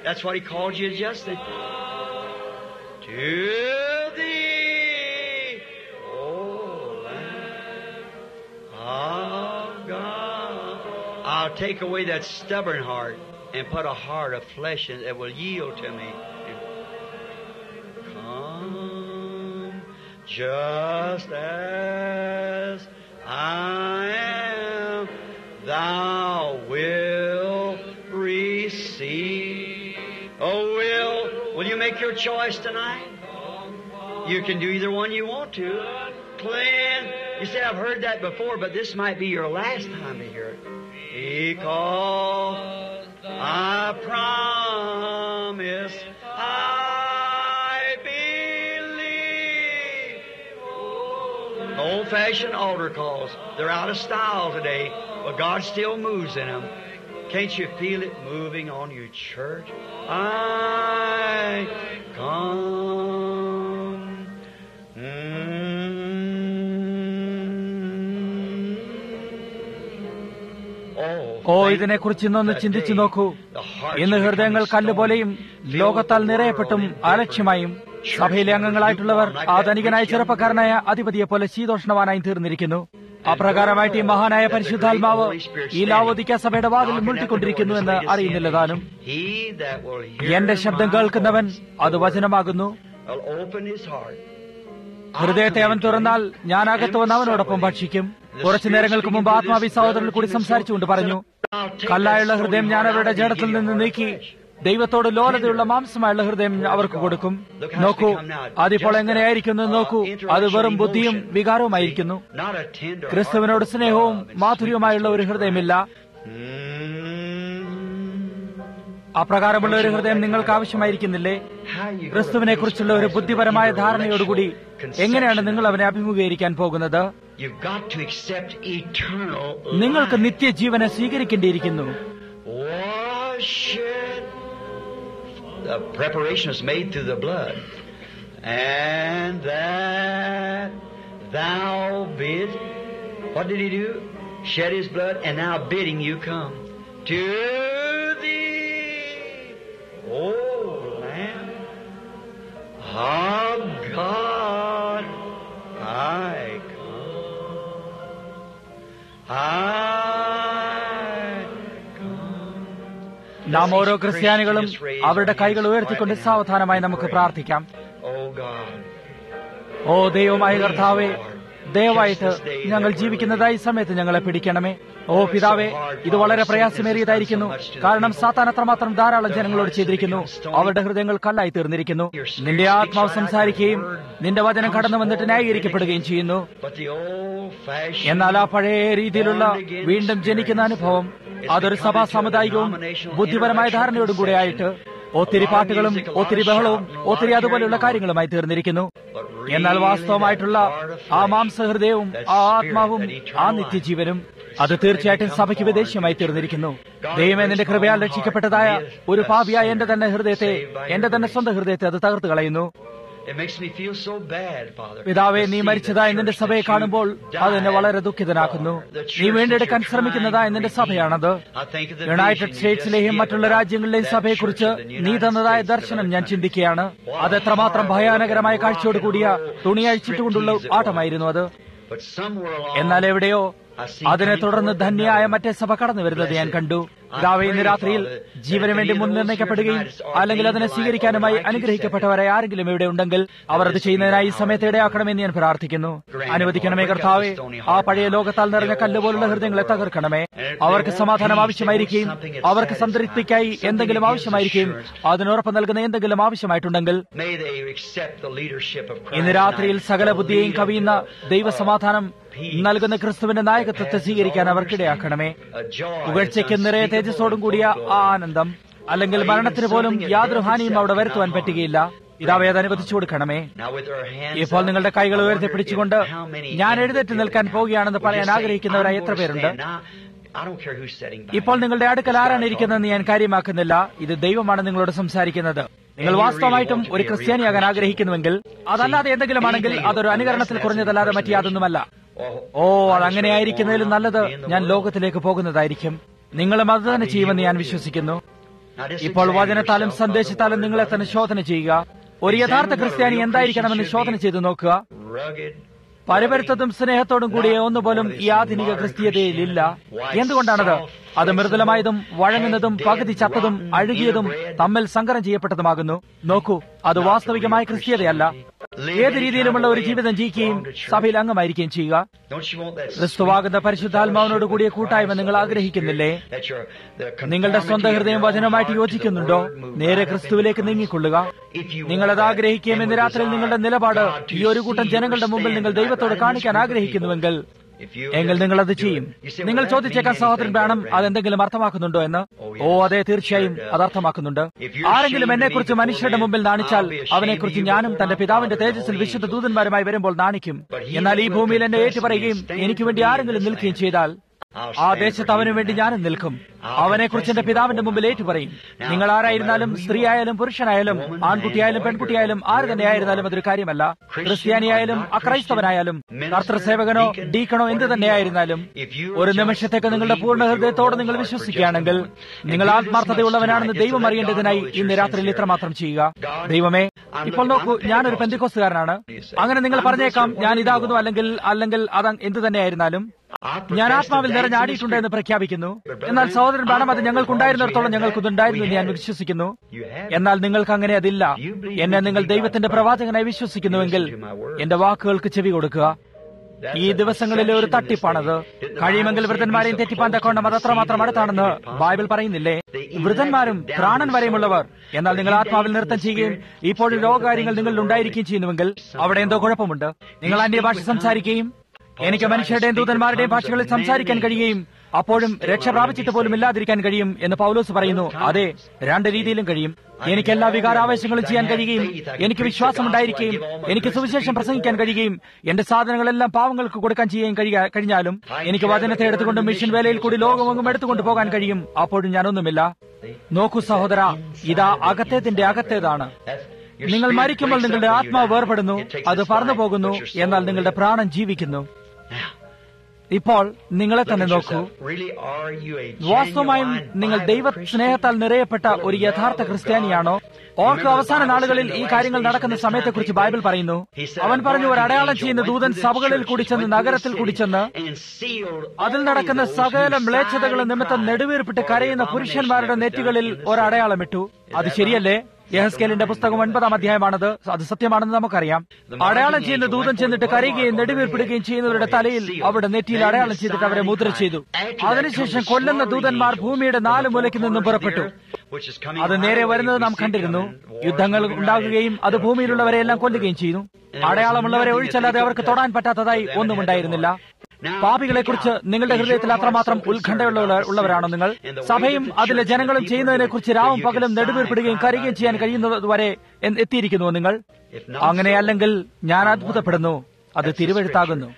That's what He called you just then. To Thee, O Lamb of God. I'll take away that stubborn heart and put a heart of flesh in that will yield to me. Come just as I am, thou wilt receive. Oh, will, will you make your choice tonight? You can do either one you want to. Clean. You say, I've heard that before, but this might be your last time to hear it. Because I promise I believe. Old fashioned altar calls. They're out of style today, but God still moves in them. Can't you feel it moving on your church? I come. ഓ ഇതിനെക്കുറിച്ച് ഇന്നൊന്ന് ചിന്തിച്ചു നോക്കൂ ഇന്ന് ഹൃദയങ്ങൾ കല്ലുപോലെയും ലോകത്താൽ നിറയപ്പെട്ടും അലക്ഷ്യമായും സഭയിലെ അംഗങ്ങളായിട്ടുള്ളവർ ആ ധനികനായ ചെറുപ്പക്കാരനായ അധിപതിയെ പോലെ ശീതോഷ്ണവാനായി തീർന്നിരിക്കുന്നു അപ്രകാരമായിട്ട് ഈ മഹാനായ പരിശുദ്ധാത്മാവ് ഈ ലാവോദിക്ക സഭയുടെ വാതിൽ മുൾട്ടിക്കൊണ്ടിരിക്കുന്നു എന്ന് അറിയുന്നില്ല താനും എന്റെ ശബ്ദം കേൾക്കുന്നവൻ അത് വചനമാകുന്നു ഹൃദയത്തെ അവൻ തുറന്നാൽ ഞാൻ അകത്ത് വന്ന് അവനോടൊപ്പം ഭക്ഷിക്കും കുറച്ചു നേരങ്ങൾക്ക് മുമ്പ് ആത്മാവി സഹോദരൻ കൂടി സംസാരിച്ചുകൊണ്ട് പറഞ്ഞു കല്ലായുള്ള ഹൃദയം ഞാൻ അവരുടെ ജഡത്തിൽ നിന്ന് നീക്കി ദൈവത്തോട് ലോലതയുള്ള മാംസമായുള്ള ഹൃദയം അവർക്ക് കൊടുക്കും നോക്കൂ അതിപ്പോൾ എങ്ങനെയായിരിക്കുന്നു നോക്കൂ അത് വെറും ബുദ്ധിയും വികാരവുമായിരിക്കുന്നു ക്രിസ്തുവിനോട് സ്നേഹവും മാധുര്യവുമായുള്ള ഒരു ഹൃദയമില്ല അപ്രകാരമുള്ള ഒരു ഹൃദയം നിങ്ങൾക്ക് ആവശ്യമായിരിക്കുന്നില്ലേ ക്രിസ്തുവിനെ കുറിച്ചുള്ള ഒരു ബുദ്ധിപരമായ ധാരണയോടുകൂടി എങ്ങനെയാണ് നിങ്ങൾ അവനെ അഭിമുഖീകരിക്കാൻ പോകുന്നത് നിങ്ങൾക്ക് നിത്യജീവനെ സ്വീകരിക്കേണ്ടിയിരിക്കുന്നു The preparation is made through the blood. And that thou bid, what did he do? Shed his blood, and now bidding you come to thee, O Lamb of God, I come. I come. നാം ഓരോ ക്രിസ്ത്യാനികളും അവരുടെ കൈകൾ ഉയർത്തിക്കൊണ്ട് സാവധാനമായി നമുക്ക് പ്രാർത്ഥിക്കാം Oh God. ഓ ദൈവമായ കർത്താവേ ദയവായിട്ട് ഞങ്ങൾ ജീവിക്കുന്നതായി സമയത്ത് ഞങ്ങളെ പിടിക്കണമേ ഓ പിതാവേ ഇത് വളരെ പ്രയാസമേറിയതായിരിക്കുന്നു കാരണം സാത്താൻ അത്രമാത്രം ധാരാളം ജനങ്ങളോട് ചെയ്തിരിക്കുന്നു അവരുടെ ഹൃദയങ്ങൾ കല്ലായി തീർന്നിരിക്കുന്നു നിന്റെ ആത്മാവ് സംസാരിക്കുകയും നിന്റെ വചനം കടന്നു വന്നിട്ട് ന്യായീകരിക്കപ്പെടുകയും ചെയ്യുന്നു But the old fashioned എന്നാൽ ആ പഴയ രീതിയിലുള്ള വീണ്ടും ജനിക്കുന്ന അനുഭവം അതൊരു സഭാ സാമുദായികവും ബുദ്ധിപരമായ ധാരണയോടും കൂടെ ആയിട്ട് ഒത്തിരി പാട്ടുകളും ഒത്തിരി ബഹളവും ഒത്തിരി അതുപോലെയുള്ള കാര്യങ്ങളുമായി തീർന്നിരിക്കുന്നു എന്നാൽ വാസ്തവമായിട്ടുള്ള ആ മാംസഹൃദയവും ആ ആത്മാവും ആ നിത്യജീവനും അത് തീർച്ചയായിട്ടും സഭയ്ക്ക് വിദേശമായി തീർന്നിരിക്കുന്നു ദൈവമേ നിന്റെ കൃപയാൽ രക്ഷിക്കപ്പെട്ടതായ ഒരു പാപിയായ എന്റെ തന്നെ ഹൃദയത്തെ എന്റെ തന്നെ സ്വന്തം ഹൃദയത്തെ അത് തകർത്ത് കളയുന്നു It makes me feel so bad, Father. പിതാവെ നീ To see മരിച്ചതായി the നിന്റെ church സഭയെ that you കാണുമ്പോൾ അതെന്നെ died വളരെ ദുഃഖിതനാക്കുന്നു for. The നീ church വീണ്ടെടുക്കാൻ that you're ശ്രമിക്കുന്നതായ trying നിന്റെ to സഭയാണത് redeem. I think of the united vision you സ്റ്റേറ്റ്സിലെയും just മറ്റുള്ള gave about രാജ്യങ്ങളിലെയും that സഭയെക്കുറിച്ച് church in the നീ United തന്നതായ States and ദർശനം other ഞാൻ countries. ചിന്തിക്കുകയാണ് What അതെത്രമാത്രം a ഭയാനകരമായ horrible കാഴ്ചയോട് കൂടിയ rock and roll തുണിയഴിച്ചിട്ടുകൊണ്ടുള്ള striptease it was. ആട്ടമായിരുന്നു അത് But somewhere along, എന്നാൽ എവിടെയോ I see അതിനെ coming തുടർന്ന് forth ധന്യായ another. മറ്റേ സഭ കടന്നു വരുന്നത് ഞാൻ കണ്ടു പിതാവെ ഇന്ന് രാത്രിയിൽ ജീവന് വേണ്ടി മുൻനിർണയിക്കപ്പെടുകയും അല്ലെങ്കിൽ അതിനെ സ്വീകരിക്കാനുമായി അനുഗ്രഹിക്കപ്പെട്ടവരായ ആരെങ്കിലും ഇവിടെ ഉണ്ടെങ്കിൽ അവർ അത് ചെയ്യുന്നതിനായി ഈ സമയത്ത് ഇടയാക്കണമെന്ന് ഞാൻ പ്രാർത്ഥിക്കുന്നു അനുവദിക്കണമേ കർത്താവെ ആ പഴയ ലോകത്താൽ നിറഞ്ഞ കല്ലുപോലുള്ള ഹൃദയങ്ങളെ തകർക്കണമേ അവർക്ക് സമാധാനം ആവശ്യമായിരിക്കുകയും അവർക്ക് സംതൃപ്തിക്കായി എന്തെങ്കിലും ആവശ്യമായിരിക്കുകയും അതിനുറപ്പ് നൽകുന്ന എന്തെങ്കിലും ആവശ്യമായിട്ടുണ്ടെങ്കിൽ May they accept the leadership of Christ ഇന്ന് രാത്രിയിൽ tonight. സകല The ബുദ്ധിയെയും leader കവിയുന്ന of ദൈവസമാധാനം peace നൽകുന്ന ക്രിസ്തുവിന്റെ നായകത്വത്തെ സ്വീകരിക്കാൻ അവർക്കിടയാക്കണമേ a joy പുകഴ്ചയ്ക്ക് നിറയെ that's തേജസ്സോടും കൂടിയ unspeakable ആ and full of ആനന്ദം അല്ലെങ്കിൽ മരണത്തിന് പോലും യാതൊരു ഹാനിയും അവിടെ വരുത്തുവാൻ പറ്റുകയില്ല ഇതാവേ അത് അനുവദിച്ചു കൊടുക്കണമേ Now with our hands ഇപ്പോൾ up, നിങ്ങളുടെ കൈകൾ I ഉയർത്തി wonder പിടിച്ചുകൊണ്ട് if how many ഞാൻ in എഴുന്നേറ്റ് the നിൽക്കാൻ building പോവുകയാണെന്ന് now പറയാൻ would just say, ആഗ്രഹിക്കുന്നവരായി "I'm എത്ര gonna പേരുണ്ട് stand." Now, I don't care who's sitting by ഇപ്പോൾ you. നിങ്ങളുടെ അടുക്കൽ It's ആരാണ് God ഇരിക്കുന്നതെന്ന് ഞാൻ കാര്യമാക്കുന്നില്ല ഇത് ദൈവമാണ് നിങ്ങളോട് സംസാരിക്കുന്നത് നിങ്ങൾ വാസ്തവമായിട്ടും ഒരു ക്രിസ്ത്യാനിയാകാൻ ആഗ്രഹിക്കുന്നുവെങ്കിൽ അതല്ലാതെ എന്തെങ്കിലും ആണെങ്കിൽ അതൊരു അനുകരണത്തിൽ കുറഞ്ഞതല്ലാതെ മറ്റു യാതൊന്നുമല്ല talking. ഓ അതങ്ങനെയായിരിക്കുന്നതിലും നല്ലത് ഞാൻ ലോകത്തിലേക്ക് പോകുന്നതായിരിക്കും നിങ്ങളും അത് തന്നെ ചെയ്യുമെന്ന് ഞാൻ വിശ്വസിക്കുന്നു ഇപ്പോൾ വചനത്താലും സന്ദേശത്താലും നിങ്ങളെ തന്നെ ശോധന ചെയ്യുക ഒരു യഥാർത്ഥ ക്രിസ്ത്യാനി എന്തായിരിക്കണമെന്ന് ശോധന ചെയ്തു നോക്കുക rugged, പരിപരുത്തതും സ്നേഹത്തോടും കൂടിയ ഒന്നുപോലും ഈ ആധുനിക ക്രിസ്തീയതയിലില്ല എന്തുകൊണ്ടാണത് അത് മൃദുലമായതും വഴങ്ങുന്നതും പകുതി ചത്തതും അഴുകിയതും തമ്മിൽ സങ്കരം ചെയ്യപ്പെട്ടതുമാകുന്നു നോക്കൂ അത് വാസ്തവികമായ ക്രിസ്തീയതയല്ല ഏത് രീതിയിലുമുള്ള ഒരു ജീവിതം ജീവിക്കുകയും സഭയിൽ അംഗമായിരിക്കുകയും ചെയ്യുക Don't you want that ക്രിസ്തുവാകുന്ന പരിശുദ്ധാത്മാവിനോട് കൂടിയ കൂട്ടായ്മ നിങ്ങൾ ആഗ്രഹിക്കുന്നില്ലേ that your the നിങ്ങളുടെ സ്വന്തം conformity of ഹൃദയം your own വചനമായിട്ട് heart to the യോജിക്കുന്നുണ്ടോ word move നേരെ right up ക്രിസ്തുവിലേക്ക് to the നീങ്ങിക്കൊള്ളുക If you നിങ്ങൾ അത് want that ആഗ്രഹിക്കുകയും and ഇന്ന് would രാത്രിയിൽ desire നിങ്ങളുടെ നിലപാട് God to ഈ ഒരു കൂട്ടം see ജനങ്ങളുടെ your മുമ്പിൽ stand നിങ്ങൾ right ദൈവത്തോട് in this കാണിക്കാൻ group of ആഗ്രഹിക്കുന്നുവെങ്കിൽ people. If you എങ്കിൽ just നിങ്ങൾ അത് do it. ചെയ്യും You say, നിങ്ങൾ well, that ചോദിച്ചേക്കാൻ mean സഹോദരൻ anything, വേണം Brother അതെന്തെങ്കിലും അർത്ഥമാക്കുന്നുണ്ടോ എന്ന് Oh, yes. ഓ അതെ തീർച്ചയായും Sure does. അത് അർത്ഥമാക്കുന്നുണ്ട് If you're ആരെങ്കിലും ashamed എന്നെക്കുറിച്ച് of me മനുഷ്യരുടെ before മുമ്പിൽ men, നാണിച്ചാൽ I'll be ashamed അവനെക്കുറിച്ച് of you ഞാനും before തന്റെ my പിതാവിന്റെ Father and തേജസ്സിൽ all വിശുദ്ധ angels. ദൂതന്മാരുമായി വരുമ്പോൾ നാണിക്കും But he എന്നാൽ ഈ will ഭൂമിയിൽ എന്നെ confess ഏറ്റുപറയുകയും me, stand എനിക്ക് for വേണ്ടി me in ആരെങ്കിലും this നിൽക്കുകയും land. ചെയ്താൽ I'll ആ stand ദേശത്ത് for അവന് him വേണ്ടി in that ഞാനും land. നിൽക്കും I'll അവനെക്കുറിച്ച് എന്റെ confess him പിതാവിന്റെ before മുമ്പിൽ my ഏറ്റുപറയും Father. Now, നിങ്ങൾ no ആരായിരുന്നാലും matter who you സ്ത്രീയായാലും പുരുഷനായാലും woman, ആൺകുട്ടിയായാലും man, boy, പെൺകുട്ടിയായാലും girl, ആര് wherever തന്നെയായിരുന്നാലും you are, അതൊരു കാര്യമല്ല Christian ക്രിസ്ത്യാനിയായാലും or not അക്രൈസ്തവനായാലും Christian, കർത്തൃസേവകനോ minister, ഡീക്കണോ എന്ത് deacon, തന്നെയായിരുന്നാലും if you ഒരു just നിമിഷത്തേക്ക് നിങ്ങളുടെ believe പൂർണ്ണ with your ഹൃദയത്തോടെ whole നിങ്ങൾ heart for just a വിശ്വസിക്കുകയാണെങ്കിൽ moment, and നിങ്ങൾ do this ആത്മാർത്ഥതയുള്ളവനാണെന്ന് much ദൈവം tonight, അറിയേണ്ടതിനായി just to let God know ഇന്ന് you're രാത്രിയിൽ sincere. ഇത്രമാത്രം ചെയ്യുക God, ദൈവമേ I'm ഇപ്പോൾ looking- നോക്കൂ I'm a ഞാനൊരു Pentecostal. പെന്തിക്കോസുകാരനാണ് You say, അങ്ങനെ നിങ്ങൾ I'm പറഞ്ഞേക്കാം this or ഞാൻ whatever ഇതാകുന്നു you are. അല്ലെങ്കിൽ അല്ലെങ്കിൽ അത് എന്ത് തന്നെയായിരുന്നാലും I ഞാൻ profess ആത്മാവിൽ to നിറഞ്ഞ് dance in the ആടിയിട്ടുണ്ട് എന്ന് spirit. പ്രഖ്യാപിക്കുന്നു But brother എന്നാൽ Branham, സഹോദരൻ I വേണം അത് thought ഞങ്ങൾക്കുണ്ടായിരുന്നിടത്തോളം we had ഞങ്ങൾക്കുണ്ടായിരുന്നു എന്ന് ഞാൻ that. വിശ്വസിക്കുന്നു You have എന്നാൽ നിങ്ങൾക്ക് അങ്ങനെ അതില്ല You believe എന്നെ me to നിങ്ങൾ be ദൈവത്തിന്റെ God's പ്രവാചകനായി വിശ്വസിക്കുന്നുവെങ്കിൽ Listen to my words. എന്റെ വാക്കുകൾക്ക് ചെവി കൊടുക്കുക That's ഈ a ദിവസങ്ങളിലെ ഒരു deception in this തട്ടിപ്പാണത് day. Didn't the കഴിയുമെങ്കിൽ Bible say വൃദ്ധന്മാരെയും be so തെറ്റിപ്പാൻ close തക്കോണം to അത് അത്രമാത്രം deceive അടുത്താണെന്ന് the elect ബൈബിൾ impossible? പറയുന്നില്ലേ The elect വൃദ്ധന്മാരും down to the പ്രാണൻ soul. വരെയുമുള്ളവർ എന്നാൽ But നിങ്ങൾ you ആത്മാവിൽ dance in നൃത്തം the ചെയ്യുകയും spirit, ഇപ്പോൾ still രോഗകാര്യങ്ങൾ the things നിങ്ങളിൽ of the ഉണ്ടായിരിക്കുകയും world. ചെയ്യുന്നുവെങ്കിൽ Something അവിടെ എന്തോ wrong. കുഴപ്പമുണ്ട് നിങ്ങൾ You അന്യഭാഷ speak with സംസാരിക്കുകയും tongues. എനിക്ക് Also, I മനുഷ്യരുടെയും speak with ദൂതന്മാരുടെയും tongues of ഭാഷകളിൽ men സംസാരിക്കാൻ and കഴിയുകയും അപ്പോഴും Still രക്ഷ not പ്രാപിച്ചിട്ട് be പോലും saved. ഇല്ലാതിരിക്കാൻ കഴിയും എന്ന് പൗലോസ് പറയുന്നു അതെ രണ്ട് രീതിയിലും കഴിയും എനിക്ക് എല്ലാ വികാരാവേശങ്ങളും ചെയ്യാൻ കഴിയുകയും എനിക്ക് വിശ്വാസമുണ്ടായിരിക്കുകയും എനിക്ക് സുവിശേഷം പ്രസംഗിക്കാൻ കഴിയുകയും എന്റെ സാധനങ്ങളെല്ലാം പാവങ്ങൾക്ക് കൊടുക്കാൻ ചെയ്യാൻ കഴിയ- കഴിഞ്ഞാലും എനിക്ക് വചനത്തെ എടുത്തുകൊണ്ട് മിഷൻ വേലയിൽ കൂടി ലോകമെങ്ങും എടുത്തുകൊണ്ട് പോകാൻ കഴിയും അപ്പോഴും ഞാനൊന്നുമില്ല നോക്കൂ സഹോദര ഇതാ അകത്തേതിന്റെ അകത്തേതാണ് That's- your നിങ്ങൾ spirit മരിക്കുമ്പോൾ breaks നിങ്ങളുടെ up when you ആത്മാവ് die. വേർപെടുന്നു It takes അത് this പറന്നു life, പോകുന്നു but your soul എന്നാൽ നിങ്ങളുടെ lives. പ്രാണൻ ജീവിക്കുന്നു Now, ഇപ്പോൾ നിങ്ങളെ look തന്നെ at നോക്കൂ yourself. Really, are you a വാസ്തവമായും genuine നിങ്ങൾ Bible ദൈവ Christian? സ്നേഹത്താൽ നിറയപ്പെട്ട ഒരു യഥാർത്ഥ ക്രിസ്ത്യാനിയാണോ ഓർക്ക് അവസാന നാളുകളിൽ ഈ കാര്യങ്ങൾ നടക്കുന്ന സമയത്തെക്കുറിച്ച് ബൈബിൾ പറയുന്നു അവൻ പറഞ്ഞു ഒരു അടയാളം ചെയ്യുന്ന ദൂതൻ സഭകളിൽ കൂടി ചെന്ന് നഗരത്തിൽ കൂടി ചെന്ന് അതിൽ നടക്കുന്ന സകല മ്ലേച്ഛതകളും നിമിത്തം നെടുവീർപ്പിട്ട് കരയുന്ന പുരുഷന്മാരുടെ നെറ്റുകളിൽ ഒരടയാളമിട്ടു അത് ശരിയല്ലേ യഹസ്കേലിന്റെ പുസ്തകം ഒൻപതാം അധ്യായമാണത് അത് സത്യമാണെന്ന് നമുക്കറിയാം അടയാളം ചെയ്യുന്ന ദൂതൻ ചെന്നിട്ട് കരയുകയും നെടുവീർപ്പിടുകയും ചെയ്യുന്നവരുടെ തലയിൽ അവിടെ നെറ്റിയിൽ അടയാളം ചെയ്തിട്ട് അവരെ മുദ്ര ചെയ്തു അതിനുശേഷം കൊല്ലുന്ന ദൂതന്മാർ ഭൂമിയുടെ നാല് മൂലയ്ക്ക് നിന്നും പുറപ്പെട്ടു അത് നേരെ വരുന്നത് നാം കണ്ടിരുന്നു യുദ്ധങ്ങൾ ഉണ്ടാകുകയും അത് ഭൂമിയിലുള്ളവരെയെല്ലാം കൊല്ലുകയും ചെയ്തു അടയാളമുള്ളവരെ ഒഴിച്ചല്ലാതെ അവർക്ക് തൊടാൻ പറ്റാത്തതായി ഒന്നും ഉണ്ടായിരുന്നില്ല പാപികളെ കുറിച്ച് നിങ്ങളുടെ ഹൃദയത്തിൽ അത്രമാത്രം ഉത്കണ്ഠയുള്ള ഉള്ളവരാണോ നിങ്ങൾ സഭയും അതിലെ ജനങ്ങളും ചെയ്യുന്നതിനെ കുറിച്ച് രാവും പകലും നെടുവീർപ്പിടുകയും കരയുകയും ചെയ്യാൻ കഴിയുന്നത് വരെ എന്ന് എത്തിയിരിക്കുന്നുവോ നിങ്ങൾ അങ്ങനെയല്ലെങ്കിൽ ഞാൻ അത്ഭുതപ്പെടുന്നു അത് തിരുവഴുത്താകുന്നു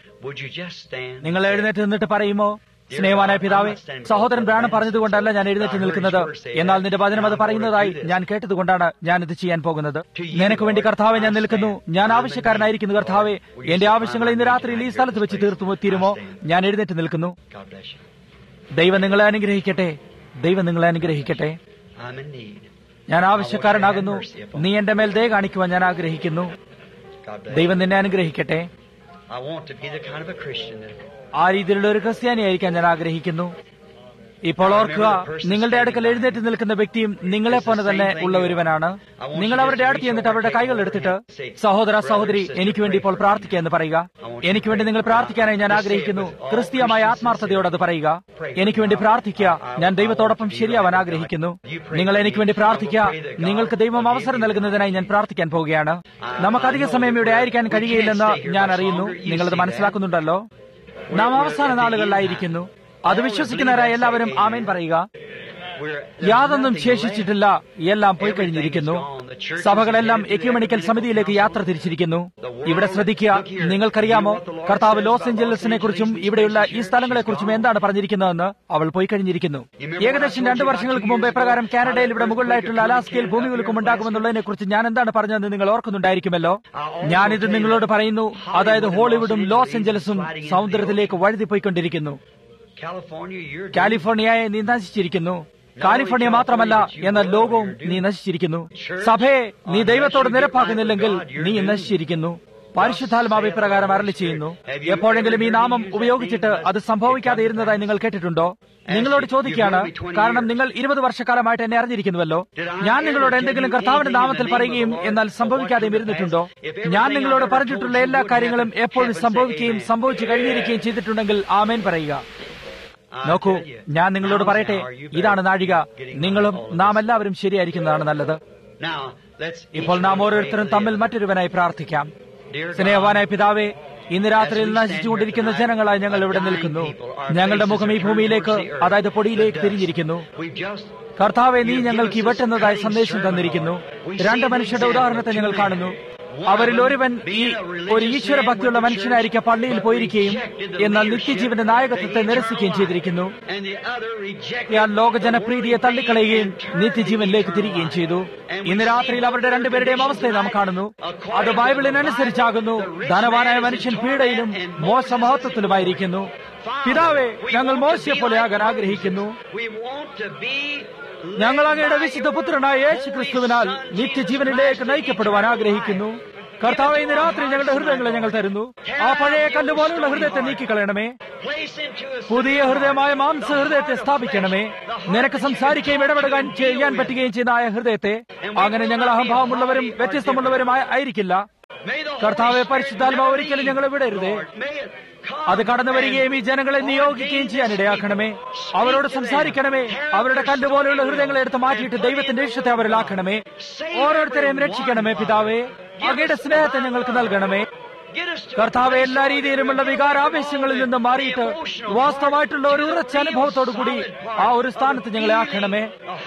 നിങ്ങൾ എഴുന്നേറ്റ് നിന്നിട്ട് പറയുമോ സ്നേഹവാനായ പിതാവേ സഹോദരൻ ബ്രാണം പറഞ്ഞതുകൊണ്ടല്ല ഞാൻ എഴുന്നേറ്റ് നിൽക്കുന്നത് എന്നാൽ നിന്റെ വചനം അത് പറയുന്നതായി ഞാൻ കേട്ടതുകൊണ്ടാണ് ഞാൻ ഇത് ചെയ്യാൻ പോകുന്നത് നിനക്ക് വേണ്ടി കർത്താവെ ഞാൻ നിൽക്കുന്നു ഞാൻ ആവശ്യക്കാരനായിരിക്കുന്നു കർത്താവെ എന്റെ ആവശ്യങ്ങൾ ഇന്ന് രാത്രിയിൽ ഈ സ്ഥലത്ത് വെച്ച് തീർത്തു തീരുമോ ഞാൻ എഴുന്നേറ്റ് നിൽക്കുന്നു ദൈവം നിങ്ങളെ അനുഗ്രഹിക്കട്ടെ ദൈവം നിങ്ങളെ അനുഗ്രഹിക്കട്ടെ ഞാൻ ആവശ്യക്കാരനാകുന്നു നീ എന്റെ മേൽ ദയ കാണിക്കുവാൻ ഞാൻ ആഗ്രഹിക്കുന്നു ദൈവം നിന്നെ അനുഗ്രഹിക്കട്ടെ I want to be the kind of a Christian that ആ രീതിയിലുള്ള ഒരു ക്രിസ്ത്യാനിയായിരിക്കാൻ ഞാൻ ആഗ്രഹിക്കുന്നു ഇപ്പോൾ ഓർക്കുക നിങ്ങളുടെ അടുക്കൽ എഴുന്നേറ്റ് നിൽക്കുന്ന വ്യക്തിയും നിങ്ങളെ പോലെ തന്നെ ഉള്ള ഒരുവനാണ് നിങ്ങൾ അവരുടെ അടുത്ത് ചെന്നിട്ട് അവരുടെ കൈകൾ എടുത്തിട്ട് സഹോദര സഹോദരി എനിക്ക് വേണ്ടി ഇപ്പോൾ പ്രാർത്ഥിക്കുക എന്ന് പറയുക എനിക്ക് വേണ്ടി നിങ്ങൾ പ്രാർത്ഥിക്കാനായി ഞാൻ ആഗ്രഹിക്കുന്നു ക്രിസ്തീയമായ ആത്മാർത്ഥതയോട് അത് പറയുക എനിക്ക് വേണ്ടി പ്രാർത്ഥിക്കുക ഞാൻ ദൈവത്തോടൊപ്പം ശരിയാവാൻ ആഗ്രഹിക്കുന്നു നിങ്ങൾ എനിക്ക് വേണ്ടി പ്രാർത്ഥിക്കുക നിങ്ങൾക്ക് ദൈവം അവസരം നൽകുന്നതിനായി ഞാൻ പ്രാർത്ഥിക്കാൻ പോവുകയാണ് നമുക്ക് അധിക സമയം ഇവിടെ ആയിരിക്കാൻ കഴിയുകയില്ലെന്ന് ഞാൻ അറിയുന്നു നിങ്ങളത് മനസ്സിലാക്കുന്നുണ്ടല്ലോ നാം അവസാന നാളുകളിലായിരിക്കുന്നു അത് വിശ്വസിക്കുന്നവരായ എല്ലാവരും ആമേൻ പറയുക യാതൊന്നും ശേഷിച്ചിട്ടില്ല എല്ലാം പോയി കഴിഞ്ഞിരിക്കുന്നു സഭകളെല്ലാം എക്യുമണിക്കൽ സമിതിയിലേക്ക് യാത്ര തിരിച്ചിരിക്കുന്നു ഇവിടെ ശ്രദ്ധിക്കുക നിങ്ങൾക്കറിയാമോ കർത്താവ് ലോസ് ഏഞ്ചലസിനെ കുറിച്ചും ഇവിടെയുള്ള ഈ സ്ഥലങ്ങളെക്കുറിച്ചും എന്താണ് പറഞ്ഞിരിക്കുന്നതെന്ന് അവൾ പോയി കഴിഞ്ഞിരിക്കുന്നു ഏകദേശം രണ്ടു വർഷങ്ങൾക്ക് മുമ്പ് പ്രകാരം കാനഡയിൽ ഇവിടെ മുകളിലായിട്ടുള്ള അലാസ്കയിൽ ഭൂമി കുലുക്കം ഉണ്ടാകുമെന്നുള്ളതിനെ കുറിച്ച് ഞാൻ എന്താണ് പറഞ്ഞതെന്ന് നിങ്ങൾ ഓർക്കുന്നുണ്ടായിരിക്കുമല്ലോ ഞാനിത് നിങ്ങളോട് പറയുന്നു അതായത് ഹോളിവുഡും ലോസ് ഏഞ്ചലസും സമുദ്രത്തിലേക്ക് വഴുതിപ്പോയിക്കൊണ്ടിരിക്കുന്നു California, you're കാലിഫോർണിയയെ നീ നശിച്ചിരിക്കുന്നു കാലിഫോർണിയ മാത്രമല്ല എന്നാൽ ലോകവും നീ നശിച്ചിരിക്കുന്നു സഭയെ നീ ദൈവത്തോട് നിരപ്പാക്കുന്നില്ലെങ്കിൽ നീ നശിച്ചിരിക്കുന്നു പരിശുദ്ധാത്മാവ് ഇപ്രകാരം അരളി ചെയ്യുന്നു എപ്പോഴെങ്കിലും ഈ നാമം ഉപയോഗിച്ചിട്ട് അത് സംഭവിക്കാതെ ഇരുന്നതായി നിങ്ങൾ കേട്ടിട്ടുണ്ടോ നിങ്ങളോട് ചോദിക്കുകയാണ് കാരണം നിങ്ങൾ ഇരുപത് വർഷക്കാലമായിട്ട് എന്നെ അറിഞ്ഞിരിക്കുന്നുവല്ലോ ഞാൻ നിങ്ങളോട് എന്തെങ്കിലും കർത്താവിന്റെ നാമത്തിൽ പറയുകയും എന്നാൽ സംഭവിക്കാതെയും ഇരുന്നിട്ടുണ്ടോ ഞാൻ നിങ്ങളോട് പറഞ്ഞിട്ടുള്ള എല്ലാ കാര്യങ്ങളും എപ്പോഴും സംഭവിക്കുകയും സംഭവിച്ചു കഴിഞ്ഞിരിക്കുകയും ചെയ്തിട്ടുണ്ടെങ്കിൽ ആമേൻ പറയുക നോക്കൂ ഞാൻ നിങ്ങളോട് പറയട്ടെ ഇതാണ് നാഴിക നിങ്ങളും നാം എല്ലാവരും ശരിയായിരിക്കുന്നതാണ് നല്ലത് ഇപ്പോൾ നാം ഓരോരുത്തരും തമ്മിൽ മറ്റൊരുവനായി പ്രാർത്ഥിക്കാം സ്നേഹവാനായ പിതാവേ ഇന്ന് രാത്രിയിൽ നശിച്ചുകൊണ്ടിരിക്കുന്ന ജനങ്ങളായി ഞങ്ങൾ ഇവിടെ നിൽക്കുന്നു ഞങ്ങളുടെ മുഖം ഈ ഭൂമിയിലേക്ക് അതായത് പൊടിയിലേക്ക് തിരിഞ്ഞിരിക്കുന്നു കർത്താവെ നീ ഞങ്ങൾക്ക് ഈ വെട്ടുന്നതായി സന്ദേശം തന്നിരിക്കുന്നു രണ്ട് മനുഷ്യരുടെ ഉദാഹരണത്തെ ഞങ്ങൾ കാണുന്നു അവരിൽ ഒരുവൻ ഈ ഒരു ഈശ്വര ഭക്തിയുള്ള മനുഷ്യനായിരിക്കെ പള്ളിയിൽ പോയിരിക്കുകയും എന്നാൽ നിത്യജീവന്റെ നായകത്വത്തെ നിരസിക്കുകയും ചെയ്തിരിക്കുന്നു ഇയാൾ ലോക ജനപ്രീതിയെ തള്ളിക്കളയുകയും നിത്യജീവനിലേക്ക് തിരികുകയും ചെയ്തു ഇന്ന് രാത്രിയിൽ അവരുടെ രണ്ടുപേരുടെയും അവസ്ഥയെ നാം കാണുന്നു അത് ബൈബിളിനനുസരിച്ചാകുന്നു ധനവാനായ മനുഷ്യൻ പീഡയിലും മോശമഹത്വത്തിലുമായിരിക്കുന്നു പിതാവേ ഞങ്ങൾ മോശയെ പോലെയാകാൻ ആഗ്രഹിക്കുന്നു ഞങ്ങൾ അങ്ങയുടെ വിശുദ്ധ പുത്രനായ യേശു ക്രിസ്തുവിനാൽ നിത്യജീവനിലേക്ക് നയിക്കപ്പെടുവാൻ ആഗ്രഹിക്കുന്നു കർത്താവ് ഇന്ന് രാത്രി ഞങ്ങളുടെ ഹൃദയങ്ങളെ ഞങ്ങൾ തരുന്നു ആ പഴയ കല്ലുപോലുള്ള ഹൃദയത്തെ നീക്കിക്കളയണമേ പുതിയ ഹൃദയമായ മാംസ ഹൃദയത്തെ സ്ഥാപിക്കണമേ നിനക്ക് സംസാരിക്കുകയും ഇടപെടുകയും ചെയ്യാൻ പറ്റുകയും ചെയ്യുന്ന ആയ ഹൃദയത്തെ അങ്ങനെ ഞങ്ങൾ അഹംഭാവമുള്ളവരും വ്യത്യസ്തമുള്ളവരുമായ ആയിരിക്കില്ല കർത്താവെ പരിശുദ്ധാത്മാവ് ഒരിക്കലും ഞങ്ങളെ വിടരുതേ അത് കടന്നു വരികയും ഈ ജനങ്ങളെ നിയോഗിക്കുകയും ചെയ്യാൻ ഇടയാക്കണമേ അവരോട് സംസാരിക്കണമേ അവരുടെ കല്ലുപോലെയുള്ള ഹൃദയങ്ങളെ എടുത്ത് മാറ്റിയിട്ട് ദൈവത്തിന്റെ ഇഷ്ടത്തെ അവരിലാക്കണമേ ഓരോരുത്തരെയും രക്ഷിക്കണമേ പിതാവേ അങ്ങയുടെ സ്നേഹത്തെ ഞങ്ങൾക്ക് നൽകണമേ കർത്താവ് എല്ലാ രീതിയിലുമുള്ള വികാരാവേശങ്ങളിൽ നിന്ന് മാറിയിട്ട് വാസ്തവമായിട്ടുള്ള ഒരു ഉറച്ച അനുഭവത്തോടു കൂടി ആ ഒരു സ്ഥാനത്ത് ഞങ്ങളെ ആക്കണമേ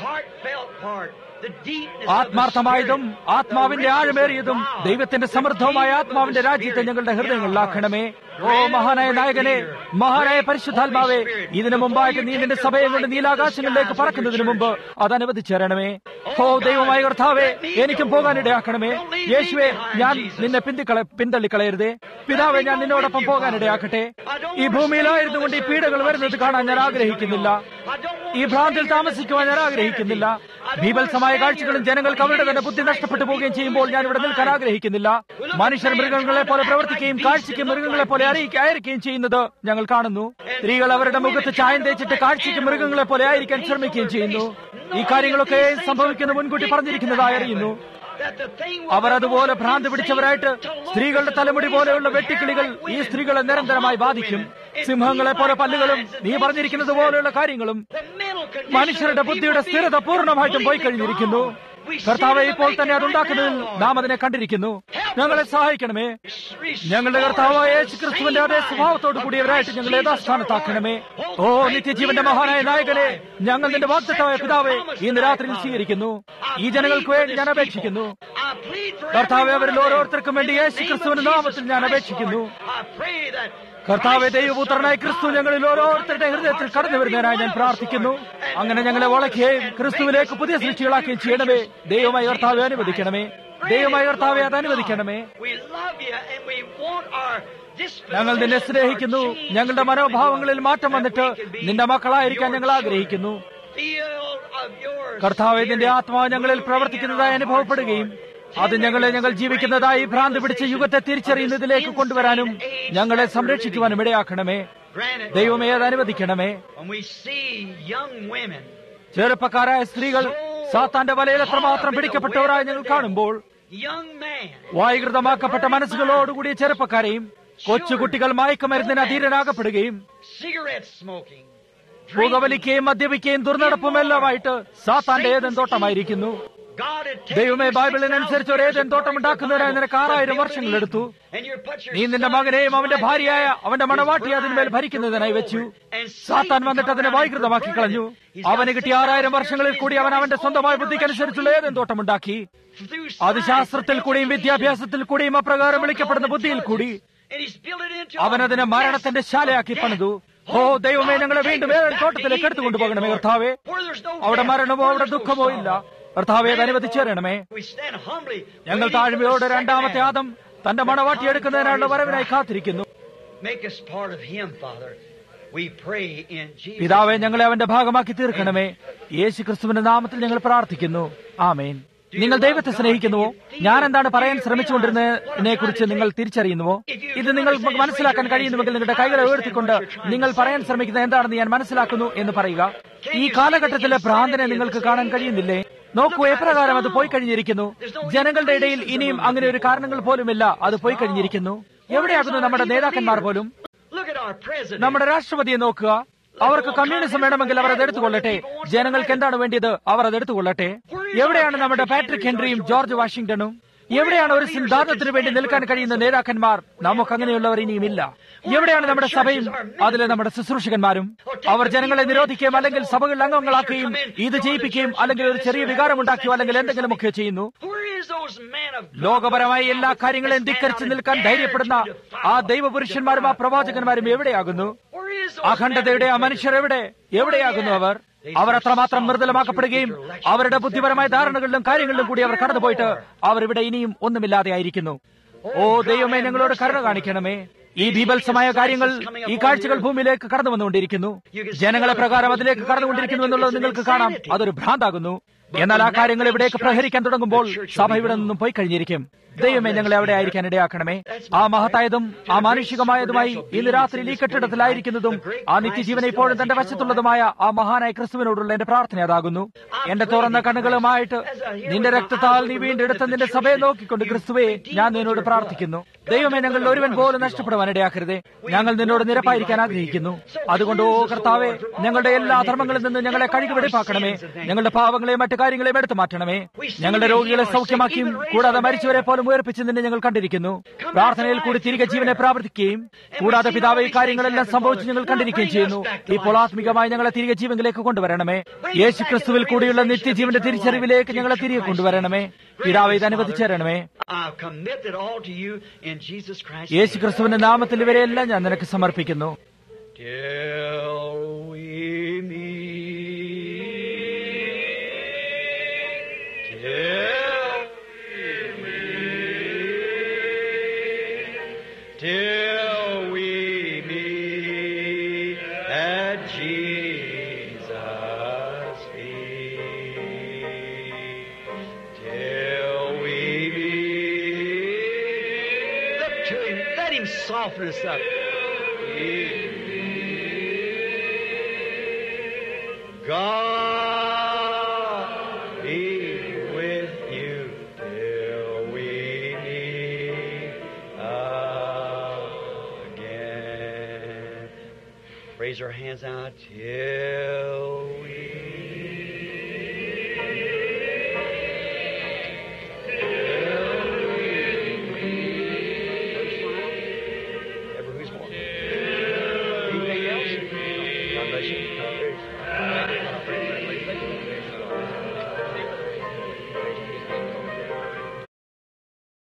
ആത്മാർത്ഥമായതും ആത്മാവിന്റെ ആഴമേറിയതും ദൈവത്തിന്റെ സമൃദ്ധവുമായ ആത്മാവിന്റെ രാജ്യത്തെ ഞങ്ങളുടെ ഹൃദയങ്ങളിലാക്കണമേ ഓ മഹാനായ നായകനെ മഹാനായ പരിശുദ്ധാത്മാവേ ഇതിനു മുമ്പായിട്ട് നീ നിന്റെ സഭയെ കൊണ്ട് നീലാകാശങ്ങളിലേക്ക് പറക്കുന്നതിന് മുമ്പ് അത് അനുവദിച്ചേരണമേ ഓ ദൈവമായ കർത്താവേ എനിക്കും പോകാനിടയാക്കണമേ യേശുവെ ഞാൻ നിന്നെ പിന്തിക്കള പിന്തള്ളിക്കളയരുതേ പിതാവെ ഞാൻ നിന്നോടൊപ്പം പോകാനിടയാക്കട്ടെ ഈ ഭൂമിയിലായിരുന്നു കൊണ്ട് ഈ പീഡകൾ വരുന്നത് കാണാൻ ഞാൻ ആഗ്രഹിക്കുന്നില്ല ഈ ഭ്രാന്തിൽ താമസിക്കുവാൻ ഞാൻ ആഗ്രഹിക്കുന്നില്ല ബീഭത്സമായ കാഴ്ചകളും ജനങ്ങൾക്ക് അവരുടെ തന്നെ ബുദ്ധി നഷ്ടപ്പെട്ടു പോവുകയും ചെയ്യുമ്പോൾ ഞാൻ ഇവിടെ നിൽക്കാൻ ആഗ്രഹിക്കുന്നില്ല മനുഷ്യർ മൃഗങ്ങളെ പോലെ പ്രവർത്തിക്കുകയും കാഴ്ചയ്ക്ക് മൃഗങ്ങളെ പോലെ അറിയിക്കുക അയക്കുകയും ചെയ്യുന്നത് ഞങ്ങൾ കാണുന്നു സ്ത്രീകൾ അവരുടെ മുഖത്ത് ചായം തേച്ചിട്ട് കാഴ്ചയ്ക്ക് മൃഗങ്ങളെ പോലെ ആയിരിക്കാൻ ശ്രമിക്കുകയും ചെയ്യുന്നു ഈ കാര്യങ്ങളൊക്കെ സംഭവിക്കുന്ന മുൻകൂട്ടി പറഞ്ഞിരിക്കുന്നതായി അറിയുന്നു അവർ അതുപോലെ ഭ്രാന്ത് പിടിച്ചവരായിട്ട് സ്ത്രീകളുടെ തലമുടി പോലെയുള്ള വെട്ടിക്കിളികൾ ഈ സ്ത്രീകളെ നിരന്തരമായി ബാധിക്കും സിംഹങ്ങളെ പോലെ പല്ലുകളും നീ പറഞ്ഞിരിക്കുന്നത് പോലെയുള്ള കാര്യങ്ങളും മനുഷ്യരുടെ ബുദ്ധിയുടെ സ്ഥിരത പൂർണ്ണമായിട്ടും പോയി കഴിഞ്ഞിരിക്കുന്നു കർത്താവെ ഇപ്പോൾ തന്നെ അതുണ്ടാക്കുന്നതിൽ നാം അതിനെ കണ്ടിരിക്കുന്നു ഞങ്ങളെ സഹായിക്കണമേ ഞങ്ങളുടെ കർത്താവായ യേശു ക്രിസ്തുവിന്റെ അതേ സ്വഭാവത്തോടു കൂടിയവരായിട്ട് ഞങ്ങളെ യഥാസ്ഥാനത്താക്കണമേ ഓ നിത്യജീവന്റെ മഹാനായ നായകനെ ഞങ്ങൾ നിന്റെ വാക്തത്വമായ പിതാവെ ഇന്ന് രാത്രിയിൽ സ്വീകരിക്കുന്നു ഈ ജനങ്ങൾക്ക് വേണ്ടി ഞാൻ അപേക്ഷിക്കുന്നു കർത്താവെ അവരിൽ ഓരോരുത്തർക്കും വേണ്ടി യേശു ക്രിസ്തുവിന്റെ നാമത്തിൽ ഞാൻ അപേക്ഷിക്കുന്നു കർത്താവെ ദൈവപുത്രനായ ക്രിസ്തു ഞങ്ങളിൽ ഓരോരുത്തരുടെ ഹൃദയത്തിൽ കടന്നു വരുന്നതിനായി ഞാൻ പ്രാർത്ഥിക്കുന്നു അങ്ങനെ ഞങ്ങളെ വളയ്ക്കുകയും ക്രിസ്തുവിലേക്ക് പുതിയ സൃഷ്ടികളാക്കുകയും ചെയ്യണമേ ദൈവമായി കർത്താവെ അനുവദിക്കണമേ ദൈവമായി കർത്താവെ അത് അനുവദിക്കണമേ ഞങ്ങൾ നിന്നെ സ്നേഹിക്കുന്നു ഞങ്ങളുടെ മനോഭാവങ്ങളിൽ മാറ്റം വന്നിട്ട് നിന്റെ മക്കളായിരിക്കാൻ ഞങ്ങൾ ആഗ്രഹിക്കുന്നു കർത്താവെ നിന്റെ ആത്മാവ് ഞങ്ങളിൽ പ്രവർത്തിക്കുന്നതായി അനുഭവപ്പെടുകയും അത് ഞങ്ങളെ ഞങ്ങൾ ജീവിക്കുന്നതായി ഭ്രാന്ത് പിടിച്ച യുഗത്തെ തിരിച്ചറിയുന്നതിലേക്ക് കൊണ്ടുവരാനും ഞങ്ങളെ സംരക്ഷിക്കുവാനും ഇടയാക്കണമേ ദൈവമേ അത് അനുവദിക്കണമേ ചെറുപ്പക്കാരായ സ്ത്രീകൾ സാത്താന്റെ വലയിൽ എത്രമാത്രം പിടിക്കപ്പെട്ടവരായി ഞങ്ങൾ കാണുമ്പോൾ വായുകൃതമാക്കപ്പെട്ട മനസ്സുകളോടുകൂടിയ ചെറുപ്പക്കാരെയും കൊച്ചുകുട്ടികൾ മയക്കുമരുന്നിന് അധീരനാകപ്പെടുകയും പുകവലിക്കുകയും മദ്യപിക്കുകയും ദുർനടപ്പും എല്ലാമായിട്ട് സാത്താന്റെ ഏതൻ തോട്ടമായിരിക്കുന്നു ദൈവമേ ബൈബിളിനനുസരിച്ച് ഒരു ഏതൻ തോട്ടം ഉണ്ടാക്കുന്നതിനായി നിനക്ക് ആറായിരം വർഷങ്ങളെടുത്തു നീ നിന്റെ മകനെയും അവന്റെ ഭാര്യയായ അവന്റെ മണവാട്ടിയെ അതിന്മേൽ ഭരിക്കുന്നതിനായി വെച്ചു സാത്താൻ വന്നിട്ട് അതിനെ വൈകൃതമാക്കി കളഞ്ഞു അവന് കിട്ടിയ ആറായിരം വർഷങ്ങളിൽ കൂടി അവൻ അവന്റെ സ്വന്തമായ ബുദ്ധിക്കനുസരിച്ചുള്ള ഏതൻ തോട്ടം ഉണ്ടാക്കി അത് ശാസ്ത്രത്തിൽ കൂടിയും വിദ്യാഭ്യാസത്തിൽ കൂടിയും അപ്രകാരം വിളിക്കപ്പെടുന്ന ബുദ്ധിയിൽ കൂടി അവനതിനെ മരണത്തിന്റെ ശാലയാക്കി പണിതു ഓ ദൈവമേ ഞങ്ങളെ വീണ്ടും ഏതൊരു തോട്ടത്തിലേക്ക് എടുത്തുകൊണ്ടു പോകണമേ കർത്താവേ അവിടെ മരണമോ അവിടെ ദുഃഖമോ ഇല്ല കർത്താവെ അത് അനുവദിച്ചു തരണമേ ഞങ്ങൾ താഴ്മയോടെ രണ്ടാമത്തെ ആദം തന്റെ മണവാട്ടി എടുക്കുന്നതിനുള്ള വരവിനായി കാത്തിരിക്കുന്നു We pray in Jesus. പിതാവെ ഞങ്ങളെ അവന്റെ ഭാഗമാക്കി തീർക്കണമേ യേശു ക്രിസ്തുവിന്റെ നാമത്തിൽ ഞങ്ങൾ പ്രാർത്ഥിക്കുന്നു ആമേൻ നിങ്ങൾ ദൈവത്തെ സ്നേഹിക്കുന്നുവോ ഞാൻ എന്താണ് പറയാൻ ശ്രമിച്ചുകൊണ്ടിരുന്നതിനെ കുറിച്ച് നിങ്ങൾ തിരിച്ചറിയുന്നുവോ ഇത് നിങ്ങൾ മനസ്സിലാക്കാൻ കഴിയുന്നുവെങ്കിൽ നിങ്ങളുടെ കൈകളെ ഉയർത്തിക്കൊണ്ട് നിങ്ങൾ പറയാൻ ശ്രമിക്കുന്നത് എന്താണെന്ന് ഞാൻ മനസ്സിലാക്കുന്നു എന്ന് പറയുക ഈ കാലഘട്ടത്തിലെ ഭ്രാന്തനെ നിങ്ങൾക്ക് കാണാൻ കഴിയുന്നില്ലേ നോക്കൂ എപ്രകാരം അത് പോയി കഴിഞ്ഞിരിക്കുന്നു ജനങ്ങളുടെ ഇടയിൽ ഇനിയും അങ്ങനെ ഒരു കാരണങ്ങൾ പോലുമില്ല അത് പോയി കഴിഞ്ഞിരിക്കുന്നു എവിടെയാകുന്നു നമ്മുടെ നേതാക്കന്മാർ പോലും Look at our president. നമ്മുടെ രാഷ്ട്രപതിയെ നോക്കുക അവർക്ക് കമ്മ്യൂണിസം വേണമെങ്കിൽ അവർ അത് എടുത്തുകൊള്ളട്ടെ ജനങ്ങൾക്ക് എന്താണ് വേണ്ടിയത് അവർ അത് എടുത്തുകൊള്ളട്ടെ എവിടെയാണ് നമ്മുടെ പാട്രിക് ഹെൻറിയും ജോർജ് വാഷിംഗ്ടണും എവിടെയാണ് ഒരു സിദ്ധാന്തത്തിന് വേണ്ടി നിൽക്കാൻ കഴിയുന്ന നേതാക്കന്മാർ നമുക്ക് അങ്ങനെയുള്ളവർ ഇനിയും ഇല്ല എവിടെയാണ് നമ്മുടെ സഭയും അതിലെ നമ്മുടെ ശുശ്രൂഷകന്മാരും അവർ ജനങ്ങളെ നിരോധിക്കുകയും അല്ലെങ്കിൽ സഭകളിൽ അംഗങ്ങളാക്കുകയും ഇത് ചെയ്യിപ്പിക്കുകയും അല്ലെങ്കിൽ ഒരു ചെറിയ വികാരമുണ്ടാക്കുകയോ അല്ലെങ്കിൽ എന്തെങ്കിലുമൊക്കെ ചെയ്യുന്നു Where is those men of God? ലോകപരമായ എല്ലാ കാര്യങ്ങളെയും ധിക്കരിച്ച് നിൽക്കാൻ ധൈര്യപ്പെടുന്ന ആ ദൈവപുരുഷന്മാരും ആ പ്രവാചകന്മാരും എവിടെയാകുന്നു Where is those അഖണ്ഡതയുടെ ആ മനുഷ്യർ എവിടെ എവിടെയാകുന്നു അവർ അവർ അത്രമാത്രം മൃദുലമാക്കപ്പെടുകയും അവരുടെ ബുദ്ധിപരമായ ധാരണകളിലും കാര്യങ്ങളിലും കൂടി അവർ കടന്നുപോയിട്ട് അവർ ഇവിടെ ഇനിയും ഒന്നുമില്ലാതെ ആയിരിക്കുന്നു ഓ ദൈവമേ ഞങ്ങളോട് കരുണ കാണിക്കണമേ ഈ ബീഭത്സമായ കാര്യങ്ങൾ ഈ കാഴ്ചകൾ ഭൂമിയിലേക്ക് കടന്നു വന്നുകൊണ്ടിരിക്കുന്നു ജനങ്ങളെ പ്രകാരം അതിലേക്ക് കടന്നുകൊണ്ടിരിക്കുന്നു എന്നുള്ളത് നിങ്ങൾക്ക് കാണാം അതൊരു ഭ്രാന്താകുന്നു എന്നാൽ ആ കാര്യങ്ങൾ ഇവിടേക്ക് പ്രഹരിക്കാൻ തുടങ്ങുമ്പോൾ സഭ ഇവിടെ നിന്നും പോയി കഴിഞ്ഞിരിക്കും ദൈവമേ ഞങ്ങളെ അവിടെ ആയിരിക്കാൻ ഇടയാക്കണമേ ആ മഹത്തായതും ആ മാനുഷികമായതുമായി ഇന്ന് രാത്രിയിൽ ഈ കെട്ടിടത്തിലായിരിക്കുന്നതും ആ നിത്യജീവനെ ഇപ്പോഴും തന്റെ വശത്തുള്ളതുമായ ആ മഹാനായ ക്രിസ്തുവിനോടുള്ള എന്റെ പ്രാർത്ഥന അതാകുന്നു എന്റെ തുറന്ന കണ്ണുകളുമായിട്ട് നിന്റെ രക്തത്താൽ നീ വീണ്ടെടുത്ത നിന്റെ സഭയെ നോക്കിക്കൊണ്ട് ക്രിസ്തുവെ ഞാൻ നിന്നോട് പ്രാർത്ഥിക്കുന്നു ദൈവമേ ഞങ്ങളിൽ ഒരുവൻ പോലും നഷ്ടപ്പെടുവാൻ ഇടയാക്കരുതേ ഞങ്ങൾ നിന്നോട് നിരപ്പായിരിക്കാൻ ആഗ്രഹിക്കുന്നു അതുകൊണ്ട് ഓ കർത്താവെ ഞങ്ങളുടെ എല്ലാ ധർമ്മങ്ങളിൽ നിന്ന് ഞങ്ങളെ കഴുകി വെടിപ്പാക്കണമേ ഞങ്ങളുടെ പാവങ്ങളെയും മറ്റു കാര്യങ്ങളെയും എടുത്തു മാറ്റണമേ ഞങ്ങളുടെ രോഗികളെ സൗഖ്യമാക്കിയും കൂടാതെ മരിച്ചവരെ പോലും ഉയർപ്പിച്ച് നിന്നെ ഞങ്ങൾ കണ്ടിരിക്കുന്നു പ്രാർത്ഥനയിൽ കൂടി തിരികെ ജീവനെ പ്രാവർത്തിക്കുകയും കൂടാതെ പിതാവ് ഈ കാര്യങ്ങളെല്ലാം സംഭവിച്ച് ഞങ്ങൾ കണ്ടിരിക്കുകയും ചെയ്യുന്നു ഇപ്പോൾ ആത്മികമായി ഞങ്ങളെ തിരികെ ജീവനിലേക്ക് കൊണ്ടുവരണമേ യേശു ക്രിസ്തുവിൽ കൂടിയുള്ള നിത്യജീവന്റെ തിരിച്ചറിവിലേക്ക് ഞങ്ങളെ തിരികെ കൊണ്ടുവരണമേ പിതാവ് ഇത് അനുവദിച്ചു തരണമേ I commit it all to you in Jesus Christ. യേശു ക്രിസ്തുവിന്റെ നാമത്തിൽ ഇവരെല്ലാം ഞാൻ നിനക്ക് സമർപ്പിക്കുന്നു Till we meet. Till we meet. Till we meet at Jesus' feet. Till we meet. Look to him. Let him soften us up. God be with you till we meet again. Raise our hands out till we Ever who's more? Anything else? God bless you.